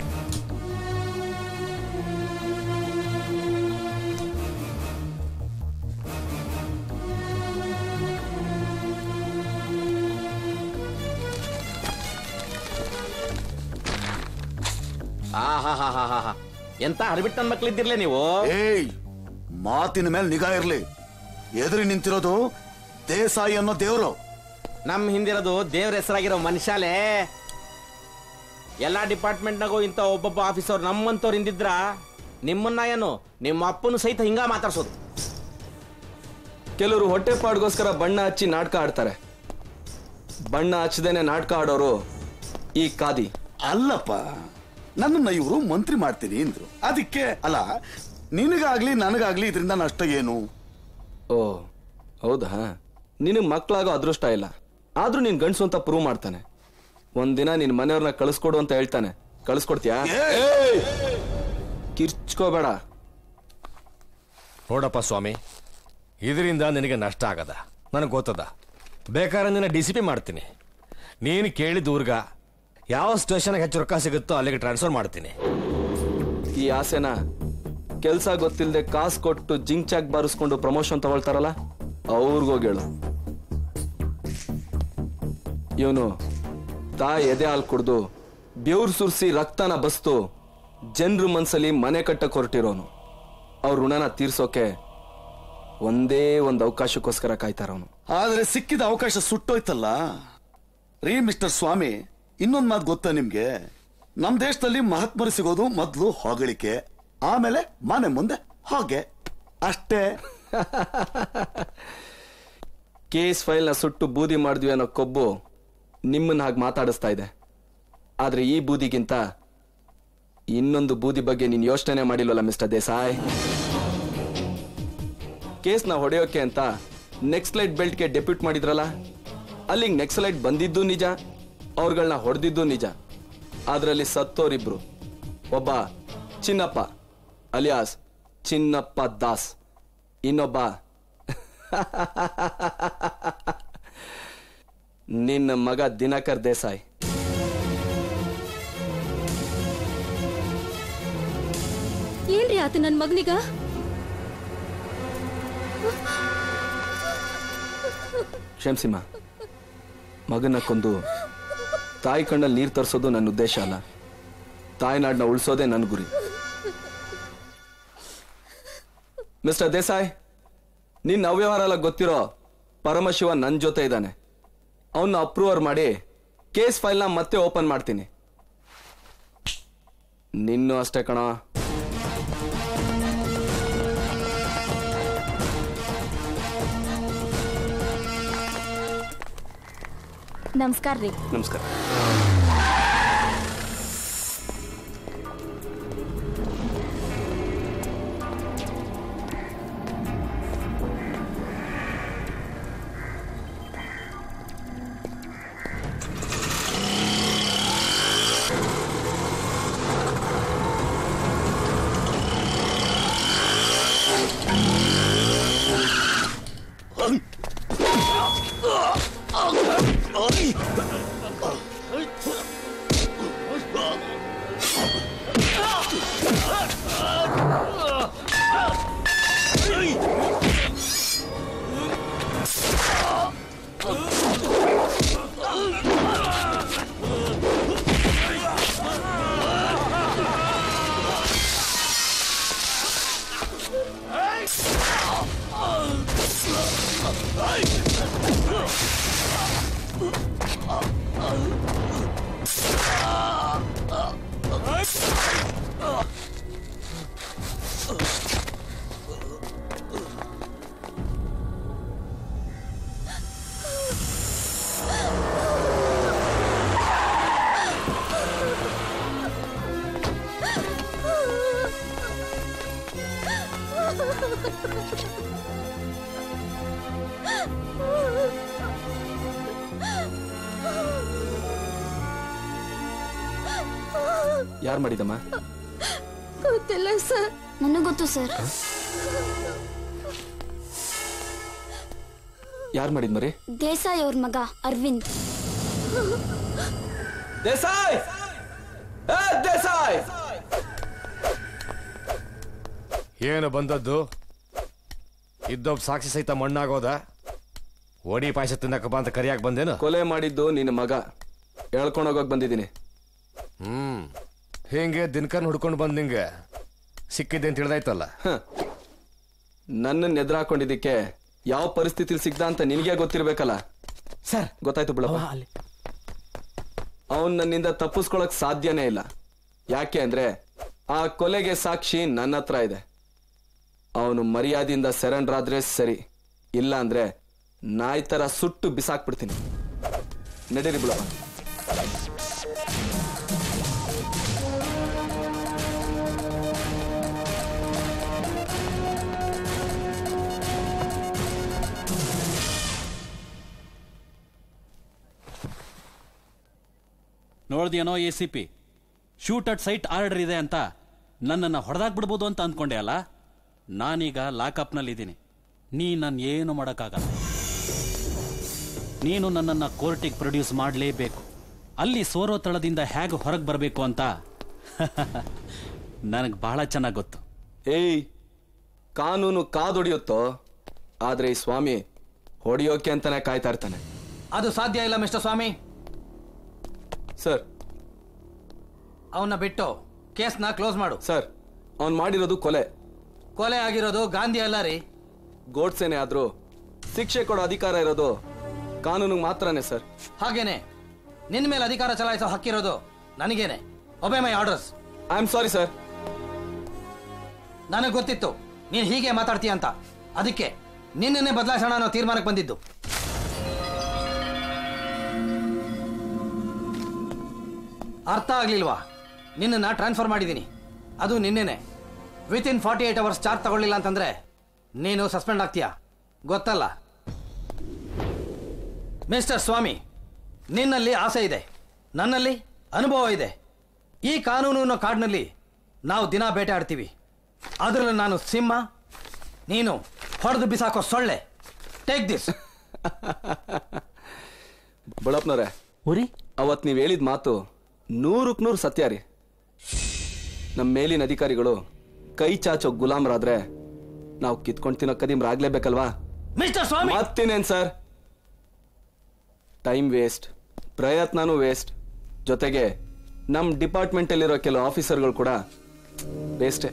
ಆಹಾಹಾಹಾಹಾ. ಎಂತ ಹರಿಬಿಟ್ಟ ನನ್ ಮಕ್ಳಿದ್ದಿರ್ಲೇ ನೀವು ಏಯ್ ಮಾತಿನ ಮೇಲೆ ನಿಗಾ ಇರ್ಲಿ ಎದುರಿ ನಿಂತಿರೋದು ದೇಸಾಯಿ ಅನ್ನೋ ದೇವ್ರು ನಮ್ ಹಿಂದಿರೋದು ದೇವ್ರ ಹೆಸರಾಗಿರೋ ಮನುಷ್ಯಾಲೇ ಎಲ್ಲಾ ಡಿಪಾರ್ಟ್ಮೆಂಟ್ನಾಗೂ ಇಂಥ ಒಬ್ಬೊಬ್ಬ ಆಫೀಸರ್ ನಮ್ಮಂತವ್ರು ಹಿಂದಿದ್ರ ನಿಮ್ಮನ್ನ ಏನು ನಿಮ್ಮ ಅಪ್ಪನು ಸಹಿತ ಹಿಂಗ ಮಾತಾಡ್ಸೋದು ಕೆಲವರು ಹೊಟ್ಟೆ ಪಾಡ್ಗೋಸ್ಕರ ಬಣ್ಣ ಹಚ್ಚಿ ನಾಟಕ ಆಡ್ತಾರೆ ಬಣ್ಣ ಹಚ್ಚದೇನೆ ನಾಟಕ ಆಡೋರು ಈ ಕಾದಿ ಅಲ್ಲಪ್ಪ ನನ್ನನ್ನ ಇವರು ಮಂತ್ರಿ ಮಾಡ್ತೀನಿ ಅಂದ್ರು ಅದಕ್ಕೆ ಅಲ್ಲ ನಿನಗಾಗ್ಲಿ ನನಗಾಗ್ಲಿ ಇದರಿಂದ ನಷ್ಟ ಏನು ಓ ಹೌದಾ ನಿನಗೆ ಮಕ್ಕಳಾಗೋ ಅದೃಷ್ಟ ಇಲ್ಲ ಆದ್ರೂ ನೀನ್ ಗಂಡ್ಸು ಅಂತ ಪ್ರೂವ್ ಮಾಡ್ತಾನೆ ಒಂದಿನ ನಿನ್ ಮನೆಯವ್ರನ್ನ ಕಳಿಸ್ಕೊಡು ಅಂತ ಹೇಳ್ತಾನೆ ಕಳಿಸ್ಕೊಡ್ತೀಯಾ ಕಿರ್ಚ್ಕೋಬೇಡ ನೋಡಪ್ಪ ಸ್ವಾಮಿ ಇದರಿಂದ ನಿನಗೆ ನಷ್ಟ ಆಗದ ನನಗೆ ಗೊತ್ತದ ಬೇಕಾದ್ರೆ ನಿನ್ನ ಡಿ ಸಿ ಪಿ ಮಾಡ್ತೀನಿ ನೀನು ಕೇಳಿದ ಊರ್ಗ ಯಾವ ಸ್ಟೇಷನ್ಗೆ ಹೆಚ್ಚು ರೊಕ್ಕ ಸಿಗುತ್ತೋ ಅಲ್ಲಿಗೆ ಟ್ರಾನ್ಸ್ಫರ್ ಮಾಡ್ತೀನಿ ಈ ಆಸೆನ ಕೆಲ್ಸ ಗೊತ್ತಿಲ್ಲದೆ ಕಾಸು ಕೊಟ್ಟು ಜಿಂಚಾಕ್ ಬಾರಿಸ್ಕೊಂಡು ಪ್ರಮೋಷನ್ ತಗೊಳ್ತಾರಲ್ಲ ಅವ್ರಿಗೋಗಿ ಹೇಳು ಇವನು ತಾಯಿ ಎದೆ ಹಾಲು ಕುಡ್ದು ಬೆವ್ರು ಸುರಿಸಿ ರಕ್ತನ ಬಸ್ತು ಜನರ ಮನ್ಸಲ್ಲಿ ಮನೆ ಕಟ್ಟಕ್ ಹೊರಟಿರೋನು ಅವ್ರ ಋಣನ ತೀರ್ಸೋಕೆ ಒಂದೇ ಒಂದು ಅವಕಾಶಕ್ಕೋಸ್ಕರ ಕಾಯ್ತಾರವನು ಆದ್ರೆ ಸಿಕ್ಕಿದ ಅವಕಾಶ ಸುಟ್ಟೋಯ್ತಲ್ಲ ರೀ ಮಿಸ್ಟರ್ ಸ್ವಾಮಿ ಇನ್ನೊಂದ್ ಮಾತು ಗೊತ್ತಾ ನಿಮ್ಗೆ ನಮ್ ದೇಶದಲ್ಲಿ ಮಹಾತ್ಮರು ಸಿಗೋದು ಮೊದ್ಲು ಹೊಗಳಿಕೆ ಆಮೇಲೆ ಮನೆ ಮುಂದೆ ಹಾಗೆ ಅಷ್ಟೇ ಕೇಸ್ ಫೈಲ್ನ ಸುಟ್ಟು ಬೂದಿ ಮಾಡಿದ್ವಿ ಅನ್ನೋ ಕೊಬ್ಬು ನಿಮ್ಮನ್ನ ಹಾಗೆ ಮಾತಾಡಿಸ್ತಾ ಇದೆ ಆದ್ರೆ ಈ ಬೂದಿಗಿಂತ ಇನ್ನೊಂದು ಬೂದಿ ಬಗ್ಗೆ ನೀನ್ ಯೋಚನೆ ಮಾಡಿಲ್ವಲ್ಲ ಮಿಸ್ಟರ್ ದೇಸಾಯ್ ಕೇಸ್ನ ಹೊಡೆಯೋಕೆ ಅಂತ ನೆಕ್ಸ್ಲೈಟ್ ಬೆಲ್ಟ್ಗೆ ಡೆಪ್ಯೂಟ್ ಮಾಡಿದ್ರಲ್ಲ ಅಲ್ಲಿಗೆ ನೆಕ್ಸ್ಲೈಟ್ ಬಂದಿದ್ದು ನಿಜ ಅವ್ರುಗಳನ್ನ ಹೊಡೆದಿದ್ದು ನಿಜ ಅದರಲ್ಲಿ ಸತ್ತೋರಿಬ್ರು ಒಬ್ಬ ಚಿನ್ನಪ್ಪ ಅಲಿಯಾಸ್ ಚಿನ್ನಪ್ಪ ದಾಸ್ ಇನ್ನೊಬ್ಬ ನಿನ್ನ ಮಗ ದಿನಕರ್ ದೇಸಾಯಿ ಏನ್ರಿ ಆತ ನನ್ ಮಗನಿಗ ಕ್ಷಮಿಸಿಮ್ಮ ಮಗನ ಕೊಂದು ತಾಯಿ ಕಣ್ಣಲ್ಲಿ ನೀರು ತರಿಸೋದು ನನ್ನ ಉದ್ದೇಶ ಅಲ್ಲ ತಾಯ್ನಾಡನ್ನ ಉಳಿಸೋದೇ ನನ್ನ ಗುರಿ ಮಿಸ್ಟರ್ ದೇಸಾಯ್ ನಿನ್ನ ಅವ್ಯವಹಾರ ಎಲ್ಲ ಗೊತ್ತಿರೋ ಪರಮಶಿವ ನನ್ನ ಜೊತೆ ಇದ್ದಾನೆ ಅವನ್ನ ಅಪ್ರೂವರ್ ಮಾಡಿ ಕೇಸ್ ಫೈಲ್ನ ಮತ್ತೆ ಓಪನ್ ಮಾಡ್ತೀನಿ ನಿನ್ನೂ ಅಷ್ಟೇ ಕಣ ನಮಸ್ಕಾರ ರೀ ನಮಸ್ಕಾರ ಯಾರು ಮಾಡಿದಮ್ಮ ಗೊತ್ತಿಲ್ಲ ಸರ್ ನನಗೆ ಗೊತ್ತು ಸರ್ ಯಾರು ಮಾಡಿದ್ ಮರಿ ದೇಸಾಯಿ ಅವ್ರ ಮಗ ಅರವಿಂದ್ ದೇಸಾಯ್ ಏ, ದೇಸಾಯ್ ಏನು ಬಂದದ್ದು ಇದ್ದೊಬ್ಬ ಸಾಕ್ಷಿ ಸಹಿತ ಮಣ್ಣಾಗೋದ ಒಡಿ ಪಾಯಸ ತಿನ್ನಕ ಬಾ ಅಂತ ಕರಿಯಾಕ್ ಬಂದೇನು ಕೊಲೆ ಮಾಡಿದ್ದು ನಿನ್ನ ಮಗ ಹೇಳ್ಕೊಂಡು ಹೋಗೋಕ್ ಬಂದಿದ್ದೀನಿ ಹ್ಮ್ ಹಿಂಗೆ ದಿನಕರ್ನ ಹುಡ್ಕೊಂಡು ಬಂದ್ ನಿಂಗೆ ಸಿಕ್ಕಿದ್ದೆ ಅಂತ ತಿಳಿದಾಯ್ತಲ್ಲ ನನ್ನ ಎದುರು ಹಾಕೊಂಡಿದ್ದಕ್ಕೆ ಯಾವ ಪರಿಸ್ಥಿತಿಲಿ ಸಿಗ್ದ ಅಂತ ನಿನಗೆ ಗೊತ್ತಿರ್ಬೇಕಲ್ಲ ಸರ್ ಗೊತ್ತಾಯ್ತು ಬಿಡಪ್ಪ ಅವನ್ ನನ್ನಿಂದ ತಪ್ಪಿಸ್ಕೊಳಕ್ ಸಾಧ್ಯನೇ ಇಲ್ಲ ಯಾಕೆ ಅಂದ್ರೆ ಆ ಕೊಲೆಗೆ ಸಾಕ್ಷಿ ನನ್ನ ಹತ್ರ ಇದೆ ಅವನು ಮರ್ಯಾದೆಯಿಂದ ಸರೆಂಡರ್ ಆದ್ರೆ ಸರಿ ಇಲ್ಲ ಅಂದ್ರೆ ನಾಯಿ ತರ ಸುಟ್ಟು ಬಿಸಾಕ್ಬಿಡ್ತೀನಿ ನಡೀರಿ ಬಿಡಪ್ಪ ನೋಡ್ದೇನೋ A C P shoot at sight order ಇದೆ ಅಂತ ನನ್ನನ್ನು ಹೊಡೆದಾಕ್ಬಿಡ್ಬೋದು ಅಂತ ಅಂದ್ಕೊಂಡೆ ಅಲ್ಲ ನಾನೀಗ ಲಾಕಪ್ನಲ್ಲಿದ್ದೀನಿ ನೀ ನನ್ನ ಏನು ಮಾಡೋಕ್ಕಾಗಲ್ಲ ನೀನು ನನ್ನನ್ನು ಕೋರ್ಟಿಗೆ ಪ್ರೊಡ್ಯೂಸ್ ಮಾಡಲೇಬೇಕು ಅಲ್ಲಿ ಸೋರೋ ತಳದಿಂದ ಹೇಗೆ ಹೊರಗೆ ಬರಬೇಕು ಅಂತ ನನಗೆ ಬಹಳ ಚೆನ್ನಾಗಿ ಗೊತ್ತು ಏಯ್ ಕಾನೂನು ಕಾದೊಡಿಯುತ್ತೋ ಆದ್ರೆ ಈ ಸ್ವಾಮಿ ಹೊಡಿಯೋಕೆ ಅಂತಾನೆ ಕಾಯ್ತಾ ಇರ್ತಾನೆ ಅದು ಸಾಧ್ಯ ಇಲ್ಲ ಮಿಸ್ಟರ್ ಸ್ವಾಮಿ ಸರ್ ಅವನ್ನ ಬಿಟ್ಟು ಕೇಸ್ನ ಕ್ಲೋಸ್ ಮಾಡು ಸರ್ ಅವ್ನ್ ಮಾಡಿರೋದು ಕೊಲೆ ಕೊಲೆ ಆಗಿರೋದು ಗಾಂಧಿ ಅಲ್ಲ ರೀ ಗೋಡ್ಸೇನೆ ಆದ್ರೂ ಶಿಕ್ಷೆ ಕೊಡೋ ಅಧಿಕಾರ ಇರೋದು ಕಾನೂನಿಗೆ ಮಾತ್ರನೇ ಸರ್ ಹಾಗೇನೆ ನಿನ್ನ ಮೇಲೆ ಅಧಿಕಾರ ಚಲಾಯಿಸೋ ಹಕ್ಕಿರೋದು ನನಗೇನೆ obey my orders I am sorry sir ನನಗೆ ಗೊತ್ತಿತ್ತು ನೀನು ಹೀಗೆ ಮಾತಾಡ್ತೀಯ ಅಂತ ಅದಕ್ಕೆ ನಿನ್ನನ್ನೇ ಬದಲಾಯಿಸೋಣ ಅನ್ನೋ ತೀರ್ಮಾನಕ್ಕೆ ಬಂದಿದ್ದು ಅರ್ಥ ಆಗ್ಲಿಲ್ವಾ ನಿನ್ನನ್ನ ಟ್ರಾನ್ಸ್ಫರ್ ಮಾಡಿದ್ದೀನಿ ಅದು ನಿನ್ನೆನೆ within forty eight hours charge ತಗೊಳ್ಳಿಲ್ಲ ಅಂತಂದ್ರೆ ನೀನು ಸಸ್ಪೆಂಡ್ ಆಗ್ತೀಯಾ ಗೊತ್ತಲ್ಲ ಮಿಸ್ಟರ್ ಸ್ವಾಮಿ ನಿನ್ನಲ್ಲಿ ಆಸೆ ಇದೆ ನನ್ನಲ್ಲಿ ಅನುಭವ ಇದೆ ಈ ಕಾನೂನು ಅನ್ನೋ ಕಾಡಿನಲ್ಲಿ ನಾವು ದಿನ ಬೇಟೆ ಆಡ್ತೀವಿ ಅದರಲ್ಲಿ ನಾನು ಸಿಂಹ ನೀನು ಹೊಡೆದು ಬಿಸಾಕೋ ಸೊಳ್ಳೆ ಟೇಕ್ ದಿಸ್ ಬಳಪ್ನವ್ರೆ ಅವತ್ ನೀವ್ ಹೇಳಿದ ಮಾತು ನೂರಕ್ ನೂರು ಸತ್ಯ ರೀ ನಮ್ಮ ಮೇಲಿನ ಅಧಿಕಾರಿಗಳು ಕೈ ಚಾಚೋ ಗುಲಾಮರಾದ್ರೆ ನಾವು ಕಿತ್ಕೊಂಡ್ ತಿನ್ನೋ ಕದೀಮ್ರಾಗ್ಲೇಬೇಕಲ್ವಾ ಮಿಸ್ಟರ್ ಸ್ವಾಮಿ ಮತ್ತಿನೇನ್ ಸರ್ ಟೈಮ್ ವೇಸ್ಟ್ ಪ್ರಯತ್ನನೂ ವೇಸ್ಟ್ ಜೊತೆಗೆ ನಮ್ಮ ಡಿಪಾರ್ಟ್ಮೆಂಟಲ್ಲಿರೋ ಕೆಲವು ಆಫೀಸರ್ಗಳು ಕೂಡ ವೇಸ್ಟೇ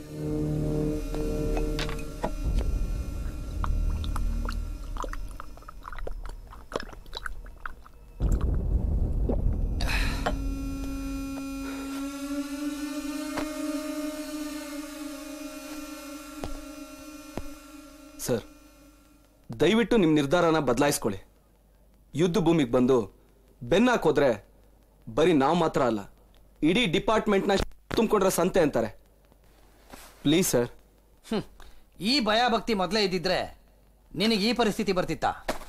ಸರ್ ದಯವಿಟ್ಟು ನಿಮ್ಮ ನಿರ್ಧಾರನ ಬದಲಾಯಿಸ್ಕೊಳ್ಳಿ ಯುದ್ಧ ಭೂಮಿಗೆ ಬಂದು ಬೆನ್ನ ಹಾಕೋದ್ರೆ ಬರೀ ನಾವು ಮಾತ್ರ ಅಲ್ಲ ಇಡೀ ಡಿಪಾರ್ಟ್ಮೆಂಟ್ನ ತುಂಬಿಕೊಂಡ್ರೆ ಸಂತೆ ಅಂತಾರೆ ಪ್ಲೀಸ್ ಸರ್ ಈ ಭಯ ಭಕ್ತಿ ಮೊದಲೇ ಇದ್ದಿದ್ರೆ ನಿನಗೆ ಈ ಪರಿಸ್ಥಿತಿ ಬರ್ತಿತ್ತಾ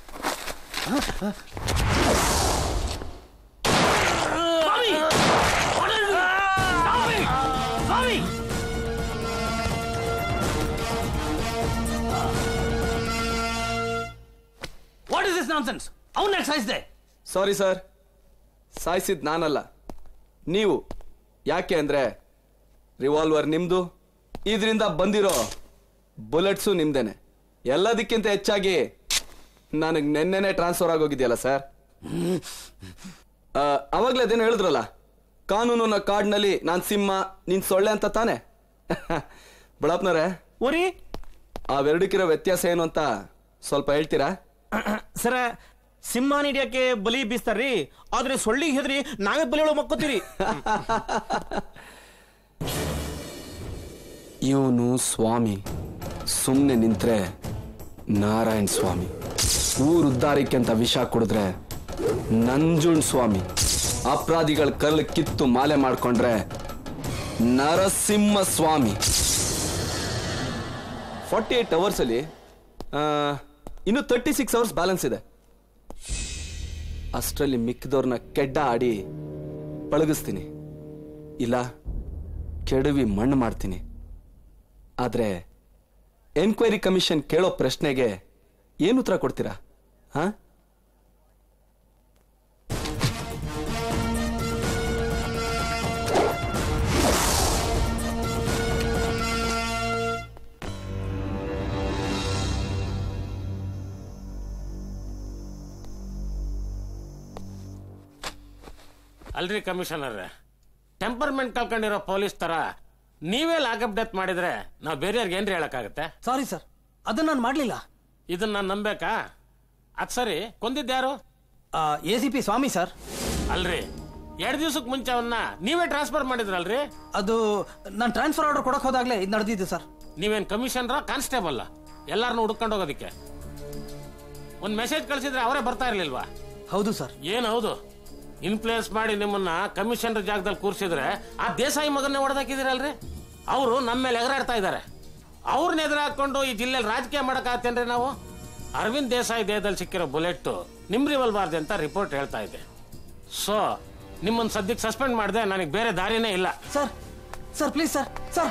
ವಾಟ್ ಇಸ್ ದಿಸ್ ನಾನ್ಸೆನ್ಸ್ ಅವನ್ನ ಸಾಯಿಸಿದೆ ಸಾರಿ ಸರ್ ಸಾಯಿಸಿದ್ ನಾನಲ್ಲ ನೀವು ಯಾಕೆ ಅಂದ್ರೆ ರಿವಾಲ್ವರ್ ನಿಮ್ದು ಇದರಿಂದ ಬಂದಿರೋ ಬುಲೆಟ್ಸು ನಿಮ್ದೇನೆ ಎಲ್ಲದಕ್ಕಿಂತ ಹೆಚ್ಚಾಗಿ ನನಗೆ ನೆನ್ನೆನೆ ಟ್ರಾನ್ಸ್ಫರ್ ಆಗೋಗಿದೆಯಲ್ಲ ಸರ್ ಅವಾಗಲೇ ಅದೇನು ಹೇಳಿದ್ರಲ್ಲ ಕಾನೂನಿನ ಕಾರ್ಡ್ನಲ್ಲಿ ನಾನು ಸಿಂಹ ನೀನ್ ಸೊಳ್ಳೆ ಅಂತ ತಾನೆ ಬಳಪ್ನವ್ರೆ ಊರಿ ಅವೆರಡಕ್ಕಿರೋ ವ್ಯತ್ಯಾಸ ಏನು ಅಂತ ಸ್ವಲ್ಪ ಹೇಳ್ತೀರಾ ಸರ ಸಿಂಹ ಹಿಡಿಯಕ್ಕೆ ಬಲಿ ಬೀಸ್ತಾರ್ರಿ ಆದ್ರೆ ಸೊಳ್ಳಿಗೆ ಹೆದ್ರಿ ನಾವೇ ಬಲಿ ಒಳಗೆ ಮಕ್ಕೋತೀರಿ ಇವನು ಸ್ವಾಮಿ ಸುಮ್ಮನೆ ನಿಂತ್ರೆ ನಾರಾಯಣ್ ಸ್ವಾಮಿ ಊರ್ ಉದ್ಧಾರಕ್ಕೆ ಅಂತ ವಿಷ ಕುಡಿದ್ರೆ ನಂಜುಂಡ್ ಸ್ವಾಮಿ ಅಪರಾಧಿಗಳ ಕರ್ಲ್ ಕಿತ್ತು ಮಾಲೆ ಮಾಡ್ಕೊಂಡ್ರೆ Narasimha Swami forty eight hours ಅಲ್ಲಿ ಆ, ಇನ್ನು ತರ್ಟಿ ಸಿಕ್ಸ್ ಅವರ್ಸ್ ಬ್ಯಾಲೆನ್ಸ್ ಇದೆ ಅಷ್ಟರಲ್ಲಿ ಮಿಕ್ಕಿದವ್ರನ್ನ ಕೆಡ್ಡ ಆಡಿ ಪಳಗಿಸ್ತೀನಿ ಇಲ್ಲ ಕೆಡವಿ ಮಣ್ಣು ಮಾಡ್ತೀನಿ ಆದ್ರೆ ಎನ್ಕ್ವೈರಿ ಕಮಿಷನ್ ಕೇಳೋ ಪ್ರಶ್ನೆಗೆ ಏನು ಉತ್ತರ ಕೊಡ್ತೀರಾ ಹಾ ಅಲ್ರಿ ಕಮಿಷನರ್ ಟೆಂಪರ್ಮೆಂಟ್ ಕಳ್ಕೊಂಡಿರೋ ಪೊಲೀಸ್ ತರ ನೀವೇ ಲಾಕಪ್ ಡೆತ್ ಮಾಡಿದ್ರೆ ನಾವು ಬೇರೆಯವ್ರಿಗೆ ಏನ್ರಿ ಹೇಳಕ್ಕಾಗತ್ತೆ ಸಾರಿ ಸರ್ ಅದನ್ನ ನಾನು ಮಾಡ್ಲಿಲ್ಲ ಇದನ್ನ ನಾನು ನಂಬೇಕಾ ಅದ್ ಸರಿ ಕೊಂದಿದ್ಯಾರು A C P Swami sir ಅಲ್ರಿ ಎರಡ್ ದಿವ್ಸಕ್ಕೆ ಮುಂಚೆ ಅವನ್ನ ನೀವೇ ಟ್ರಾನ್ಸ್ಫರ್ ಮಾಡಿದ್ರಲ್ರಿ ಅದು ನಾನು ಟ್ರಾನ್ಸ್ಫರ್ ಆರ್ಡರ್ ಕೊಡಕ್ ಹೋದಾಗ್ಲೇ ಇದು ನಡೆದಿದ್ದು ಸರ್ ನೀವೇನ್ ಕಮಿಷನರ ಕಾನ್ಸ್ಟೇಬಲ್ ಎಲ್ಲಾರನ್ನೂ ಹುಡ್ಕೊಂಡು ಹೋಗೋದಿಕ್ಕೆ ಒಂದ್ ಮೆಸೇಜ್ ಕಳ್ಸಿದ್ರೆ ಅವರೇ ಬರ್ತಾ ಇರ್ಲಿಲ್ವಾ ಹೌದು ಸರ್ ಏನ್ ಹೌದು ಇನ್ಫ್ಲೂಯೆನ್ಸ್ ಮಾಡಿ ನಿಮ್ಮನ್ನ ಕಮಿಷನರ್ ಜಾಗದಲ್ಲಿ ಕೂರ್ಸಿದ್ರೆ ಆ ದೇಸಾಯಿ ಮಗನ್ನೇ ಹೊಡೆದಾಕಿದಿರಲ್ರಿ ಅವರು ನಮ್ಮ ಮೇಲೆ ಎಗರಾಡ್ತಾ ಇದ್ದಾರೆ ಅವ್ರನ್ನ ಎದುರಾಕೊಂಡು ಈ ಜಿಲ್ಲೆಯಲ್ಲಿ ರಾಜಕೀಯ ಮಾಡಕ್ಕಾಗ್ತೇನ್ರಿ ನಾವು ಅರವಿಂದ್ ದೇಸಾಯಿ ದೇಹದಲ್ಲಿ ಸಿಕ್ಕಿರೋ ಬುಲೆಟ್ ನಿಮ್ ರಿವಲ್ಬಾರ್ದು ಅಂತ ರಿಪೋರ್ಟ್ ಹೇಳ್ತಾ ಇದೆ ಸೊ ನಿಮ್ಮನ್ನ ಸದ್ಯಕ್ಕೆ ಸಸ್ಪೆಂಡ್ ಮಾಡಿದೆ ನನಗೆ ಬೇರೆ ದಾರಿನೇ ಇಲ್ಲ sir sir please sir sir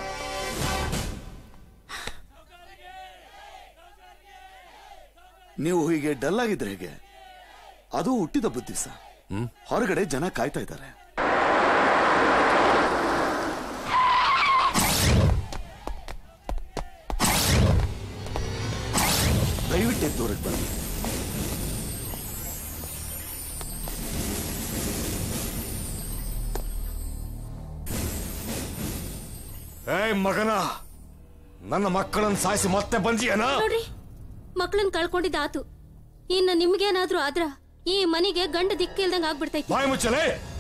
ನೀವು ಹೀಗೆ ಡಲ್ ಆಗಿದ್ರೆ ಹೇಗೆ ಅದು ಹುಟ್ಟಿದ ಬುದ್ಧಿ ಸರ್ ಹೊರಗಡೆ ಜನ ಕಾಯ್ತಾ ಇದ್ದಾರೆ ದಯವಿಟ್ಟು ಎದ್ದೋರಕ್ಕೆ ಬನ್ನಿ ಏಯ್ ಮಗನ ನನ್ನ ಮಕ್ಕಳನ್ನ ಸಾಯಿಸಿ ಮತ್ತೆ ಬಂದಿಯೇನಾ ನೋಡ್ರಿ ಮಕ್ಕಳನ್ನ ಕಳ್ಕೊಂಡಿದ್ದಾತು ಇನ್ನ ನಿಮ್ಗೇನಾದ್ರೂ ಆದ್ರ ಈ ಮನೆಗೆ ಗಂಡ ದಿಕ್ಕಿಲ್ದಂಗ ಆಗ್ಬಿಡ್ತೈತಿ ಬಾಯಿ ಮುಚ್ಚಲೇ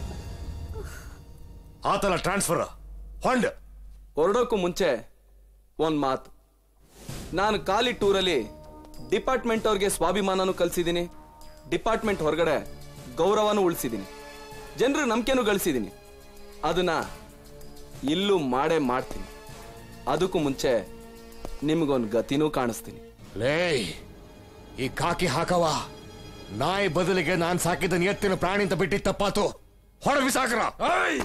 ಆತಲ ಟ್ರಾನ್ಸ್ಫರ್ ಹೊಂಡ್ ಹೊರಡೋಕ್ಕೂ ಮುಂಚೆ ಒಂದ್ ಮಾತು ನಾನು ಖಾಲಿ ಟೂರಲ್ಲಿ ಡಿಪಾರ್ಟ್ಮೆಂಟ್ ಅವ್ರಿಗೆ ಸ್ವಾಭಿಮಾನನೂ ಕಲ್ಸಿದ್ದೀನಿ ಡಿಪಾರ್ಟ್ಮೆಂಟ್ ಹೊರಗಡೆ ಗೌರವನೂ ಉಳಿಸಿದ್ದೀನಿ ಜನರ ನಂಬಿಕೆನೂ ಗಳಿಸಿದ್ದೀನಿ ಅದನ್ನ ಇಲ್ಲೂ ಮಾಡೇ ಮಾಡ್ತೀನಿ ಅದಕ್ಕೂ ಮುಂಚೆ ನಿಮ್ಗೊಂದು ಗತಿನೂ ಕಾಣಿಸ್ತೀನಿ ಲೇ ಈ ಕಾಕಿ ಹಾಕವ ನಾಯಿ ಬದಲಿಗೆ ನಾನ್ ಸಾಕಿದ ಎತ್ತಿನ ಪ್ರಾಣಿ ಅಂತ ಬಿಟ್ಟಿ ತಪ್ಪಾತು ಹೊಡ ಬಿಸಾಕ್ರ ಏಯ್!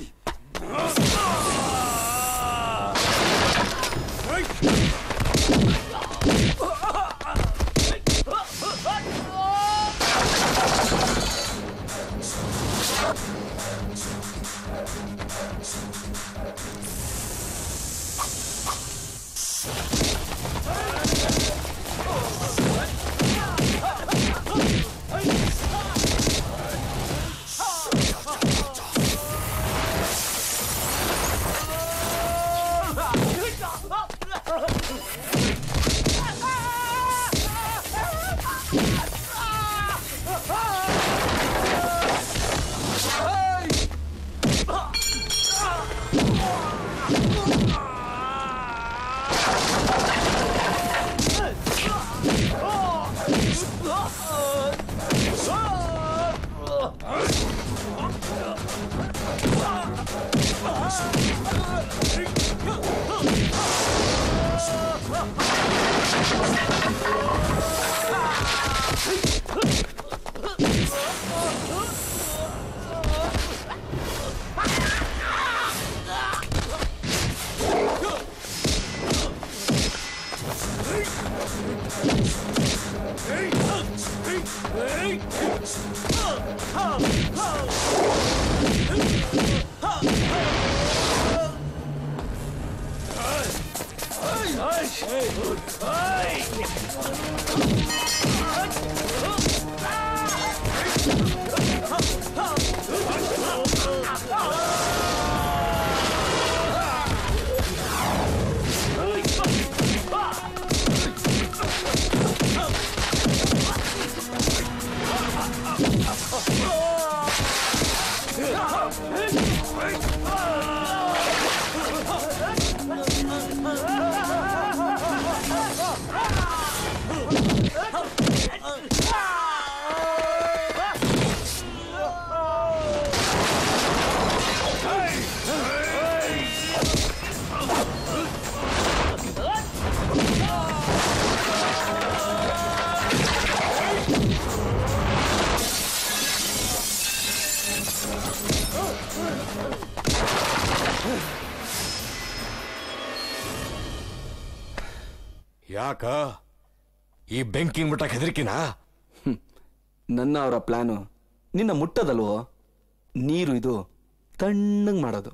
ಯಾಕ ಈ ಬೆಂಕಿನ ಮುಟ್ಟಕ್ಕೆ ಹೆದರಿಕಿನಾ ನನ್ನ ಅವರ ಪ್ಲಾನು ನಿನ್ನ ಮುಟ್ಟದಲ್ವೋ ನೀರು ಇದು ತಣ್ಣಗ್ ಮಾಡೋದು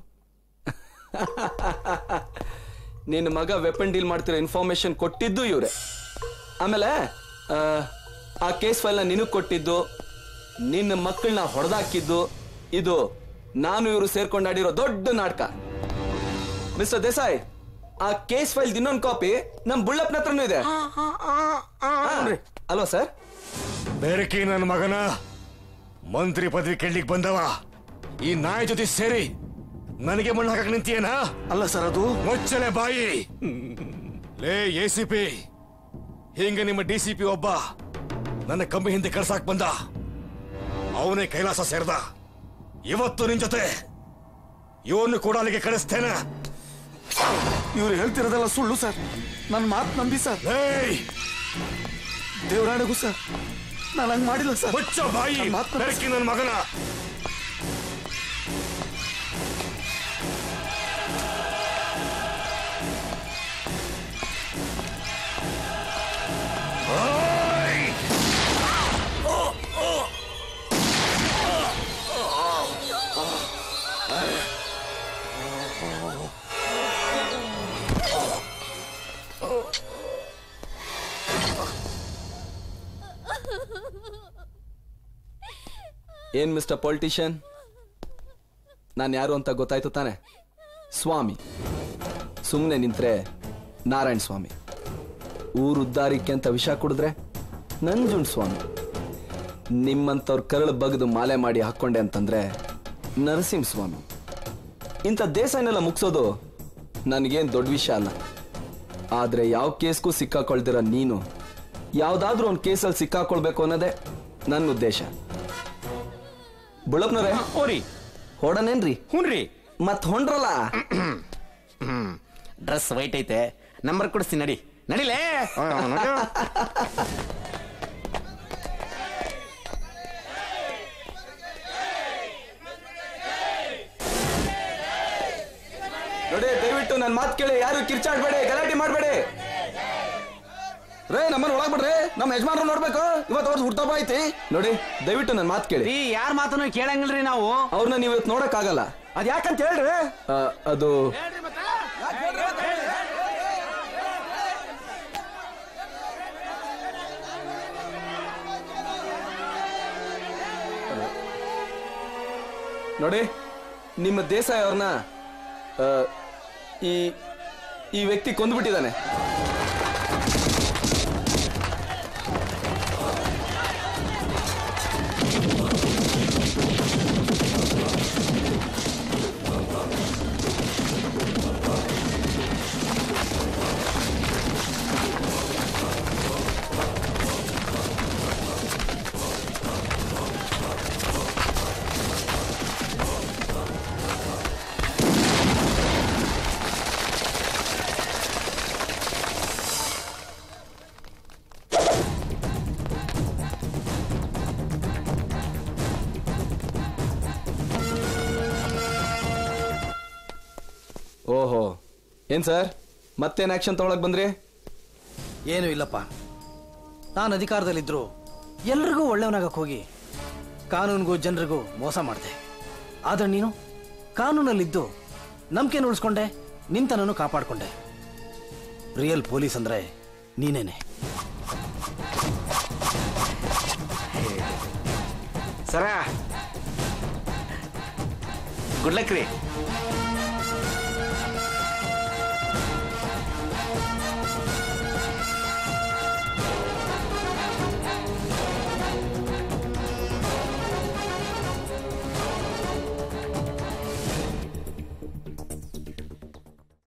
ನಿನ್ನ ಮಗ ವೆಪನ್ ಡೀಲ್ ಮಾಡ್ತಿರೋ ಇನ್ಫಾರ್ಮೇಶನ್ ಕೊಟ್ಟಿದ್ದು ಇವ್ರೆ ಆಮೇಲೆ ಆ, ಆ ಕೇಸ್ ಫೈಲ್ನ ನಿನಗ್ ಕೊಟ್ಟಿದ್ದು ನಿನ್ನ ಮಕ್ಕಳನ್ನ ಹೊಡೆದಾಕಿದ್ದು ಇದು ನಾನು ಇವರು ಸೇರ್ಕೊಂಡಾಡಿರೋ ದೊಡ್ಡ ನಾಟಕ ಮಿಸ್ಟರ್ ದೇಸಾಯಿ ಆ ಕೇಸ್ ಫೈಲ್ ಇನ್ನೊಂದು ಕಾಪಿ ನಮ್ ಬುಳ್ಳಪ್ಪನ ಹತ್ರನೂ ಇದೆ ಹಾ, ಅಲ್ವಾ ಸರ್ ಬೆರಕಿ ನನ್ನ ಮಗನ ಮಂತ್ರಿ ಪದವಿ ಕೇಳಲಿಕ್ಕೆ ಬಂದವ ಈ ನಾಯಿ ಜೊತೆ ಸೇರಿ ನನಗೆ ಮಣ್ಣು ಹಾಕಕ್ ನಿಂತಿಯೇನಾ ಅಲ್ಲ ಸರ್ ಅದು ಮುಚ್ಚಲೆ ಬಾಯಿ ಲೇ ಎ ಸಿ ಪಿ ಹಿಂಗೆ ನಿಮ್ಮ ಡಿ ಸಿ ಪಿ ಒಬ್ಬ ನನ್ನ ಕಂಬಿ ಹಿಂದೆ ಕಳ್ಸಾಕ್ ಬಂದ ಅವನೇ ಕೈಲಾಸ ಸೇರ್ದ ಇವತ್ತು ನಿನ್ ಜೊತೆ ಇವನು ಕೂಡ ಅಲ್ಲಿಗೆ ಕಳಿಸ್ತೇನೆ ಇವ್ರು ಹೇಳ್ತಿರೋದೆಲ್ಲ ಸುಳ್ಳು ಸರ್ ನನ್ನ ಮಾತು ನಂಬಿ ಸರ್ ದೇವರಾಣೆಗೂ ಸರ್ ನಾನು ಹಂಗ್ ಮಾಡಿಲ್ಲ ಸರ್ ಮುಚ್ಚ ಬಾಯಿ ಬೆರಕಿ ನನ್ನ ಮಗನ ಏನ್ ಮಿಸ್ಟರ್ ಪೊಲಿಟಿಷಿಯನ್ ನಾನು ಯಾರು ಅಂತ ಗೊತ್ತಾಯ್ತು ತಾನೆ ಸ್ವಾಮಿ ಸುಮ್ಮನೆ ನಿಂತ್ರೆ ನಾರಾಯಣ ಸ್ವಾಮಿ ಊರು ಉದ್ದಾರಿಕೆ ಅಂತ ವಿಷ ಕುಡಿದ್ರೆ ನಂಜುಂಡ್ ಸ್ವಾಮಿ ನಿಮ್ಮಂಥವ್ರ ಕರಳು ಬಗ್ದು ಮಾಲೆ ಮಾಡಿ ಹಾಕ್ಕೊಂಡೆ ಅಂತಂದ್ರೆ ನರಸಿಂಹ ಸ್ವಾಮಿ ಇಂಥ ದೇಸಾಯನೆಲ್ಲ ಮುಗಿಸೋದು ನನಗೇನು ದೊಡ್ಡ ವಿಷಯ ಅಲ್ಲ ಆದ್ರೆ ಯಾವ ಕೇಸ್ಗೂ ಸಿಕ್ಕಾಕೊಳ್ದಿರ ನೀನು ಯಾವ್ದಾದ್ರೂ ಒಂದು ಕೇಸಲ್ಲಿ ಸಿಕ್ಕಾಕೊಳ್ಬೇಕು ಅನ್ನೋದೇ ನನ್ನ ಉದ್ದೇಶ ಬುಳಪ್ನವ್ರೆ ಓರಿ ಹೊಡನೇನ್ರಿ ಹ್ಞೂನ್ರಿ ಮತ್ ಹೊಂಡ್ರಲ್ಲ ಡ್ರೆಸ್ ವೈಟ್ ಐತೆ ನಂಬರ್ ಕೊಡಿಸ್ತೀನಿ ನಡಿ ನಡಿಲೇ ನೋಡು. ನೋಡಿ ದಯವಿಟ್ಟು ನನ್ನ ಮಾತು ಕೇಳಿ ಯಾರು ಕಿರ್ಚಾಡ್ಬೇಡಿ ಗಲಾಟೆ ಮಾಡ್ಬೇಡಿ ರೇ ನಮ್ಮನ್ನ ಒಳಗ್ ಬಿಡ್ರಿ ನಮ್ಮ ಯಜಮಾನ್ರು ನೋಡ್ಬೇಕು ಇವತ್ತು ಅವ್ರ ಹುಟ್ಟಬ್ಬ ಐತಿ ನೋಡಿ ದಯವಿಟ್ಟು ನನ್ನ ಮಾತು ಕೇಳಿ ಯಾರ ಮಾತನ್ನು ಕೇಳಂಗಿಲ್ರಿ ನಾವು ಅವ್ರನ್ನ ನೀವು ಇವತ್ತು ನೋಡಕ್ ಆಗಲ್ಲ ಅದ್ ಯಾಕಂತ ಹೇಳ್ರಿ ಅದು ನೋಡಿ ನಿಮ್ಮ ದೇಸಾಯಿ ಅವ್ರನ್ನ ಆ, ಈ ಈ ವ್ಯಕ್ತಿ ಕೊಂದ್ಬಿಟ್ಟಿದ್ದಾನೆ ಏನ್ ಸರ್ ಮತ್ತೇನ್ ಆಕ್ಷನ್ ತಗೊಳಕ್ ಬಂದ್ರಿ ಏನೂ ಇಲ್ಲಪ್ಪ ನಾನು ಅಧಿಕಾರದಲ್ಲಿದ್ದರೂ ಎಲ್ರಿಗೂ ಒಳ್ಳೆಯವನಾಗಕ್ಕೆ ಹೋಗಿ ಕಾನೂನಿಗೂ ಜನರಿಗೂ ಮೋಸ ಮಾಡಿದೆ ಆದರೆ ನೀನು ಕಾನೂನಲ್ಲಿದ್ದು ನಂಬಿಕೆ ಉಳಿಸ್ಕೊಂಡೆ ನಿಂತನನ್ನು ಕಾಪಾಡಿಕೊಂಡೆ ರಿಯಲ್ ಪೊಲೀಸ್ ಅಂದರೆ ನೀನೇನೆ ಸರ ಗುಡ್ ಲಕ್ ರೀ